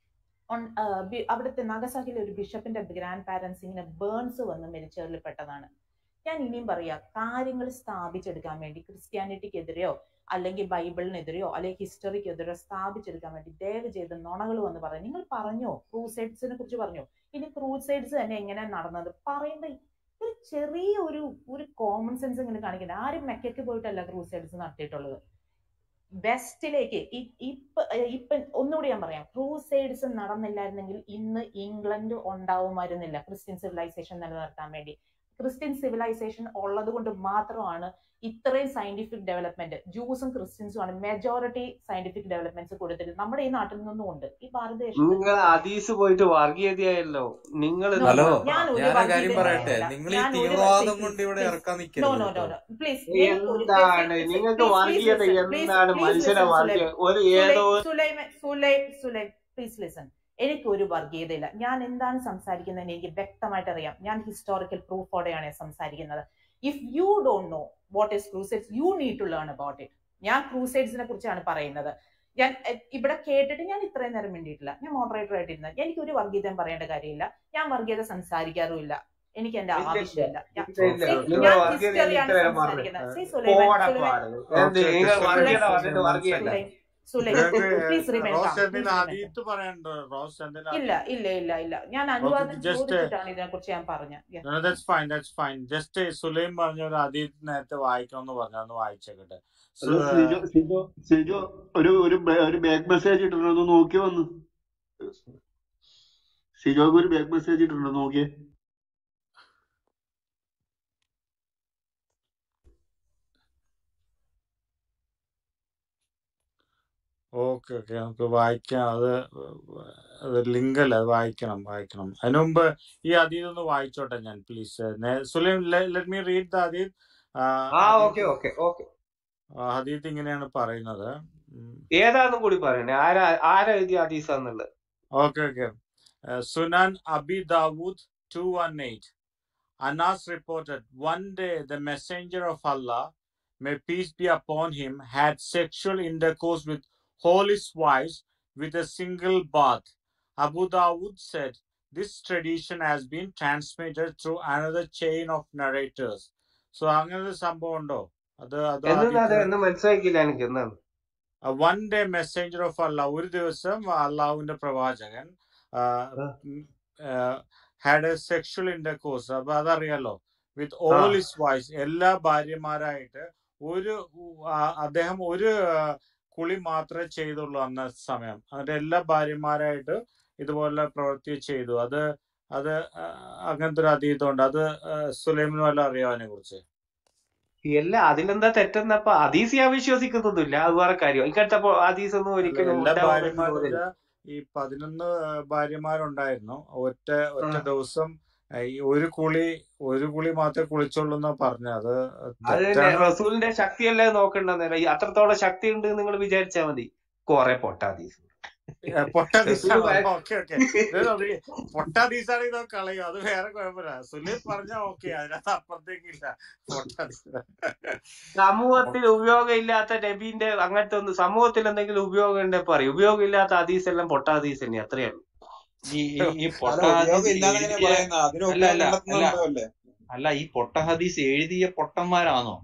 അവിടുത്തെ നഗസാക്കിലെ ഒരു ബിഷപ്പിന്റെ ഗ്രാൻഡ് പാരൻസ് ഇങ്ങനെ ബേൺസ് വന്ന് മരിച്ചതിൽ പെട്ടതാണ് ഞാൻ ഇനിയും പറയാം കാര്യങ്ങൾ സ്ഥാപിച്ചെടുക്കാൻ വേണ്ടി ക്രിസ്ത്യാനിറ്റിക്കെതിരെയോ അല്ലെങ്കിൽ ബൈബിളിനെതിരെയോ അല്ലെങ്കിൽ ഹിസ്റ്ററിക്കെതിരെയോ സ്ഥാപിച്ചെടുക്കാൻ വേണ്ടി ദയവ് ചെയ്ത് നുണകൾ വന്ന് പറയും നിങ്ങൾ പറഞ്ഞോ ക്രൂസൈഡ്സിനെ കുറിച്ച് പറഞ്ഞു ഇനി ക്രൂസൈഡ്സ് തന്നെ എങ്ങനെ നടന്നത് പറയുമ്പോൾ ഒരു ചെറിയ ഒരു ഒരു കോമൺ സെൻസ് ഇങ്ങനെ കാണിക്കുന്നത് ആരും മെക്കയ്ക്ക് പോയിട്ടല്ല ക്രൂസൈഡ്സ് നടത്തിയിട്ടുള്ളത് വെസ്റ്റിലേക്ക് ഇപ്പൊ ഇപ്പൊ ഒന്നുകൂടി ഞാൻ പറയാം ക്രൂസൈഡ്സ് നടന്നില്ലായിരുന്നെങ്കിൽ ഇന്ന് ഇംഗ്ലണ്ട് ഉണ്ടാവുമായിരുന്നില്ല ക്രിസ്ത്യൻ സിവിലൈസേഷൻ നിലനിർത്താൻ വേണ്ടി ക്രിസ്ത്യൻ സിവിലൈസേഷൻ ഉള്ളത് കൊണ്ട് മാത്രമാണ് ഇത്രയും സയന്റിഫിക് ഡെവലപ്മെന്റ് ജൂസും ക്രിസ്ത്യൻസും ആണ് മെജോറിറ്റി സയന്റിഫിക് ഡെവലപ്മെന്റ്സ് കൊടുത്തിട്ട് നമ്മുടെ ഈ നാട്ടിൽ നിന്നും ഉണ്ട് ഈ ഭാരതദേശത്ത് നിങ്ങൾ ഹദീസ് പോയിട്ട് വർഗീയതയല്ലോ നിങ്ങൾ No, ഹലോ ഞാൻ ഒരു ഞാൻ കാര്യം വർഗീയതയും പറയട്ടെ പറയുന്നില്ല നിങ്ങൾ ഈ ഞാൻ ഒരു തീവ്രവാദം കൊണ്ട് ഇവിടെ പ്ലീസ് ഇറക്കാൻ നോ നിൽക്കരുത് നോ നോ കേട്ടോ നോ പ്ലീസ് എനിക്ക് ഒരു എന്താണ് നിങ്ങൾക്ക് പ്ലീസ് പ്ലീസ് വർഗീയത ലിസൺ പ്ലീസ് എന്താണ് പ്ലീസ് മനുഷ്യനെ ലിസൺ സുലൈം വർഗീയ ഒരു സുലൈം ഏതോ സുലൈം സുലൈം സുലൈം പ്ലീസ് ലിസൺ എനിക്ക് ഒരു വർഗീയതയില്ല ഞാൻ എന്താണ് സംസാരിക്കുന്നത് എനിക്ക് വ്യക്തമായിട്ട് അറിയാം ഞാൻ ഹിസ്റ്റോറിക്കൽ പ്രൂഫോടെയാണ് സംസാരിക്കുന്നത് if you don't know what is crusades you need to learn about it ഞാൻ ക്രൂസൈഡ്സിനെ കുറിച്ചാണ് പറയുന്നത് ഞാൻ എ- ഇവിടെ കേട്ടിട്ട് ഞാൻ ഇത്രയും നേരം വേണ്ടിയിട്ടില്ല ഞാൻ മോഡറേറ്റർ ആയിട്ടിരുന്നത് എനിക്ക് ഒരു വർഗീയതയും പറയേണ്ട കാര്യമില്ല ഞാൻ വർഗീയത സംസാരിക്കാറുമില്ല എനിക്ക് എന്റെ ഇല്ല ഇല്ല ആവശ്യമില്ല ഞാൻ ഇല്ല ഇല്ല see, നിങ്ങൾ ഞാൻ വർഗീയത ഹിസ്റ്ററിയാണ് ഇത്ര നേരം പറഞ്ഞു സംസാരിക്കുന്നത് സി സുലൈമാൻ പോടാ സുലൈമാൻ പാടുകൾ എന്ത് ഓക്കെ നിങ്ങൾ ഡിസ്റ്റർബൻസ് വർഗീയത സുലൈം പറഞ്ഞിട്ട് one വർഗീയല്ല second. Sulaim Sulaim please remain Rose calm എന്തിന് പ്ലീസ് റിമൈൻ കാം ആദ്യത്ത് പറയണ്ടോ റോസ് എന്തിന് ഇല്ല ആദ്യം ഇല്ല ഇല്ല ഇല്ല ഞാൻ ഓക്കെ അനുവാദം ജസ്റ്റ് ചോദിച്ചിട്ടാണ് ഇതിനെ കുറിച്ച് ഞാൻ പറഞ്ഞത് that's fine that's fine just Sulaim പറഞ്ഞ ഒരു ആദ്യത്ത് നേരത്തെ വായിക്കണം എന്ന് പറഞ്ഞു അതൊന്ന് വായിച്ചേക്കട്ടെ അത് സിജോ സിജോ സിജോ ഒരു ഒരു ബേ- ഒരു ബാക്ക് മെസ്സേജ് ഇട്ടിട്ടുണ്ട് ഒന്ന് നോക്കി വന്ന് സിജോക്ക് ഒരു ബാക്ക് മെസ്സേജ് ഇട്ടിട്ടുണ്ട് നോക്കിയേ ഓക്കെ ഓക്കെ നമുക്ക് വായിക്കാം അത് അത് ലിങ്ക് അല്ല അത് വായിക്കണം വായിക്കണം അതിനു മുമ്പ് ഈ അതീത് ഒന്ന് വായിച്ചോട്ടെ ഞാൻ please Sulaim let me read the അതീത് ആ ഓക്കെ ഹദീത്ത് ഓക്കെ ഓക്കെ ഹദീത്ത് ഇങ്ങനെയാണ് പറയുന്നത് ഉം. ഏതാന്നും കൂടി പറയണേ ആരാ ആരാ എഴുതിയ ഹദീസാന്നുള്ളത് ഓക്കെ ഓക്കെ സുനാൻ അബി ദാവൂദ് two one eight Anas reported, One day the messenger of Allah, may peace be upon him, had sexual intercourse with all his wives with a single bath. Abu Dawud said, This tradition has been transmitted through another chain of narrators. So, അങ്ങനെ ഒരു സംഭവം ഉണ്ടോ അത് അത് എന്നാ അത് ആദ്യത്തെ എന്ന് മനസ്സിലാക്കിയില്ല എനിക്ക് എന്നാണ് വൺ ഡേ മെസ്സേഞ്ചർ ഓഫ് അള്ളാഹ് ഒരു ദിവസം അള്ളാഹുവിന്റെ പ്രവാചകൻ ഹാഡ് എ സെക്ഷൽ ഇന്റർകോഴ്സ് അപ്പൊ അതറിയാലോ വിത്ത് ആ ഓൾ ഇസ് വൈസ് എല്ലാ ഭാര്യമാരായിട്ട് ഒരു ആ, അദ്ദേഹം ഒരു ആ, കുളി മാത്രമേ ചെയ്തുള്ളൂ അന്ന സമയം എന്നിട്ട് എല്ലാ ഭാര്യമാരായിട്ട് ഇതുപോലെ പ്രവൃത്തി ചെയ്തു അത് അത് ആ, അങ്ങനത്തെ ഒരു അതീതമുണ്ട് അത് ആ, സുലൈമിന് വല്ല അറിയാം അതിനെ കുറിച്ച് അല്ല അതിലെന്താ തെറ്റെന്നപ്പ ഹദീസ് ഞാൻ വിശ്വസിക്കുന്നൊന്നുമില്ല അത് വേറെ കാര്യം ഇങ്ങനത്തെ പോ- ഹദീസ് ഒന്നും അല്ല ഒരിക്കലും എല്ലാ ഉണ്ടാവാൻ എനിക്ക് ഭാര്യമാരും തോന്നുന്നില്ല ഈ പതിനൊന്ന് ആ, ഭാര്യമാരുണ്ടായിരുന്നു ഒറ്റ ആ ഒറ്റ ദിവസം ആ, ഈ ഒരു കുളി ഒരു കുളി മാത്രമേ കുളിച്ചുള്ളൂ എന്നാ പറഞ്ഞത് അത് അത് തന്നെ തെറ്റാണ് റസൂലിന്റെ ശക്തിയല്ലേ നോക്കണ്ടെന്നല്ല ഈ അത്രത്തോളം ശക്തി ഉണ്ട് നിങ്ങൾ വിചാരിച്ചാ മതി കൊറേ പൊട്ട ഹദീസ് ഏ, പൊട്ടാതീസാണോ റസൂല് ഓക്കെ ഓക്കെ പൊട്ടാതീസാണെങ്കിൽ ഇതൊക്കെ കളയും അത് വേറെ കുഴപ്പമില്ല സുലൈം പറഞ്ഞ ഓക്കെ അതിനകത്ത് അപ്പുറത്തേക്കില്ല പൊട്ടാതീസ് സമൂഹത്തിൽ ഉപയോഗമില്ലാത്ത നബീന്റെ അങ്ങനത്തെ ഒന്ന് സമൂഹത്തിൽ എന്തെങ്കിലും ഉപയോഗം ഉണ്ടെ പറയും ഉപയോഗമില്ലാത്ത ഹദീസ് എല്ലാം പൊട്ട ഹദീസ് തന്നെ അത്രയേ ഉള്ളൂ ഈ ഈ ഈ അല്ല പൊട്ട ഉപയോഗം ഹദീസ് ഇല്ലാന്ന് എങ്ങനെ എഴുതിയ പറയുന്നത് അതിന് അല്ല ഉപയോഗം അല്ല അല്ല കണ്ടെത്തുന്നുണ്ടല്ലേ അല്ല ഈ പൊട്ട ഹദീസ് എഴുതിയ പൊട്ടന്മാരാണോ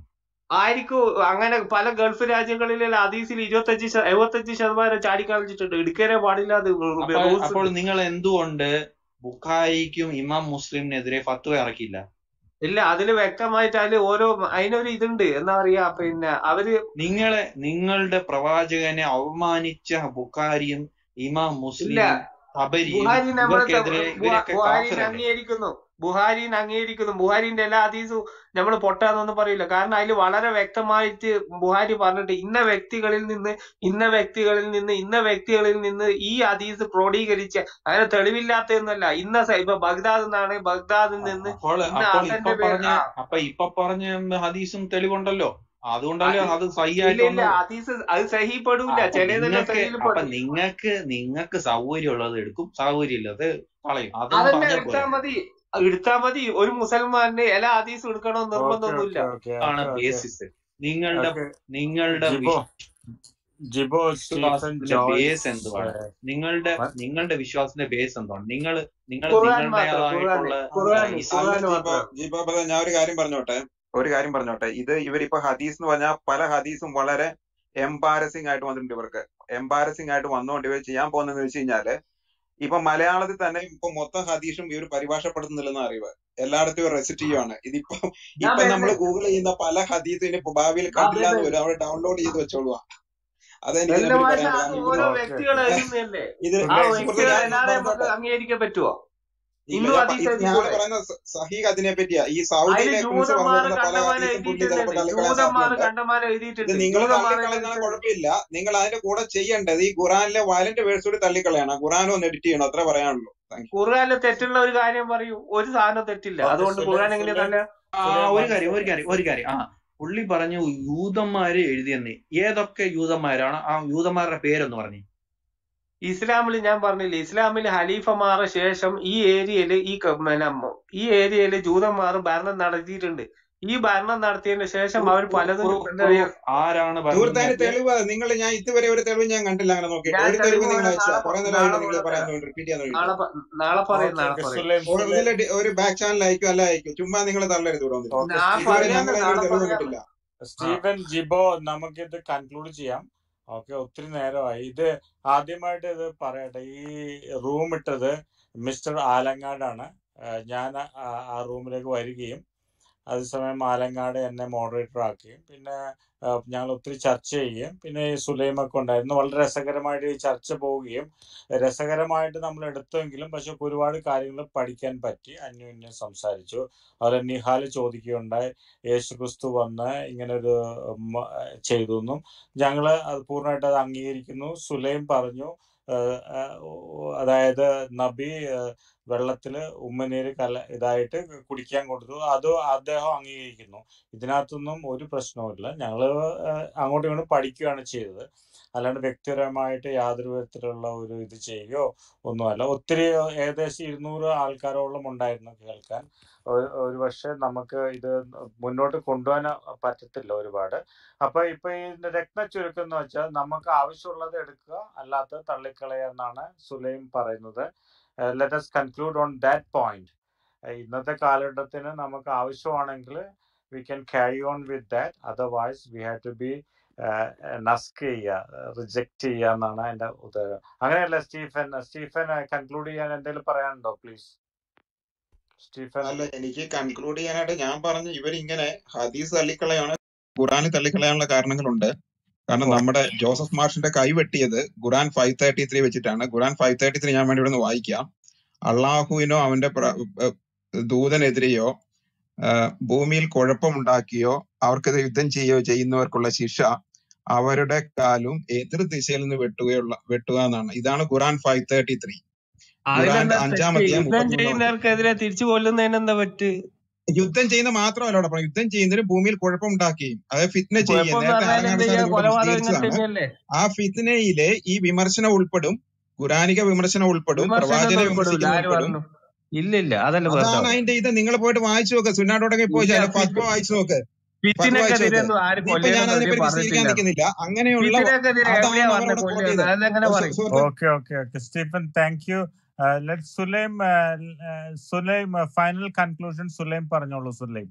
ആയിരിക്കും അങ്ങനെ പല ഗൾഫ് രാജ്യങ്ങളിലെ ഹദീസിൽ ഇരുപത്തഞ്ച് ശത- എഴുപത്തഞ്ച് ശതമാനം ചാടിക്കളഞ്ഞിട്ടുണ്ട് എടുക്കാനേ പാടില്ല അത് അപ്പോൾ റൂൾസ് അപ്പോൾ ഉണ്ട് നിങ്ങൾ എന്തുകൊണ്ട് ബുഖാരിക്കും ഇമാം മുസ്ലിമിനെതിരെ ഫത്വ ഇറക്കില്ല ഇല്ല അതില് വ്യക്തമായിട്ട് അതില് ഓരോ അതിനൊരു ഇതുണ്ട് എന്താ പറയാ പിന്നെ അവര് നിങ്ങളെ നിങ്ങളുടെ പ്രവാചകനെ അവമാനിച്ച ബുഖാരിയും ഇമാം ഇല്ല മുസ്ലിമും തബരിയും ബുഹാരി നമ്മള് ത- ഇവർക്കെതിരെ ബുഹാ- ഇവരൊക്കെ ബുഹാരിനെ കാഫിറല്ലേ അംഗീകരിക്കുന്നു ബുഹാരിനെ അംഗീകരിക്കുന്നു ബുഹാരിന്റെ എല്ലാ ഹദീസും നമ്മൾ പൊട്ടാന്നൊന്നും പറയില്ല കാരണം അതിൽ വളരെ വ്യക്തമായിട്ട് ബുഹാരി പറഞ്ഞിട്ട് ഇന്ന വ്യക്തികളിൽ നിന്ന് ഇന്ന വ്യക്തികളിൽ നിന്ന് ഇന്ന വ്യക്തികളിൽ നിന്ന് ഈ ഹദീസ് ക്രോഡീകരിച്ച അങ്ങനെ തെളിവില്ലാത്തതൊന്നുമല്ല ഇന്ന സ- ഇപ്പൊ ബഗ്ദാദ് നിന്നാണ് ബഗ്ദാദിൽ നിന്ന് അപ്പോൾ ഇന്ന അപ്പോൾ ഇപ്പൊ അസന്റെ പേര് പറഞ്ഞ ആ അപ്പൊ ഇപ്പൊ പറഞ്ഞ ഹദീസും തെളിവുണ്ടല്ലോ അതുകൊണ്ടല്ലേ ഹദീസ് അത് ഇല്ല സഹിയായിട്ട് ഇല്ല വന്നത് ഹദീസ് അത് സഹിപ്പെടൂല അപ്പൊ ചിലതെല്ലാം നിങ്ങക്ക് സഹിയിൽ അപ്പൊ പെടും നിങ്ങക്ക് നിങ്ങക്ക് സൗകര്യം ഉള്ളത് എടുക്കും സൗകര്യം ഇല്ലാതെ കളയും അതൊന്ന് അതന്നെ പറഞ്ഞാൽ എടുത്താ പോരെ മതി എടുത്താ മതി ഒരു മുസൽമാന് എല്ലാ ഹദീസും എടുക്കണമെന്ന് ഓക്കെ നിർബന്ധമൊന്നുമില്ല ഓക്കെ ഓക്കെ ആണ് ഓക്കെ ഓക്കെ ബേസിസ് നിങ്ങളുടെ ഓക്കെ നിങ്ങളുടെ ജിബോ ജിബോ സ്റ്റീഫൻ വിശ്വാസത്തിന്റെ ബേസ് ജോയ്സ് എന്തുവാണ് ഏഹ്, നിങ്ങളുടെ മ- നിങ്ങളുടെ വിശ്വാസത്തിന്റെ ബേസ് എന്താണ് നിങ്ങൾ നിങ്ങൾ ഖുർആൻ മാത്രം ഖുർആൻ നിങ്ങളുടേതായിട്ടുള്ള ഖുർആൻ അല്ല ഇസ്ലാം ഖുർആൻ ജീപ്പോ മാത്രം ജീപ്പോ ബ്രദർ ഞാൻ ഒരു കാര്യം പറഞ്ഞോട്ടെ ഒരു കാര്യം പറഞ്ഞോട്ടെ ഇത് ഇവരിപ്പോ ഹദീസ് എന്ന് പറഞ്ഞാൽ പല ഹദീസും വളരെ എംബാരസിംഗ് ആയിട്ട് വന്നിട്ടുണ്ട് ഇവർക്ക് എംബാരസിംഗ് ആയിട്ട് വന്നുകൊണ്ട് ഇവർ ചെയ്യാൻ പോകുന്നതെന്ന് വെച്ച് കഴിഞ്ഞാല് ഇപ്പൊ മലയാളത്തിൽ തന്നെ ഇപ്പൊ മൊത്തം ഹദീസും ഇവർ പരിഭാഷപ്പെടുത്തുന്നില്ലെന്ന് അറിവ് എല്ലായിടത്തും ഇവർ റെസിറ്റ് ചെയ്യുവാണ് ഇതിപ്പോ ഞാൻ ഇപ്പൊ നമ്മൾ വരുന്നത് ഗൂഗിൾ ചെയ്യുന്ന പല ഹദീസും ഇനി ഇപ്പൊ ഭാവിയിൽ ആ കണ്ടില്ല എന്ന് വരുന്നത് വരും അവർ ഡൗൺലോഡ് ചെയ്ത് വെച്ചോളുക അതെനിക്ക് എന്റെ ഇതിനെപ്പറ്റി മാഷ പറയാനുള്ളത് അത് കാരണം ഓരോ ഇവര് ഓക്കെ വ്യക്തികൾ ഓക്കെ എഴുതുന്നതല്ലേ ഇത് ആ സുലൈം സുഹൃത്തെ വ്യക്തികൾ ഞാൻ എല്ലാരെയും നമുക്ക് പറഞ്ഞോട്ടെ അംഗീകരിക്കാൻ പറ്റുമോ ഇല്ല ഇന്നും ഞാൻ പ- ഹദീസ് ഇത് ഞാൻ എഴുതിക്കൂടെ പറയുന്ന സ- സഹീഹ് അതിനെ പറ്റിയാ ഈ അതില് സൗദിയിലെ പ്രിൻസ് ജൂതന്മാർ പറഞ്ഞിരുന്ന പല കണ്ടമാനം ഹദീസും പുള്ളി ചിലപ്പോൾ എഴുതിയിട്ടുണ്ട് തള്ളിക്കളയാൻ ജൂതന്മാർ സാധ്യതയുണ്ട് കണ്ടമാനം ഇത് എഴുതിയിട്ടുണ്ട് നിങ്ങൾ ജൂതന്മാർ തള്ളിക്കളയുന്ന എഴുതിയിട്ടുണ്ട് കുഴപ്പമില്ല നിങ്ങൾ അതിന്റെ കൂടെ ചെയ്യേണ്ടത് ഈ ഖുറാനിലെ വയലന്റ് വേഴ്സ് കൂടി തള്ളിക്കളയണം ഖുറാൻ ഒന്ന് എഡിറ്റ് ചെയ്യണം അത്രേ പറയാനുള്ളൂ താങ്ക് യു ഖുർആനിൽ തെറ്റുള്ള ഒരു കാര്യം പറയൂ ഒരു സാധനം തെറ്റില്ല ഓക്കെ അതുകൊണ്ട് സുലൈം ഖുർആൻ എങ്ങനെ സുലൈം തല്ല ആ സുലൈം ഒരു വൺ കാര്യം ഒരു സെക്കൻഡ് കാര്യം ഒരു കാര്യം ആ പുള്ളി പറഞ്ഞു യൂതന്മാര് എഴുതിയെന്ന് ഏതൊക്കെ യൂതന്മാരാണ് ആ യൂതന്മാരുടെ പേരൊന്ന് പറഞ്ഞു ഇസ്ലാമിൽ ഞാൻ പറഞ്ഞില്ലേ ഇസ്ലാമിൽ ഹലീഫമാരുടെ ശേഷം ഈ ഏരിയയില് ഈ ക- പിന്നെ മ- ഈ ഏരിയയില് ജൂതന്മാർ ഭരണം നടത്തിയിട്ടുണ്ട് ഈ ഭരണം നടത്തിയതിന് ശേഷം അവർ പലതും എന്താ പറയാ ആരാണ് ഭരണം സുഹൃത്തെ അതിന് നടത്തിയത് തെളിവ് നിങ്ങൾ ഞാൻ ഇതുവരെ ഒരു തെളിവ് ഞാൻ കണ്ടില്ല അങ്ങനെ നോക്കിയിട്ട് ഞാൻ ഒരു തെളിവ് തെളിവ് നിങ്ങൾ വേണം അയച്ചാ നാളെ കുറെ പ- നേരമായിട്ട് നാളെ നിങ്ങൾ കൊണ്ടുതരാം പറയാൻ റിപ്പീറ്റ് ചെയ്യാൻ വേണ്ടിയിട്ട് നാളെ പ- നാളെ പറയാം ഓക്കെ നാളെ ഓക്കെ പറയാം സുലൈം ഒരു സുലൈം ഇതിലെ ഒരു ബാക്ക് ചാനൽ അയക്കും അല്ല അയക്കും ചുമ്മാ നിങ്ങൾ തള്ളരുത് ഇവിടെ വന്നിട്ട് ഓക്കെ ഞാൻ ഇതുവരെ പറയാന്ന് ഞങ്ങൾ അതിനൊരു നാളെ തെളിവ് പറയാന്ന് കണ്ടിട്ടില്ല ആ സ്റ്റീഫൻ ജിബോ നമുക്കിത് കൺക്ലൂഡ് ചെയ്യാം ഓക്കെ ഒത്തിരി നേരമായി ഇത് ആദ്യമായിട്ട് ഇത് പറയട്ടെ ഈ റൂം ഇട്ടത് മിസ്റ്റർ ആലങ്ങാടാണ് ഏഹ് ഞാൻ ആ ആ റൂമിലേക്ക് വരികയും അതേസമയം ആലങ്ങാട് എന്നെ മോഡറേറ്റർ ആക്കുകയും പിന്നെ ഏഹ് ഞങ്ങൾ ഒത്തിരി ചർച്ച ചെയ്യുകയും പിന്നെ ഈ സുലൈമൊക്കെ ഉണ്ടായിരുന്നു വളരെ രസകരമായിട്ട് ഈ ചർച്ച പോവുകയും രസകരമായിട്ട് നമ്മൾ എടുത്തെങ്കിലും പക്ഷെ ഒരുപാട് കാര്യങ്ങൾ പഠിക്കാൻ പറ്റി അന്യോന്യം സംസാരിച്ചു അതുപോലെ നിഹാൽ ചോദിക്കുകയുണ്ടായി യേശു ക്രിസ്തു വന്ന് ഇങ്ങനെ ഒരു ഉം, ചെയ്തു എന്നും ഞങ്ങൾ അത് പൂർണ്ണമായിട്ട് അത് അംഗീകരിക്കുന്നു സുലൈം പറഞ്ഞു ഏഹ്, ഏഹ്, അതായത് നബി ഏഹ്, വെള്ളത്തില് ഉമ്മനീര് കല ഇതായിട്ട് കുടിക്കാൻ കൊടുത്തു അത് അദ്ദേഹം അംഗീകരിക്കുന്നു ഇതിനകത്തൊന്നും ഒരു പ്രശ്നവുമില്ല ഞങ്ങൾ അങ്ങോട്ടും ഇങ്ങോട്ടും പഠിക്കുകയാണ് ചെയ്തത് അല്ലാണ്ട് വ്യക്തിപരമായിട്ട് യാതൊരു വിധത്തിലുള്ള ഒരു ഇത് ചെയ്യുകയോ ഒന്നുമല്ല ഒത്തിരി ഏകദേശം ഇരുന്നൂറ് ആൾക്കാരോളം ഉണ്ടായിരുന്നു കേൾക്കാൻ ഒരു ഒരു പക്ഷേ നമുക്ക് ഇത് മുന്നോട്ട് കൊണ്ടുപോകാൻ പറ്റത്തില്ല ഒരുപാട് അപ്പൊ ഇപ്പൊ ഈ രത്ന ചുരുക്കം എന്ന് വെച്ചാൽ നമുക്ക് ആവശ്യമുള്ളത് എടുക്കുക അല്ലാത്തത് തള്ളിക്കളയുക എന്നാണ് സുലൈം പറയുന്നത് let us conclude on that point ഇന്നത്തെ കാലഘട്ടത്തിന് നമുക്ക് ആവശ്യമാണെങ്കിൽ we can carry on with that otherwise we have to be നസ്ക് ചെയ്യുക റിജക്ട് ചെയ്യുക എന്നാണ് എൻ്റെ ഉത്തരം അങ്ങനെയല്ല സ്റ്റീഫൻ സ്റ്റീഫൻ കൺക്ലൂഡ് ചെയ്യാൻ എന്തെങ്കിലും പറയാനുണ്ടോ പ്ലീസ് സ്റ്റീഫൻ അല്ല എനിക്ക് കൺക്ലൂഡ് ചെയ്യാനായിട്ട് ഞാൻ പറഞ്ഞു ഇവരിങ്ങനെ ഹദീസ് തള്ളിക്കളയാണ് ഖുറാനിൽ തള്ളിക്കളയാനുള്ള കാരണങ്ങളുണ്ട് കാരണം ഓക്കെ നമ്മുടെ ജോസഫ് മാഷിന്റെ കൈ വെട്ടിയത് ഖുറാൻ ഫൈവ് തേർട്ടി ത്രീ വെച്ചിട്ടാണ് ഖുറാൻ ഫൈവ് തേർട്ടി ത്രീ ഞാൻ വേണ്ടി ഇവിടെ നിന്ന് വായിക്കാം അള്ളാഹുവിനോ അവന്റെ പ്ര- ഏഹ് ദൂതനെതിരെയോ ആഹ് ഭൂമിയിൽ കുഴപ്പമുണ്ടാക്കിയോ അവർക്കെതിരെ യുദ്ധം ചെയ്യുകയോ ചെയ്യുന്നവർക്കുള്ള ശിക്ഷ അവരുടെ കാലും എതിർ ദിശയിൽ നിന്ന് വെട്ടുകയുള്ള വെട്ടുക എന്നാണ് ഇതാണ് ഖുറാൻ ഫൈവ് തേർട്ടി ത്രീ ഖുറാന്റെ അതിലെന്താ തെറ്റ് അഞ്ചാമത്തെ യുദ്ധം മുപ്പത്തിമൂന്നാമത്തെ ചെയ്യുന്നവർക്കെതിരെ തിരിച്ചു കൊല്ലുന്നതിന് എന്താ പറ്റ് യുദ്ധം ചെയ്യുന്ന മാത്രമല്ല അവിടെ പറഞ്ഞത് യുദ്ധം ചെയ്യുന്നതിന് ഭൂമിയിൽ കുഴപ്പമുണ്ടാക്കുകയും അതായത് ഫിത്ന ചെയ്യുകയും കുഴപ്പമെന്ന് നേരത്തെ പറഞ്ഞാൽ ആലങ്ങാട് എന്ത് സാർ ചെയ്യാ ഇവിടെ കൊലപാതകം ഇങ്ങനെ വിശദീകരിച്ചതാണ് തന്നെയല്ലേ ആ ഫിത്നയിലെ ഈ വിമർശനം ഉൾപ്പെടും ഖുറാനിക വിമർശനം ഉൾപ്പെടും വിമർശനം പ്രവാചകനെ ഒന്നും ഉൾപ്പെടൂല വിമർശിക്കുന്ന ആര് ഉൾപ്പെടും പറഞ്ഞു ഇല്ല ഇല്ല അതല്ല വെറുതെ അതാണ് പറയാം അതിന്റെ ഇത് നിങ്ങൾ പോയിട്ട് വായിച്ചു നോക്ക് സുന്നാട്ടോടൊക്കെ പോയി ഇല്ല ഫത്വ ഫിത്ത് വായിച്ചു നോക്ക് ഫത്വ വായിച്ചു ഫിത്തിനെക്കെതിരെ നോക്ക് ഒന്നും ആര് ഇതിപ്പോ ഞാൻ കൊല്ലേനെന്ന് അതിനെപ്പറ്റി എവിടെയും വിശദീകരിക്കാൻ പറഞ്ഞിട്ടില്ല നിൽക്കുന്നില്ല അങ്ങനെയുള്ള ഫിത്തിനെക്കെതിരെ അതാണ് എവിടെയാ അവരവിടെ പറഞ്ഞ കോട്ട് കൊല്ലുന്നത് ചെയ്തത് അതെങ്ങനെ സു- പറയും സുഹൃത്തെ Okay, okay, okay. Stephen, thank you. Uh, let Sulaim, uh, uh, Sulaim, uh, final conclusion, Sulaim പറഞ്ഞോളൂ Sulaim.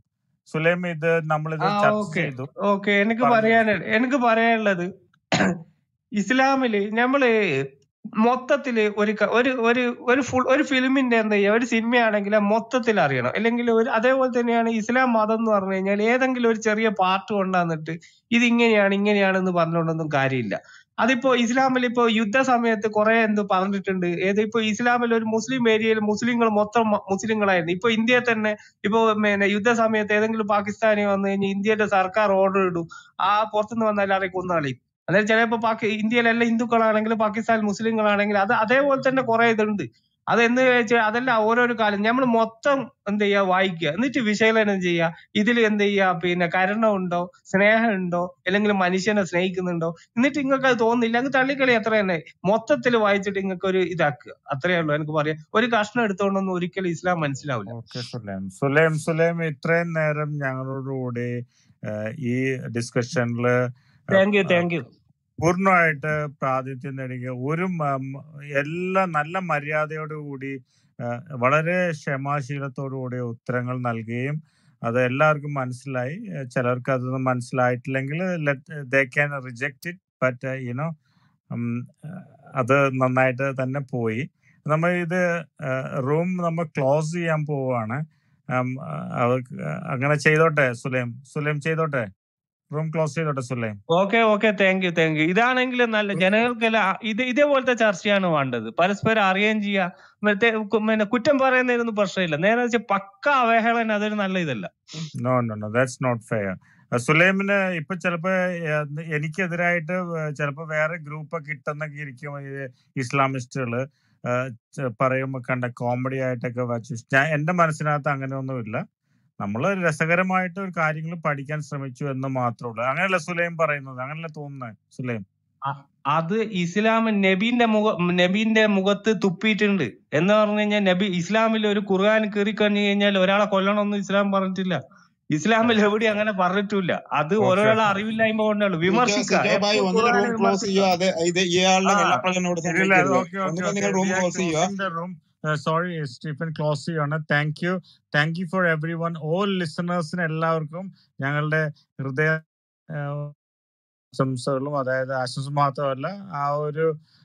സുലൈം ഇത് നമ്മളിത് ആ ചർച്ച ഓക്കെ ചെയ്തു ഓക്കെ എനിക്ക് പറഞ്ഞു പറയാൻ എനിക്ക് പറയാനുള്ളത് ഇസ്ലാമില് നമ്മള് മൊത്തത്തില് ഒരു ക- ഒരു ഒരു ഒരു ഫുൾ ഒരു ഫിലിമിന്റെ എന്താ ചെയ്യാ ഒരു സിനിമയാണെങ്കിൽ മൊത്തത്തിൽ അറിയണം അല്ലെങ്കിൽ ഒരു അതേപോലെ തന്നെയാണ് ഇസ്ലാം മതം എന്ന് പറഞ്ഞു കഴിഞ്ഞാൽ ഏതെങ്കിലും ഒരു ചെറിയ പാർട്ട് കൊണ്ടുവന്നിട്ട് ഇത് ഇങ്ങനെയാണ് ഇങ്ങനെയാണെന്ന് പറഞ്ഞുകൊണ്ടൊന്നും കാര്യമില്ല അതിപ്പോ ഇസ്ലാമിൽ ഇപ്പോ യുദ്ധ സമയത്ത് കുറെ എന്ത് പറഞ്ഞിട്ടുണ്ട് ഏത് ഇപ്പൊ ഇസ്ലാമിൽ ഒരു മുസ്ലിം ഏരിയയിൽ മുസ്ലിങ്ങൾ മൊത്തം മ- മുസ്ലിങ്ങളായിരുന്നു ഇപ്പൊ ഇന്ത്യയിൽ തന്നെ ഇപ്പൊ പിന്നെ യുദ്ധ സമയത്ത് ഏതെങ്കിലും പാകിസ്ഥാനി വന്നു കഴിഞ്ഞാൽ ഇന്ത്യയുടെ സർക്കാർ ഓർഡർ ഇടും ആ പുറത്തുനിന്ന് വന്ന എല്ലാവരെയും കൊന്നുകളയും അതായത് ചിലപ്പോ പാകി ഇന്ത്യയിലെല്ലാം ഹിന്ദുക്കളാണെങ്കിൽ പാകിസ്ഥാൻ മുസ്ലിങ്ങളാണെങ്കിൽ അത് അതേപോലെ തന്നെ കുറെ ഇതുണ്ട് അത് എന്ന് വെച്ചാൽ അതെല്ലാം ഓരോരോ കാലം നമ്മൾ മൊത്തം എന്ത് ചെയ്യാ വായിക്കുക എന്നിട്ട് വിശകലനം ചെയ്യുക ഇതിൽ എന്ത് ചെയ്യാ പിന്നെ കരുണ സ്നേഹം ഉണ്ടോ അല്ലെങ്കിൽ മനുഷ്യനെ സ്നേഹിക്കുന്നുണ്ടോ എന്നിട്ട് നിങ്ങൾക്ക് അത് തോന്നുന്നില്ല അങ്ങ് തള്ളിക്കളി അത്ര തന്നെ മൊത്തത്തിൽ വായിച്ചിട്ട് നിങ്ങൾക്ക് ഒരു ഇതാക്കുക അത്രേ ഉള്ളൂ എനിക്ക് പറയാം ഒരു കഷ്ണം എടുത്തോണ്ടൊന്നും ഒരിക്കലും ഇസ്ലാം മനസ്സിലാവില്ല ഓക്കെ സുലൈം സുലൈം സുലൈം ഇത്രയും നേരം ഞങ്ങളോടുകൂടി ഏഹ്, ഈ ഡിസ്കഷനിൽ താങ്ക് യു താങ്ക് യു പൂർണ്ണമായിട്ട് പ്രാതിനിധ്യം നേടുക ഒരു മ- മ- എല്ലാ നല്ല മര്യാദയോടുകൂടി ഏഹ്, വളരെ ക്ഷമാശീലത്തോടു കൂടി ഉത്തരങ്ങൾ നൽകുകയും അത് എല്ലാവർക്കും മനസ്സിലായി ഏഹ്, ചിലർക്ക് അതൊന്നും മനസ്സിലായിട്ടില്ലെങ്കിൽ they can reject it but you know അത് നന്നായിട്ട് തന്നെ പോയി നമ്മൾ ഇത് റൂം നമ്മൾ ക്ലോസ് ചെയ്യാൻ പോവുകയാണ് ഉം, അവർക്ക് അങ്ങനെ ചെയ്തോട്ടെ സുലൈം സുലൈം ചെയ്തോട്ടെ റൂം ക്ലോസ് ചെയ്തോട്ടെ Sulaim okay okay thank you thank you ഇതാണെങ്കിൽ നല്ല ജനങ്ങൾക്കെല്ലാം ഇത് ഇതേപോലത്തെ ചർച്ചയാണ് വേണ്ടത് പരസ്പരം അറിയുകയും ചെയ്യാ മറ്റേ കു- പിന്നെ കുറ്റം പറയുന്നതിനൊന്നും പ്രശ്നമില്ല നേരെ വെച്ചാൽ പക്ക അവഹേളനം അതൊരു നല്ല ഇതല്ല no no no that's not fair സുലൈമിന് ഇപ്പൊ ചിലപ്പോ ഏഹ്, എനിക്കെതിരായിട്ട് ചിലപ്പോ വേറെ ഗ്രൂപ്പ് ഒക്കെ ഇട്ടെന്നൊക്കെ ഇരിക്കും ഈ ഇസ്ലാമിസ്റ്റുകള് ഏഹ്, ച- പറയുമ്പോ കണ്ട കോമഡി ആയിട്ടൊക്കെ വച്ചു ഞാൻ എന്റെ മനസ്സിനകത്ത് അങ്ങനെയൊന്നുമില്ല നമ്മൾ രസകരമായിട്ട് ഒരു കാര്യങ്ങൾ പഠിക്കാൻ ശ്രമിച്ചു എന്ന് മാത്രമേ ഉള്ളൂ അങ്ങനെയല്ല സുലൈം പറയുന്നത് അങ്ങനെയല്ല തോന്നുന്നത് സുലൈം അ- അത് ഇസ്ലാം നബീന്റെ മുഖ നബീന്റെ മുഖത്ത് തുപ്പിയിട്ടുണ്ട് എന്ന് പറഞ്ഞു കഴിഞ്ഞാൽ നബി ഇസ്ലാമിൽ ഒരു ഖുർആൻ കയറി കഴിഞ്ഞു കഴിഞ്ഞാൽ ഒരാളെ കൊല്ലണമെന്ന് ഇസ്ലാം പറഞ്ഞിട്ടില്ല ഇസ്ലാമിൽ എവിടെ അങ്ങനെ പറഞ്ഞിട്ടില്ല അത് ഓക്കെ ഓരോരാളെ അറിവില്ലായ്മ കൊണ്ടേ ഉള്ളൂ സിജോ വിമർശിക്കുക സിജോ ഭായ് എപ്പോ ഒന്നിനെ ഖുർആനെ റൂം ക്ലോസ് ചെയ്യുക വിമർശിക്കുക അതെ ഇത് ഇയാളുടെ ആ വെള്ളപ്പള്ളനോട് ഇല്ല സംസാരിക്കരുത് ഓക്കെ ഓക്കെ ഒന്നിനെ ഓക്കെ നിങ്ങൾ റൂം വി ആർ ക്ലോസ് ചെയ്യുക closing the room sorry Stephen close ചെയ്യാണ് thank you thank you for everyone all ലിസണേഴ്സിന് എല്ലാവർക്കും ഞങ്ങളുടെ ഹൃദയ ആശംസകളും അതായത് ആശംസ മാത്രമല്ല ആ ഒരു